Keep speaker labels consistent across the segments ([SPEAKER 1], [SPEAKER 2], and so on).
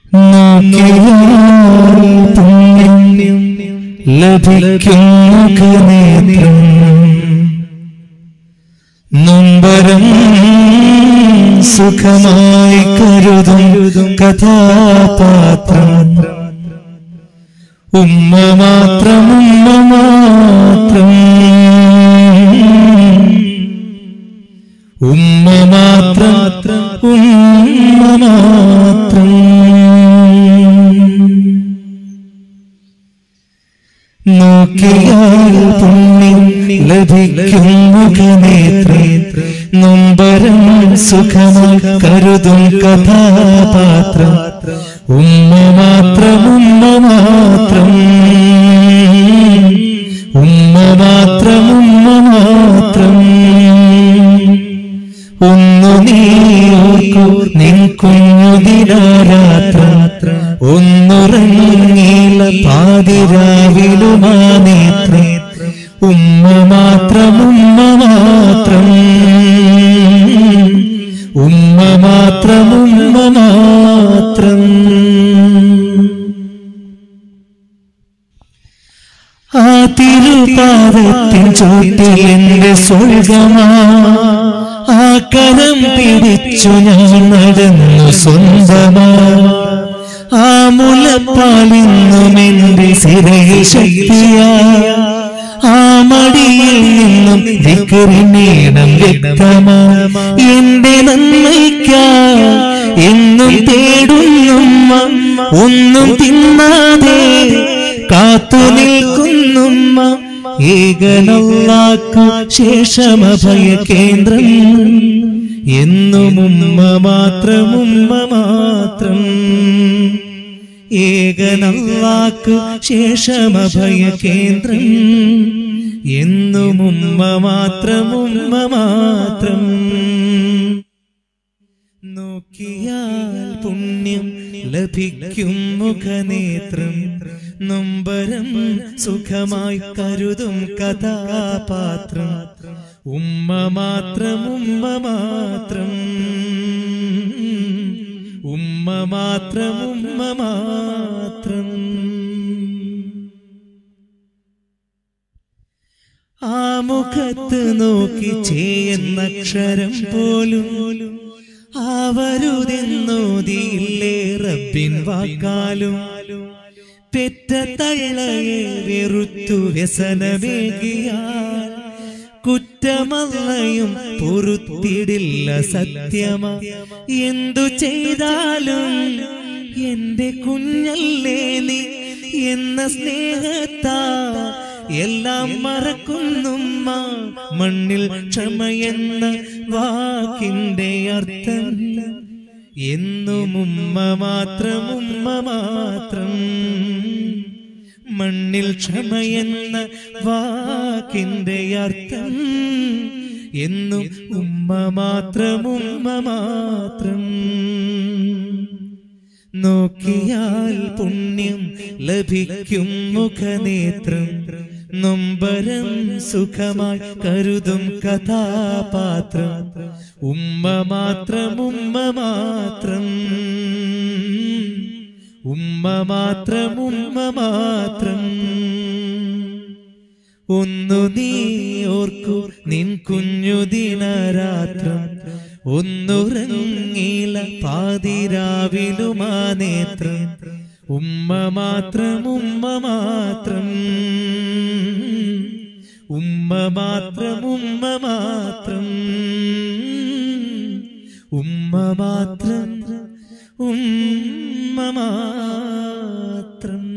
[SPEAKER 1] നോക്കിയാൽ പുണ്യം ലഭിക്കും മുഖനേത്രം നൊമ്പരം സുഖമായി കരുതും കഥാപാത്രം ഉമ്മ മാത്രം ഉമ്മ മാത്രം ഉമ്മ മാത്രം ഉമ്മ മാത്രം നോക്കിയാൽ പുണ്യം ലഭിക്കും മുഖനേത്രേ നൊമ്പരം സുഖമായി കരുതും കഥാപാത്രം ഉമ്മ മാത്രം ഉമ്മ മാത്രം ഉമ്മ മാത്രം ഉമ്മ മാത്രം ഒന്നു നീ ഓർക്കൂ നിൻ കുഞ്ഞു ദിനരാത്ര ഒന്നുറങ്ങിയില്ല പാതിരാവിലുമാ നേത്രേ ഉമ്മ മാത്രം ഉമ്മ മാത്രം ഉമ്മ മാത്രം ഉമ്മ മാത്രം ആ തിരുപാദത്തിൻ ചോട്ടിൽ എന്റെ സ്വർഗമാ ആ കരം പിടിച്ചു ഞാൻ നടന്നു സ്വന്തമാ ആ മുലപ്പാലിന്നും എന്റെ സിരയിൽ ശക്തിയാ ആ മടിയിൽ നിന്നും വിക്രിനീടം വ്യക്തമാ എന്റെ നന്മയ്ക്കാ എന്നും തേടുന്നുമ്മ ഒന്നും തിന്നാതെ കാത്തു നിൽക്കുന്നുമ്മ ഏകനല്ലാക്കു ശേഷമഭയ കേന്ദ്രം എന്നും ഉമ്മ മാത്രം ഉമ്മ മാത്രം ഏകനല്ലാക്കു ശേഷമഭയ കേന്ദ്രം എന്നും ഉമ്മ മാത്രം ഉമ്മ മാത്രം നോക്കിയാൽ പുണ്യം ലഭിക്കും മുഖനേത്രം നൊമ്പരം സുഖമായി കരുതും കഥാപാത്രം ഉമ്മ മാത്രം ഉമ്മ മാത്രം ഉമ്മ മാത്രം ഉമ്മ മാത്രം ആ മുഖത്ത് നോക്കി ചെയ്യുന്നക്ഷരം പോലും ആവരുതെന്നോതിയില്ലേ റബ്ബിൻ വാക്കാലും പെറ്റ തള്ളയെ വെറുത്തു വ്യസനമേകിയാൽ കുറ്റമല്ലയും പൊറുത്തിടില്ല സത്യമ എന്തു ചെയ്താലും എന്റെ കുഞ്ഞല്ലേ നീ എന്ന സ്നേഹത്താ എല്ലാം മറക്കുന്നുമ്മ മണ്ണിൽ ക്ഷമയെന്ന വാക്കിന്റെ അർത്ഥം എന്നും ഉമ്മ മാത്രം ഉമ്മ മാത്രം മണ്ണിൽ ക്ഷമയെന്ന വാക്കിന്റെ അർത്ഥം എന്നും ഉമ്മ മാത്രം ഉമ്മ മാത്രം നോക്കിയാൽ പുണ്യം ലഭിക്കും മുഖനേത്രം നൊമ്പരം സുഖമായി കരുതും കഥാപാത്രം ഉമ്മ മാത്രം ഉമ്മ മാത്രം ഉമ്മ മാത്രം ഉമ്മ മാത്രം ഒന്നു നീ ഓർക്കൂ നിൻ കുഞ്ഞു ദിനരാത്രം ഒന്നുറങ്ങില പാതിരാവിലുമാ നേത്രം ഉമ്മ മാത്രം ഉമ്മ മാത്രം ഉമ്മ മാത്രം ഉമ്മ മാത്രം ഉമ്മ മാത്രം ഉമ്മ മാത്രം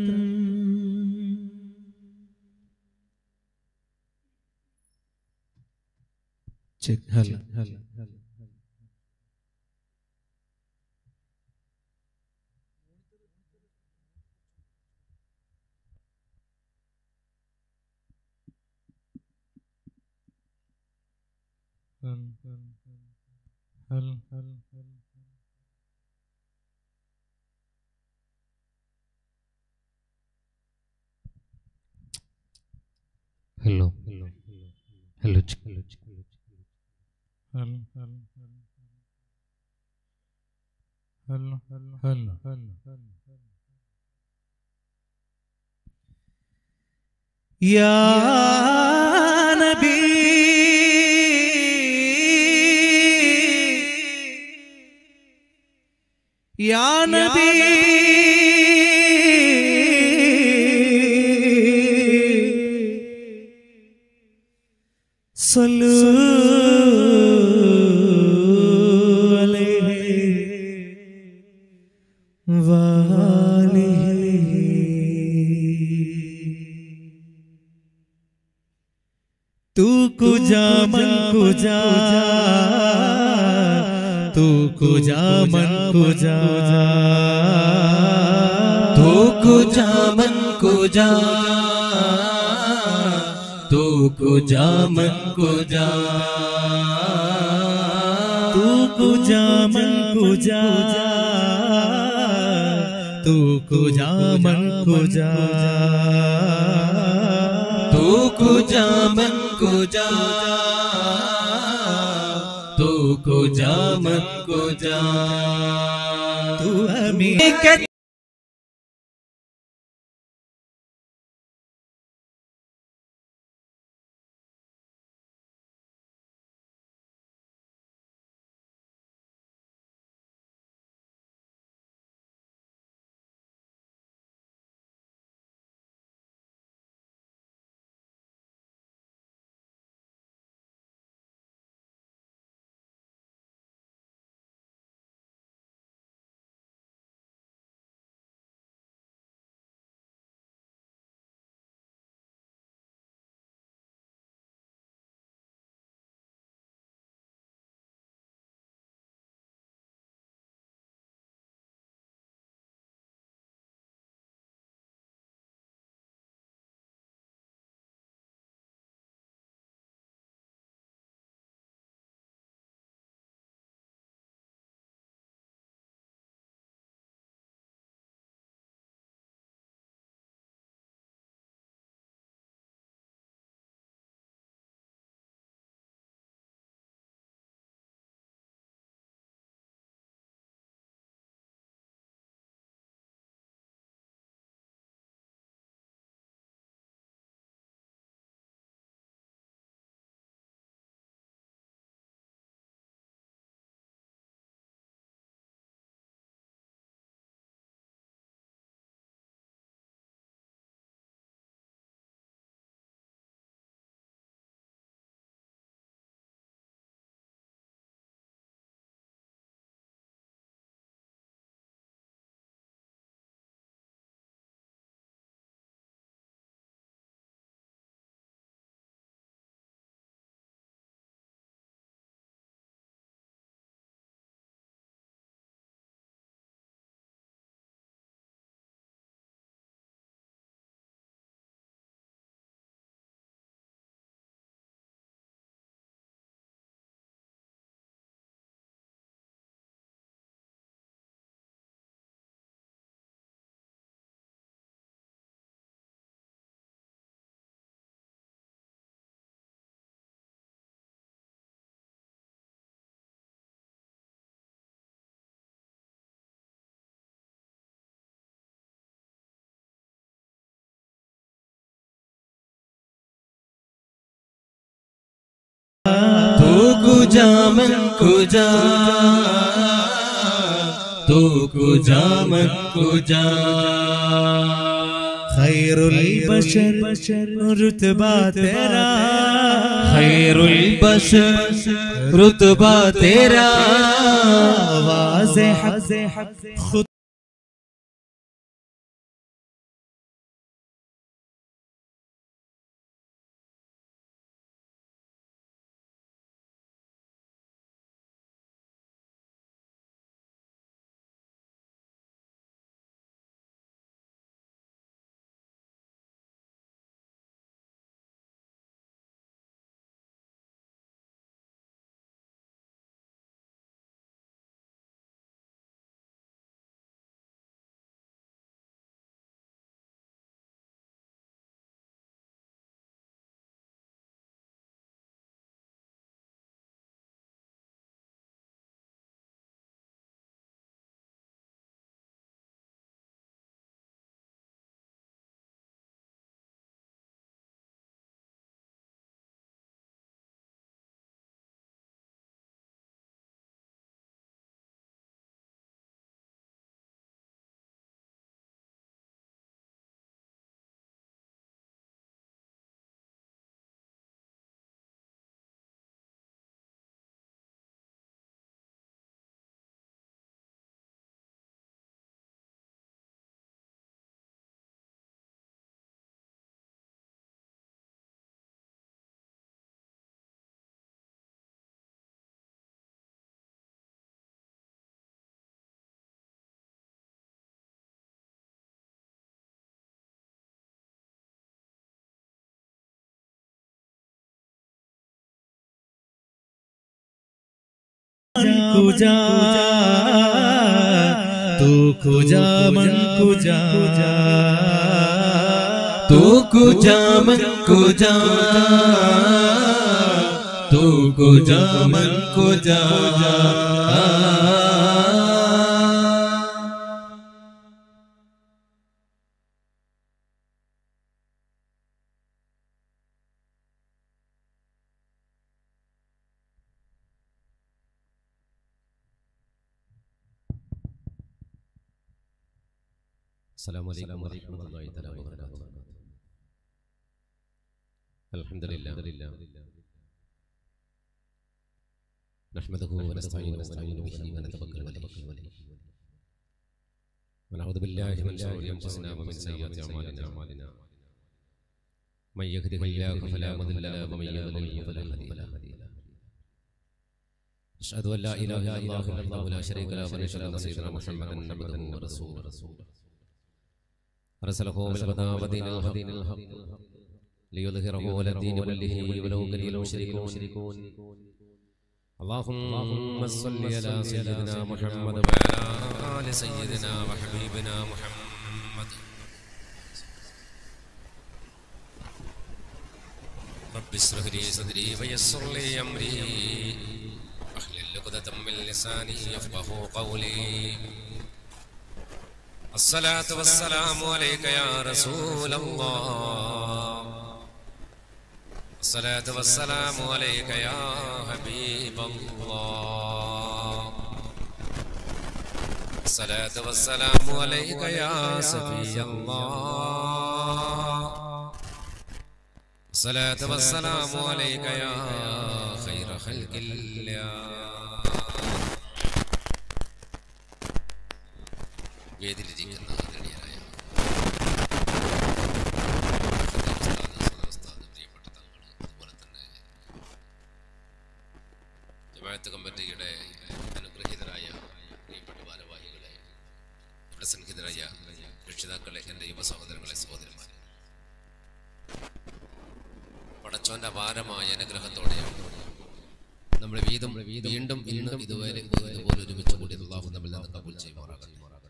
[SPEAKER 1] check hello
[SPEAKER 2] hello hello hello hello hello hello hello
[SPEAKER 1] يا نبي يا نبي صلوا عليه وآله तू कुजा मन कुजा तू कुजा मन कुजा
[SPEAKER 3] तू कुजा मन कुजा तू कुजा मन कुजा
[SPEAKER 1] तू कुजा मन कुजा तू कुजा मन कुजा
[SPEAKER 3] तू कुजा मन कुजा तू कुजा मन कुजा
[SPEAKER 1] तू अमीर
[SPEAKER 3] तू कुजा मन कुजा तू कुजा मन कुजा
[SPEAKER 1] खैरुल बशर रुतबा तेरा
[SPEAKER 3] खैरुल बशर रुतबा तेरा
[SPEAKER 1] आवाज़ हक खुद कुजा तू कुजा मन कुजा
[SPEAKER 3] तू कुजा मन कुजा तू कुजा मन कुजा
[SPEAKER 4] السلام عليكم ورحمة الله تعالى وبركاته الحمد لله نحمده ونستعينه ونستعين به ونتوكل عليه ونعوذ بالله من شرور أنفسنا ومن سيئات أعمالنا من يهده الله فلا مضل له ومن يضلل فلا هادي له أشهد أن لا إله إلا الله وحده لا شريك له ونشهد أن سيدنا محمدا عبده ورسوله أرسله بالهدى ودين الحق ليظهره على الدين كله ولو كره المشركون اللهم صل على سيدنا محمد وعلى آل سيدنا وحبيبنا محمد رب اشرح لي صدري ويسر لي أمري واحلل عقدة من لساني يفقه قولي الصلاة والسلام عليك يا رسول الله الصلاة والسلام عليك يا حبيب الله الصلاة والسلام عليك يا سفي الله الصلاة والسلام عليك يا خير خلق الله വേദിയിലിരിക്കുന്ന ആദരണീയരായ ഉസ്താദ്, ഉസ്താദ്, പ്രിയപ്പെട്ട തങ്ങൾ, അതുപോലെ തന്നെ ജമാഅത്ത് കമ്മിറ്റിയുടെ അനുഗ്രഹീതരായ പ്രിയപ്പെട്ട ഭാരവാഹികളെ ഇവിടെ സംഹിതരായ രക്ഷിതാക്കളെ എൻ്റെ യുവ സഹോദരങ്ങളെ സഹോദരന്മാരെ പടച്ചോന്റെ അപാരമായ അനുഗ്രഹത്തോടെ നമ്മൾ വീണ്ടും വീണ്ടും ഇന്ന് ഇതുവരെ ഇതുപോലെ ഒരുമിച്ച് കൂടി അള്ളാഹു നമ്മിൽ നിന്ന് കബൂൽ ചെയ്യുമാറാകട്ടെ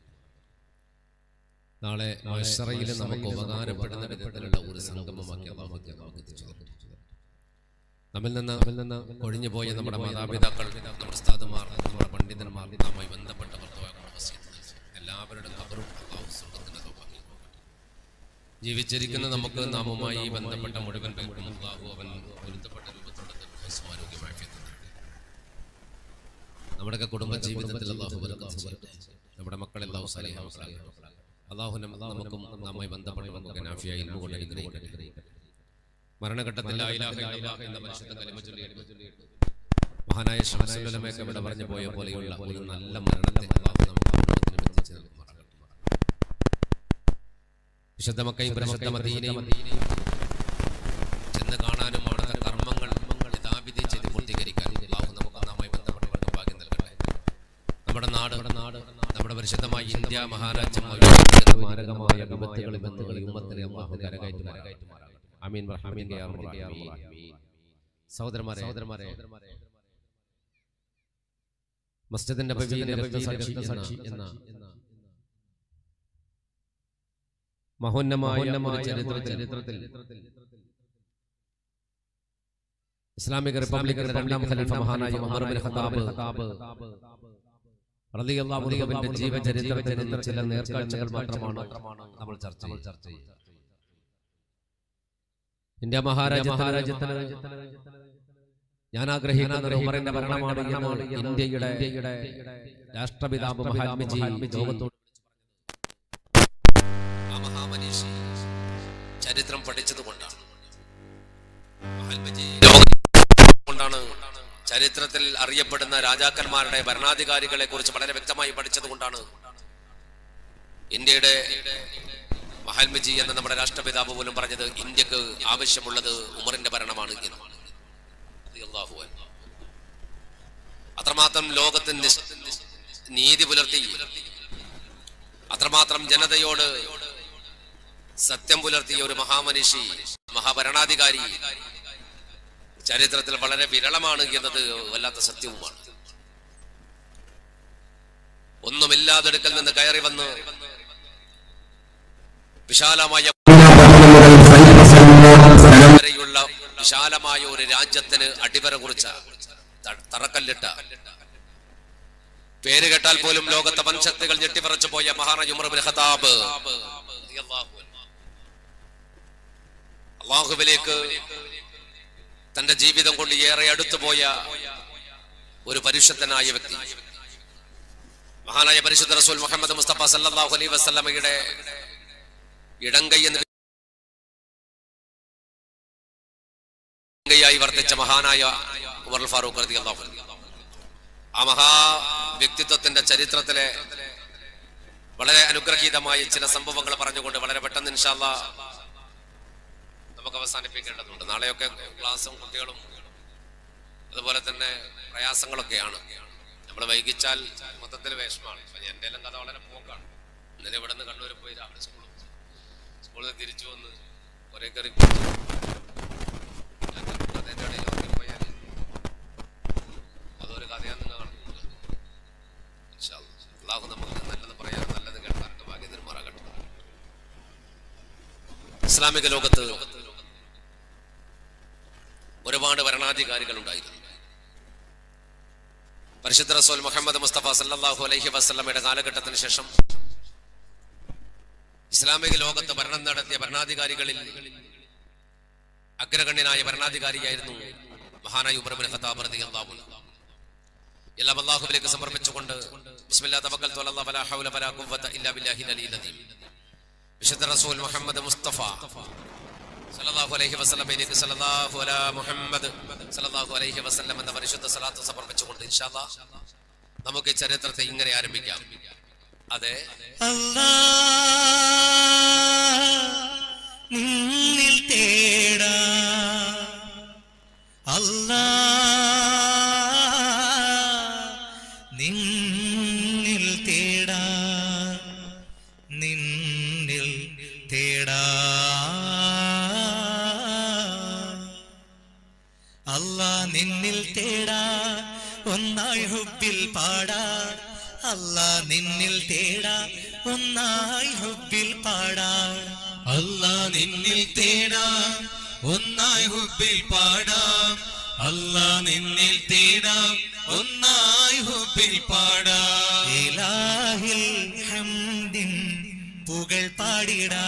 [SPEAKER 4] നാളെ മത്സറയിൽ നമുക്ക് ഉപകാരപ്പെടുന്ന വിധത്തിലുള്ള ഒരു സംഗമമാക്കി അള്ളാഹു നമുക്ക് എത്തിച്ചു തരും. നമ്മിൽ നിന്ന് നമ്മിൽ നിന്ന് കൊഴിഞ്ഞു പോയ നമ്മുടെ മാതാപിതാക്കൾ നമ്മുടെ ഉസ്താദുമാർ നമ്മുടെ പണ്ഡിതന്മാർ നാമായി ബന്ധപ്പെട്ട ഭർത്താവായ വസീത്ത് എല്ലാവരുടെ കബറും അള്ളാഹു സ്വർഗ്ഗത്തിന്റെ സൗഭാഗ്യം ജീവിച്ചിരിക്കുന്ന നമുക്ക് നാമുമായി ബന്ധപ്പെട്ട മുഴുവൻ പേർക്കും അള്ളാഹു അവൻ പൊരുത്തപ്പെട്ട രൂപത്തിലുള്ള ആരോഗ്യമായി നമ്മുടെയൊക്കെ കുടുംബ ജീവിതത്തിൽ അള്ളാഹു ബർക്കത്ത് ചെയ്യട്ടെ. നമ്മുടെ മക്കളെ അള്ളാഹു സലിഹാക്കളാകട്ടെ. അള്ളാഹു നം- നമുക്കും നമ്മെ ബന്ധപ്പെട്ട നമുക്ക് നാഫിയായി ഇൽമു കൊണ്ട് അനുഗ്രഹിക്കട്ടെ മരണഘട്ടത്തിൽ ലാ ഇലാഹ ഇല്ലല്ലാഹ് എന്ന പരിശുദ്ധ കലിമ ചൊല്ലിയിട്ട് മഹാനായ ശംസുലമയൊക്കെ ഇവിടെ പറഞ്ഞു പോയ പോലെയുള്ള ഒരു നല്ല മരണത്തെ അള്ളാഹു നമുക്ക് കുടുംബത്തിനും എത്തിച്ചു നൽകുമാറാകട്ടെ. വിശുദ്ധ മക്കയും പരിശുദ്ധ മദീനയും ചെന്ന് കാണാനും അവിടുത്തെ കർമ്മങ്ങൾ യഥാവിധി ചെയ്ത് പൂർത്തീകരിക്കാൻ അള്ളാഹു നമുക്ക് നാമായി ബന്ധപ്പെട്ടവർക്ക് ഭാഗ്യം നൽകട്ടെ നമ്മുടെ നാട് നാട് നമ്മുടെ പരിശുദ്ധമായ ഇന്ത്യ മഹാരാജ്യം അഭിവൃദ്ധിയുടെ മാരകമായ വിപത്തുകളിൽ നിന്ന് ഈ ഉമ്മത്തിനെ അള്ളാഹു കരകയറ്റി കരകയറ്റുമാറാകട്ടെ ആമീൻ റഹ്മീൻ യാ റഹ്മാൻ. സഹോദരന്മാരെ സഹോദരന്മാരെ മസ്ജിദിന്റെ പവിത്ര രക്തസാക്ഷി എന്ന മഹോന്നമായ ഒരു ചരിത്രത്തിൽ ഇസ്ലാമിക റിപ്പബ്ലിക്കിന്റെ രണ്ടാം ഖലീഫ മഹാനായ ഉമർ ബിൻ ഖത്താബ് റളിയല്ലാഹു അൻഹുവിന്റെ ജീവചരിത്രത്തിൽ നിന്ന് ചില നേർക്കാഴ്ചകൾ മാത്രമാണ് നമ്മൾ ചർച്ച ചെയ്യുന്നത് ഇന്ത്യ മഹാരാജ മഹാരാജ്യത്തിന് ഞാൻ ആഗ്രഹിക്കുന്നത് ഉമറിന്റെ ഭരണമാണ് എന്ന് ഇന്ത്യയുടെ രാഷ്ട്രപിതാവ് മഹാത്മജി ലോകത്തോട് ആ മഹാമനീഷി ചരിത്രം പഠിച്ചത് കൊണ്ടാണ് മഹാത്മജി കൊണ്ടാണ് ചരിത്രത്തിൽ അറിയപ്പെടുന്ന രാജാക്കന്മാരുടെ ഭരണാധികാരികളെ കുറിച്ച് വളരെ വ്യക്തമായി പഠിച്ചത് കൊണ്ടാണ് ഇന്ത്യയുടെ മഹാത്മജി എന്ന നമ്മുടെ രാഷ്ട്രപിതാവ് പോലും പറഞ്ഞത് ഇന്ത്യക്ക് ആവശ്യമുള്ളത് ഉമറിന്റെ ഭരണമാണ് എന്ന് റളിയല്ലാഹു അൻഹു. അത്രമാത്രം ലോകത്ത് നിസ്- നീതി പുലർത്തി അത്രമാത്രം ജനതയോട് സത്യം പുലർത്തിയ ഒരു മഹാമനിഷി മഹാഭരണാധികാരി ചരിത്രത്തിൽ വളരെ വിരളമാണ് എന്നത് വല്ലാത്ത സത്യവുമാണ് ഒന്നുമില്ലാതെടുക്കൽ നിന്ന് കയറി വന്ന് വിശാലമായ വരെയുള്ള വിശാലമായ ഒരു രാജ്യത്തിന് അടിവര കുറിച്ച ത- തറക്കല്ലിട്ട പേര് കേട്ടാൽ പോലും ലോകത്തെ വൻശക്തികൾ ഞെട്ടിപ്പറച്ചു പോയ മഹാനായ ഉമർ ഇബ്നു ഖത്താബ് റളിയല്ലാഹു അൻഹു. അള്ളാഹുവിലേക്ക് തന്റെ ജീവിതം കൊണ്ട് ഏറെ അടുത്തുപോയ ഒരു പരിശുദ്ധനായ വ്യക്തി മഹാനായ പരിശുദ്ധ റസൂൽ മുഹമ്മദ് മുസ്തഫ സല്ലല്ലാഹു അലൈഹി വസല്ലമയുടെ ഇടങ്കൈ എന്ന് ഇടങ്കൈയായി വർത്തിച്ച മഹാനായ ഉമർ ഫാറൂഖ് റളിയല്ലാഹു അൻഹു ആ മഹാ വ്യക്തിത്വത്തിന്റെ ചരിത്രത്തിലെ വളരെ അനുഗ്രഹീതമായ ചില സംഭവങ്ങൾ പറഞ്ഞുകൊണ്ട് വളരെ പെട്ടെന്ന് ഇൻഷാല്ല നമുക്ക് അവസാനിപ്പിക്കേണ്ടതുണ്ട് നാളെയൊക്കെ ക്ലാസ്സും കുട്ടികളും അതുപോലെ തന്നെ പ്രയാസങ്ങളൊക്കെയാണ് നമ്മൾ വൈകിച്ചാൽ മൊത്തത്തിൽ വിഷമാണ് ഇപ്പൊ എൻ്റെ എല്ലാം കഥ വളരെ പോക്കാണ് ഇന്നലെ ഇവിടെ നിന്ന് കണ്ണൂർ പോയി രാവിലെ സ്കൂളിൽ സ്കൂളിൽ നിന്ന് തിരിച്ചു വന്ന് കുറെ കയറി അതിൻ്റെ ഇടയിൽ ഉറങ്ങിപ്പോയാൽ അതൊരു കഥയാണ് നിങ്ങൾ കാണുന്നത് ഇൻഷാ അല്ലാ. അള്ളാഹു നമുക്ക് നല്ലത് പറയാൻ നല്ലത് കേൾക്കാനൊക്കെ ഭാഗ്യത്തിന് മാറാകട്ടെ ഇസ്ലാമിക ലോകത്ത് ഒരുപാട് ഭരണാധികാരികൾ ഉണ്ടായിരുന്നു പരിശുദ്ധ റസൂൽ മുഹമ്മദ് മുസ്തഫ സല്ലല്ലാഹു അലൈഹി വസല്ലമയുടെ കാലഘട്ടത്തിന് ശേഷം ഇസ്ലാമിക ലോകത്ത് ഭരണം നടത്തിയ ഭരണാധികാരികളിൽ അഗ്രഗണ്യനായ ഭരണാധികാരിയായിരുന്നു മഹാനായ ഉമർ ഇബ്നു ഖത്താബ് റളിയല്ലാഹു അൻഹു എല്ലാം അള്ളാഹുവിലേക്ക് സമർപ്പിച്ചുകൊണ്ട് ബിസ്മില്ലാ തവക്കൽതു അലല്ലാഹ് വലാ ഹൗല വലാ ഖുവ്വത ഇല്ലാ ബില്ലാഹിൽ അലിയിൽ അദീം വിശുദ്ധ റസൂൽ മുഹമ്മദ് മുസ്തഫ സല്ലല്ലാഹു അലൈഹി വസല്ലമയിലേക്ക് സല്ലല്ലാഹു അലാ മുഹമ്മദ് സല്ലല്ലാഹു അലൈഹി വസല്ലം എന്ന പരിശുദ്ധ സ്വലാത്ത് സമർപ്പിച്ചുകൊണ്ട് ഇൻഷാ അല്ലാഹ് നമുക്ക് ഈ ചരിത്രത്തെ ഇങ്ങനെ ആരംഭിക്കാം അതെ
[SPEAKER 1] അല്ലാ നിന്നിൽ തേടാ അല്ലാ നിന്നിൽ തേടാ നിന്നിൽ തേടാ അല്ലാ നിന്നിൽ തേടാ ഒന്നായി ഹുബിൽ പാടാ അല്ലാ നിന്നിൽ തേടാ ഒന്നായി ഹുബിൽ പാടാ
[SPEAKER 3] അല്ലാ നിന്നിൽ തേടാം ഒന്നായി ഹുബിൽ പാടാം അല്ലാ നിന്നിൽ തേടാം ഒന്നായി ഹുബിൽ പാടാം
[SPEAKER 1] ഇലാഹിൽ ഹംദിൻ പുകൾ പാടിടാ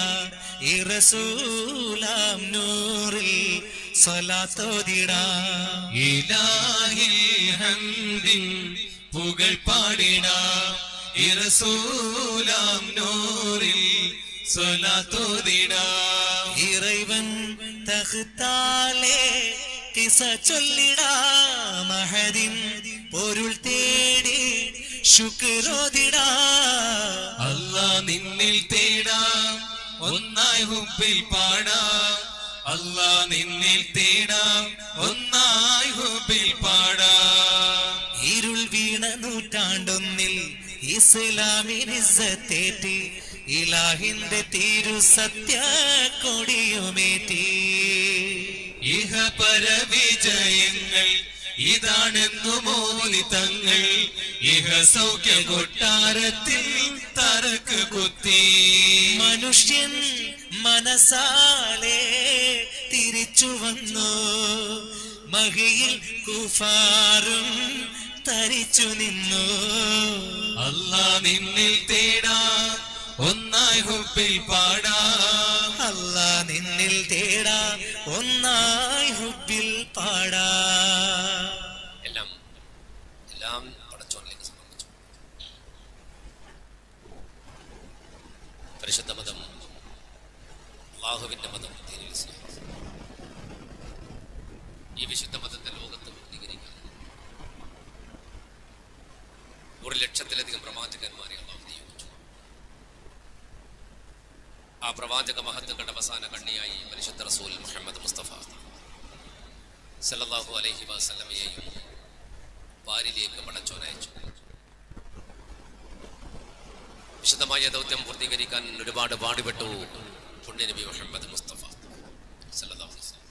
[SPEAKER 1] ഇറസൂലാം നൂറിൽ സ്വലാത്തോതിടാ
[SPEAKER 3] ഇലാഹിൽ ഹംദിൻ പുകൾ പാടിടാം ഇറസൂലാം നൂറിൽ സ്വലാത്തോതിടാം
[SPEAKER 1] ഇറൈവൻ തഹ്താലേ കിസ ചൊല്ലിടാ മഹദിൻ പൊരുൾ തേടി ശുക്രോതിടാ
[SPEAKER 3] അല്ലാ നിന്നിൽ തേടാം ഒന്നായി ഹുബിൽ പാടാം അല്ലാ നിന്നിൽ തേടാം ഒന്നായി ഹുബിൽ പാടാം
[SPEAKER 1] ഇരുൾ വീണ നൂറ്റാണ്ടൊന്നിൽ ഇസ്ലാമിനിസത്തേറ്റി ഇലാഹിന്റെ തിരു സത്യ കൊടിയുമേറ്റി
[SPEAKER 3] ഇഹ പരവിജയങ്ങൾ ഇതാണെന്നു മോലി തങ്ങൾ ഇഹ സൗഖ്യ കൊട്ടാരത്തിൽ തറക്ക് കുത്തി
[SPEAKER 1] മനുഷ്യൻ മനസാലെ തിരിച്ചു വന്നു മഹിയിൽ കുഫാറും തരിച്ചു നിന്നു
[SPEAKER 3] അല്ലാ നിന്നിൽ തേടാം ഒന്നായി ഹുബിൽ പാടാം
[SPEAKER 1] അല്ലാ നിന്നിൽ തേടാ ഒന്നായി ഹുബിൽ പാടാ
[SPEAKER 4] എല്ലാം എല്ലാം പടച്ചോനിലേക്ക് സമർപ്പിച്ചു പരിശുദ്ധ മതം അള്ളാഹുവിന്റെ മതം ദീനുൽ ഇസ്ലാം. ഈ വിശുദ്ധ മതത്തെ ലോകത്ത് പൂർത്തീകരിക്കാൻ ഒരു ലക്ഷത്തിലധികം പ്രവാചകന്മാരെ അള്ളാഹു നിയോഗിച്ചു ആ പ്രവാചക മഹത്തുക്കളുടെ അവസാന കണ്ണിയായി പരിശുദ്ധ റസൂൽ മുഹമ്മദ് മുസ്തഫ സല്ലല്ലാഹു അലൈഹി വസല്ലമയെയും പാരിലേക്ക് പടച്ചോനയച്ചു വിശദമായ ദൗത്യം പൂർത്തീകരിക്കാൻ ഒരുപാട് പാടുപെട്ടു പുണ്യനബി മുഹമ്മദ് മുസ്തഫ സല്ലല്ലാഹു അലൈഹി വസല്ലം.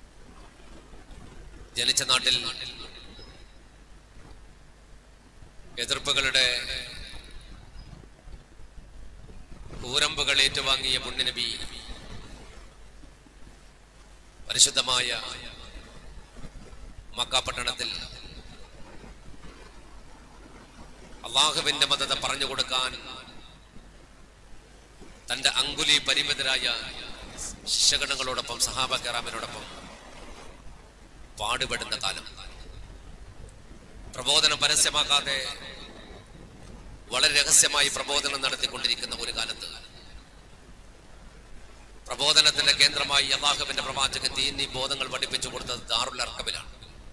[SPEAKER 4] ജനിച്ച നാട്ടിൽ എതിർപ്പുകളുടെ കൂരമ്പുകൾ ഏറ്റുവാങ്ങിയ പുണ്യനബി പരിശുദ്ധമായ മക്ക പട്ടണത്തിൽ അള്ളാഹുവിന്റെ മതത പറഞ്ഞു കൊടുക്കാൻ തന്റെ അങ്കുലി പരിമിതരായ ശിഷ്യഗണങ്ങളോടൊപ്പം സഹാബ കറാമിനോടൊപ്പം പാടുപെടുന്ന കാലം പ്രബോധനം പരസ്യമാക്കാതെ വളരെ രഹസ്യമായി പ്രബോധനം നടത്തിക്കൊണ്ടിരിക്കുന്ന ഒരു കാലത്ത് പ്രബോധനത്തിന്റെ കേന്ദ്രമായി അള്ളാഹുവിന്റെ പ്രവാചകൻ തീന്നി ബോധങ്ങൾ പഠിപ്പിച്ചു കൊടുത്തത് ദാറുൽ അർക്കബിലാണ്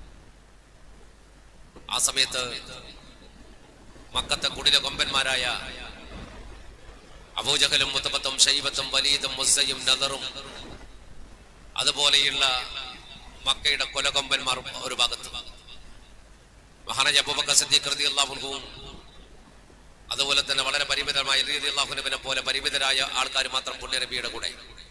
[SPEAKER 4] ആ സമയത്ത് മക്കത്തെ കുടില കൊമ്പന്മാരായ അബൂജഹലും മുത്തബത്തും ഷൈബത്തും വലീദും മുസയും നദറും അതുപോലെയുള്ള മക്കയുടെ കൊലകൊമ്പന്മാരും ഒരു ഭാഗത്ത് മഹാനജ് അബൂബക്കർ സിദ്ദീഖ് റളിയല്ലാഹുവും അതുപോലെ തന്നെ വളരെ പരിമിതമായ റളിയല്ലാഹുവിനെ പോലെ പരിമിതരായ ആൾക്കാർ മാത്രം പുണ്യനബിയുടെ കൂടെ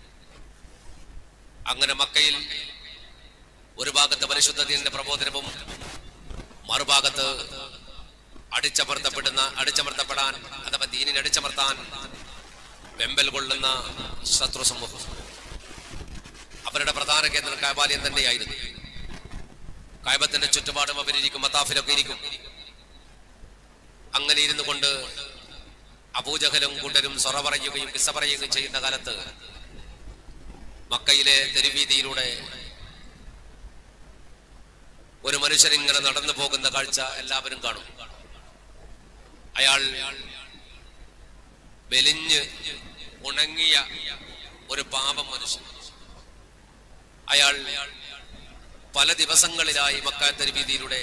[SPEAKER 4] അങ്ങനെ മക്കയിൽ ഒരു ഭാഗത്ത് പരിശുദ്ധ ദീനിന്റെ പ്രബോധനവും മറുഭാഗത്ത് അടിച്ചമർത്തപ്പെടുന്ന അടിച്ചമർത്തപ്പെടാൻ അഥവാ ദീനിനെ അടിച്ചമർത്താൻ വെമ്പൽ കൊള്ളുന്ന ശത്രു സമൂഹം അവരുടെ പ്രധാന കേന്ദ്രം കായബാലയം തന്നെയായിരുന്നു കായബത്തിന്റെ ചുറ്റുപാടും അവരിരിക്കും മത്താഫിലൊക്കെ ഇരിക്കും അങ്ങനെ ഇരുന്നു കൊണ്ട് അബൂജഹലും കൂട്ടരും സൊറ പറയുകയും കിസ്സ പറയുകയും ചെയ്യുന്ന കാലത്ത് മക്കയിലെ തെരുവീതിയിലൂടെ ഒരു മനുഷ്യൻ ഇങ്ങനെ നടന്നു പോകുന്ന കാഴ്ച എല്ലാവരും കാണും അയാൾ വെലിഞ്ഞ് ഉണങ്ങിയ ഒരു പാപം മനുഷ്യൻ അയാൾ പല ദിവസങ്ങളിലായി മക്ക തെരുവീതിയിലൂടെ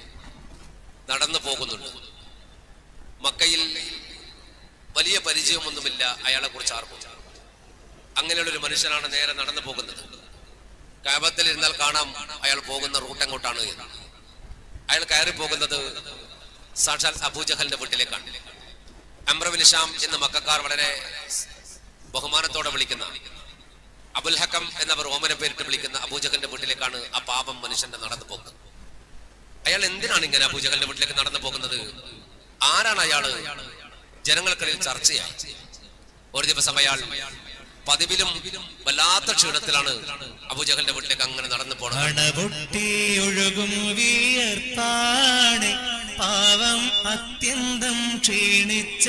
[SPEAKER 4] നടന്നു പോകുന്നുണ്ട് മക്കയിൽ വലിയ പരിചയമൊന്നുമില്ല അയാളെ കുറിച്ച് ആർക്കും അങ്ങനെയുള്ള ഒരു മനുഷ്യനാണ് നേരെ നടന്നു പോകുന്നത് കാബത്തിൽ ഇരുന്നാൽ കാണാം അയാൾ പോകുന്ന റൂട്ട് എങ്ങോട്ടാണ് എന്ന് അയാൾ കയറി പോകുന്നത് സാക്ഷാൽ അബൂജഹലിന്റെ വീട്ടിലേക്കാണ് അമ്രബിൻ ഷാം എന്ന് മക്കാർ വളരെ ബഹുമാനത്തോടെ വിളിക്കുന്ന അബുൽ ഹക്കം എന്നവർ ഓമന പേരിട്ട് വിളിക്കുന്ന അബൂജഹലിന്റെ വീട്ടിലേക്കാണ് ആ പാപം മനുഷ്യന്റെ നടന്നു പോകുന്നത് അയാൾ എന്തിനാണ് ഇങ്ങനെ അബൂജഹലിന്റെ വീട്ടിലേക്ക് നടന്നു പോകുന്നത് ആരാണ് അയാള് ജനങ്ങൾക്കിടയിൽ ചർച്ചയായി ഒരു ദിവസം അയാൾ പതിവിലും വല്ലാത്ത ക്ഷീണത്തിലാണ് അബൂജഹലിന്റെ വീട്ടിലേക്ക് അങ്ങനെ നടന്നു പോണത്
[SPEAKER 1] അണപൊട്ടി ഒഴുകും വിയർപ്പാണ് പാവം അത്യന്തം ക്ഷീണിച്ച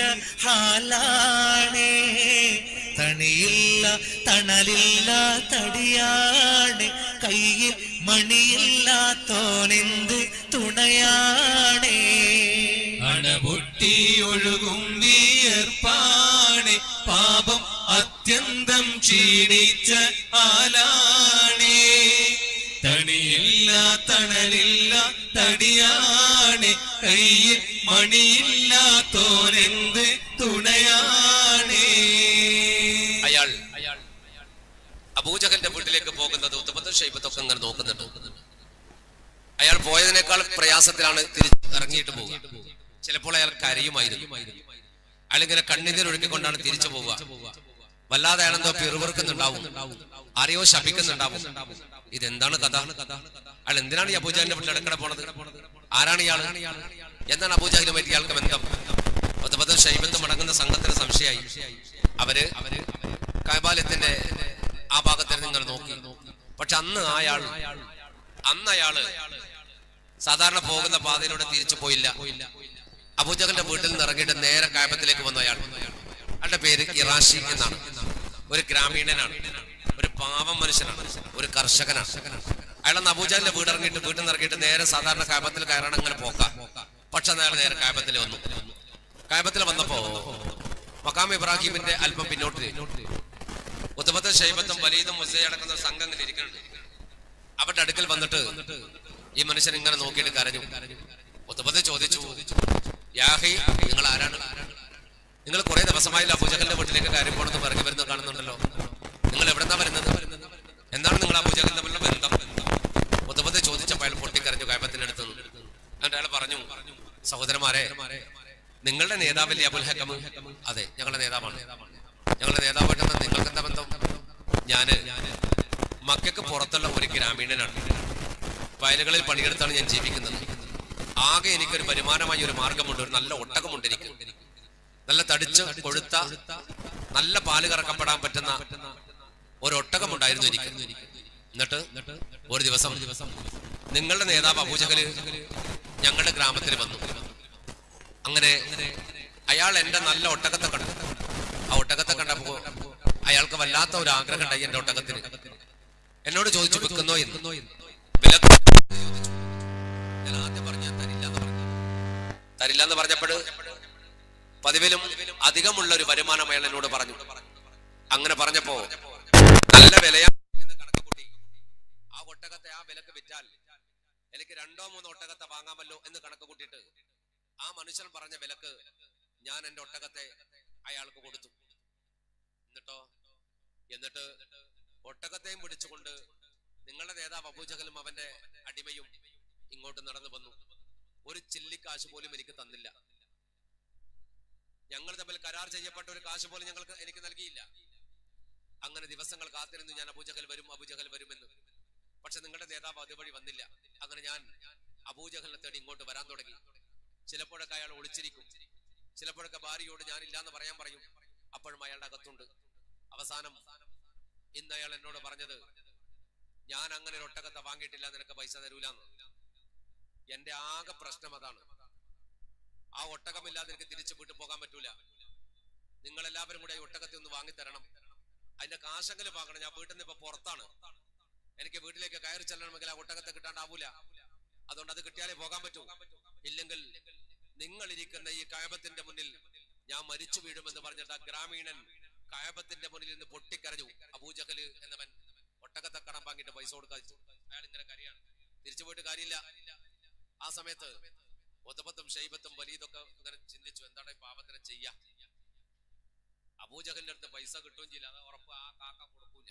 [SPEAKER 1] ഹാലാണേ തണിയില്ല തണലില്ല തടിയാണ് കയ്യിൽ മണിയില്ലാത്തോനെന്ത് തുണയാണേ
[SPEAKER 3] അണപൊട്ടി ഒഴുകും വിയർപ്പാണ് പാപം അത്യന്തം ക്ഷീണിച്ച ആലാണേ തണിയില്ല തണലില്ല തടിയാണ് കയ്യിൽ മണിയില്ലാത്തോരെന്ത് തുണയാണേ
[SPEAKER 4] അയാൾ അബൂജഹലിന്റെ വീട്ടിലേക്ക് പോകുന്നത് ഉത്തമത്തും ഷൈബത്തൊക്കെ അങ്ങനെ നോക്കുന്നുണ്ട് അയാൾ പോയതിനേക്കാൾ പ്രയാസത്തിലാണ് തിരിച്ച് ഇറങ്ങിയിട്ട് പോവുക ചിലപ്പോൾ അയാൾ കരയുമായിരുന്നു അയാൾ ഇങ്ങനെ കണ്ണീരൊഴുക്കിക്കൊണ്ടാണ് തിരിച്ചു പോവുക വല്ലാതെ അയാളെന്തോ പിറുവിറുക്കുന്നുണ്ടാവും ആരെയോ ശപിക്കുന്നുണ്ടാവും ഇതെന്താണ് കഥ അയാൾ എന്തിനാണ് ഈ അബൂജാഹിന്റെ വീട്ടിൽ ഇടക്കട പോണത് ആരാണ് ഇയാൾ എന്താണ് അബൂജാഹിലുമായിട്ട് ഇയാൾക്ക് ബന്ധം ഒത്തപത്തും ഷൈബത്തും അടങ്ങുന്ന സംഘത്തിന് സംശയമായി അവര് കൈബാല്യത്തിന്റെ ആ ഭാഗത്തിൽ നിങ്ങൾ നോക്കി പക്ഷെ അന്ന് അയാൾ അന്ന് അയാള് സാധാരണ പോകുന്ന പാതയിലൂടെ തിരിച്ചു പോയില്ല അബൂജഹലിന്റെ വീട്ടിൽ നിന്ന് ഇറങ്ങിയിട്ട് നേരെ കായബത്തിലേക്ക് വന്നു അയാൾ അയാളുടെ പേര് ഇറാഷി എന്നാണ് ഒരു ഗ്രാമീണനാണ് ഒരു പാവം മനുഷ്യനാണ് ഒരു കർഷകനാണ് അയാൾ അന്ന് അബൂജഹലിന്റെ വീട് ഇറങ്ങിയിട്ട് വീട്ടിൽ നിന്ന് ഇറങ്ങിയിട്ട് നേരെ സാധാരണ കായബത്തിൽ കയറാൻ അങ്ങനെ പോക്കാം പക്ഷെ അന്ന് അയാൾ നേരെ കായബത്തിൽ വന്നു കായബത്തിൽ വന്നപ്പോ മക്കാം ഇബ്രാഹിമിന്റെ അല്പം പിന്നോട്ട് ഉത്തമത്തെ ഷൈബത്തും വലീദും മുസൈ അടക്കുന്ന ഒരു സംഘം ഇങ്ങനെ ഇരിക്കുന്നുണ്ട് അവരുടെ അടുക്കൽ വന്നിട്ട് ഈ മനുഷ്യൻ ഇങ്ങനെ നോക്കിയിട്ട് കരഞ്ഞു ഉത്തമത്തെ ചോദിച്ചു യാഹി നിങ്ങൾ ആരാണ് നിങ്ങൾ കുറെ ദിവസമായി അബൂജഹലിന്റെ വീട്ടിലേക്ക് കയറി പോണെന്ന് പറഞ്ഞു വരുന്നത് കാണുന്നുണ്ടല്ലോ നിങ്ങൾ എവിടെന്നാ വരുന്നത് എന്താണ് നിങ്ങൾ അബൂജഹലിന്റെ തമ്മിലുള്ള ബന്ധം ഉത്തമത്തെ ചോദിച്ചപ്പോൾ അയാൾ പൊട്ടിക്കരഞ്ഞു കായപ്പത്തിന്റെ അടുത്ത് നിന്ന് എന്നിട്ട് അയാൾ പറഞ്ഞു സഹോദരന്മാരെ നിങ്ങളുടെ നേതാവല്ലേ അബുൽ ഹക്കം അതെ ഞങ്ങളുടെ നേതാവാണ് ഞങ്ങളുടെ നേതാവായിട്ട് നിങ്ങൾക്ക് എന്താ ബന്ധം ഞാന് മക്കൾക്ക് പുറത്തുള്ള ഒരു ഗ്രാമീണനാണ് വയലുകളിൽ പണിയെടുത്താണ് ഞാൻ ജീവിക്കുന്നത് ആകെ എനിക്കൊരു വരുമാനമായി ഒരു മാർഗമുണ്ട് ഒരു നല്ല ഒട്ടകമുണ്ട് എനിക്ക് നല്ല തടിച്ച് കൊഴുത്ത നല്ല പാല് കറക്കപ്പെടാൻ പറ്റുന്ന ഒരു ഒട്ടകം ഉണ്ടായിരുന്നു എനിക്ക് എന്നിട്ട് ഒരു ദിവസം നിങ്ങളുടെ നേതാവ് അബൂജഹല് ഞങ്ങളുടെ ഗ്രാമത്തിൽ വന്നു അങ്ങനെ അയാൾ എന്റെ നല്ല ഒട്ടകത്തെ കണ്ടു ആ ഒട്ടകത്തെ കണ്ടപ്പോ അയാൾക്ക് വല്ലാത്ത ഒരു ആഗ്രഹം ഉണ്ടായി എന്റെ ഒട്ടകത്തിന് എന്നോട് ചോദിച്ചു വിൽക്കുന്നോ എന്ന് വില ഞാൻ ആദ്യം പറഞ്ഞ തരില്ല എന്ന് പറഞ്ഞു തരില്ല എന്ന് പറഞ്ഞപ്പോൾ പതിവിലും അധികമുള്ള ഒരു വരുമാനം അയാൾ എന്നോട് പറഞ്ഞു അങ്ങനെ പറഞ്ഞപ്പോ നല്ല വിലയാണ് എന്ന് കണക്ക് കൂട്ടി ആ ഒട്ടകത്തെ ആ വിലക്ക് വിറ്റാൽ എനിക്ക് രണ്ടോ മൂന്നോ ഒട്ടകത്തെ വാങ്ങാമല്ലോ എന്ന് കണക്ക് കൂട്ടിയിട്ട് ആ മനുഷ്യൻ പറഞ്ഞ വിലക്ക് ഞാൻ എന്റെ ഒട്ടകത്തെ അയാൾക്ക് കൊടുത്തു എന്നിട്ടോ എന്നിട്ട് ഒട്ടകത്തെയും പിടിച്ചുകൊണ്ട് നിങ്ങളുടെ നേതാവ് അബൂജഹലും അവന്റെ അടിമയും ഇങ്ങോട്ട് നടന്നു വന്നു ഒരു ചില്ലിക്കാശ് പോലും എനിക്ക് തന്നില്ല ഞങ്ങൾ തമ്മിൽ കരാർ ചെയ്യപ്പെട്ട ഒരു കാശ് പോലും ഞങ്ങൾക്ക് എനിക്ക് നൽകിയില്ല അങ്ങനെ ദിവസങ്ങൾ കാത്തിരുന്നു ഞാൻ അബൂജഹൽ വരും അബൂജഹൽ വരുമെന്ന് പക്ഷെ നിങ്ങളുടെ നേതാവ് അതുവഴി വന്നില്ല അങ്ങനെ ഞാൻ അബൂജഹലിനെ തേടി ഇങ്ങോട്ട് വരാൻ തുടങ്ങി ചിലപ്പോഴൊക്കെ അയാൾ ഒളിച്ചിരിക്കും ചിലപ്പോഴൊക്കെ ഭാര്യയോട് ഞാൻ ഇല്ലാന്ന് പറയാൻ പറയും അപ്പോഴും അയാളുടെ അകത്തുണ്ട് അവസാനം ഇന്ന് അയാൾ എന്നോട് പറഞ്ഞത് ഞാൻ അങ്ങനെ ഒരു ഒട്ടകത്തെ വാങ്ങിയിട്ടില്ല നിനക്ക് പൈസ തരൂലെന്ന് എന്റെ ആകെ പ്രശ്നം അതാണ് ആ ഒട്ടകമില്ലാതെ എനിക്ക് തിരിച്ചു വീട്ടിൽ പോകാൻ പറ്റൂല നിങ്ങൾ എല്ലാവരും കൂടെ ഈ ഒട്ടകത്തെ ഒന്ന് വാങ്ങിത്തരണം അതിന്റെ കാശെങ്കിലും വാങ്ങണം ഞാൻ വീട്ടിൽ നിന്ന് ഇപ്പൊ പുറത്താണ് എനിക്ക് വീട്ടിലേക്ക് കയറി ചെല്ലണമെങ്കിൽ ആ ഒട്ടകത്തെ കിട്ടാണ്ടാവൂല അതുകൊണ്ട് അത് കിട്ടിയാലേ പോകാൻ പറ്റൂ ഇല്ലെങ്കിൽ നിങ്ങൾ ഇരിക്കുന്ന ഈ കയബത്തിന്റെ മുന്നിൽ ഞാൻ മരിച്ചു വീഴുമെന്ന് പറഞ്ഞിട്ട് ആ ഗ്രാമീണൻ കയബത്തിന്റെ മുന്നിൽ നിന്ന് പൊട്ടിക്കരഞ്ഞു അബൂജഹല് എന്നവൻ ഒട്ടകത്തെ കടം വാങ്ങിയിട്ട് പൈസ കൊടുക്കാതിച്ചു അയാൾ ഇങ്ങനെ കരയാണ് തിരിച്ചു പോയിട്ട് കാര്യമില്ല ആ സമയത്ത് ഒത്തപ്പത്തും ഷൈബത്തും വലിയതൊക്കെ ഇങ്ങനെ ചിന്തിച്ചു എന്താണ് ഈ പാപത്തിനെ ചെയ്യാ അബൂജഹലിന്റെ അടുത്ത് പൈസ കിട്ടുകയും ചെയ്യില്ല അത് ഉറപ്പ് ആ കാക്ക കൊടുക്കൂല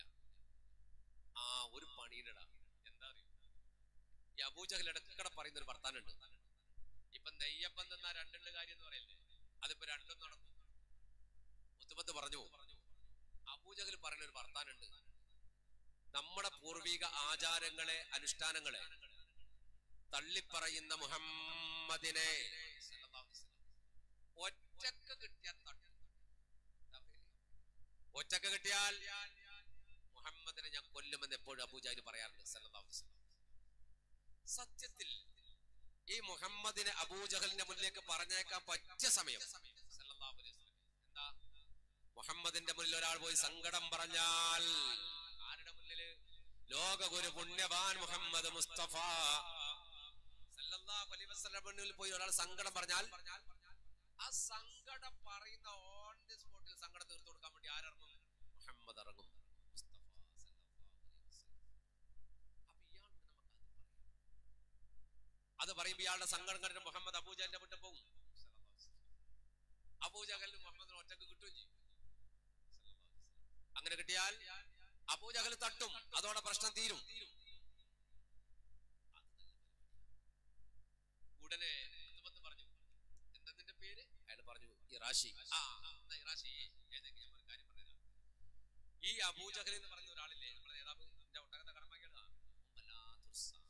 [SPEAKER 4] ആ ഒരു പണിയിലടാ എന്താ അറിയോ ഈ അബൂജഹൽ ഇടക്കടെ പറയുന്ന ഒരു വർത്താനുണ്ട് ഇപ്പൊ നെയ്യപ്പം തന്ന രണ്ടുള്ള കാര്യം എന്ന് പറയല്ലേ അതിപ്പോ രണ്ടും നടക്കും മുത്തുമത്ത് പറഞ്ഞു അബൂജഹൽ പറയുന്ന ഒരു വർത്താനുണ്ട് നമ്മുടെ പൂർവിക ആചാരങ്ങളെ അനുഷ്ഠാനങ്ങളെ തള്ളിപ്പറയുന്ന മുഹമ്മദിനെ സല്ലല്ലാഹു അലൈഹി വസല്ലം, ഒറ്റക്ക് കിട്ടിയ തട്ട് എന്താ പറയല്? ഒറ്റക്ക് കിട്ടിയാൽ മുഹമ്മദിനെ ഞാൻ കൊല്ലുമെന്ന് എപ്പോഴും അബൂജാഹിൽ പറയാറുണ്ട് സല്ലല്ലാഹു അലൈഹി വസല്ലം. സത്യത്തിൽ ഈ മുഹമ്മദിനെ അബൂജഹലിന്റെ മുന്നിലേക്ക് പറഞ്ഞേക്കാൻ പറ്റിയ സമയം സല്ലല്ലാഹു അലൈഹി വസല്ലം. എന്താ മുഹമ്മദിന്റെ മുന്നിൽ ഒരാൾ പോയി സങ്കടം പറഞ്ഞാൽ ആരുടെ മുന്നില് ലോകഗുരു പുണ്യവാൻ മുഹമ്മദ് മുസ്തഫ സല്ലല്ലാഹു അലൈഹി വസല്ലം മുന്നിൽ പോയി ഒരാൾ സങ്കടം പറഞ്ഞാൽ ആ സങ്കടം പറയുന്ന ഓൺ ദി സ്പോട്ടിൽ സങ്കടം തീർത്തു കൊടുക്കാൻ വേണ്ടി ആരിറങ്ങും മുഹമ്മദ് ഇറങ്ങും മുസ്തഫ സല്ലല്ലാഹു അലൈഹി വസല്ലം. അപ്പൊ ഇയാളോട് നമുക്ക് അത് പറയാം അത് പറയുമ്പോ ഇയാളുടെ സങ്കടം കണ്ടിട്ട് മുഹമ്മദ് അബൂജഹലിന്റെ വിട്ട് പോകും അബൂജഹലിന് മുഹമ്മദിന് ഒറ്റക്ക് കിട്ടുകയും ചെയ്യും അങ്ങനെ കിട്ടിയാൽ അബൂജഹൽ തട്ടും അതോടെ പ്രശ്നം തീരും ഉടനെ മുത്തുമത്ത് പറഞ്ഞു എന്താ നിന്റെ പേര് അയാൾ പറഞ്ഞു ഇറാഷി ആ എന്നാ ഇറാഷി ഏതെങ്കിലും ഞാൻ ഒരു കാര്യം പറഞ്ഞുതരാം ഈ അബൂജഹൽ എന്ന് പറയുന്ന ഒരാളില്ലേ നമ്മുടെ നേതാവ് എന്റെ ഒട്ടകത്തെ കടമാക്കിയതാ വല്ലാത്തൊരു സാധനം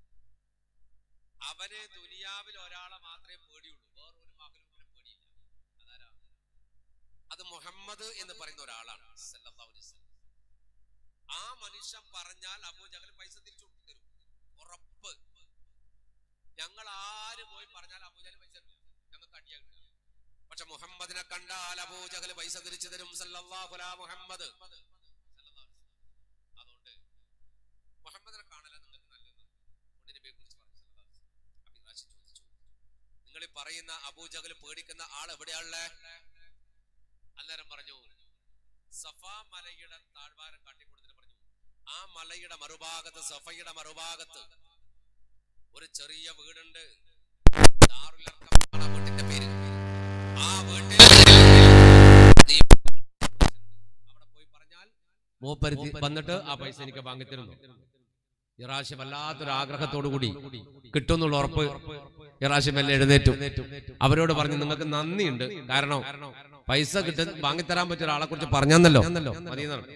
[SPEAKER 4] അവന് ദുനിയാവിൽ ഒരാളെ മാത്രമേ പേടിയുള്ളൂ വേറൊരു മകലൂക്കിനും പേടിയില്ല അതാരാ അത് മുഹമ്മദ് എന്ന് പറയുന്ന ഒരാളാണ് സല്ലല്ലാഹു അലൈഹി വസല്ലം. ആ മനുഷ്യൻ പറഞ്ഞാൽ അബൂജഹൽ പൈസ തിരിച്ചു തരും ഉറപ്പ് ഞങ്ങൾ ആര് പോയി പറഞ്ഞാൽ അബൂജഹൽ പൈസ തരും ഞങ്ങൾക്ക് അടിയാ കിട്ടുക പക്ഷെ മുഹമ്മദിനെ കണ്ടാൽ അബൂജഹൽ പൈസ തിരിച്ചു തരും സല്ലല്ലാഹു അലാ മുഹമ്മദ് സല്ലല്ലാഹു അലൈഹി വസല്ലം. അതുകൊണ്ട് മുഹമ്മദിനെ കാണല നിങ്ങൾക്ക് നല്ലത് നബിയെ കുറിച്ച് പറഞ്ഞു സല്ലല്ലാഹു അലൈഹി വസല്ലം. അപ്പൊ ഇറാശി ചോദിച്ചു നിങ്ങൾ ഈ പറയുന്ന അബൂജഹൽ പേടിക്കുന്ന ആൾ എവിടെയാണല്ലേ അന്നേരം പറഞ്ഞു സഫാ മലയുടെ താഴ്വാരം കാട്ടിക്കൊടുത്തിട്ട് പറഞ്ഞു ആ മലയുടെ മറുഭാഗത്ത് സഫയുടെ മറുഭാഗത്ത് ഒരു ചെറിയ വീടുണ്ട് ദാറുൽ അർഖം ആണ് ആ വീട്ടിന്റെ പേര് ആ വീട്ടിൽ നീ അവിടെ പോയി പറഞ്ഞാൽ മൂപ്പര് തി- വന്നിട്ട് ആ പൈസ എനിക്ക് വാങ്ങിത്തരുന്നു ഇറാശി വല്ലാത്തൊരു ആഗ്രഹത്തോടു കൂടി കിട്ടുമെന്നുള്ള ഉറപ്പ് ഇറാശി മെല്ലെ എഴുന്നേറ്റു അവരോട് പറഞ്ഞു നിങ്ങൾക്ക് നന്ദിയുണ്ട് കാരണം പൈസ കിട്ട വാങ്ങിത്തരാൻ പറ്റിയ ഒരാളെ കുറിച്ച് പറഞ്ഞല്ലോ മതിയെന്നാണ്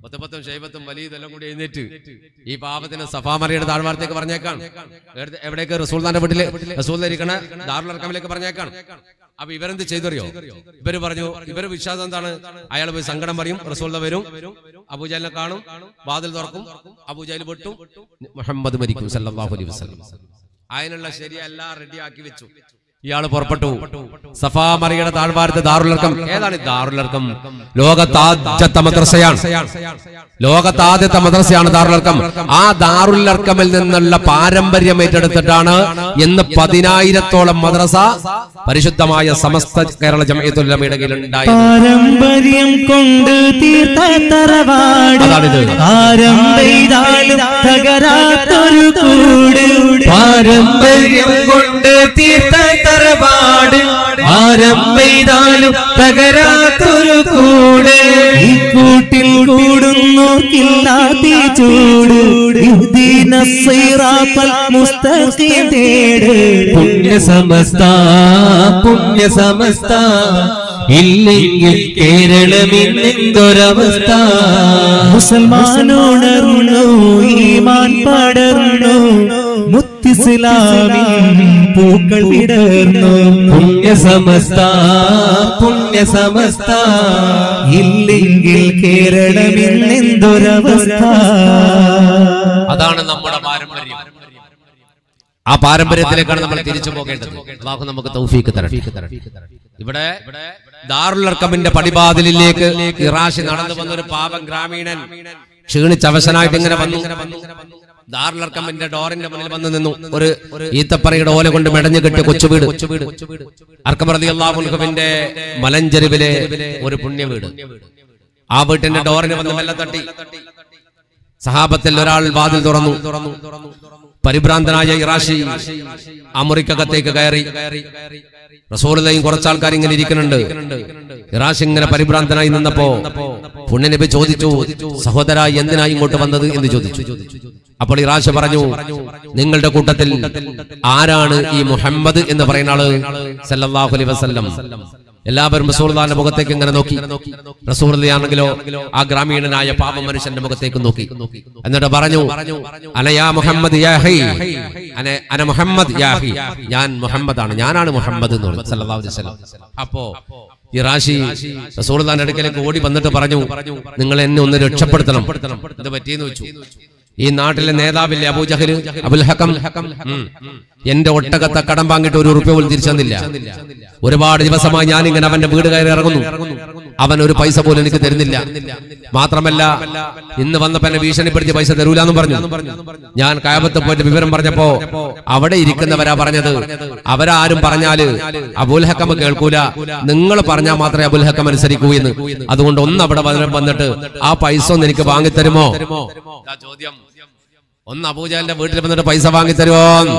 [SPEAKER 4] ഒത്തപ്പത്തും ഷൈബത്തും വലിയ ഇതെല്ലാം കൂടി എഴുന്നേറ്റ് ഈ പാപത്തിന് സഫാമറിയുടെ താഴ്വാരത്തേക്ക് പറഞ്ഞേക്കാണ് എവിടെ- എവിടേക്ക് റസൂൽദാന്റെ വീട്ടില് റസൂൽ ഇരിക്കണ ദാറുലർക്കമിലേക്ക് പറഞ്ഞേക്കാണ് അപ്പൊ ഇവരെന്ത് ചെയ്തറിയോ ഇവര് പറഞ്ഞു ഇവര് വിശ്വാസം എന്താണ് അയാൾ പോയി സങ്കടം പറയും റസൂൽദ വരും അബൂജാലിനെ കാണും വാതിൽ തുറക്കും അബൂജാൽ പൊട്ടും മുഹമ്മദ് മരിക്കും സല്ലല്ലാഹു അലൈഹി വസല്ലം അതിനുള്ള ശരിയെല്ലാം റെഡിയാക്കി വെച്ചു ഇയാള് പുറപ്പെട്ടു സഫാ മറിയുടെ താഴ്വാരത്ത് ദാറുലർക്കം ഏതാണ് ഈ ദാറുലർക്കം ലോകത്താദ്യത്തെ മദ്രസയാണ് ലോകത്താദ്യത്തെ മദ്രസയാണ് ദാറുലർക്കം ആ ദാറുലർക്കമിൽ നിന്നുള്ള പാരമ്പര്യം ഏറ്റെടുത്തിട്ടാണ് ഇന്ന് പതിനായിരത്തോളം മദ്രസ പരിശുദ്ധമായ സമസ്ത കേരള ജമയത്തുല്ലമയുടെ കീഴിൽ ഉണ്ടായത്
[SPEAKER 1] പാരമ്പര്യം കൊണ്ട് തീർത്ത തറവാട്
[SPEAKER 4] അതാണിത്.
[SPEAKER 1] ആരം പെയ്താലും തകരാത്തൊരു കൂട്
[SPEAKER 3] പാരമ്പര്യം കൊണ്ട് തീർത്ത തറവാട് ആരം പെയ്താലും തകരാത്തൊരു കൂട്
[SPEAKER 1] ഈ കൂട്ടിൽ കൂടുന്നോർക്കില്ലാത്ത ചൂട് ഇഹ്ദിന സിറാത്തൽ മുസ്തഖീം തേട്
[SPEAKER 3] പുണ്യ സമസ്ത പുണ്യ സമസ്ത ഇല്ലെങ്കിൽ കേരളമിന്നെന്തൊരവസ്ഥ
[SPEAKER 1] മുസൽമാനോണർന്നു ഈമാൻ പടർന്നു മുത്തിസ്ലാമിൻ പൂക്കൾ വിടർന്നു
[SPEAKER 3] പുണ്യ സമസ്ത പുണ്യ സമസ്ത
[SPEAKER 1] ഇല്ലെങ്കിൽ കേരളമിന്നെന്തൊരവസ്ഥ
[SPEAKER 4] അതാണ് നമ്മുടെ പാരമ്പര്യം ആ പാരമ്പര്യത്തിലേക്കാണ് നമ്മൾ തിരിച്ചു പോകേണ്ടത് അള്ളാഹു നമുക്ക് തൗഫീക്ക് തരട്ടെ ഇവിടെ ദാറുലർക്കമിന്റെ പടിവാതിലിലേക്ക് ഇറാശി നടന്നു വന്ന ഒരു പാപം ഗ്രാമീണൻ ക്ഷീണിച്ചവശനായിട്ട് ഇങ്ങനെ വന്നു ദാറുലർക്കമിന്റെ ഡോറിന്റെ മുന്നിൽ വന്ന് നിന്നു ഒരു ഈത്തപ്പറയുടെ ഓല കൊണ്ട് മെടഞ്ഞു കെട്ടിയ കൊച്ചു വീട് അർക്കമറതി അള്ളാഹുൽഹുവിന്റെ മലഞ്ചെരുവിലെ ഒരു പുണ്യ വീട് ആ വീട്ടിന്റെ ഡോറിന് വന്ന് മെല്ലെ തട്ടി സഹാബത്തിൽ ഒരാൾ വാതിൽ തുറന്നു പരിഭ്രാന്തനായ ഇറാഷി ആ മുറിക്കകത്തേക്ക് കയറി റസൂലയും കുറച്ചാൾക്കാർ ഇങ്ങനെ ഇരിക്കുന്നുണ്ട് ഇറാഷി ഇങ്ങനെ പരിഭ്രാന്തനായി നിന്നപ്പോ പുണ്യനബി ചോദിച്ചു സഹോദര എന്തിനാ ഇങ്ങോട്ട് വന്നത് എന്ന് ചോദിച്ചു അപ്പോൾ ഇറാഷ പറഞ്ഞു നിങ്ങളുടെ കൂട്ടത്തിൽ ആരാണ് ഈ മുഹമ്മദ് എന്ന് പറയുന്ന ആള് സല്ലല്ലാഹു അലൈഹി വസല്ലം എല്ലാവരും റസൂർദാന്റെ മുഖത്തേക്ക് ഇങ്ങനെ നോക്കി റസൂർദയാണെങ്കിലോ ആ ഗ്രാമീണനായ പാപ മനുഷ്യന്റെ മുഖത്തേക്ക് നോക്കി എന്നിട്ട് പറഞ്ഞു അനയാ മുഹമ്മദ് യാ ഹൈ അന അന മുഹമ്മദ് യാ ഹൈ ഞാൻ മുഹമ്മദാണ് ഞാനാണ് മുഹമ്മദ് എന്ന് പറഞ്ഞു സല്ലല്ലാഹു അലൈഹി വസല്ലം അപ്പോ ഈ റാശി റസൂർദാന്റെ അടുക്കലേക്ക് ഓടി വന്നിട്ട് പറഞ്ഞു നിങ്ങൾ എന്നെ ഒന്ന് രക്ഷപ്പെടുത്തണം ഇത് പറ്റിയെന്ന് വെച്ചു ഈ നാട്ടിലെ നേതാവില്ലേ അബൂജഹൽ അബുൽ ഹക്കം ഉം. എന്റെ ഒട്ടകത്തെ കടം വാങ്ങിയിട്ട് ഒരു ഉറുപ്പ്യ പോലും തിരിച്ചു തന്നില്ല ഒരുപാട് ദിവസമായി ഞാൻ ഇങ്ങനെ അവന്റെ വീട് കയറി ഇറങ്ങുന്നു അവൻ ഒരു പൈസ പോലും എനിക്ക് തരുന്നില്ല മാത്രമല്ല ഇന്ന് വന്നപ്പോ എന്നെ ഭീഷണിപ്പെടുത്തി പൈസ തരൂലെന്ന് പറഞ്ഞു ഞാൻ കായബത്ത് പോയിട്ട് വിവരം പറഞ്ഞപ്പോ അവിടെ ഇരിക്കുന്നവരാ പറഞ്ഞത് അവരാരും പറഞ്ഞാല് അബുൽ ഹക്കം കേൾക്കൂല നിങ്ങൾ പറഞ്ഞാൽ മാത്രമേ അബുൽ ഹക്കം അനുസരിക്കൂ എന്ന് അതുകൊണ്ട് ഒന്ന് അവിടെ വന്ന് വന്നിട്ട് ആ പൈസ ഒന്ന് എനിക്ക് വാങ്ങിത്തരുമോ ഇതാ ചോദ്യം ഒന്ന് അബൂജാലിന്റെ വീട്ടിൽ വന്നിട്ട് പൈസ വാങ്ങിത്തരുമോ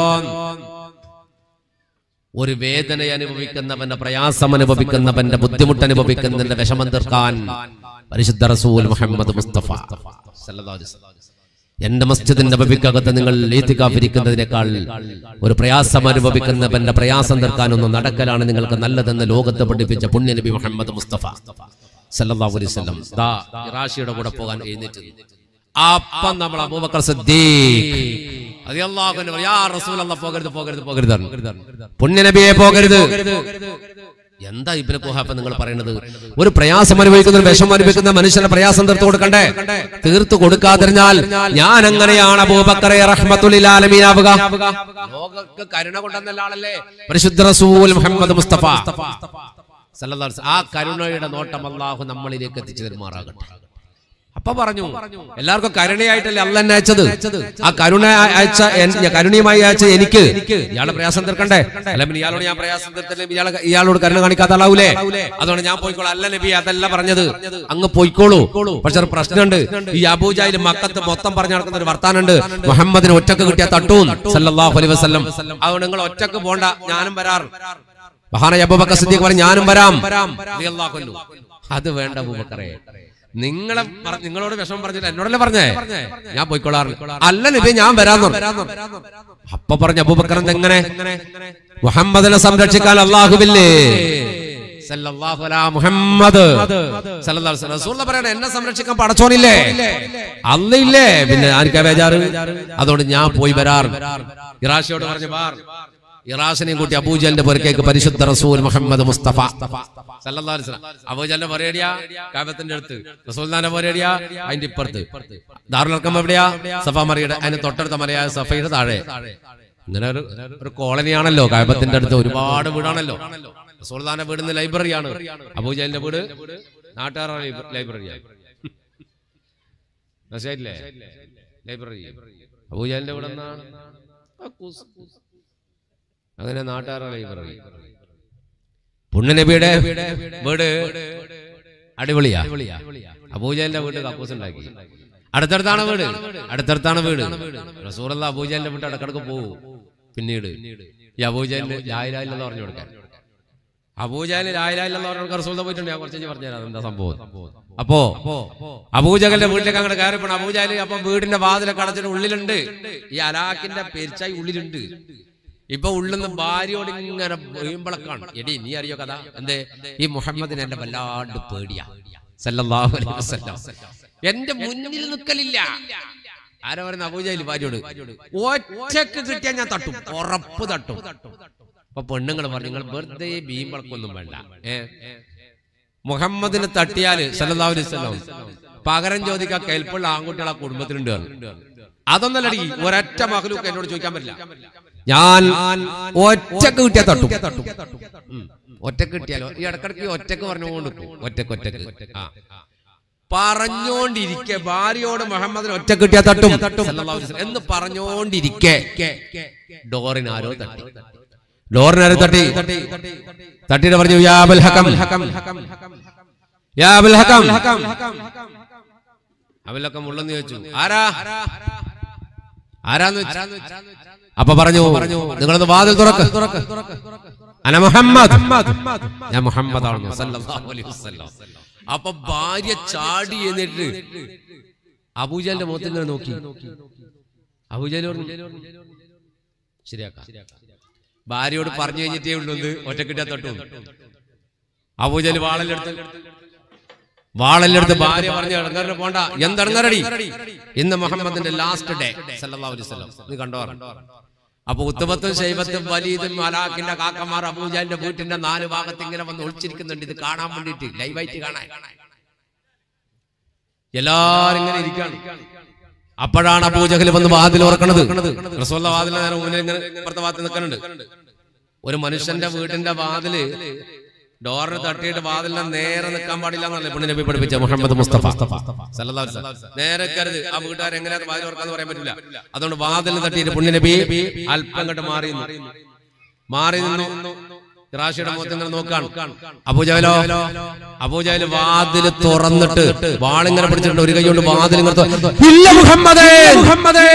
[SPEAKER 4] ഒരു വേദന അനുഭവിക്കുന്നവന്റെ പ്രയാസം അനുഭവിക്കുന്നവന്റെ ബുദ്ധിമുട്ട് അനുഭവിക്കുന്നതിന്റെ വിഷമം തീർക്കാൻ പരിശുദ്ധ റസൂൽ മുഹമ്മദ് മുസ്തഫ സല്ലല്ലാഹു അലൈഹി വസല്ലം. എന്റെ മസ്ജിദിന്റെ ബബിക്കകത്ത് നിങ്ങൾ ഏത്തിക്കാഫിരിക്കുന്നതിനേക്കാൾ ഒരു പ്രയാസം അനുഭവിക്കുന്നവന്റെ പ്രയാസം തീർക്കാനൊന്നും നടക്കലാണ് നിങ്ങൾക്ക് നല്ലതെന്ന് ലോകത്ത് പഠിപ്പിച്ച പുണ്യനബി മുഹമ്മദ് മുസ്തഫ സല്ലല്ലാഹു അലൈഹി വസല്ലം ദാ ഇറാഷിയുടെ കൂടെ പോകാൻ എഴുന്നേറ്റ് നിന്നു. അപ്പം നമ്മൾ അബൂബക്കർ സിദ്ദീഖ് റളിയല്ലാഹു അൻഹു യാ റസൂലല്ലാഹ് പോകരുത് പോകരുത് പോകരുത് പറഞ്ഞു. പുണ്യനബിയെ പോകരുത് എന്താ ഇബ്നു കുഹാഫ നിങ്ങൾ പറയുന്നത് ഒരു പ്രയാസം അനുഭവിക്കുന്ന ഒരു വിഷമം അനുഭവിക്കുന്ന മനുഷ്യന്റെ പ്രയാസം തീർത്തു കൊടുക്കണ്ടേ തീർത്തു കൊടുക്കാതിരുന്നാൽ ഞാൻ എങ്ങനെയാണ് അബൂബക്കറെ റഹ്മത്തുലിൽ ആലമീനാവുക ലോകർക്ക് കരുണ കൊണ്ടെന്നല്ല ആളല്ലേ പരിശുദ്ധ റസൂൽ മുഹമ്മദ് മുസ്തഫ സല്ലല്ലാഹു അലൈഹി വസല്ലം. ആ കരുണയുടെ നോട്ടം അള്ളാഹു നമ്മളിലേക്ക് എത്തിച്ചു തരുമാറാകട്ടെ അപ്പൊ പറഞ്ഞു എല്ലാവർക്കും കരുണയായിട്ടല്ലേ അല്ല എന്നെ അയച്ചത് ആ കരുണ അയച്ച എൻ- കരുണയുമായി അയച്ച എനിക്ക് ഇയാളെ പ്രയാസം തീർക്കണ്ടേ അല്ല പിന്നെ ഇയാളോട് ഞാൻ പ്രയാസം തീർത്തില്ലേ ഇയാളെ ഇയാളോട് കരുണ കാണിക്കാത്ത ആളാവൂലേ അതുകൊണ്ട് ഞാൻ പോയിക്കോളൂ അല്ല നബി അതല്ല പറഞ്ഞത് അങ്ങ് പോയിക്കോളൂ പക്ഷെ ഒരു പ്രശ്നമുണ്ട് ഈ അബൂജായിൽ മക്കത്ത് മൊത്തം പറഞ്ഞു നടക്കുന്ന ഒരു വർത്താനുണ്ട് മുഹമ്മദിന് ഒറ്റക്ക് കിട്ടിയ തട്ടൂൻ സല്ലല്ലാഹു അലൈഹി വസല്ലം അതുകൊണ്ട് നിങ്ങൾ ഒറ്റക്ക് പോണ്ട ഞാനും വരാറ് മഹാനായ അബൂബക്കർ സിദ്ദീഖ് പറഞ്ഞു ഞാനും വരാം റളിയല്ലാഹു അൻഹു. അത് വേണ്ട അബൂബക്കറെ നിങ്ങളെ പറ- നിങ്ങളോട് വിഷമം പറഞ്ഞില്ല എന്നോടല്ലേ പറഞ്ഞേ ഞാൻ പോയിക്കൊള്ളാറ് അല്ല നബി ഞാൻ വരാന്ന് പറഞ്ഞു. അപ്പൊ പറഞ്ഞ അബൂബക്കർ എങ്ങനെ മുഹമ്മദിനെ സംരക്ഷിക്കാൻ അള്ളാഹുവില്ലേ സല്ലല്ലാഹു അലാ മുഹമ്മദ് സല്ലല്ലാഹു അലൈഹി വസല്ലം. റസൂലുള്ള പറയണ എന്നെ സംരക്ഷിക്കാൻ പടച്ചോനില്ലേ അന്നില്ലേ പിന്നെ ആർക്കാ ബേജാറ് അതുകൊണ്ട് ഞാൻ പോയി വരാറ് ഇറാഷിയോട് പറഞ്ഞു ബാർ ഇറാസിനെയും കൂട്ടി അബൂജലിന്റെ പുറക്കേക്ക് പരിശുദ്ധ റസൂൽ മുഹമ്മദ് മുസ്തഫ സല്ലല്ലാഹു അലൈഹി വസല്ലം. അബൂജലിന്റെ പുരയടിയാ കാബത്തിന്റെ അടുത്ത് റസൂൽദാന്റെ പുരയടിയാ അതിന്റെ ഇപ്പുറത്ത് ദാറുലർക്കം എവിടെയാ സഫ മറിയുടെ അതിന് തൊട്ടടുത്ത മലയായ സഫയുടെ താഴെ ഇങ്ങനെ ഒരു ഒരു കോളനിയാണല്ലോ കായബത്തിന്റെ അടുത്ത് ഒരുപാട് വീടാണല്ലോ റസൂൽദാന്റെ വീട് ഇന്ന് ലൈബ്രറിയാണ് അബൂജലിന്റെ വീട് നാട്ടുകാർ ലൈബ്രറിയാണ് മനസ്സിലായില്ലേ ലൈബ്രറി അബൂജലിന്റെ വീട് എന്നാണ് കക്കൂസ്. അങ്ങനെ നാട്ടുകാർ ലൈബ്രറി പുണ്യനബിയുടെ വീട് അടിപൊളിയാ അബൂജലിന്റെ വീട് കക്കൂസ് ഉണ്ടാക്കി അടുത്തടുത്താണ് വീട് അടുത്തടുത്താണ് വീട് റസൂറല്ല അബൂജലിന്റെ വീട്ട് ഇടക്കിടക്ക് പോവും പിന്നീട് ഈ അബൂജലിന് ലായിലായില്ലെന്ന് പറഞ്ഞു കൊടുക്കാൻ അബൂജാലിന് ലായിലായില്ലെന്ന് പറഞ്ഞു കൊടുക്കാൻ റസൂല പോയിട്ടുണ്ട് ഞാൻ കുറച്ച് പറഞ്ഞു തരാം എന്താ സംഭവം അപ്പോ അബൂജകലിന്റെ വീട്ടിലേക്ക് അങ്ങോട്ട് കയറി പോണം അബൂജാല് അപ്പൊ വീടിന്റെ വാതിലൊക്കെ അടച്ചിട്ട് ഉള്ളിലുണ്ട് ഈ അലാക്കിന്റെ പെരിച്ചായി ഉള്ളിലുണ്ട് ഇപ്പൊ ഉള്ളിന്ന് ഭാര്യയോട് ഇങ്ങനെ വീമ്പളക്കാണ് എടി നീ അറിയോ കഥ എന്തേ ഈ മുഹമ്മദിന് എന്നെ വല്ലാണ്ട് പേടിയാ സല്ലല്ലാഹു അലൈഹി വസല്ലം എന്റെ മുന്നിൽ നിൽക്കലില്ല ആരാ പറയുന്ന അബൂജാലി ഭാര്യയോട് ഒറ്റക്ക് കിട്ടിയാൽ ഞാൻ തട്ടും ഉറപ്പ് തട്ടും അപ്പൊ പെണ്ണുങ്ങൾ പറഞ്ഞു നിങ്ങൾ വെറുതെ ബീമ്പളക്കൊന്നും വേണ്ട ഏ മുഹമ്മദിന് തട്ടിയാല് സല്ലല്ലാഹു അലൈഹി വസല്ലം പകരം ചോദിക്കാൻ കെൽപ്പുള്ള ആൺകുട്ടികൾ ആ കുടുംബത്തിലുണ്ട് പറഞ്ഞു. അതൊന്നല്ലടി ഒരൊറ്റ മകലൂക്ക് എന്നോട് ചോദിക്കാൻ പറ്റില്ല ഞാൻ ഒറ്റക്ക് കിട്ടിയാ തട്ടും ഉം. ഒറ്റക്ക് കിട്ടിയാലോ ഈ ഇടക്കിടക്ക് ഒറ്റക്ക് പറഞ്ഞുകൊണ്ട് നിൽക്കും. ഒറ്റക്ക് ഒറ്റക്ക് ആ പറഞ്ഞോണ്ടിരിക്കെ ഭാര്യയോട് മുഹമ്മദിന് ഒറ്റ കിട്ടിയാ തട്ടും സല്ലല്ലാഹു അലൈഹി വസല്ലം എന്ന് പറഞ്ഞോണ്ടിരിക്കെ ഡോറിന് ആരോ തട്ടി ഡോറിന് ആരോ തട്ടി തട്ടിട്ട് പറഞ്ഞു യാ അബുൽ ഹകം യാ അബുൽ ഹകം അബുൽ ഹകം ഉള്ളെന്ന് ചോദിച്ചു ആരാ ആരാന്ന് വെച്ചു അപ്പൊ പറഞ്ഞു പറഞ്ഞു നിങ്ങളൊന്ന് വാതിൽ തുറക്ക് അന മുഹമ്മദ് ഞാൻ മുഹമ്മദ് ആണെന്ന് സല്ലല്ലാഹു അലൈഹി വസല്ലം അപ്പൊ ഭാര്യ ചാടി എന്നിട്ട് അബൂജാലിന്റെ മുഖത്ത് ഇങ്ങനെ നോക്കി അബൂജാൽ പറഞ്ഞു ശരിയാക്കാം ഭാര്യയോട് പറഞ്ഞു കഴിഞ്ഞിട്ടേ ഉള്ളൂ ഒറ്റക്കിട്ടാ തൊട്ടു അബൂജാൽ വാളല്ലെടുത്ത് വാളല്ലെടുത്ത് ഭാര്യ പറഞ്ഞു ഇടങ്ങാറിന് പോണ്ട എന്തിടങ്ങറടി ഇന്ന് മുഹമ്മദിന്റെ ലാസ്റ്റ് ഡേ സല്ലല്ലാഹു അലൈഹി വസല്ലം നീ കണ്ടോ അപ്പൊ ഉത്തമത്തും ശൈവത്തും വലീദും മലാഖിന്റെ കാക്കമാർ അബൂജാലിന്റെ വീട്ടിന്റെ നാല് ഭാഗത്ത് ഇങ്ങനെ വന്ന് ഒളിച്ചിരിക്കുന്നുണ്ട് ഇത് കാണാൻ വേണ്ടിട്ട് ലൈവായിട്ട് കാണാൻ എല്ലാരും ഇങ്ങനെ ഇരിക്കാണ് അപ്പോഴാണ് അബൂജഹൽ വന്ന് വാതിൽ ഉറക്കണത് റസൂലുള്ള വാതിൽ നേരെ മുന്നിൽ ഇങ്ങനെ ഇപ്പുറത്തെ വാതിൽ നിൽക്കുന്നുണ്ട് ഒരു മനുഷ്യന്റെ വീടിന്റെ വാതില് ഡോറിന് തട്ടിയിട്ട് വാതിലിനെ നേരെ നിൽക്കാൻ പാടില്ല എന്നല്ലേ പെണ്ണ് നബി പഠിപ്പിച്ച മുഹമ്മദ് മുസ്തഫ സല്ലല്ലാഹു അലൈഹി വസല്ലം. നേരെ കരുത് ആ വീട്ടുകാർ എങ്ങനെയാ വാതിൽ തുറക്കാന്ന് പറയാൻ പറ്റില്ല അതുകൊണ്ട് വാതിലിന് തട്ടിയിട്ട് പുണ്യ നബി അല്പം അങ്ങോട്ട് മാറി നിന്നു. മാറി നിന്നു റാഷിയുടെ മുഖത്ത് ഇങ്ങനെ നോക്കാണ് അബൂജാലോ അബൂജാല് വാതില് തുറന്നിട്ട് വാളിങ്ങനെ പിടിച്ചിട്ടുണ്ട് ഒരു കൈ കൊണ്ട് വാതിൽ ഇങ്ങനെ തുറ- ഇല്ല മുഹമ്മദേ മുഹമ്മദേ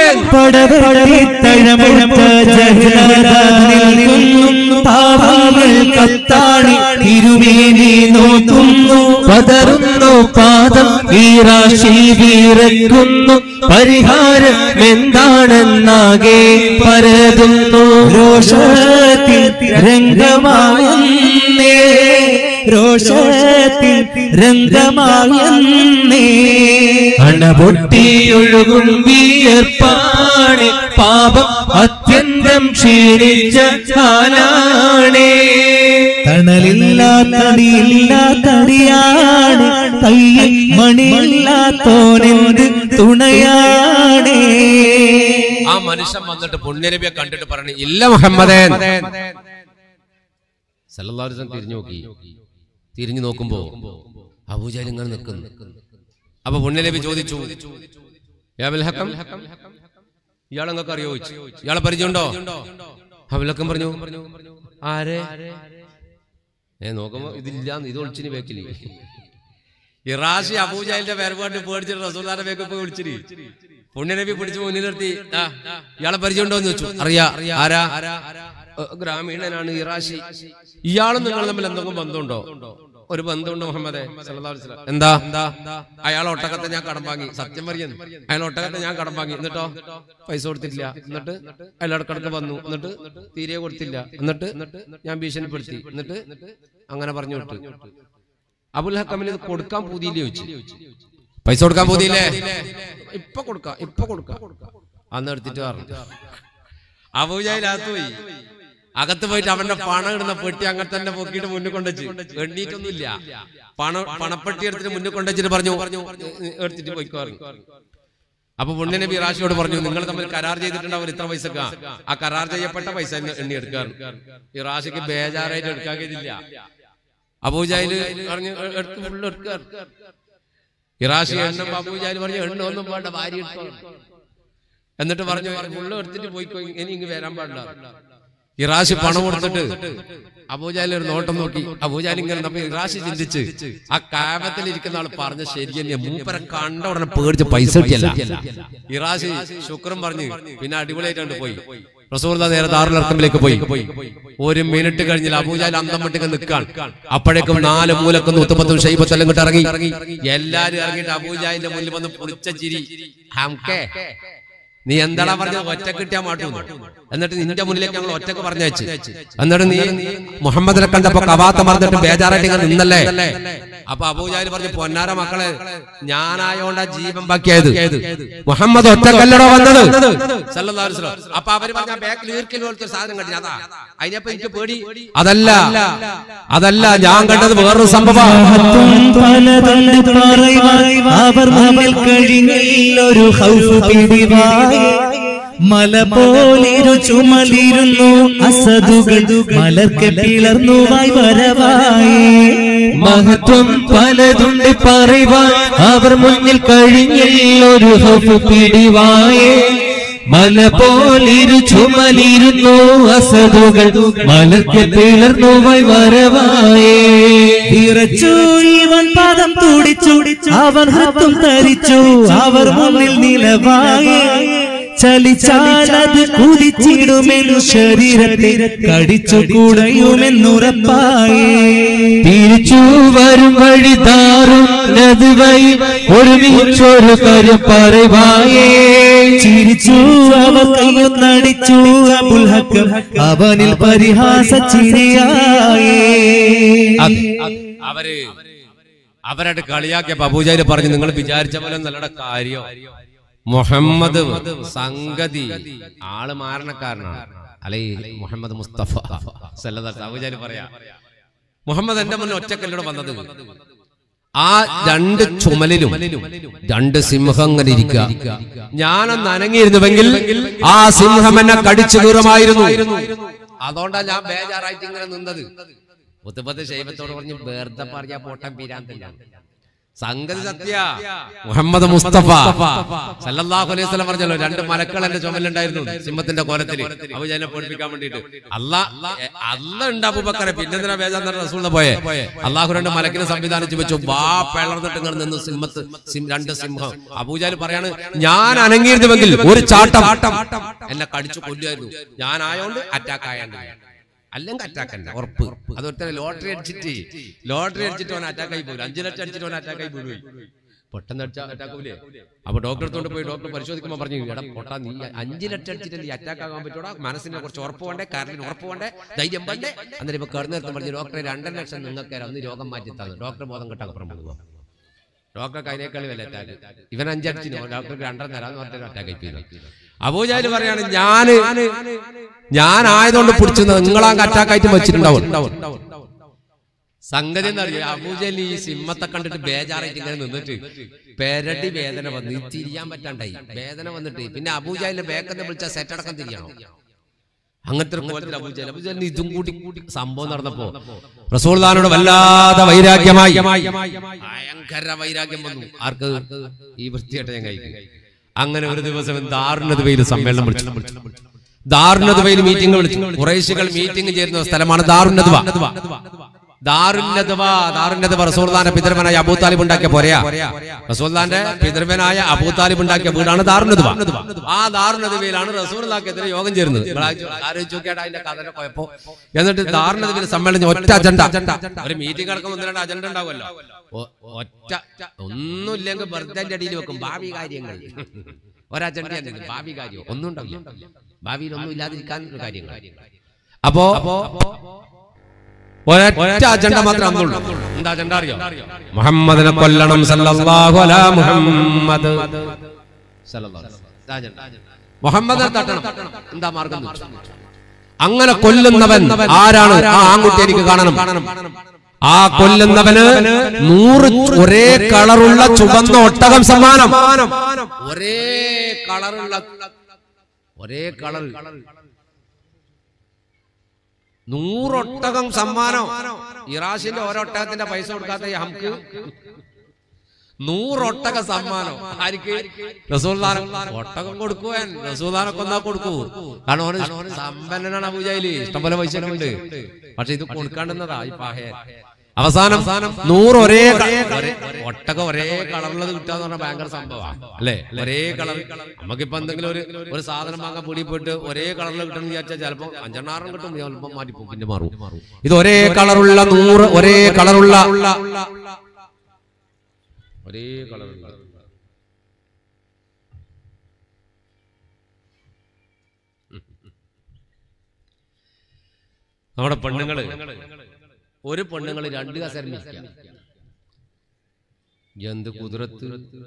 [SPEAKER 1] കത്താണി തിരുമേനി നോക്കുന്നു
[SPEAKER 3] പതറുന്നു പാദം ഈറാശി വീറക്കുന്നു പരിഹാരം എന്താണെന്നാകെ പരതുന്നു
[SPEAKER 1] രോഷത്തിൽ രംഗമായെന്നേ രോഷത്തിൽ രംഗമായെന്നേ
[SPEAKER 3] അണപൊട്ടിയൊഴുകും വിയർപ്പാണ് പാപം അത്യന്തം ക്ഷീണിച്ച കാലാണേ
[SPEAKER 1] തണലില്ലാത്തടിയില്ലാത്തടിയാണ് കയ്യിൽ മണിയില്ലാത്തോനെന്ത് തുണയാണേ
[SPEAKER 4] ആ മനുഷ്യൻ വന്നിട്ട് പുണ്യനബിയെ കണ്ടിട്ട് പറഞ്ഞു ഇല്ല മുഹമ്മദേ സല്ലല്ലാഹു അലൈഹി വസല്ലം തിരിഞ്ഞു നോക്കി തിരിഞ്ഞു നോക്കുമ്പോ അബൂജാൽ ഇങ്ങനെ നിൽക്കുന്നു അപ്പൊ പുണ്യനബി ചോദിച്ചു "യാ അബുൽ ഹക്കം ഇയാളെ നിങ്ങൾക്ക് അറിയോ ചോദിച്ചു ഇയാളെ പരിചയമുണ്ടോ അബുലക്കം പറഞ്ഞു ആരെ ഏ നോക്കുമ്പോ ഇതില്ല ഇത് ഒളിച്ചിന് വേക്കില്ലേ ഇറാഷി അബൂജാലിന്റെ വേർപാട്ട് പേടിച്ചിട്ട് റസൂൽദാന്റെ വേക്ക് പോയി വിളിച്ചിരി പുണ്യനബി പിടിച്ച് മുന്നിൽ നിർത്തി "ആ, ഇയാളെ പരിചയമുണ്ടോ എന്ന് ചോദിച്ചു അറിയാ ആരാ "ഏ, ഗ്രാമീണനാണ് ഇറാഷി ഇയാളും നിങ്ങൾ തമ്മിൽ എന്തെങ്കിലും ബന്ധമുണ്ടോ ഒരു ബന്ധമുണ്ട് മുഹമ്മദേ സല്ലല്ലാഹു അലൈഹി വസല്ലം. എന്താ എന്താ അയാൾ ഒട്ടകത്തെ ഞാൻ കടം വാങ്ങി സത്യം പറയുന്നു അയാൾ ഒട്ടകത്തെ ഞാൻ കടം വാങ്ങി എന്നിട്ടോ പൈസ കൊടുത്തില്ല എന്നിട്ട് അയാൾ ഇടക്കിടക്ക് വന്നു എന്നിട്ട് തീരെ കൊടുത്തില്ല എന്നിട്ട് ഞാൻ ഭീഷണിപ്പെടുത്തി എന്നിട്ട് അങ്ങനെ പറഞ്ഞു വിട്ടു അബുൽ ഹക്കമിന് ഇത് കൊടുക്കാൻ പൂതിയില്ലേ ചോദിച്ചു പൈസ കൊടുക്കാൻ പൂതിയില്ലേ ഇപ്പൊ കൊടുക്കാം ഇപ്പൊ കൊടുക്കാം അന്ന് എടുത്തിട്ട് പറഞ്ഞു അബൂജാഹിലകത്ത് പോയി അകത്ത് പോയിട്ട് അവന്റെ പണം ഇടുന്ന പെട്ടി അങ്ങനെ തന്നെ പൊക്കിയിട്ട് മുന്നിൽ കൊണ്ടുവച്ച് എണ്ണീറ്റൊന്നുമില്ല പണം പണപ്പെട്ടി എടുത്തിട്ട് മുന്നിൽ കൊണ്ടുവച്ചിട്ട് പറഞ്ഞു എടുത്തിട്ട് പോയിക്കോ പറഞ്ഞു അപ്പൊ പുണ്യ നബി റാഷിയോട് പറഞ്ഞു നിങ്ങൾ തമ്മിൽ കരാർ ചെയ്തിട്ടുണ്ടാവും ഇത്ര പൈസക്ക ആ കരാർ ചെയ്യപ്പെട്ട പൈസ എണ്ണ- എണ്ണി എടുക്കാറ് ഈ റാഷിക്ക് ബേജാറായിട്ട് എടുക്കാൻ കഴിയില്ല അബൂജാഹില് പറഞ്ഞു "എ- എടുക്ക് ഫുള്ള് എടുക്കാറ് ഇറാഷി എണ്ണ അബൂജാഹിൽ പറഞ്ഞു എണ്ണ ഒന്നും വേണ്ട ഭാര്യ എടുത്തോ എന്നിട്ട് പറഞ്ഞു ഫുള്ള് എടുത്തിട്ട് പോയിക്കോ ഇനി ഇങ്ങ് വരാൻ പാടില്ല ഇറാശി പണം കൊടുത്തിട്ട് അബൂജാലി ഒരു നോട്ടം നോക്കി അബൂജാലി ഇങ്ങനെ നിന്നപ്പോ ഇറാശി ചിന്തിച്ച് ആ കാവത്തിൽ ഇരിക്കുന്ന ആൾ പറഞ്ഞ ശരി തന്നെ മൂപ്പരെ കണ്ട ഉടനെ പേടിച്ച് പൈസ കിട്ടിയല്ല ഇറാശി ശുക്രം പറഞ്ഞു പിന്നെ അടിപൊളിയായിട്ടുണ്ട് പോയി റസൂർദ നേരെ ദാറുലർക്കമിലേക്ക് പോയി ഒരു മിനിറ്റ് കഴിഞ്ഞില്ല അബൂജാൽ അന്തം വിട്ടിക്ക് നിൽക്കാൻ അപ്പോഴേക്കും നാല് മൂലക്ക് നൂത്തപ്പത്തും ഷൈബത്തെല്ലാം ഇങ്ങോട്ട് ഇറങ്ങി എല്ലാരും ഇറങ്ങിയിട്ട് അബൂജാലിന്റെ മുന്നിൽ വന്ന് പൊളിച്ച ചിരി ഹംകേ നീ എന്താടാ പറഞ്ഞത് ഒറ്റ കിട്ടിയാ മാട്ടു എന്നിട്ട് നിന്റെ മുന്നിലേക്ക് ഞങ്ങൾ ഒറ്റക്ക് പറഞ്ഞയച്ച് എന്നിട്ട് നീ മുഹമ്മദിനെ കണ്ടപ്പോ കവാത്ത മറന്നിട്ട് ബേജാറായിട്ട് ഇങ്ങനെ നിന്നല്ലേ അപ്പൊ അബൂജാല് പറഞ്ഞു പൊന്നാര മക്കളെ ഞാനായോണ്ടാ ജീവൻ ബാക്കിയായത് മുഹമ്മദ് ഒറ്റക്കല്ലടോ വന്നത് സല്ലല്ലാഹു അലൈഹി വസല്ലം. അപ്പൊ അവര് പറഞ്ഞ ബാക്കിൽ ഈർക്കൽ പോലത്തെ ഒരു സാധനം കണ്ടി അതാ അതിനപ്പോ എനിക്ക് പേടി അതല്ല അതല്ല ഞാൻ കണ്ടത് വേറൊരു സംഭവം
[SPEAKER 1] മഹത്വം പലതുണ്ട് പറയുവാൻ അവർ മുന്നിൽ കഴിഞ്ഞില്ലൊരു ഹൗഫ് പിടിവായി മല പോലിരു ചുമലിരുന്നു അസതുകൾ മലർക്കെ പിളർന്നുവായി വരവായി
[SPEAKER 3] മഹത്വം പലതുണ്ട് പറയുവാൻ അവർ മുന്നിൽ കഴിഞ്ഞൊരു ഹഫ് പിടിവായേ മല പോലിരു ചുമലിരുന്നു അസതുകൾ മലർക്ക് പിളർന്നു വരവായേ
[SPEAKER 1] വിറച്ചു ഇവൻ പാദം തുടിച്ചു അവൻ ഹൃത്തും തരിച്ചു അവർ മുന്നിൽ നിലവായി ചലിച്ചാലത് കുതിച്ചിടുമെന്നു ശരീരത്തെ കടിച്ചു കുടയുമെന്നുറപ്പായി
[SPEAKER 3] തിരിച്ചു വരും വഴി താറുന്നത് വഴി ഒരുമിച്ചൊരു കാര്യം പറയുവായേ
[SPEAKER 1] ചിരിച്ചു അവർ കയ്യും നടിച്ചു അബുൽ ഹക്കം അവനിൽ പരിഹാസ ചിരിയായി
[SPEAKER 4] അവര് അവരുടെ കളിയാക്കിയപ്പോ അബൂജാല് പറഞ്ഞു നിങ്ങൾ വിചാരിച്ച പോലെ നല്ല കാര്യം മുഹമ്മദ് സംഗതി ആള് മാരണക്കാരനാണ് അല്ലെ മുഹമ്മദ് മുസ്തഫ സല്ലല്ലാഹു അബൂജാല് പറയാ മുഹമ്മദ് എന്റെ മുന്നിൽ ഒറ്റക്കല്ലോടെ വന്നത് ആ രണ്ട് ചുമലിലും രണ്ട് സിംഹങ്ങൾ ഇരിക്കുക ഞാനൊന്ന് അനങ്ങിയിരുന്നുവെങ്കിൽ ആ സിംഹം എന്നെ കടിച്ചു കീറുമായിരുന്നു അതുകൊണ്ടാ ഞാൻ ബേജാറായിട്ട് ഇങ്ങനെ നിന്നത് മുത്തപ്പത്ത് ശൈവത്തോട് പറഞ്ഞു വെറുതെ പറഞ്ഞ പോട്ടം പീരാന്തില്ല സംഗതി സത്യ മുഹമ്മദ് മുസ്തഫ സല്ലല്ലാഹു അലൈഹി വസല്ലം പറഞ്ഞല്ലോ രണ്ട് മലക്കൾ എന്റെ ചുമലുണ്ടായിരുന്നു സിംഹത്തിന്റെ കോലത്തിൽ അപ്പൊ ഞാൻ പഠിപ്പിക്കാൻ വേണ്ടിട്ട് അല്ല അല്ല ഉണ്ട് അബൂബക്കറെ പിന്നെന്തിനാ ബേജാൻ റസൂളിനെ പോയെ അള്ളാഹു രണ്ട് മലക്കിനെ സംവിധാനിച്ചു വെച്ചു വാ പിളർന്നിട്ട് ഇങ്ങനെ നിന്ന് സിംഹത്ത് സിം- രണ്ട് സിംഹം അബൂജാൽ പറയാണ് ഞാൻ അനങ്ങിയിരുന്നുവെങ്കിൽ ഒരു ചാട്ടം എന്നെ കടിച്ചു കൊല്ലുമായിരുന്നു ഞാൻ ആയോണ്ട് അറ്റാക്ക് ആയാണ്ട് അല്ലെങ്കിൽ അറ്റാക്ക് അല്ല ഉറപ്പ് അതൊരുത്തനെ ലോട്ടറി അടിച്ചിട്ട് ലോട്ടറി അടിച്ചിട്ട് അവൻ അറ്റാക്ക് ആയി പോലും അഞ്ചു ലക്ഷം അടിച്ചിട്ട് അവൻ അറ്റാക്ക് ആയി പോയി പെട്ടെന്ന് അടിച്ചാൽ അറ്റാക്ക് പോലേ അപ്പൊ ഡോക്ടറെ അടുത്തോണ്ട് പോയി ഡോക്ടർ പരിശോധിക്കുമ്പോൾ പറഞ്ഞു എടാ പൊട്ടാ നീ അഞ്ചു ലക്ഷം അടിച്ചിട്ട് നീ അറ്റാക്ക് ആകാൻ പറ്റൂടാ മനസ്സിനെ കുറച്ച് ഉറപ്പ് വേണ്ടേ കാറിന് ഉറപ്പ് വേണ്ടേ ധൈര്യം വേണ്ടേ അന്നേരം ഇപ്പൊ കടന്നു നിർത്തം പറഞ്ഞു ഡോക്ടറെ രണ്ടര ലക്ഷം നിങ്ങൾക്ക് തരാം ഒന്ന് രോഗം മാറ്റി തന്നു ഡോക്ടർ ബോധം കെട്ടപ്പുറം പോകുക ഡോക്ടർക്ക് അതിനേക്കാൾ വല്ല അറ്റാക്ക് ഇവൻ അഞ്ചടിച്ചിന് ഡോക്ടർക്ക് രണ്ടര തരാന്ന് പറഞ്ഞിട്ട് അറ്റാക്ക് ആയി അബൂജാല് പറയാണ് ഞാന് ഞാൻ ആയതുകൊണ്ട് പിടിച്ചത് നിങ്ങളാ അറ്റാക്കായിട്ട് വെച്ചിട്ടുണ്ടാവും സംഗതി എന്താ അറിയോ അബൂജലി ഈ സിംഹത്തെ കണ്ടിട്ട് ബേജാറായിട്ട് ഇങ്ങനെ നിന്നിട്ട് പെരടി വേദന വന്ന് ഈ തിരിയാൻ പറ്റാണ്ടായി വേദന വന്നിട്ട് പിന്നെ അബൂജാലിന്റെ ബേക്കെന്ന് വിളിച്ച സെറ്റടക്കം തിരിയണോ അങ്ങനത്തെ ഒരു കോലത്തിൽ അബൂജാൽ അബൂജാലിന് ഇതും കൂടി കൂടി സംഭവം നടന്നപ്പോ റസൂൽദാനോട് വല്ലാതെ വൈരാഗ്യമായി ഭയങ്കര വൈരാഗ്യം വന്നു ആർക്ക് ഈ വൃത്തിയായിട്ട് ഞാൻ കഴിക്കും അങ്ങനെ ഒരു ദിവസം ദാരുണതവയിൽ സമ്മേളനം വിളിച്ചു ദാരുണതവയിൽ മീറ്റിംഗ് വിളിച്ചു കുറേശികൾ മീറ്റിംഗ് ചേരുന്ന സ്ഥലമാണ് ദാരുണതവ ദാറുന്നതവ ദാറുന്നതവ റസൂൽദാന്റെ പിതൃവനായ അബൂ താലിബ് ഉണ്ടാക്കിയ പോരയാ റസൂൽദാന്റെ പിതൃവനായ അബൂ താലിബ് ഉണ്ടാക്കിയ വീടാണ് ദാറുന്നതവ ആ ദാറുന്നതവയിലാണ് റസൂൽദാക്കെതിരെ യോഗം ചേരുന്നത് നിങ്ങൾ ആലോചിച്ച് നോക്കിയാൽ അതിന്റെ കഥയുടെ കുഴപ്പം എന്നിട്ട് ദാറുന്നതവയിൽ സമ്മേളനം ഒറ്റ അജണ്ട ഒരു മീറ്റിംഗ് നടക്കുമ്പോൾ ഒന്ന് രണ്ട് അജണ്ട ഉണ്ടാവുമല്ലോ ഒ- ഒറ്റ ഒന്നുമില്ലെങ്കിൽ വെറുതെ അടിയിൽ വെക്കും ഭാവി കാര്യങ്ങൾ ഒരജണ്ട ഭാവി കാര്യം ഒന്നും ഉണ്ടാവില്ല ഭാവിയിൽ ഒന്നും ഇല്ലാതിരിക്കാൻ ഒരു കാര്യങ്ങൾ അപ്പോ ഒരൊറ്റ അജണ്ട മാത്രമേ അന്നുള്ളൂ എന്താ അജണ്ട അറിയോ മുഹമ്മദിനെ കൊല്ലണം സല്ലല്ലാഹു അലാ മുഹമ്മദ് സല്ലല്ലാഹു അലൈഹി വസല്ലം. ഇതാ അജണ്ട. മുഹമ്മദിനെ തട്ടണം എന്താ മാർഗം എന്ന് വെച്ചാൽ. അങ്ങനെ കൊല്ലുന്നവൻ ആരാണ് ആ ആൺകുട്ടി എനിക്ക് കാണണം ആ കൊല്ലുന്നവന് നൂറ് ഒരേ കളറുള്ള ചുവന്ന ഒട്ടകം സമ്മാനം ഒരേ കളറുള്ള ഒരേ കളർ നൂറൊട്ടകം സമ്മാനം ഇറാഷിന്റെ ഓരോട്ടകത്തിന്റെ പൈസ കൊടുക്കാത്ത ഈ ഹംക്ക് നൂറൊട്ടക സമ്മാനം ആർക്ക് റസൂൽദാനം ഒട്ടകം കൊടുക്കുവാൻ റസൂൽദാനൊക്കെ ഒന്നാ കൊടുക്കൂ കാരണം ഓന് സമ്പന്നനാണ് പൂജയില് ഇഷ്ടംപോലെ പൈസ ഒക്കെ ഉണ്ട് പക്ഷെ ഇത് കൊടുക്കാണ്ടെന്നതാ ഈ പാഹേ അവസാനം നൂറ് ഒരേ ക- ഒരേ- ഒട്ടകം ഒരേ കളറുള്ളത് കിട്ടുക എന്ന് പറഞ്ഞാൽ ഭയങ്കര സംഭവമാണ് അല്ലേ ഒരേ കളർ നമുക്കിപ്പോ എന്തെങ്കിലും ഒരു ഒരു സാധനം വാങ്ങാൻ പൊടി പോയിട്ട് ഒരേ കളറിൽ കിട്ടണം എന്ന് വിചാരിച്ചാൽ ചിലപ്പോൾ അഞ്ചെണ്ണാറും കിട്ടും ചിലപ്പോൾ മാറ്റിപ്പോ പിന്നെ മാറും ഇത് ഒരേ കളറുള്ള നൂറ് ഒരേ കളറുള്ള ഒരേ കളറുള്ള നമ്മുടെ പെണ്ണുങ്ങള് ഒരു പെണ്ണുങ്ങള് രണ്ട് കസേര എന്ത് കുതിരത്ത്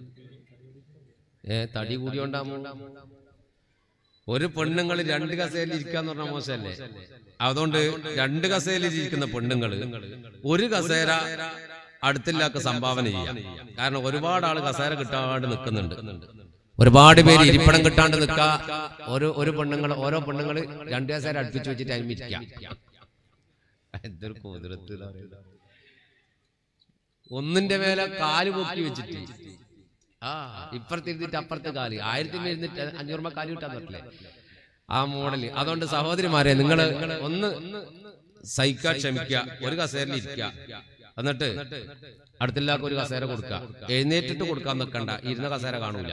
[SPEAKER 4] ഏ തടി കൂടിയോണ്ടാമോ ഒരു പെണ്ണുങ്ങൾ രണ്ട് കസേരയിൽ ഇരിക്കാന്ന് പറഞ്ഞ മോശമല്ലേ അതുകൊണ്ട് രണ്ട് കസേരയിൽ ഇരിക്കുന്ന പെണ്ണുങ്ങള് ഒരു കസേര അടുത്തില്ലാത്ത സംഭാവന ചെയ്യാം കാരണം ഒരുപാട് ആള് കസേര കിട്ടാണ്ട് നിൽക്കുന്നുണ്ട് ഒരുപാട് പേര് ഇരിപ്പിടം കിട്ടാണ്ട് നിൽക്ക ഒരു ഒരു പെണ്ണുങ്ങൾ ഓരോ പെണ്ണുങ്ങൾ രണ്ട് കസേര അടുപ്പിച്ച് വെച്ചിട്ട് അതിമിരിക്കാം എന്തൊരു കുതിരത്ത് ഇതാ പറയുന്നത്. ഒന്നിന്റെ മേലെ കാല് പൊക്കി വെച്ചിട്ട് ആ ഇപ്പുറത്തിരുന്നിട്ട് അപ്പുറത്തെ കാല് ആയിരത്തി ഇരുന്നിട്ട് അഞ്ഞൂറ് രൂപ കാല് കിട്ടാൻ പറ്റില്ലേ ആ മോഡല് അതുകൊണ്ട് സഹോദരിമാരെ നിങ്ങൾ ഒന്ന് സഹിക്കാൻ ക്ഷമിക്കുക ഒരു കസേരയിൽ ഇരിക്കുക എന്നിട്ട് അടുത്തില്ലാത്ത ഒരു കസേര കൊടുക്കുക എഴുന്നേറ്റിട്ട് കൊടുക്കാൻ നിൽക്കണ്ട ഇരുന്ന കസേര കാണൂല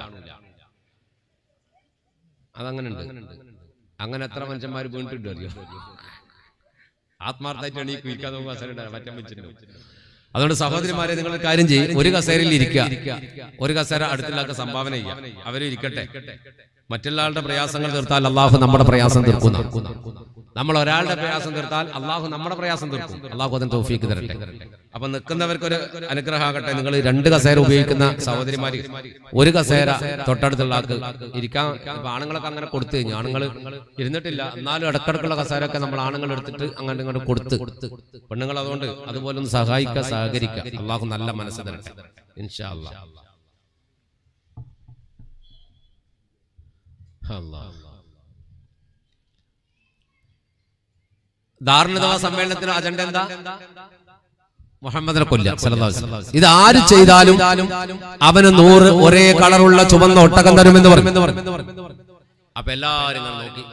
[SPEAKER 4] അതങ്ങനെ ഉണ്ട് അങ്ങനെ എത്ര മനുഷ്യന്മാർ വീണിട്ടുണ്ട് അറിയോ ആത്മാർത്ഥമായിട്ട് എണീക്ക് ഇരിക്കാൻ നമുക്ക് കസേര ഉണ്ടാവില്ല മറ്റേ വെച്ചിട്ടുണ്ട് അതുകൊണ്ട് സഹോദരിമാരെ നിങ്ങൾ ഒരു കാര്യം ചെയ്യും ഒരു കസേരയിൽ ഇരിക്കുക ഒരു കസേര അടുത്തില്ലാത്ത സംഭാവന ചെയ്യാം അവരും ഇരിക്കട്ടെ മറ്റുള്ള ആളുടെ പ്രയാസങ്ങൾ തീർത്താൽ അള്ളാഹു നമ്മുടെ പ്രയാസം തീർക്കുന്ന നമ്മൾ ഒരാളുടെ പ്രയാസം തീർത്താൽ അള്ളാഹു നമ്മുടെ പ്രയാസം തീർക്കും അള്ളാഹു അതിന് തോഫീക്ക് തരട്ടെ അപ്പൊ നിൽക്കുന്നവർക്ക് ഒരു അനുഗ്രഹമാകട്ടെ നിങ്ങൾ രണ്ട് കസേര ഉപയോഗിക്കുന്ന സഹോദരിമാര് ഒരു കസേര തൊട്ടടുത്തുള്ള ആൾക്ക് ഇരിക്കാൻ ഇപ്പൊ ആണുങ്ങളൊക്കെ അങ്ങനെ കൊടുത്തു കഴിഞ്ഞു ആണുങ്ങൾ ഇരുന്നിട്ടില്ല എന്നാലും ഇടക്കിടക്കുള്ള കസേരയൊക്കെ നമ്മൾ ആണുങ്ങൾ എടുത്തിട്ട് അങ്ങോട്ട് ഇങ്ങോട്ട് കൊടുത്ത് പെണ്ണുങ്ങൾ അതുകൊണ്ട് അതുപോലെ ഒന്ന് സഹായിക്കുക സഹകരിക്കുക അള്ളാഹു നല്ല മനസ്സ് തരട്ടെ ഇൻഷാ അല്ലാ അല്ലാ ധാരണതവ സമ്മേളനത്തിന് അജണ്ട എന്താ മുഹമ്മദിനെ കൊല്ല ഇത് ആര് ചെയ്താലും അവന് നൂറ് ഒരേ കളറുള്ള ചുവന്ന ഒട്ടകം തരുമെന്ന് പറഞ്ഞു അപ്പൊ എല്ലാരും ഇങ്ങനെ നോക്കി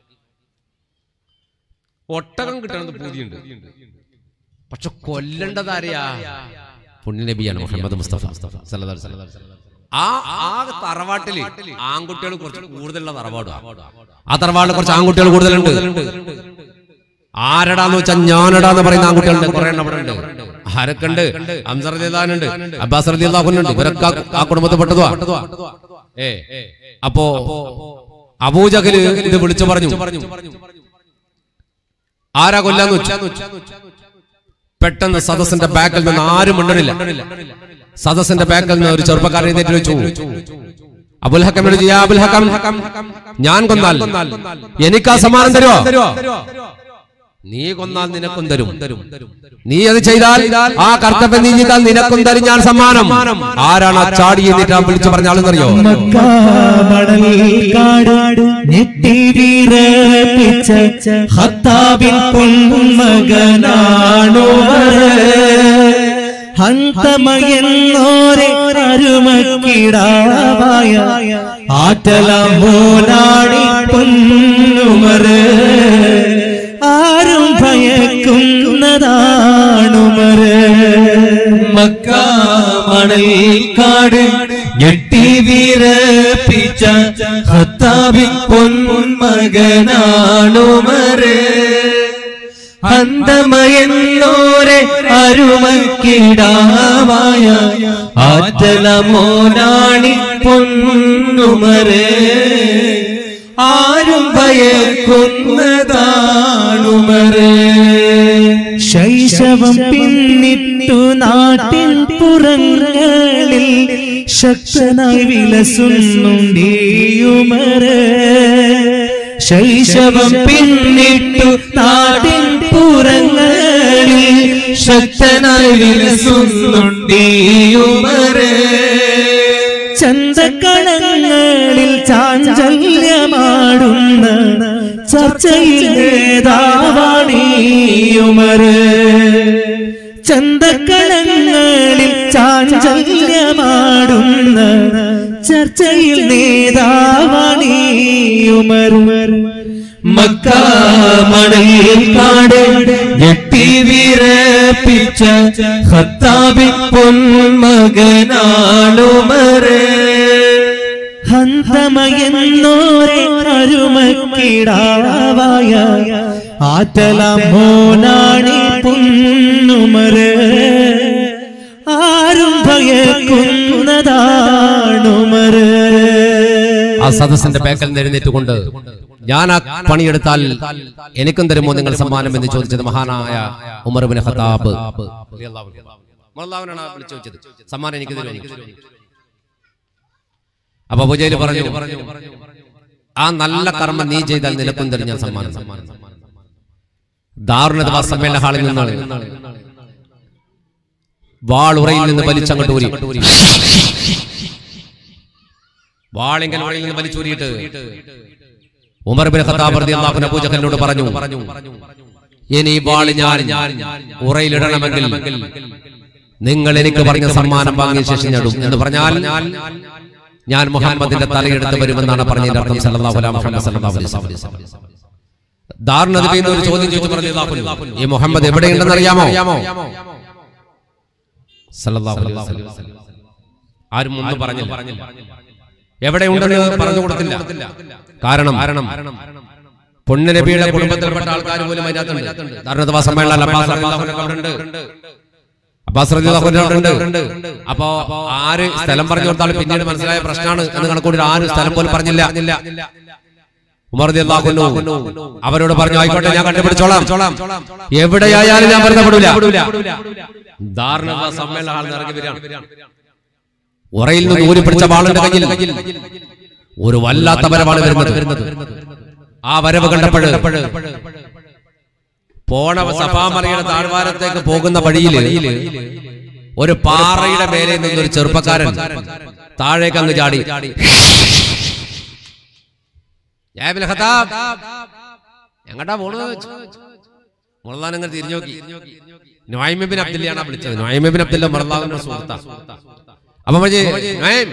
[SPEAKER 4] ഒട്ടകം കിട്ടണത് പൂതിയുണ്ട് പക്ഷെ കൊല്ലേണ്ടത് ആരെയാ പുണ്യനബിയാണ് മുഹമ്മദ് മുസ്തഫ സല്ലല്ലാഹു അലൈഹി വസല്ലം. ആ ആ തറവാട്ടില് ആൺകുട്ടികൾ കുറച്ച് കൂടുതലുള്ള തറവാടാണ് ആ തറവാട്ടിൽ കുറച്ച് ആൺകുട്ടികൾ കൂടുതലുണ്ട് ആരടാന്ന് വെച്ചാൽ ഞാനടാന്ന് പറയുന്ന ആൺകുട്ടികളുണ്ട് കുറെ എണ്ണം അവിടെ ഉണ്ട് ആരൊക്കെ ഉണ്ട് അംസർ റളിയല്ലാഹുണ്ട് അബ്ബാസ് റളിയല്ലാഹുണ്ട് ഇവരൊക്കെ ആ- ആ കുടുംബത്തിൽ പെട്ടതുവാ ഏ അപ്പോ അബൂജഹല് ഇത് വിളിച്ചു പറഞ്ഞു ആരാ കൊല്ലാന്ന് വെച്ചു പെട്ടെന്ന് സദസ്സിന്റെ ബാക്കിൽ നിന്ന് ആരും മിണ്ടണില്ല സദസ്സിന്റെ ബാക്കിൽ നിന്ന് ഒരു ചെറുപ്പക്കാരൻ എഴുന്നേറ്റ് വെച്ചു അബുൽ ഹക്കം വിളിച്ചു, "യാ അബുൽ ഹക്കം ഞാൻ കൊന്നാൽ എനിക്ക് ആ സമ്മാനം തരുമോ നീ കൊന്നാൽ നിനക്കും തരും നീ അത് ചെയ്താൽ ആ കർത്തവ്യം നീ ചെയ്താൽ നിനക്കും തരും ഞാൻ സമ്മാനം ആരാണ് ആ ചാടി എന്നിട്ട് വിളിച്ചു പറഞ്ഞ ആളെന്നറിയോ
[SPEAKER 1] മക്കാമണൽ കാട് ഞെട്ടി വീറപ്പിച്ച ഹത്താബിൻ പൊന്മകനാണോവർ ഹന്തമയെന്നോരെ അരുമക്കിടാവായ ആറ്റലമോനാടി പൊന്നുമർ ആരും ഭയക്കുന്നതാണു
[SPEAKER 3] മക്ക മണൽ കാട് ഞെട്ടി വീരപ്പിച്ച ഹത്താബിൻ പൊന്മകനാണുമറ് അന്തമയെന്നോരെ അരുമക്കിടാവായ ആറ്റല മോനാണി പൊന്നുമറ് ആരും ഭയക്കുന്നതാണുമറ്
[SPEAKER 1] ശൈശവം പിന്നിട്ടു നാട്ടിൻ പുറങ്ങളിൽ ശക്തനായി വിലസുന്നുണ്ടീയുമറ്
[SPEAKER 3] ശൈശവം പിന്നിട്ടു നാട്ടിൻ പുറങ്ങളിൽ ശക്തനായി വിലസുന്നുണ്ടീയുമറ്
[SPEAKER 1] ചന്തക്കണങ്ങളിൽ ചാഞ്ചല്യമാടുന്ന ചർച്ചയിൽ നേതാവാണിയുമറ് ചന്തക്കണങ്ങളിൽ ചാഞ്ചല്യമാടുന്ന ചർച്ചയിൽ നേതാവാണിയുമറ്
[SPEAKER 3] മക്ക മണയിൽ കാട് ഞെട്ടി വിറപ്പിച്ച ഹത്താബിൻ പൊന്മകനാളുമറ്
[SPEAKER 1] ഹന്തമയെന്നോരെ അരുമക്കിടാവായ ആറ്റല മോനാണി പുന്നുമറ് ആരും ഭയക്കുന്നതാണുമറ്
[SPEAKER 4] ആ സദസ്സിന്റെ പേക്കൽ നിന്ന് എഴുന്നേറ്റുകൊണ്ട് ഞാൻ ആ പണിയെടുത്താൽ എനിക്കും തരുമോ നിങ്ങൾ സമ്മാനം എന്ന് ചോദിച്ചത് മഹാനായ ഉമർബിൻ ഖത്താബ് റളിയല്ലാഹുവിനാണ് ആ വിളിച്ചു ചോദിച്ചത് സമ്മാനം എനിക്ക് തരുമോ അപ്പൊ പൂജയിൽ പറഞ്ഞു ആ നല്ല കർമ്മം നീ ചെയ്താൽ നിനക്കും തരും ഞാൻ സമ്മാനം ദാരുണത സമ്മേളന ഹാളിൽ നിന്നാണ് വാളുറയിൽ നിന്ന് വലിച്ചങ്ങോട്ട് ഊരി വാളിങ്കൽ ഉറയിൽ നിന്ന് വലിച്ചൂരിയിട്ട് ഉമർ ബിൻ ഖത്താബ് റളിയല്ലാഹു അൻഹു അബൂജഹലിനോട് പറഞ്ഞു ഇനി ഈ വാള് ഞാൻ ഉറയിലിടണമെങ്കിൽ നിങ്ങൾ എനിക്ക് പറഞ്ഞ സമ്മാനം വാങ്ങിയ ശേഷം ഞാടും എന്ന് പറഞ്ഞാൽ ഞാൻ മുഹമ്മദിന്റെ തലയെടുത്ത് വരുമെന്നാണ് പറഞ്ഞതിന്റെ അർത്ഥം സല്ലല്ലാഹു അലൈഹി മുഹമ്മദ് സല്ലല്ലാഹു അലൈഹി വസല്ലം ദാരുണ നബി എന്നൊരു ചോദ്യം ചോദിച്ചു പറഞ്ഞു ഈ മുഹമ്മദ് എവിടെയുണ്ടെന്ന് അറിയാമോ സല്ലല്ലാഹു അലൈഹി വസല്ലം ആരും ഒന്നും പറഞ്ഞില്ല എവിടെയുണ്ടെന്ന് പറഞ്ഞു കൊടുത്തില്ല കാരണം കാരണം പൊണ്ണനബിയുടെ കുടുംബത്തിൽപ്പെട്ട ആൾക്കാർ പോലും അതിനകത്തുണ്ട് ധാരണ സമ്മേളനം അബ്ബാസ് റളിയല്ലാഹു അൻഹു അവിടെ ഉണ്ട് അബ്ബാസ് റളിയല്ലാഹു അൻഹു അവിടെ ഉണ്ട് അപ്പോ ആര് സ്ഥലം പറഞ്ഞു കൊടുത്താലും പിന്നീട് മനസ്സിലായ പ്രശ്നമാണ് എന്ന് കണക്കൂടി ആരും സ്ഥലം പോലും പറഞ്ഞില്ല ഉമർ റളിയല്ലാഹു അൻഹു അവരോട് പറഞ്ഞു ആയിക്കോട്ടെ ഞാൻ കണ്ടുപിടിച്ചോളാം എവിടെയായാലും ഞാൻ വെറുതെ വിടൂല ധാരണ സമ്മേളന ഹാളിൽ ഇറങ്ങി വരികയാണ് ഉറയിൽ നിന്ന് ഊരി പിടിച്ച വാളുണ്ട് കയ്യിൽ ഒരു വല്ലാത്ത വരവാണ് വരുന്നത് ആ വരവ് കണ്ടപ്പോൾ പോണ സഭാമറിയുടെ താഴ്വാരത്തേക്ക് പോകുന്ന വഴിയിൽ ഒരു പാറയുടെ മേലെ നിന്നൊരു ചെറുപ്പക്കാരൻ താഴേക്ക് അങ്ങ് ചാടി ജാബിൽ ഖത്താബ് എങ്ങട്ടാ പോണത് മുളദാൻ അങ്ങനെ തിരിഞ്ഞു നോക്കി നൊയ്മബിൻ അബ്ദുല്ലയാണ് വിളിച്ചത് നൊയ്മബിൻ അബ്ദുല്ല മുളദാവിന്റെ സുഹൃത്താ അപ്പൊ മജി നൊയ്ം.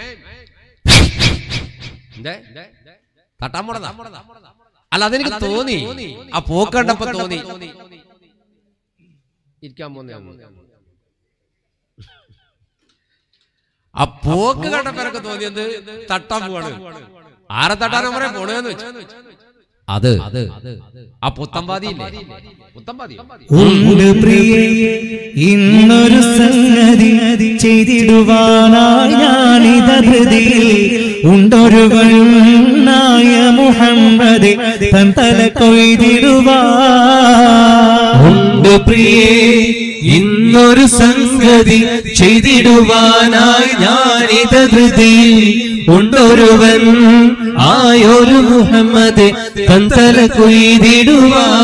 [SPEAKER 4] എന്തേ? തട്ടാൻ പോണതാ അല്ല അതെനിക്ക് തോന്നി ആ പോക്ക് കണ്ടപ്പോ തോന്നി ഇരിക്കാൻ പോന്നേ ആ പോക്ക് കണ്ടപ്പോ എനിക്ക് തോന്നിയത് തട്ടാൻ പോവാണ് ആരെ തട്ടാൻ അവരെ പോണെന്ന് വെച്ചു അത് ആ പുത്തമ്പാതി ഇല്ലേ പുത്തമ്പാതി
[SPEAKER 1] ഉണ്ട് പ്രിയേ ഇന്നൊരു സംഗതി ചെയ്തിടുവാനായി ഞാനിത ഹൃതിയിൽ ഉണ്ടൊരു നായ മുഹമ്മദ് തൻ തല കൊയ്തിടുവാ
[SPEAKER 3] ഉണ്ട് പ്രിയേ ഇന്നൊരു സംഗതി ചെയ്തിടുവാനായി ഞാനിത ധൃതി ഉണ്ടൊരുവൻ ആയൊരു മുഹമ്മദ് കന്തല കൊയ്തിടുവാൻ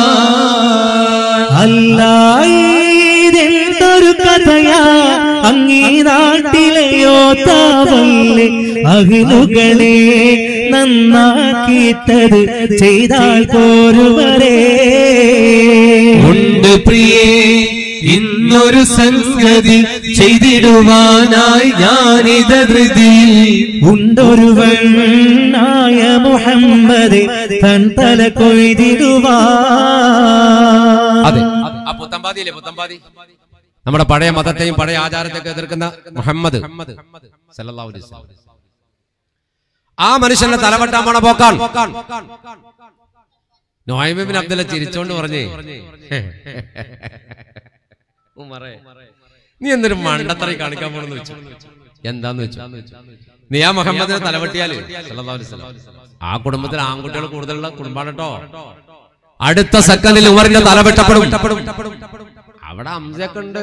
[SPEAKER 1] അല്ലായിതെന്തൊരു കഥയാ അങ്ങീ നാട്ടിലെയോ താവല്ലേ അഹിലുകളെ നന്നാക്കിയിട്ടത് ചെയ്താൽ പോരുവരേ
[SPEAKER 3] ഉണ്ട് പ്രിയേ ഇന്നൊരു സംഗതി ചെയ്തിടുവാനായി ഞാനിത ധൃതി
[SPEAKER 1] ഉണ്ടൊരുവൻ നായ മുഹമ്മദ് തൻ തല കൊയ്തിടുവാ
[SPEAKER 4] അതെ അപ്പൊ പുത്തമ്പാദിയില്ലേ പുത്തമ്പാദി നമ്മുടെ പഴയ മതത്തെയും പഴയ ആചാരത്തെയൊക്കെ എതിർക്കുന്ന മുഹമ്മദ് സല്ലല്ലാഹു അലൈഹി വസല്ലം. ആ മനുഷ്യന്റെ തലവെട്ടാൻ പോണ പോക്കാൻ നോയബിൻ അബ്ദുള്ള ചിരിച്ചോണ്ട് പറഞ്ഞേ ഉമറേ, നീ എന്തൊരു മണ്ടത്തറി കാണിക്കാൻ പോണെന്ന് വെച്ചു എന്താന്ന് വെച്ചു നീ ആ മുഹമ്മദിനെ തലവെട്ടിയാല് സല്ലല്ലാഹു അലൈഹി വസല്ലം. ആ കുടുംബത്തിൽ ആൺകുട്ടികൾ കൂടുതലുള്ള കുടുംബാണ് കേട്ടോ അടുത്ത സെക്കൻഡിൽ ഉമറിന്റെ തല വെട്ടപ്പെടും അവിടെ അംസയൊക്കെ ഉണ്ട്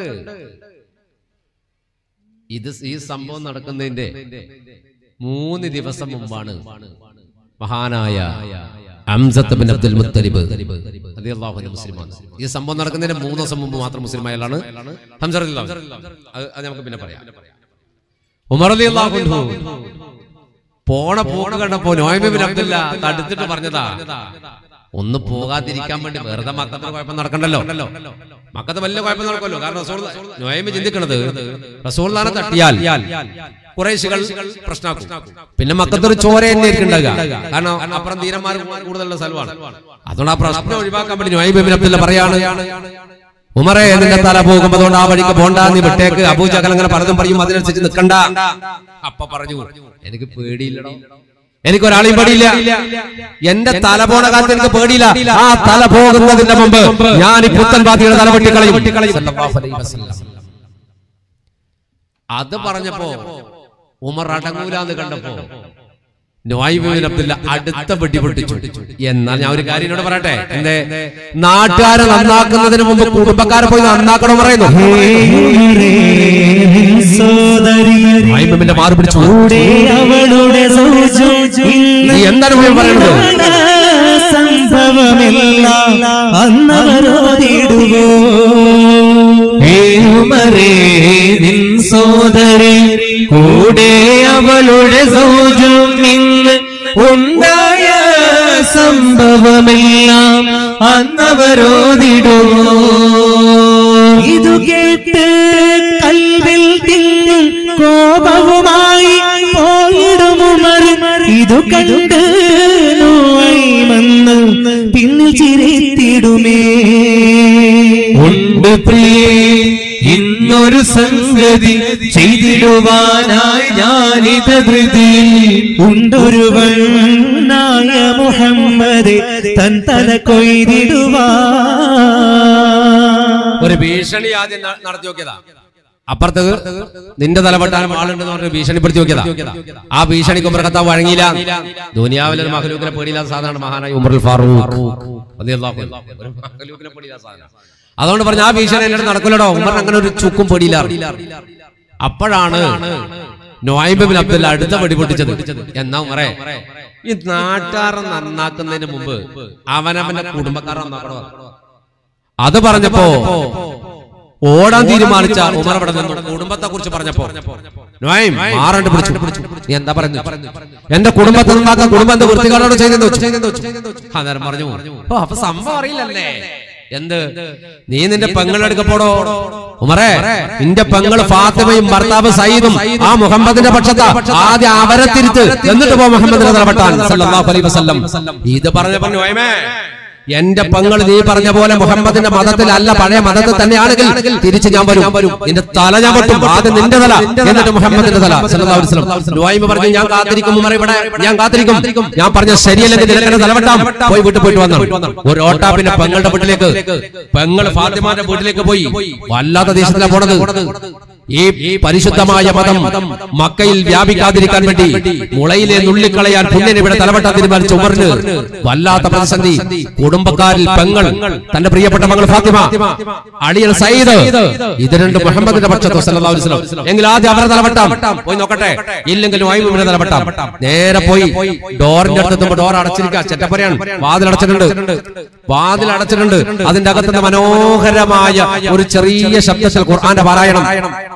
[SPEAKER 4] ഇത് ഈ സംഭവം നടക്കുന്നതിന്റെ മൂന്ന് ദിവസം മുമ്പാണ് മഹാനായ അംസത്ത് ബിൻ അബ്ദുൽ മുത്തലിബ് റളിയല്ലാഹു അൻഹു മുസ്ലിമാണ് ഈ സംഭവം നടക്കുന്നതിന്റെ മൂന്ന് ദിവസം മുമ്പ് മാത്രം മുസ്ലിം ആയാലാണ് ഹംസ റളിയല്ലാഹു അൻഹു. അത് അത് നമുക്ക് പിന്നെ പറയാം ഉമർ റളിയല്ലാഹു അൻഹു പോണ പോക്ക് കണ്ടപ്പോ നോയബ് ബിൻ അബ്ദുല്ല തടുത്തിട്ട് പറഞ്ഞതാ ഒന്ന് പോകാതിരിക്കാൻ വേണ്ടി വെറുതെ മക്കത്തിന് കുഴപ്പം നടക്കണ്ടല്ലോ മക്കത്ത് വലിയ കുഴപ്പം നടക്കുമല്ലോ കാരണം റസൂൽ നോയമ്പ് ചിന്തിക്കണത് റസൂൽദാനെ തട്ടിയാൽ കുറേശികൾ പ്രശ്നമാക്കും പിന്നെ മക്കത്തൊരു ചോര തന്നെ ആയിരിക്കും ഉണ്ടാകുക കാരണം അപ്പുറം ധീരന്മാർ കൂടുതലുള്ള സ്ഥലമാണ് അതുകൊണ്ട് ആ പ്രശ്നം ഒഴിവാക്കാൻ വേണ്ടി നോയബ് ബിൻ അബ്ദുല്ല പറയാണ് ഉമറെ നിന്റെ തല പോകുമ്പോ അതുകൊണ്ട് ആ വഴിക്ക് പോണ്ട നീ വിട്ടേക്ക് അബൂജകൽ അങ്ങനെ പലതും പറയും അതിനനുസരിച്ച് നിൽക്കണ്ട അപ്പ പറഞ്ഞു എനിക്ക് പേടിയില്ലടോ എനിക്ക് ഒരാളെയും പേടിയില്ല എന്റെ തല പോണ കാലത്ത് എനിക്ക് പേടിയില്ല ആ തല പോകുന്നതിന്റെ മുമ്പ് ഞാൻ ഈ പുത്തൻ ബാധിയുടെ തല വെട്ടിക്കളയും സല്ലല്ലാഹു അലൈഹി വസല്ലം. അത് പറഞ്ഞപ്പോ ഉമർ അടങ്ങൂലാന്ന് കണ്ടപ്പോ നോയിബിൻ അബ്ദുല്ല അടുത്ത വെടി പൊട്ടിച്ചു എന്നാൽ ഞാൻ ഒരു കാര്യം എന്നോട് പറയട്ടെ എന്തേ നാട്ടുകാരെ നന്നാക്കുന്നതിന് മുമ്പ് കുടുംബക്കാരെ പോയി നന്നാക്കണം പറയുന്നു
[SPEAKER 1] സോദരി
[SPEAKER 4] നോയിബിന്റെ മാറി പിടിച്ചു
[SPEAKER 1] കൂടെ അവളുടെ സൂചു
[SPEAKER 4] നീ എന്താണ് പോയി പറയുന്നത്
[SPEAKER 1] സംഭവമെല്ലാം അന്നവരോടിടുവോ
[SPEAKER 3] ഉമരേ നിൻ സോദരി കൂടെ അവളുടെ സൗജം ഇന്ന് ഉണ്ടായ സംഭവമെല്ലാം അന്നവരോദിടുമോ
[SPEAKER 1] ഇതു കേട്ട് കൽവിൽ തിങ്ങും കോപവുമായി പോയിടുമുമരും ഇതു കണ്ട് നോയിമെന്ന് പിന്നിൽ ചിരിത്തിടുമേ
[SPEAKER 3] ഉണ്ട് പ്രിയേ ഇന്നൊരു സംഗതി ചെയ്തിടുവാനായി ഞാനിത് ധൃതി
[SPEAKER 1] ഉണ്ടൊരുവനായ മുഹമ്മദ് തൻ തല കൊയ്തിടുവാ
[SPEAKER 4] ഒരു ഭീഷണി ആദ്യം ന- നടത്തി നോക്കിയതാ അപ്പുറത്ത് നിന്റെ തലപെട്ടാനും ആളുണ്ടെന്ന് പറഞ്ഞ് ഭീഷണിപ്പെടുത്തി നോക്കിയതാ ആ ഭീഷണിക്ക് ഉമർ കത്താവ് വഴങ്ങിയില്ല ദുനിയാവിലെ ഒരു മഹലൂക്കിനെ പേടിയില്ലാത്ത സാധനമാണ് മഹാനായ ഉമറുൽ ഫാറൂഖ് റളിയല്ലാഹു അൻഹു. ഒരു മഹലൂക്കിനെ പേടിയില്ലാത്ത സാധനം അതുകൊണ്ട് പറഞ്ഞ ആ ഭീഷണി എന്നോട് നടക്കില്ലടോ ഉമർ അങ്ങനെ ഒരു ചുക്കും പേടിയില്ല അപ്പോഴാണ് നോയിബ് ബിൻ അബ്ദുല്ല അടുത്ത വെടി പൊട്ടിച്ചത് എന്നാ ഉമറേ ഈ നാട്ടാറെ നന്നാക്കുന്നതിന് മുമ്പ് അവനവന്റെ കുടുംബക്കാരെ നന്നാക്കണോ അത് പറഞ്ഞപ്പോ ഓടാൻ തീരുമാനിച്ച ഉമർ അവിടെ നിന്നു കുടുംബത്തെ കുറിച്ച് പറഞ്ഞപ്പോ നോയ് മാറണ്ട് പിടിച്ചു നീ എന്താ പറഞ്ഞു എന്റെ കുടുംബത്തെ നന്നാക്കാൻ കുടുംബം എന്ത് വൃത്തികാരോട് ചെയ്തെന്ന് വെച്ചു അന്നേരം പറഞ്ഞു ഓ അപ്പൊ സംഭവം അറിയില്ലല്ലേ എന്ത് നീ നിന്റെ പെങ്ങളെടുക്കപ്പോടോ ഉമറേ നിന്റെ പെങ്ങൾ ഫാത്തിമയും ഭർത്താവ് സയ്യിദും ആ മുഹമ്മദിന്റെ പക്ഷത്താ ആദ്യം അവരെ തിരുത്ത് എന്നിട്ട് പോ മുഹമ്മദിനെ തലപെട്ടാൻ സല്ലല്ലാഹു അലൈഹി വസല്ലം ഇത് പറഞ്ഞപ്പോ നോയമേ എന്റെ പങ്ങൾ നീ പറഞ്ഞ പോലെ മുഹമ്മദിന്റെ മതത്തിൽ അല്ല പഴയ മതത്തിൽ തന്നെയാണെങ്കിൽ തിരിച്ച് ഞാൻ വരും നിന്റെ തല ഞാൻ വെട്ടും ആദ്യം നിന്റെ തല എന്നിട്ട് മുഹമ്മദിന്റെ തല സല്ലല്ലാഹു അലൈഹി വസല്ലം നുവൈമ പറഞ്ഞു ഞാൻ കാത്തിരിക്കും ഉമർ ഇവിടെ ഞാൻ കാത്തിരിക്കും ഞാൻ പറഞ്ഞ ശരിയല്ലെങ്കിൽ നിനക്കെന്നെ തലവെട്ടാം പോയി വീട്ടിൽ പോയിട്ട് വന്നു ഒരു ഓട്ടാ പിന്നെ പെങ്ങളുടെ വീട്ടിലേക്ക് പെങ്ങൾ ഫാത്തിമാന്റെ വീട്ടിലേക്ക് പോയി വല്ലാത്ത ദേശത്തിലാണ് പോണത് ഈ പരിശുദ്ധമായ മതം മക്കയിൽ വ്യാപിക്കാതിരിക്കാൻ വേണ്ടി മുളയിലെ നുള്ളിക്കളയാൻ പുണ്യനെ ഇവിടെ തലവെട്ടാൻ തീരുമാനിച്ച ഉമറിന് വല്ലാത്ത പ്രതിസന്ധി കുടുംബക്കാരിൽ പെങ്ങൾ തന്റെ പ്രിയപ്പെട്ട മകൾ ഫാത്തിമ അളിയൽ സയ്യിദ് ഇത് രണ്ട് മുഹമ്മദിന്റെ പക്ഷത്തോ സല്ലല്ലാഹു അലൈഹി വസല്ലം എങ്കിൽ ആദ്യം അവരെ തലവെട്ടാം പോയി നോക്കട്ടെ ഇല്ലെങ്കിൽ വായുവിനെ തലവെട്ടാം നേരെ പോയി ഡോറിന്റെ അടുത്തെത്തുമ്പോ ഡോർ അടച്ചിരിക്കുക ചെറ്റപ്പരയാണ് വാതിൽ അടച്ചിട്ടുണ്ട് വാതിൽ അടച്ചിട്ടുണ്ട് അതിന്റെ അകത്തുനിന്ന് മനോഹരമായ ഒരു ചെറിയ ശബ്ദത്തിൽ ഖുർആന്റെ പാരായണം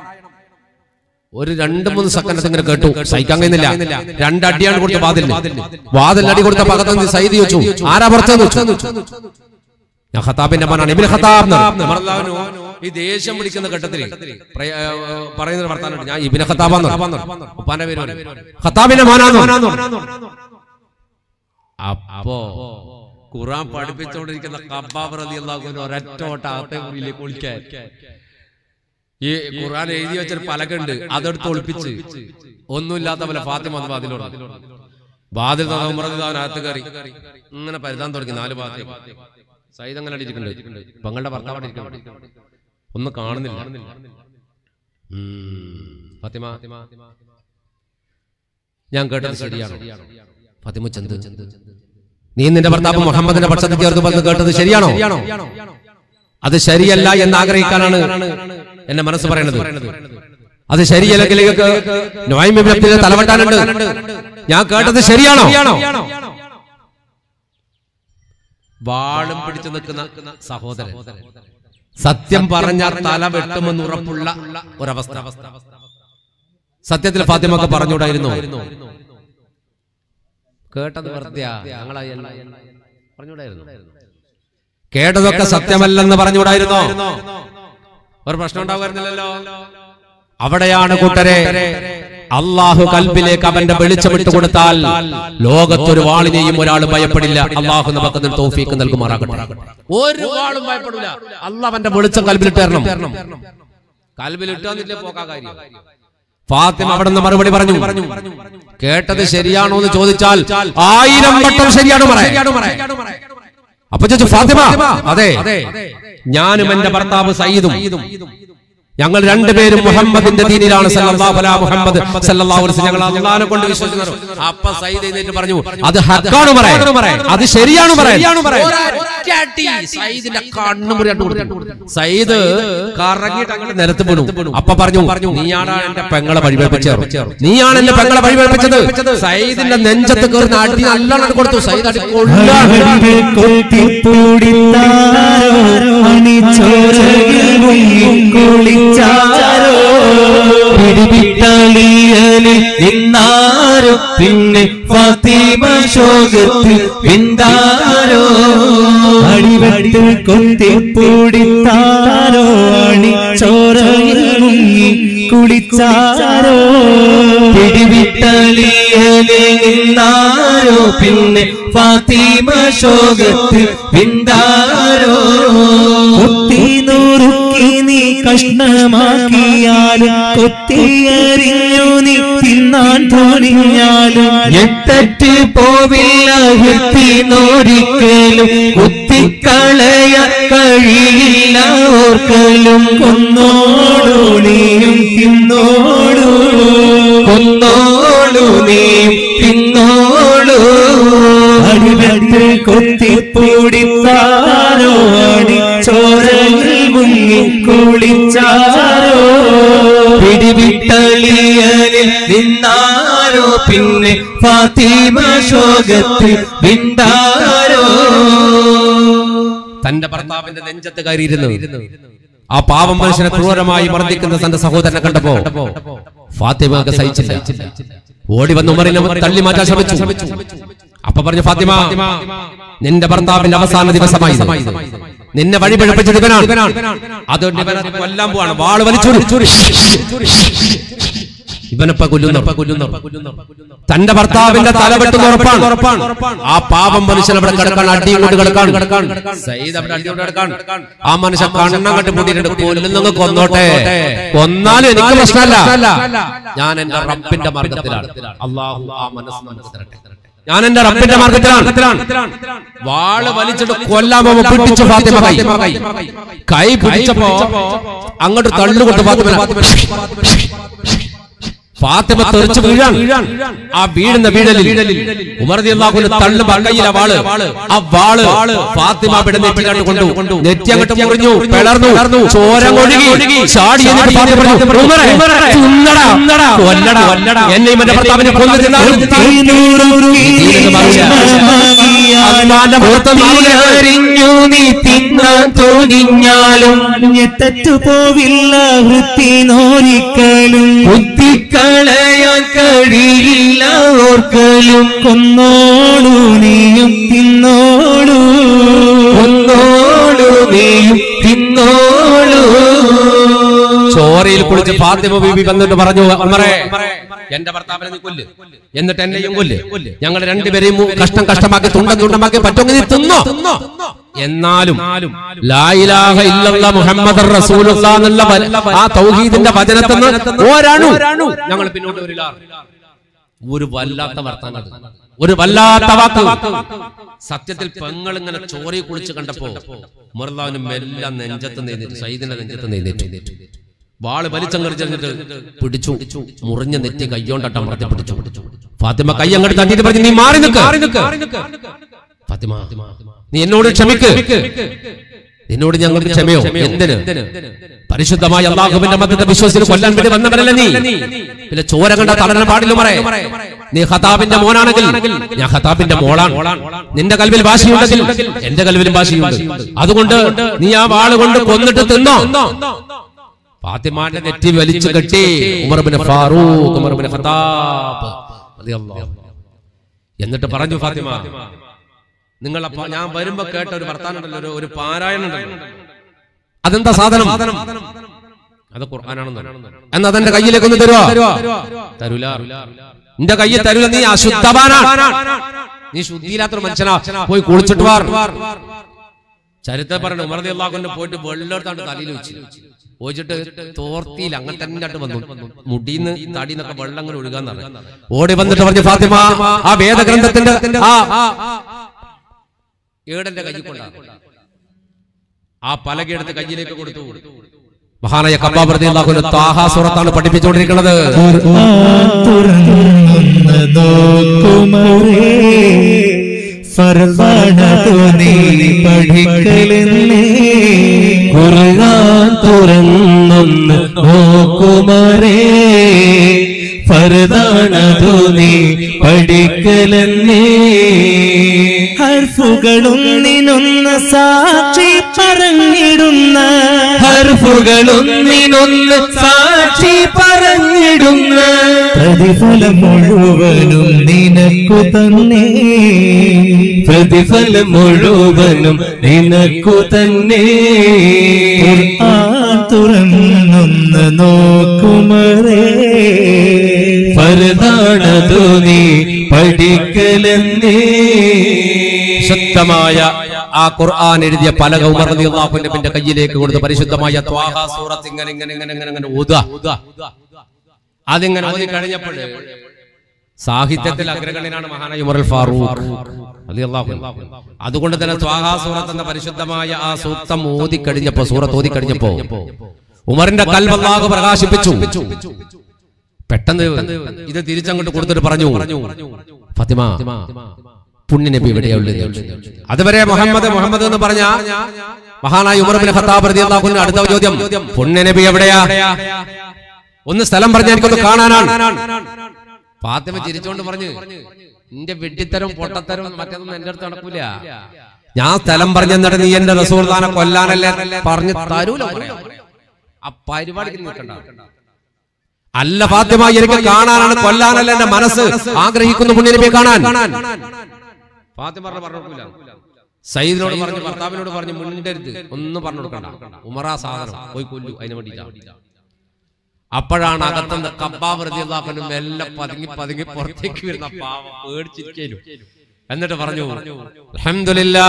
[SPEAKER 4] ഒരു രണ്ട് മൂന്ന് സെക്കൻഡ് ഇങ്ങനെ കേട്ടു സഹിക്കാൻ കഴിയുന്നില്ല രണ്ടടിയാണ് കൊടുത്ത വാതിലിന് വാതിൽ അടി കൊടുത്ത പകത്ത് സൈദി വെച്ചു ആരാ പുറത്തെന്ന് വെച്ചു ഞാൻ ഖത്താബിന്റെ മനാണ് ഇബിന് ഖത്താബ് എന്ന് പറയും. ഉമറുല്ലാഹിനു ഈ ദേഷ്യം പിടിക്കുന്ന ഘട്ടത്തിൽ പ്രയ- ഏ, ഏ, പറയുന്ന ഒരു വർത്താനം ഞാൻ ഇബിന് ഖത്താബ് ഉപ്പാന്റെ പേര് പറയും. ഖത്താബിന്റെ മോനാന്ന് അപ്പോ ഖുറാൻ പഠിപ്പിച്ചുകൊണ്ടിരിക്കുന്ന കബ്ബാബ് റതി അള്ളാഹുവിന് ഒരൊറ്റ ഓട്ട അകത്തെ മുറിയിലേക്ക് ഒളിക്കാൻ ഈ ഖുറാൻ എഴുതി വെച്ചൊരു പലകുണ്ട് അതെടുത്ത് ഒളിപ്പിച്ച് ഒന്നുമില്ലാത്ത പോലെ ഫാത്തിമ വന്ന് വാതിലോട് വാതിൽ അകത്ത് കയറി ഇങ്ങനെ പരുതാൻ തുടങ്ങി നാല് ഭാഗത്ത് സൈദ് അങ്ങനെ അടിച്ചിട്ടുണ്ട് പങ്ങളുടെ ഭർത്താവ് അടിച്ചിട്ടുണ്ട് ഒന്നും കാണുന്നില്ല ഉം. ഫാത്തിമ ഞാൻ കേട്ടത് ശരിയാണോ ഫാത്തിമ ചന്ത് നീ നിന്റെ ഭർത്താവ് മുഹമ്മദിന്റെ പക്ഷത്തിൽ ചേർത്ത് പറഞ്ഞ് കേട്ടത് ശരിയാണോ അത് ശരിയല്ല എന്ന് ആഗ്രഹിക്കാനാണ് എന്റെ മനസ്സ് പറയണത് അത് ശരിയല്ലെങ്കിൽ നിങ്ങൾക്ക് നോയ്മിന്റെ തലവെട്ടാനുണ്ട് ഞാൻ കേട്ടത് ശരിയാണോ വാളും പിടിച്ചു നിൽക്കുന്ന സഹോദരൻ സത്യം പറഞ്ഞാൽ തല വെട്ടുമെന്ന് ഉറപ്പുള്ള ഒരവസ്ഥ സത്യത്തിൽ ഫാത്തിമൊക്കെ പറഞ്ഞുകൂടായിരുന്നു കേട്ടത് വെറുതെ പറഞ്ഞുകൂടായിരുന്നു കേട്ടതൊക്കെ സത്യമല്ലെന്ന് പറഞ്ഞുകൂടായിരുന്നോ ഒരു പ്രശ്നം ഉണ്ടാകുമായിരുന്നില്ലല്ലോ അവിടെയാണ് കൂട്ടരെ അള്ളാഹു കൽബിലേക്ക് അവന്റെ വെളിച്ചമിട്ട് കൊടുത്താൽ ലോകത്തൊരു വാളിനെയും ഒരാൾ ഭയപ്പെടില്ല അള്ളാഹു നമുക്ക് തോഫീക്ക് നൽകുമാറാകട്ടെ ഒരു വാളും ഭയപ്പെടില്ല അള്ളാഹ് അവന്റെ വെളിച്ചം കൽബിലിട്ട് തരണം കൽബിലിട്ടാന്നില്ലേ പോക്കാ കാര്യം ഫാത്തിമ അവിടെ നിന്ന് മറുപടി പറഞ്ഞു കേട്ടത് ശരിയാണോ എന്ന് ചോദിച്ചാൽ ആയിരം വട്ടം ശരിയാണ് പറയാം അപ്പൊ ചോദിച്ചു ഫാത്തിമ അതെ ഞാനും എന്റെ ഭർത്താവ് സയ്യിദും ഞങ്ങൾ രണ്ടുപേരും മുഹമ്മദിന്റെ ദീനിലാണ് സല്ലല്ലാഹു അലാ മുഹമ്മദ് സല്ലല്ലാഹു അലൈഹി വസല്ലം. ഞങ്ങൾ അള്ളാഹിനെ കൊണ്ട് വിശ്വസിക്കുന്നു അപ്പൊ സയ്യിദ് എഴുന്നേറ്റ് പറഞ്ഞു അത് ഹക്കാണ് പറയാൻ അത് ശരിയാണ് പറയാൻ ഒരൊറ്റയടി സയ്യിദിന്റെ കണ്ണു മുറിയാട്ട് കൊടുത്തു സയ്യിദ് കറങ്ങിയിട്ട് അങ്ങോട്ട് നിലത്ത് വീണു അപ്പൊ പറഞ്ഞു നീയാണ് എന്റെ പെങ്ങളെ വഴിപേൽപ്പിച്ചത് നീയാണ് എന്റെ പെങ്ങളെ വഴിപേൽപ്പിച്ചത് സയ്യിദിന്റെ നെഞ്ചത്ത് കയറി അടി നല്ലോണം കൊടുത്തു സയ്യിദ് അടി കൊള്ളാണ്
[SPEAKER 1] അഴകിൽ കൊത്തിപ്പൂടിത്താരോ അണിച്ചോരയിൽ മുങ്ങി കുളിച്ചാരോ പിടിവിട്ടളിയലിൽ നിന്നാരോ പിന്നെ ഫാത്തിമ ശോകത്തിൽ പിന്താരോ അടിവെട്ടിൽ കൊത്തിപ്പൂടിത്താരോ അണിച്ചോരയിൽ മുങ്ങി കുളിച്ചാരോ പിടിവിട്ടളിയലിൽ നിന്നാരോ പിന്നെ ഫാത്തിമ ശോകത്തിൽ പിന്താരോ കുത്തി നുറുക്കി നീ കഷ്ണമാക്കിയാലും കൊത്തിയറിഞ്ഞു നീ തിന്നാൻ തോന്നിയാലും എത്തറ്റ് പോവില്ല എത്തിനൊരിക്കലും കുത്തിക്കളയ കഴിയില്ല ഓർക്കലും കൊന്നോടു നീയും തിന്നോടു കൊന്നോളു നീയും തിന്നോളു അടിവെട്ട് കൊത്തിപ്പൂടിത്താരോ അടി ചോരയിൽ മുങ്ങി കുളിച്ചാരോ പിടിവിട്ടളിയലിൽ നിന്നാരോ പിന്നെ ഫാത്തിമ ശോകത്തിൽ വിണ്ടാരോ
[SPEAKER 4] തന്റെ ഭർത്താവിന്റെ നെഞ്ചത്ത് കയറിയിരുന്നു ആ പാവം മനുഷ്യനെ ക്രൂരമായി മർദ്ദിക്കുന്ന തന്റെ സഹോദരനെ കണ്ടപ്പോ ഫാത്തിമ സഹിച്ചില്ല ഓടി വന്ന് ഉമറിനെ തള്ളി മാറ്റാൻ ശ്രമിച്ചു അപ്പൊ പറഞ്ഞു ഫാത്തിമ നിന്റെ ഭർത്താവിന്റെ അവസാന ദിവസമായി ഇത്. നിന്നെ വഴി പിഴപ്പിച്ചത് ഇവനാണ് അതുകൊണ്ട് ഇവനെ കൊല്ലാൻ പോവാണ് വാള് വലിച്ചു ഇവനപ്പ കൊല്ലുന്ന കൊല്ലുന്ന തന്റെ ഭർത്താവിന്റെ തല വെട്ടുന്ന ഉറപ്പാണ് ആ പാപം മനുഷ്യൻ അവിടെ കിടക്കാൻ അടിയും കൊണ്ട് കിടക്കാൻ സയ്യിദ് അവിടെ അടിയും കൊണ്ട് കിടക്കാൻ ആ മനുഷ്യൻ കണ്ണം കണ്ട് പൂട്ടിയിട്ടുണ്ട് കൊല്ലുന്നങ്ങ് കൊന്നോട്ടെ കൊന്നാലും എനിക്ക് പ്രശ്നമല്ല ഞാൻ എന്റെ റബ്ബിന്റെ മാർഗത്തിലാണ് അള്ളാഹു ആ മനസ്സ് മനസ്സ് തരട്ടെ ഞാൻ എന്റെ റബ്ബിന്റെ മാർഗത്തിലാണ് വാള് വലിച്ചിട്ട് കൊല്ലാൻ പോകുമ്പോ പിടിച്ചു ഫാത്തിമ കൈ കൈ പിടിച്ചപ്പോ അങ്ങോട്ട് തള്ളുകൊണ്ട് ഫാത്തിമ ഫാത്തിമ തെറിച്ച് വീഴാൻ ആ വീഴുന്ന വീഴലിൽ ഉമർദി അള്ളാഹുന് തള്ളുമ്പോ കയ്യിലെ വാള് ആ വാള് ഫാത്തിമ ഇവിടെ നെറ്റിലാണ്ട് കൊണ്ടു നെറ്റി അങ്ങോട്ട് മുറിഞ്ഞു പിളർന്നു ചോര ഒഴുകി ചാടി എന്നിട്ട് ഫാത്തിമ പറഞ്ഞു ഉമറേ തിന്നടാ കൊല്ലടാ എന്നെ ഇവന്റെ ഭർത്താവിനെ കൊന്നു തിന്നാലും അള്ളാന്റെ മുഖത്ത്
[SPEAKER 1] അറിഞ്ഞു നീ തിന്നാൻ തോന്നിഞ്ഞാലും തെറ്റു പോവില്ല വൃത്തിനോരിക്കലും ബുദ്ധിക്കളയാൻ കഴിയില്ല ഓർക്കലും കൊന്നോളൂ നീയും തിന്നോളൂ കൊന്നോളൂ നീയും തിന്നോളൂ
[SPEAKER 4] ചോര ചോരയിൽ കുളിച്ച് ഫാത്തിമ ബീബി വന്നിട്ട് പറഞ്ഞു ഉമറേ എന്റെ ഭർത്താവിനെ നീ കൊല്ല് എന്നിട്ട് എന്നെയും കൊല്ല് ഞങ്ങൾ രണ്ടുപേരെയും മു- കഷ്ടം കഷ്ടമാക്കി തുണ്ടം തുണ്ടമാക്കി പറ്റുമെങ്കിൽ നീ തിന്നോ എന്നാലും ലാ ഇലാഹ ഇല്ലല്ലാ മുഹമ്മദ് റസൂലുള്ള എന്നുള്ള വ- ആ തൗഹീദിന്റെ വചനത്തിൽ നിന്ന് ഒരണു ഞങ്ങൾ പിന്നോട്ട് വരില്ല ഒരു വല്ലാത്ത വർത്താനം ഒരു വല്ലാത്ത വാക്ക് സത്യത്തിൽ പെങ്ങൾ ഇങ്ങനെ ചോറി കുളിച്ച് കണ്ടപ്പോ മുറലാവിന് മെല്ലാം നെഞ്ചത്ത് നെയ്തിട്ട് സൈദിന്റെ നെഞ്ചത്ത് നെയ്തിട്ട് വാള് വലിച്ചങ്ങടിച്ചിട്ട് പിടിച്ചു മുറിഞ്ഞ നെറ്റി കയ്യോണ്ടട്ട അമർത്തി പിടിച്ചു ഫാത്തിമ കൈ അങ്ങോട്ട് തട്ടിയിട്ട് പറഞ്ഞു നീ മാറി നിൽക്ക് ഫാത്തിമ നീ എന്നോട് ക്ഷമിക്ക് നിന്നോട് ഞങ്ങൾക്ക് ക്ഷമയോ എന്തിന് പരിശുദ്ധമായ അള്ളാഹുവിന്റെ മതത്തെ വിശ്വസിച്ച് കൊല്ലാൻ വേണ്ടി വന്നവരല്ല നീ പിന്നെ ചോര കണ്ട തളരാൻ പാടില്ല മറേ നീ ഖതാബിന്റെ മോനാണെങ്കിൽ ഞാൻ ഖതാബിന്റെ മോളാണ് നിന്റെ കൽവിൽ ഭാഷയുണ്ടെങ്കിൽ എന്റെ കൽവിലും ഭാഷയുണ്ട് അതുകൊണ്ട് നീ ആ വാള് കൊണ്ട് കൊന്നിട്ട് തിന്നോ ഫാത്തിമാന്റെ നെറ്റി വലിച്ചു കെട്ടി ഉമർബിന് ഫാറൂഖ് ഉമർബിന് ഖത്താബ് റളിയല്ലാഹു അൻഹു. എന്നിട്ട് പറഞ്ഞു ഫാത്തിമ നിങ്ങൾ അപ്പ- ഞാൻ വരുമ്പോ കേട്ട ഒരു വർത്താനുണ്ടല്ലോ ഒരു- ഒരു പാരായണം ഉണ്ടല്ലോ അതെന്താ സാധനം അത് ഖുർആനാണെന്ന് എന്നാ അതെന്റെ കയ്യിലേക്ക് ഒന്ന് തരുവോ തരൂല എന്റെ കയ്യിൽ തരൂല നീ അശുദ്ധവാനാണ് നീ ശുദ്ധിയില്ലാത്തൊരു മനുഷ്യനാ പോയി കുളിച്ചിട്ട് വാർ ചരിത്രം പറഞ്ഞു ഉമർ അള്ളാഹുന്റെ പോയിട്ട് വെള്ളെടുത്താണ്ട് തലയിൽ വെച്ച് ഒഴിച്ചിട്ട് തോർത്തിയിൽ അങ്ങനെ തന്നെ ആയിട്ട് വന്നു മുടിന്ന് തടിന്നൊക്കെ വെള്ളം അങ്ങനെ ഒഴുകാൻ പറഞ്ഞു ഓടി വന്നിട്ട് പറഞ്ഞു ഫാത്തിമ ആ വേദഗ്രന്ഥത്തിന്റെ ആ ഏടന്റെ കയ്യിൽ കൊണ്ടാണ് ആ പലകയെടുത്ത് കയ്യിലേക്ക് കൊടുത്തു മഹാനായ കബ്ബാബർദി അള്ളാഹുന്റെ താഹാ സുറത്താണ് പഠിപ്പിച്ചുകൊണ്ടിരിക്കുന്നത്
[SPEAKER 1] ഫർവാണതു നീ പഠിക്കലെന്നേ
[SPEAKER 3] ഖുർആൻ തുറന്നൊന്ന് നോക്കുമറേ ഫർദാണതു നീ പഠിക്കലെന്നേ
[SPEAKER 1] ഹർഫുകളൊന്നിനൊന്ന് സാക്ഷി പറഞ്ഞിടുന്ന
[SPEAKER 3] ഹർഫുകളൊന്നിനൊന്ന് സാക്ഷി പറഞ്ഞിടുന്ന
[SPEAKER 1] പ്രതിഫലം മുഴുവനും നിനക്കു തന്നെ
[SPEAKER 3] പ്രതിഫലം മുഴുവനും നിനക്കു തന്നെ
[SPEAKER 1] ഖുർആൻ തുറന്നൊന്ന് നോക്കുമറേ
[SPEAKER 3] ഫർദാണതു നീ പഠിക്കലെന്നേ
[SPEAKER 4] ശുദ്ധമായ ആ ഖുർആൻ എഴുതിയ പല ഉമർദിന്റെ കയ്യിലേക്ക് കൊടുത്ത് പരിശുദ്ധമായ ത്വാഹ സൂറത്ത് ഇങ്ങനെ ഇങ്ങനെ ഇങ്ങനെ ഇങ്ങനെ ഇങ്ങനെ ഊതുക അതിങ്ങനെ ഓതി കഴിഞ്ഞപ്പോൾ സാഹിത്യത്തിൽ അഗ്രഗണ്യനാണ് മഹാനായ ഉമർ ഫാറൂഖ് റളിയല്ലാഹു അൻഹു. അതുകൊണ്ട് തന്നെ ത്വാഹാ സൂറത്ത് എന്ന പരിശുദ്ധമായ ആ സൂക്തം ഓതി കഴിഞ്ഞപ്പോ സൂറത്ത് ഓതി കഴിഞ്ഞപ്പോ ഉമറിന്റെ കൽബ് അല്ലാഹു പ്രകാശിപ്പിച്ചു പെട്ടെന്ന് ഇത് തിരിച്ചങ്ങോട്ട് കൊടുത്തിട്ട് പറഞ്ഞു ഫാത്തിമ പുണ്യനബി എവിടെയുള്ളത് അതുവരെ മുഹമ്മദ് മുഹമ്മദ് എന്ന് പറഞ്ഞ മഹാനായ ഉമർ ബിൻ ഖത്താബ് റളിയല്ലാഹു അൻഹു അടുത്ത ചോദ്യം പുണ്യനബി എവിടെയാ ഒന്ന് സ്ഥലം പറഞ്ഞ എനിക്കൊന്ന് കാണാനാണ് ഫാത്തിമ ചിരിച്ചോണ്ട് പറഞ്ഞു നിന്റെ വെട്ടിത്തരം പൊട്ടത്തരം മറ്റേതൊന്നും എന്റെ അടുത്ത് നടക്കൂല ഞാൻ സ്ഥലം പറഞ്ഞു എന്നിട്ട് നീ എന്റെ റസൂർദാനെ കൊല്ലാനല്ലേ പറഞ്ഞു തരൂല ഉമറേ. ആ പരിപാടിക്ക് നിൽക്കണ്ട അല്ല ഫാത്തിമ എനിക്ക് കാണാനാണ് കൊല്ലാനല്ല എന്റെ മനസ്സ് ആഗ്രഹിക്കുന്നു പുണ്യനബിയെ കാണാൻ ഫാത്തിമ പറഞ്ഞു പറഞ്ഞിട്ടില്ല സയ്യിദിനോട് പറഞ്ഞു ഭർത്താവിനോട് പറഞ്ഞു മുന്നിട്ടരുത് ഒന്നും പറഞ്ഞു കൊടുക്കണ്ട ഉമറാ സാധനം പോയി കൊല്ലു അതിനെ വേണ്ടിയിട്ടാണ് അപ്പോഴാണ് അകത്തുനിന്ന് കബ്ബാവൃതിയും എല്ലാം പതുങ്ങി പതുങ്ങി പുറത്തേക്ക് വരുന്ന പാവം പേടിച്ചിരിക്കലും എന്നിട്ട് പറഞ്ഞു അൽഹംദുലില്ലാ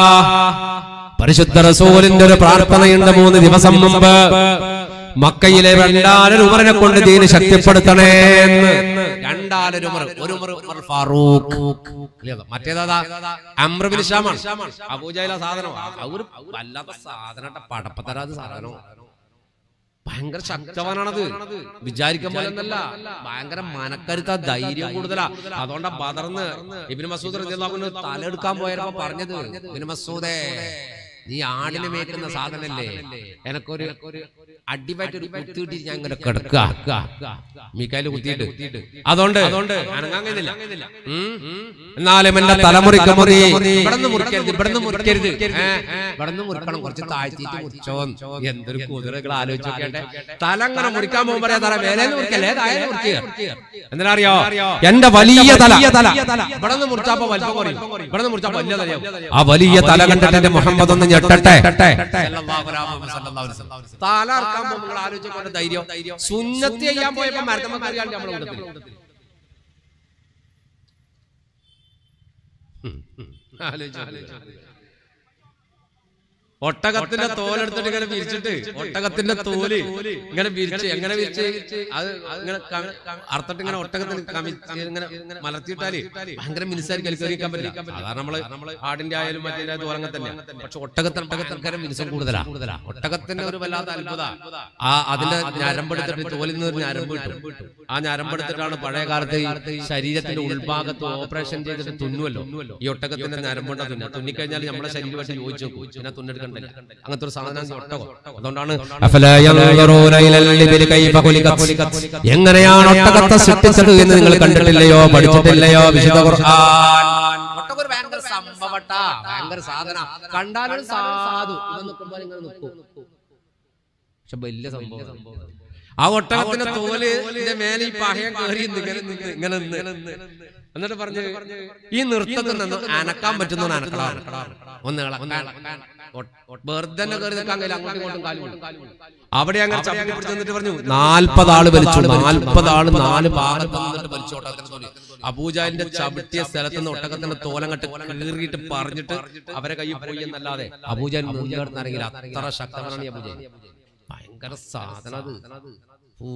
[SPEAKER 4] പരിശുദ്ധ റസൂലിന്റെ ഒരു പ്രാർത്ഥനയുണ്ട് മൂന്ന് ദിവസം മുമ്പ് മക്കയിലെ രണ്ടാലൊരു ഉമറിനെ കൊണ്ട് ദീന് ശക്തിപ്പെടുത്തണേ എന്ന് രണ്ടാലൊരു ഉമർ ഒരു ഉമർ ഉമർ ഫാറൂഖ് മറ്റേതാ അമ്രബിൻ ഷാമാണ് അബൂജയില സാധനം ഒരു വല്ലാത്ത സാധനം പടപ്പത്തരാത് സാധനം ഭയങ്കര ശക്തവാനാണത് വിചാരിക്കാൻ പോലെ ഒന്നല്ല ഭയങ്കര മനക്കരുത്ത ധൈര്യം കൂടുതലാ അതുകൊണ്ടാ ബദർന്ന് ഇബിന് മസൂദ് റളിയല്ലാഹു അൻഹു തലെടുക്കാൻ പോയപ്പോ പറഞ്ഞത് ഇബിന് മസൂദേ നീ ആടിനെ മേക്കുന്ന സാധനല്ലേ എനക്കൊരു അടിവായിട്ട് ഒരു കുത്തി കിട്ടി ഞാൻ ഇങ്ങനെ കിടക്കുക മീക്കാല് കുത്തിയിട്ട് അതുകൊണ്ട് അതുകൊണ്ട് അനങ്ങാൻ കഴിയുന്നില്ല ഉം. എന്നാലും എന്റെ തലമുറിക്ക് മുറി ഇവിടുന്ന് മുറിക്കരുത് ഇവിടുന്ന് മുറിക്കരുത് ഏ, ഇവിടുന്ന് മുറിക്കണം കുറച്ച് താഴ്ത്തിയിട്ട് മുറിച്ചോ എന്തൊരു കുതിരകൾ ആലോചിച്ച് നോക്കിയാട്ടെ തല അങ്ങനെ മുറിക്കാൻ പോകുമ്പോ പറയാ തല മേലെ മുറിക്കല്ലേ താഴെ മുറിക്കുക എന്തിനാ അറിയോ എന്റെ വലിയ തല ഇവിടെ നിന്ന് മുറിച്ചപ്പോ വലിപ്പം കുറയും ഇവിടെ നിന്ന് മുറിച്ചാ വലിയ തലയാവും ആ വലിയ തല കണ്ടിട്ട് എന്റെ മുഹമ്മദ് ഒന്ന്
[SPEAKER 3] ഞെട്ടട്ടെ
[SPEAKER 4] സല്ലല്ലാഹു അലൈഹി വസല്ലം. തല അറക്കാൻ പോകുമ്പോൾ നിങ്ങൾ ആലോചിച്ചോട്ടെ ധൈര്യം സുന്നത്ത് ചെയ്യാൻ പോയപ്പോ മരത്തമ്മ കറിയാണ് നമ്മളെ കൂട്ടത്തിൽ ആലോചിച്ചോ, ആലോചിച്ചോ. ഒട്ടകത്തിന്റെ തോലെടുത്തിട്ട് ഇങ്ങനെ വിരിച്ചിട്ട് ഒട്ടകത്തിന്റെ തോല് ഇങ്ങനെ വിരിച്ച് എങ്ങനെ വിരിച്ച് അത് ഇങ്ങനെ ക- അറുത്തിട്ട് ഇങ്ങനെ ഒട്ടകത്തിന് കമി ഇങ്ങനെ മലർത്തിയിട്ടാല് ഭയങ്കര മിനിസാരി കലിക്കരിക്കാൻ പറ്റില്ല സാധാരണ നമ്മള് നമ്മള് ആടിന്റെ ആയാലും മറ്റേ തോലങ്ങ തന്നെ പക്ഷെ ഒട്ടകത്തിന് ഒട്ടകത്തിന് മിനിസം കൂടുതലാ ഒട്ടകത്തിന്റെ ഒരു വല്ലാത്ത അത്ഭുത ആ അതിന്റെ ഞരമ്പെടുത്തിട്ട് തോലിൽ നിന്ന് ഒരു ഞരമ്പ് കിട്ടും ആ ഞരമ്പെടുത്തിട്ടാണ് പഴയ കാലത്ത് ഈ ശരീരത്തിന്റെ ഉൾഭാഗത്ത് ഓപ്പറേഷൻ ചെയ്തിട്ട് തുന്നുവല്ലോ ഈ ഒട്ടകത്തിന്റെ ഞരമ്പുണ്ട തുന്ന തുന്നിക്കഴിഞ്ഞാൽ നമ്മുടെ ശരീരമായിട്ട് യോജിച്ചു നോക്കും പിന്നെ തുന്നെടുക്കണ്ടല്ല അങ്ങനത്തെ ഒരു സാധനം ഈ ഒട്ടകം അതുകൊണ്ടാണ്
[SPEAKER 3] അഫലാ യൻദുറൂന ഇലൽ ഇബ്ലി കൈഫ ഖുലിഖത്? എങ്ങനെയാണ് ഒട്ടകത്തെ സൃഷ്ടിച്ചത് എന്ന് നിങ്ങൾ കണ്ടിട്ടില്ലയോ പഠിച്ചിട്ടില്ലയോ വിശുദ്ധ ഖുർആൻ
[SPEAKER 4] ഒട്ടകം ഒരു ഭയങ്കര സംഭവട്ടാ ഭയങ്കര സാധന കണ്ടാലൊരു സാധു ഇത് നിൽക്കുമ്പോ ഇങ്ങനെ നിൽക്കും പക്ഷെ വലിയ സംഭവം ആ ഒട്ടകത്തിന്റെ തോല് ഇതിന്റെ മേലെ ഈ പഹയം കയറി നിന്ന് ഇങ്ങനെ നിന്ന് ഇങ്ങനെ നിന്ന് എന്നിട്ട് പറഞ്ഞു ഈ നൃത്തത്തിൽ നിന്ന് അനക്കാൻ പറ്റുന്ന അനക്കടാ ഒന്ന് ഇളക്കാൻ. ഒ- വെറുതെ തന്നെ കയറി നിൽക്കാൻ കഴിയില്ല അങ്ങോട്ടും ഇങ്ങോട്ടും കാലും കൊണ്ട്. അവിടെ അങ്ങനെ ചപ്പി പിടിച്ച് നിന്നിട്ട് പറഞ്ഞു നാൽപ്പത് ആള് വലിച്ചു നാൽപ്പത് ആള് നാല് ഭാഗത്ത് നിന്നിട്ട് വലിച്ചു ഒട്ടകത്തിന്റെ തോല് അബൂജാലിന്റെ ചവിട്ടിയ സ്ഥലത്ത് നിന്ന് ഒട്ടകത്തിന്റെ തോലങ്ങട്ട് കീറിയിട്ട് പറഞ്ഞിട്ട് അവരെ കയ്യിൽ പോയി എന്നല്ലാതെ അബൂജാൽ മുന്നിടന്നിറങ്ങില്ല അത്ര ശക്തനാണ് ഈ അബൂജാൽ ഭയങ്കര സാധനം അത് ഊ.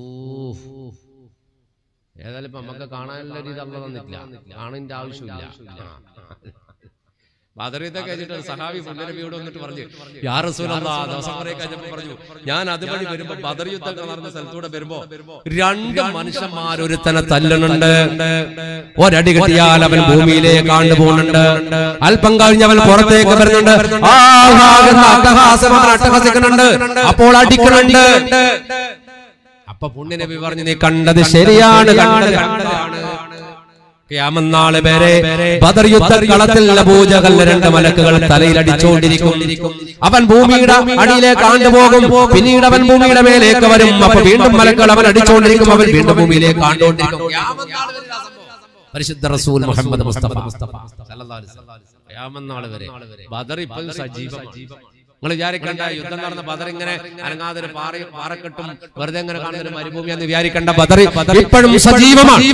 [SPEAKER 4] ഏതായാലും ഇപ്പൊ നമുക്ക് കാണാനുള്ള ഒരു ഇതല്ല തന്നിട്ടില്ല കാണേണ്ട ആവശ്യമില്ല ബദറിയത്തെ കഴിഞ്ഞിട്ട് ഒരു സഹാബി പുണ്യനബിയോട് വന്നിട്ട് പറഞ്ഞു യാ റസൂലല്ലാ ദിവസം കുറെ കഴിഞ്ഞപ്പോ പറഞ്ഞു ഞാൻ അതുവഴി വരുമ്പോ ബദർ യുദ്ധം നടന്ന സ്ഥലത്തൂടെ വരുമ്പോ രണ്ട് മനുഷ്യന്മാർ ഒരുത്തനെ തല്ലുന്നുണ്ട്
[SPEAKER 3] ഒരടി കിട്ടിയാൽ അവൻ ഭൂമിയിലേക്ക് ആണ്ടു പോകുന്നുണ്ട് അല്പം കഴിഞ്ഞവൻ പുറത്തേക്ക് വരുന്നുണ്ട് ആ എന്ന അട്ടഹാസം അവൻ അട്ടഹസിക്കുന്നുണ്ട് അപ്പോൾ അടിക്കുന്നുണ്ട്
[SPEAKER 4] അപ്പൊ പുണ്യനബി പറഞ്ഞു
[SPEAKER 3] നീ കണ്ടത് ശരിയാണ് കണ്ടത് യാമന്നാള് വരെ ബദർ യുദ്ധക്കളത്തിൽ പൂജകൾ രണ്ട് മലക്കുകൾ തലയിൽ അടിച്ചുകൊണ്ടിരിക്കും അവൻ ഭൂമിയുടെ അടിയിലേക്ക് ആണ്ടുപോകും പിന്നീട് അവൻ ഭൂമിയുടെ മേലേക്ക് വരും അപ്പൊ വീണ്ടും മലക്കുകൾ അവൻ അടിച്ചുകൊണ്ടിരിക്കും അവൻ വീണ്ടും ഭൂമിയിലേക്ക് ആണ്ടുകൊണ്ടിരിക്കും
[SPEAKER 4] പരിശുദ്ധ റസൂൽ മുഹമ്മദ് മുസ്തഫ സല്ലല്ലാഹു അലൈഹി വസല്ലം. ഖിയാമത്ത് വരെ ബദർ ഇപ്പോൾ സജീവമാണ് നിങ്ങൾ വിചാരിക്കണ്ട യുദ്ധം നടന്ന ബദർ ഇങ്ങനെ അനങ്ങാതെ ഒരു പാറ പാറക്കെട്ടും വെറുതെ ഇങ്ങനെ കാണുന്ന ഒരു മരുഭൂമിയാന്ന് വിചാരിക്കണ്ട ബദർ
[SPEAKER 3] ഇപ്പോഴും സജീവമാണ്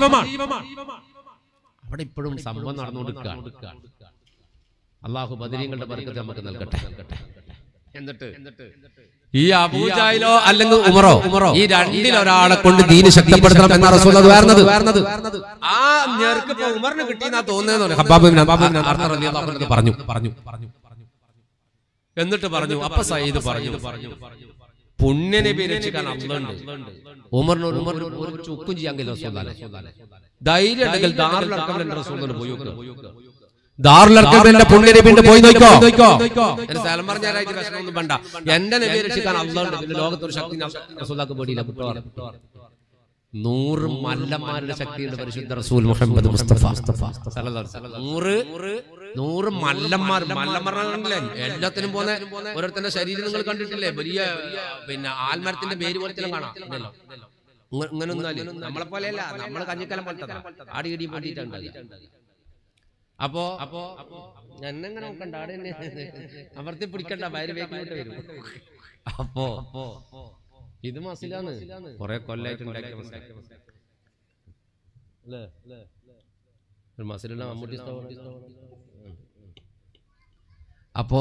[SPEAKER 4] അവിടെ ഇപ്പോഴും സംഭവം നടന്നുകൊടുക്കുകയാണ് അള്ളാഹു ബദരീങ്ങളുടെ ബർക്കത്ത് നമുക്ക് നൽകട്ടെ എന്നിട്ട് ഈ അബൂജായിലോ അല്ലെങ്കിൽ ഉമറോ ഉമറോ ഈ രണ്ടിൽ ഒരാളെ കൊണ്ട് ദീന് ശക്തിപ്പെടുത്തണം എന്ന റസൂൽ അത് വരുന്നത് ആ ഞെർക്ക് ഇപ്പൊ ഉമറിന് കിട്ടിയെന്നാ തോന്നുന്നതെന്ന് ഹബ്ബാബ് ബിൻ ഹബ്ബാബ് ബിൻ അർത്തർ റളിയല്ലാഹു അൻഹു പറഞ്ഞു പറഞ്ഞു പറഞ്ഞു എന്നിട്ട് പറഞ്ഞു അപ്പൊ സയ്യിദ് പറഞ്ഞു പുണ്യനബി രക്ഷിക്കാൻ അല്ലുണ്ട് ഉമറിന് ഒരു ഉമറിന് ഒരു ചുക്കും ചെയ്യാൻ കഴിയില്ല റസൂലുള്ളാഹി. ധൈര്യം ഉണ്ടെങ്കിൽ ദാറുലർക്കം രണ്ട് റസൂലിന് പോയി നോക്കുക
[SPEAKER 3] ദാറുലർക്കത്തിന്റെ പുണ്യനബിന്റെ പോയി നോക്കോ
[SPEAKER 4] എന്റെ സ്ഥലം പറഞ്ഞാലായിട്ട് വിഷമമൊന്നും വേണ്ട എന്റെ നബിയെ രക്ഷിക്കാൻ അല്ലുണ്ട് പിന്നെ ലോകത്തൊരു ശക്തി റസൂലാക്ക് പേടിയില്ല കുട്ടവാർ നൂറ് മല്ലന്മാരുടെ ശക്തിയുണ്ട് പരിശുദ്ധ റസൂൽ മുഹമ്മദ് മുസ്തഫ സല്ലല്ലാഹു അലൈഹി വസല്ലം. നൂറ് നൂറ് മല്ലന്മാർ മല്ലന്മാരുടെ എല്ലാത്തിനും പോന്നെ ഓരോരുത്തരുടെ ശരീരം നിങ്ങൾ കണ്ടിട്ടില്ലേ വലിയ പിന്നെ ആൽമരത്തിന്റെ പേര് പോലത്തെ കാണാം ഇല്ലല്ലോ ഇങ്ങ- ഇങ്ങനെ ഒന്നാല് നമ്മളെ പോലെയല്ല നമ്മള് കഞ്ഞിക്കലം പോലത്തെ ആടി ഇടി വേണ്ടിയിട്ടുണ്ട് അപ്പോ അപ്പോ എന്നെങ്ങനെ നോക്കണ്ട ആടെ തന്നെ അമർത്തി പിടിക്കണ്ട വയറ് വേഗം വരും അപ്പോ ഇത് മസിലാണ് കൊറേ കൊല്ലായിട്ട് ഉണ്ടാക്കിയ മസില. അല്ലേ? ഒരു മസിലുള്ള മമ്മൂട്ടി സ്ഥാപനം. ഉം. അപ്പോ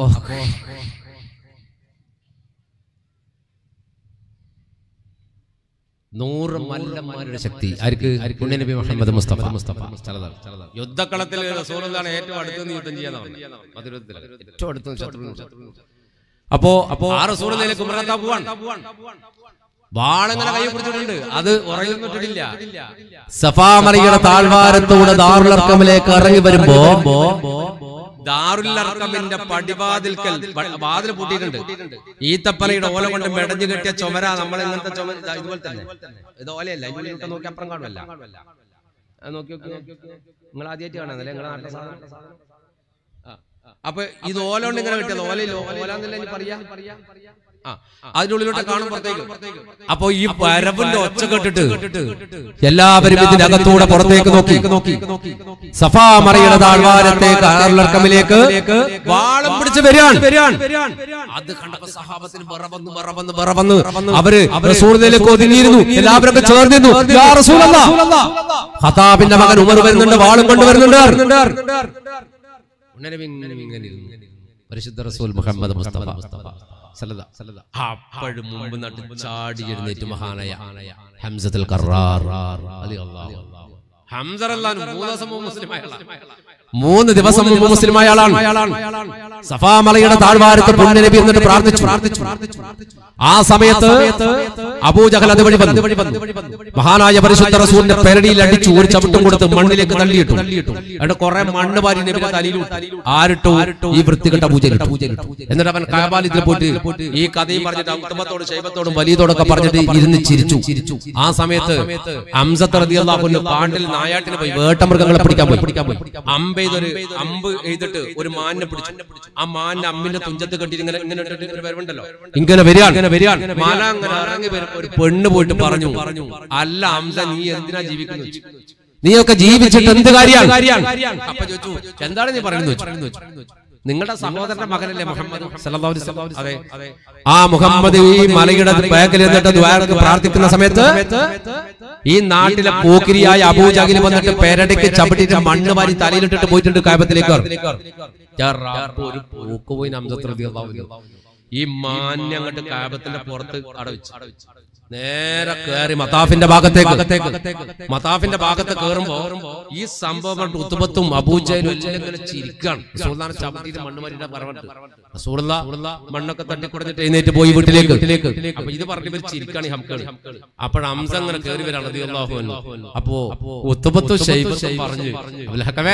[SPEAKER 4] നൂറ് മല്ലന്മാരുടെ ശക്തി ആർക്ക് പുണ്യനബി മുഹമ്മദ് മുസ്തഫ മുസ്തഫ യുദ്ധക്കളത്തിൽ റസൂലുള്ളാഹിയാണ് ഏറ്റവും അടുത്ത് യുദ്ധം ചെയ്യാൻ ഏറ്റവും അടുത്ത് ശത്രു അപ്പോ അപ്പോ ആ റസൂലിലേക്ക് ഉമറത്താ പോവാൻ വാളങ്ങനെ കൈ പിടിച്ചിട്ടുണ്ട് അത് ഉറങ്ങിട്ടില്ല
[SPEAKER 3] സഫാമറിയുടെ താഴ്വാരത്തൂടെ ദാറുലർക്കമിലേക്ക് ഇറങ്ങി വരുമ്പോ
[SPEAKER 4] ദാറുല്ലർക്കമിന്റെ പടിവാതിൽക്കൽ വ- വാതിൽ പൂട്ടിയിട്ടുണ്ട് ഈത്തപ്പനയുടെ ഓല കൊണ്ട് മെടഞ്ഞു കെട്ടിയ ചുമര നമ്മൾ ഇങ്ങനത്തെ ചുമര ഇതാ ഇതുപോലെ തന്നെ ഇത് ഓലയല്ല ഇതിലോട്ട് നോക്കി അപ്പുറം കാണുമല്ല അത് നോക്കി നോക്കി നിങ്ങൾ ആദ്യമായിട്ട് കാണാന്നല്ലേ നിങ്ങളെ നാട്ടിലെ സാധനം ആ, ആ. അപ്പൊ ഇത് ഓല കൊണ്ട് ഇങ്ങനെ കിട്ടിയത് ഓലയില്ല ഓല എന്നല്ല ഇനി പറയാ ആ, അതിനുള്ളിലോട്ട് കാണും പുറത്തേക്ക് അപ്പൊ ഈ വരവിന്റെ ഒച്ച കേട്ടിട്ട്
[SPEAKER 3] എല്ലാവരും ഇതിന്റെ അകത്തൂടെ പുറത്തേക്ക് നോക്കി സഫാ മറയുടെ താഴ്വാരത്തേക്ക് ആർലർക്കമിലേക്ക് വാളം പിടിച്ച് വരാൻ
[SPEAKER 4] അത് കണ്ടപ്പോ സഹാബത്തിന് വിറ വന്ന് വിറ വന്ന് വിറ വന്ന്
[SPEAKER 3] അവര് റസൂലിലേക്ക് ഒതുങ്ങിയിരുന്നു എല്ലാവരും ഒക്കെ ചേർന്നിരുന്നു യാ റസൂലല്ലാ. ഖത്താബിന്റെ മകൻ ഉമർ വരുന്നുണ്ട് വാളും കൊണ്ടുവരുന്നുണ്ട്
[SPEAKER 4] ഉണ്ണനബി ഇങ്ങനെ ഇങ്ങനെ ഇരുന്നു. പരിശുദ്ധ റസൂൽ മുഹമ്മദ് മുസ്തഫ സല്ലല്ലാ, സല്ലല്ലാ. അപ്പോഴും മുമ്പ് നട്ട് ചാടി എഴുന്നേറ്റ് മഹാനായ ഹംസത്തുൽ കറാർ റളിയല്ലാഹു അൻഹു. ഹംസ റളിയല്ലാഹു അൻഹു മൂന്ന് ദിവസം മുമ്പ് മുസ്ലിമായ ആളാണ്.
[SPEAKER 3] മൂന്ന് ദിവസം മുമ്പ് മുസ്ലിമായ ആളാണ് സഫാ മലയുടെ താഴ്വാരത്ത് പുണ്യനബി എന്നിട്ട് പ്രാർത്ഥിച്ചു ആ സമയത്ത് അബൂജഹൽ അതുവഴി വന്നു മഹാനായ പരിശുദ്ധ റസൂലിന്റെ പെരടിയിൽ അടിച്ചു ഒരു ചവിട്ടും കൊടുത്ത് മണ്ണിലേക്ക് തള്ളിയിട്ടു എന്നിട്ട് കുറെ മണ്ണ് വാരി നബിയുടെ തലയിലും ആരിട്ടു ഈ വൃത്തികെട്ട പൂജ എന്നിട്ട് അവൻ കാബാലിത്തിൽ പോയിട്ട് ഈ കഥയും പറഞ്ഞിട്ട് ഉത്തമത്തോടും ശൈബത്തോടും വലിയതോടൊക്കെ പറഞ്ഞിട്ട് ഇരുന്ന് ചിരിച്ചു ആ സമയത്ത് അംസത്ത് റളിയല്ലാഹു കാണ്ടിൽ നായാട്ടിന് പോയി വേട്ടമൃഗങ്ങളെ പിടിക്കാൻ പോയി പിടിക്കാൻ പോയി അമ്പ് ചെയ്തൊരു അമ്പ് എഴുതിട്ട് ഒരു മാനിനെ പിടിച്ചു ആ മാനിന്റെ അമ്മിന്റെ തുഞ്ചത്ത് കെട്ടിട്ട് ഇങ്ങനെ ഇങ്ങനെ ഇട്ടിട്ട് ഇങ്ങനെ വരവുണ്ടല്ലോ ഇങ്ങനെ വരികയാണ് ഇങ്ങനെ വരികയാണ് മാല അങ്ങനെ ഇറങ്ങി വരും ഒരു പെണ്ണ് പോയിട്ട് പറഞ്ഞു പറഞ്ഞു അല്ല അംസ നീ എന്തിനാ ജീവിക്കുന്നു ചോദിച്ചു. നീയൊക്കെ ജീവിച്ചിട്ട് എന്ത് കാര്യമാണ്
[SPEAKER 4] അപ്പൊ ചോദിച്ചു എന്താണ് നീ പറയുന്നത് ചോദിച്ചു. നിങ്ങളുടെ സഹോദരന്റെ മകനല്ലേ മുഹമ്മദ് സല്ലല്ലാഹു അലൈഹി വസല്ലം? അതെ
[SPEAKER 3] ആ മുഹമ്മദ് ഈ മലയുടെ ബാക്കിൽ എന്നിട്ട് ദ്വാരക്ക് പ്രാർത്ഥിക്കുന്ന സമയത്ത് ഈ നാട്ടിലെ പോക്കിരിയായ അബൂജാഗിൽ വന്നിട്ട് പേരടയ്ക്ക് ചവിട്ടിട്ട് മണ്ണ് വാരി തലയിലിട്ടിട്ട് പോയിട്ടുണ്ട് കായപത്തിലേക്ക്
[SPEAKER 4] ഞാൻ റാപ്പ് ഒരു പോക്ക് പോയി നംസത്ത് റളിയല്ലാഹു അൻഹു. ഈ മാന്യ അങ്ങോട്ട് കാബത്തിന്റെ പുറത്ത് അടവിച്ചു നേരെ കയറി
[SPEAKER 3] മതാഫിന്റെ ഭാഗത്തേക്ക്
[SPEAKER 4] മതാഫിന്റെ ഭാഗത്ത് കയറുമ്പോ ഈ സംഭവം കണ്ട് ഉത്തുബത്തും അബൂജയിലും എല്ലാം ഇങ്ങനെ ചിരിക്കാണ് റസൂലുള്ളാഹിനെ ചവിട്ടിയിട്ട് മണ്ണ് മാരിയുടെ പറഞ്ഞിട്ട് റസൂലുള്ള മണ്ണൊക്കെ തട്ടിക്കുടഞ്ഞിട്ട് എഴുന്നേറ്റ് പോയി വീട്ടിലേക്ക് അപ്പൊ ഇത് പറഞ്ഞ ഇവർ ചിരിക്കാണ് ഈ ഹംകളി അപ്പോൾ ഹംസ അങ്ങനെ കയറി വരാണ് റളിയല്ലാഹു അൻഹു. അപ്പോ ഉത്തുബത്തും ഷൈബത്തും പറഞ്ഞു അബുൽ ഹക്കമേ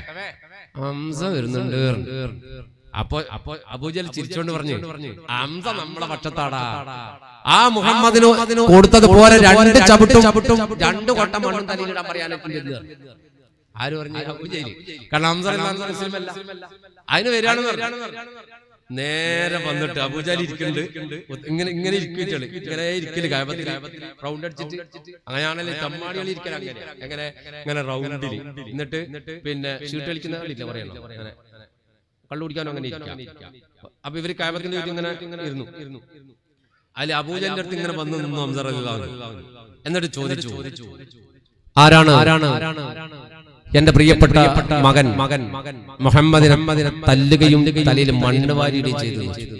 [SPEAKER 4] ഹംസ വരുന്നുണ്ട് അപ്പൊ അപ്പൊ അബൂജൽ ചിരിച്ചോണ്ട് പറഞ്ഞു ഹംസ നമ്മളെ പക്ഷത്താടാ ആ മുഹമ്മദിനു
[SPEAKER 3] കൊടുത്തത് പോലെ രണ്ട് ചവിട്ടും ചവിട്ടും
[SPEAKER 4] രണ്ട് കൊട്ട മണ്ണും തലയിലിടാൻ പറയാനൊക്കെ ആര് പറഞ്ഞു അബൂജയില് കാരണം ഹംസ റളിയല്ലാഹു അൻഹു മുസ്ലിമല്ല അതിന് വരികയാണെന്ന് പറഞ്ഞു നേരെ വന്നിട്ട് അബൂജാലി ഇരിക്കുന്നുണ്ട് ഇങ്ങനെ ഇങ്ങനെ ഇരിക്കല് ഇങ്ങനെ ഇരിക്കല് കായപത്തിൽ റൗണ്ട് അടിച്ചിട്ട് അങ്ങനെയാണല്ലേ തമ്മാടികൾ ഇരിക്കൽ അങ്ങനെ എങ്ങനെ ഇങ്ങനെ റൗണ്ടിൽ എന്നിട്ട് പിന്നെ ഷീട്ട് കളിക്കുന്ന കളിയില്ല പറയണം അങ്ങനെ കള്ളു കുടിക്കാനും അങ്ങനെ ഇരിക്കാം അപ്പൊ ഇവര് കായപത്തിന്റെ ചുറ്റും ഇങ്ങനെ ഇങ്ങനെ ഇരുന്നു ഇരുന്നു അതിൽ അബൂജലിന്റെ അടുത്ത് ഇങ്ങനെ വന്ന് നിന്നു ഹംസ റളിയല്ലാഹു അൻഹു. എന്നിട്ട് ചോദിച്ചു
[SPEAKER 3] ആരാണ് ആരാണ് എന്റെ പ്രിയപ്പെട്ട മകൻ മകൻ മുഹമ്മദിനെ തല്ലുകയും തലയിൽ മണ്ണ് വാരിയിടുകയും ചെയ്തു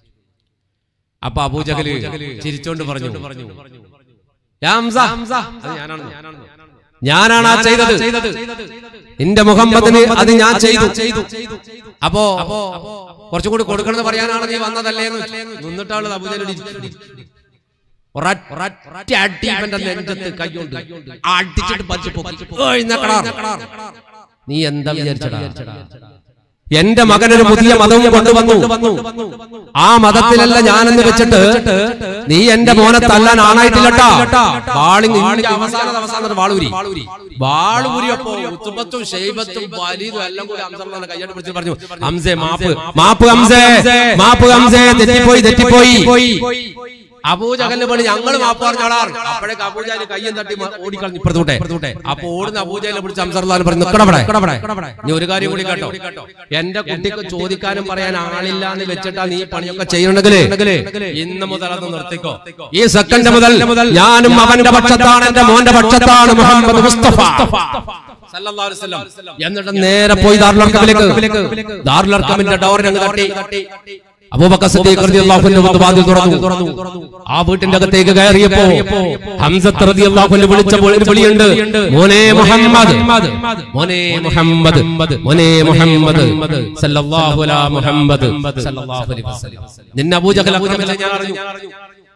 [SPEAKER 4] അപ്പൊ അബൂജഹല് ചിരിച്ചോണ്ട് പറഞ്ഞു യാ ഹംസ, അത് ഞാനാണ്
[SPEAKER 3] ഞാനാണ് ആ ചെയ്തത് എന്റെ മുഹമ്മദിന് അത് ഞാൻ ചെയ്തു
[SPEAKER 4] അപ്പോ കുറച്ചും കൂടി കൊടുക്കണമെന്ന് പറയാനാണ് നീ വന്നതല്ലേ എന്ന് നിന്നിട്ടാണ് അബൂജഹൽ ഒരൊറ്റ അടി ഇവന്റെ നെഞ്ചത്ത് കൈകൊണ്ട് അടിച്ചിട്ട് പറിച്ച് പൊക്കി. ഏയ് നക്കടാ. നീ എന്താ വിചാരിച്ചടാ
[SPEAKER 3] എന്റെ മകനൊരു പുതിയ മതവും കൊണ്ടുവന്നു ആ മതത്തിലല്ല ഞാനെന്ന് വെച്ചിട്ട് നീ എന്റെ മോനെ തല്ലാൻ ആണായിട്ടില്ലട്ടാ
[SPEAKER 4] വാളിങ് ഇന്റെ അവസാന അവസാനം വാളൂരി വാളൂരിയപ്പോ ഉത്തുബത്തും ഷെയ്ബത്തും വലീദും എല്ലാം കൂടി ഹംസറിനെ കയ്യാട്ട് പിടിച്ച് പറഞ്ഞു ഹംസേ മാപ്പ്
[SPEAKER 3] മാപ്പ് ഹംസേ മാപ്പ് ഹംസേ തെറ്റിപ്പോയി തെറ്റിപ്പോയി
[SPEAKER 4] അബൂജഹലിന് പണി ഞങ്ങൾ മാപ്പ് പറഞ്ഞോളാർ അപ്പോഴേക്ക് അബൂജാല് കയ്യും തട്ടി മ- ഓടിക്കളഞ്ഞു ഇപ്പുറത്തൂട്ടെ അപ്പൊ ഓടുന്ന അബൂജാലിനെ പിടിച്ച് ഹംസർലാൻ പറഞ്ഞു "നിക്കടവിടെ, നീ ഒരു കാര്യം കൂടി കേട്ടോ എന്റെ കുട്ടിക്ക് ചോദിക്കാനും പറയാൻ ആളില്ല എന്ന് വെച്ചിട്ടാ നീ ഈ പണിയൊക്കെ ചെയ്യണമെങ്കിൽ ഇന്ന് മുതൽ അത് നിർത്തിക്കോ
[SPEAKER 3] ഈ സെക്കൻഡ് മുതൽ ഞാനും അവന്റെ പക്ഷത്താണ് എന്റെ മോന്റെ പക്ഷത്താണ് മുഹമ്മദ് മുസ്തഫ
[SPEAKER 4] സല്ലല്ലാഹു അലൈഹി വസല്ലം.
[SPEAKER 3] എന്നിട്ട് നേരെ പോയി ദാറുലർക്കമിലേക്ക് ദാറുലർക്കമിന്റെ ഡോർ ഞങ്ങൾ തട്ടി അബൂബക്കർ സിദ്ദീഖ് റളിയല്ലാഹു അൻഹു വന്ന് വാതിൽ തുറന്നു ആ വീട്ടിന്റെ അകത്തേക്ക് കയറിയപ്പോ ഹംസത്ത് റളിയല്ലാഹു അൻഹു വിളിച്ച ഒരു വിളിയുണ്ട് മോനെ മുഹമ്മദ് മോനെ മുഹമ്മദ് മോനെ മുഹമ്മദ് സല്ലല്ലാഹു അലാ മുഹമ്മദ് സല്ലല്ലാഹു അലൈഹി വസല്ലം നിന്നെ അബൂജഹൽ ആക്രമിച്ച ഞാൻ അറിഞ്ഞു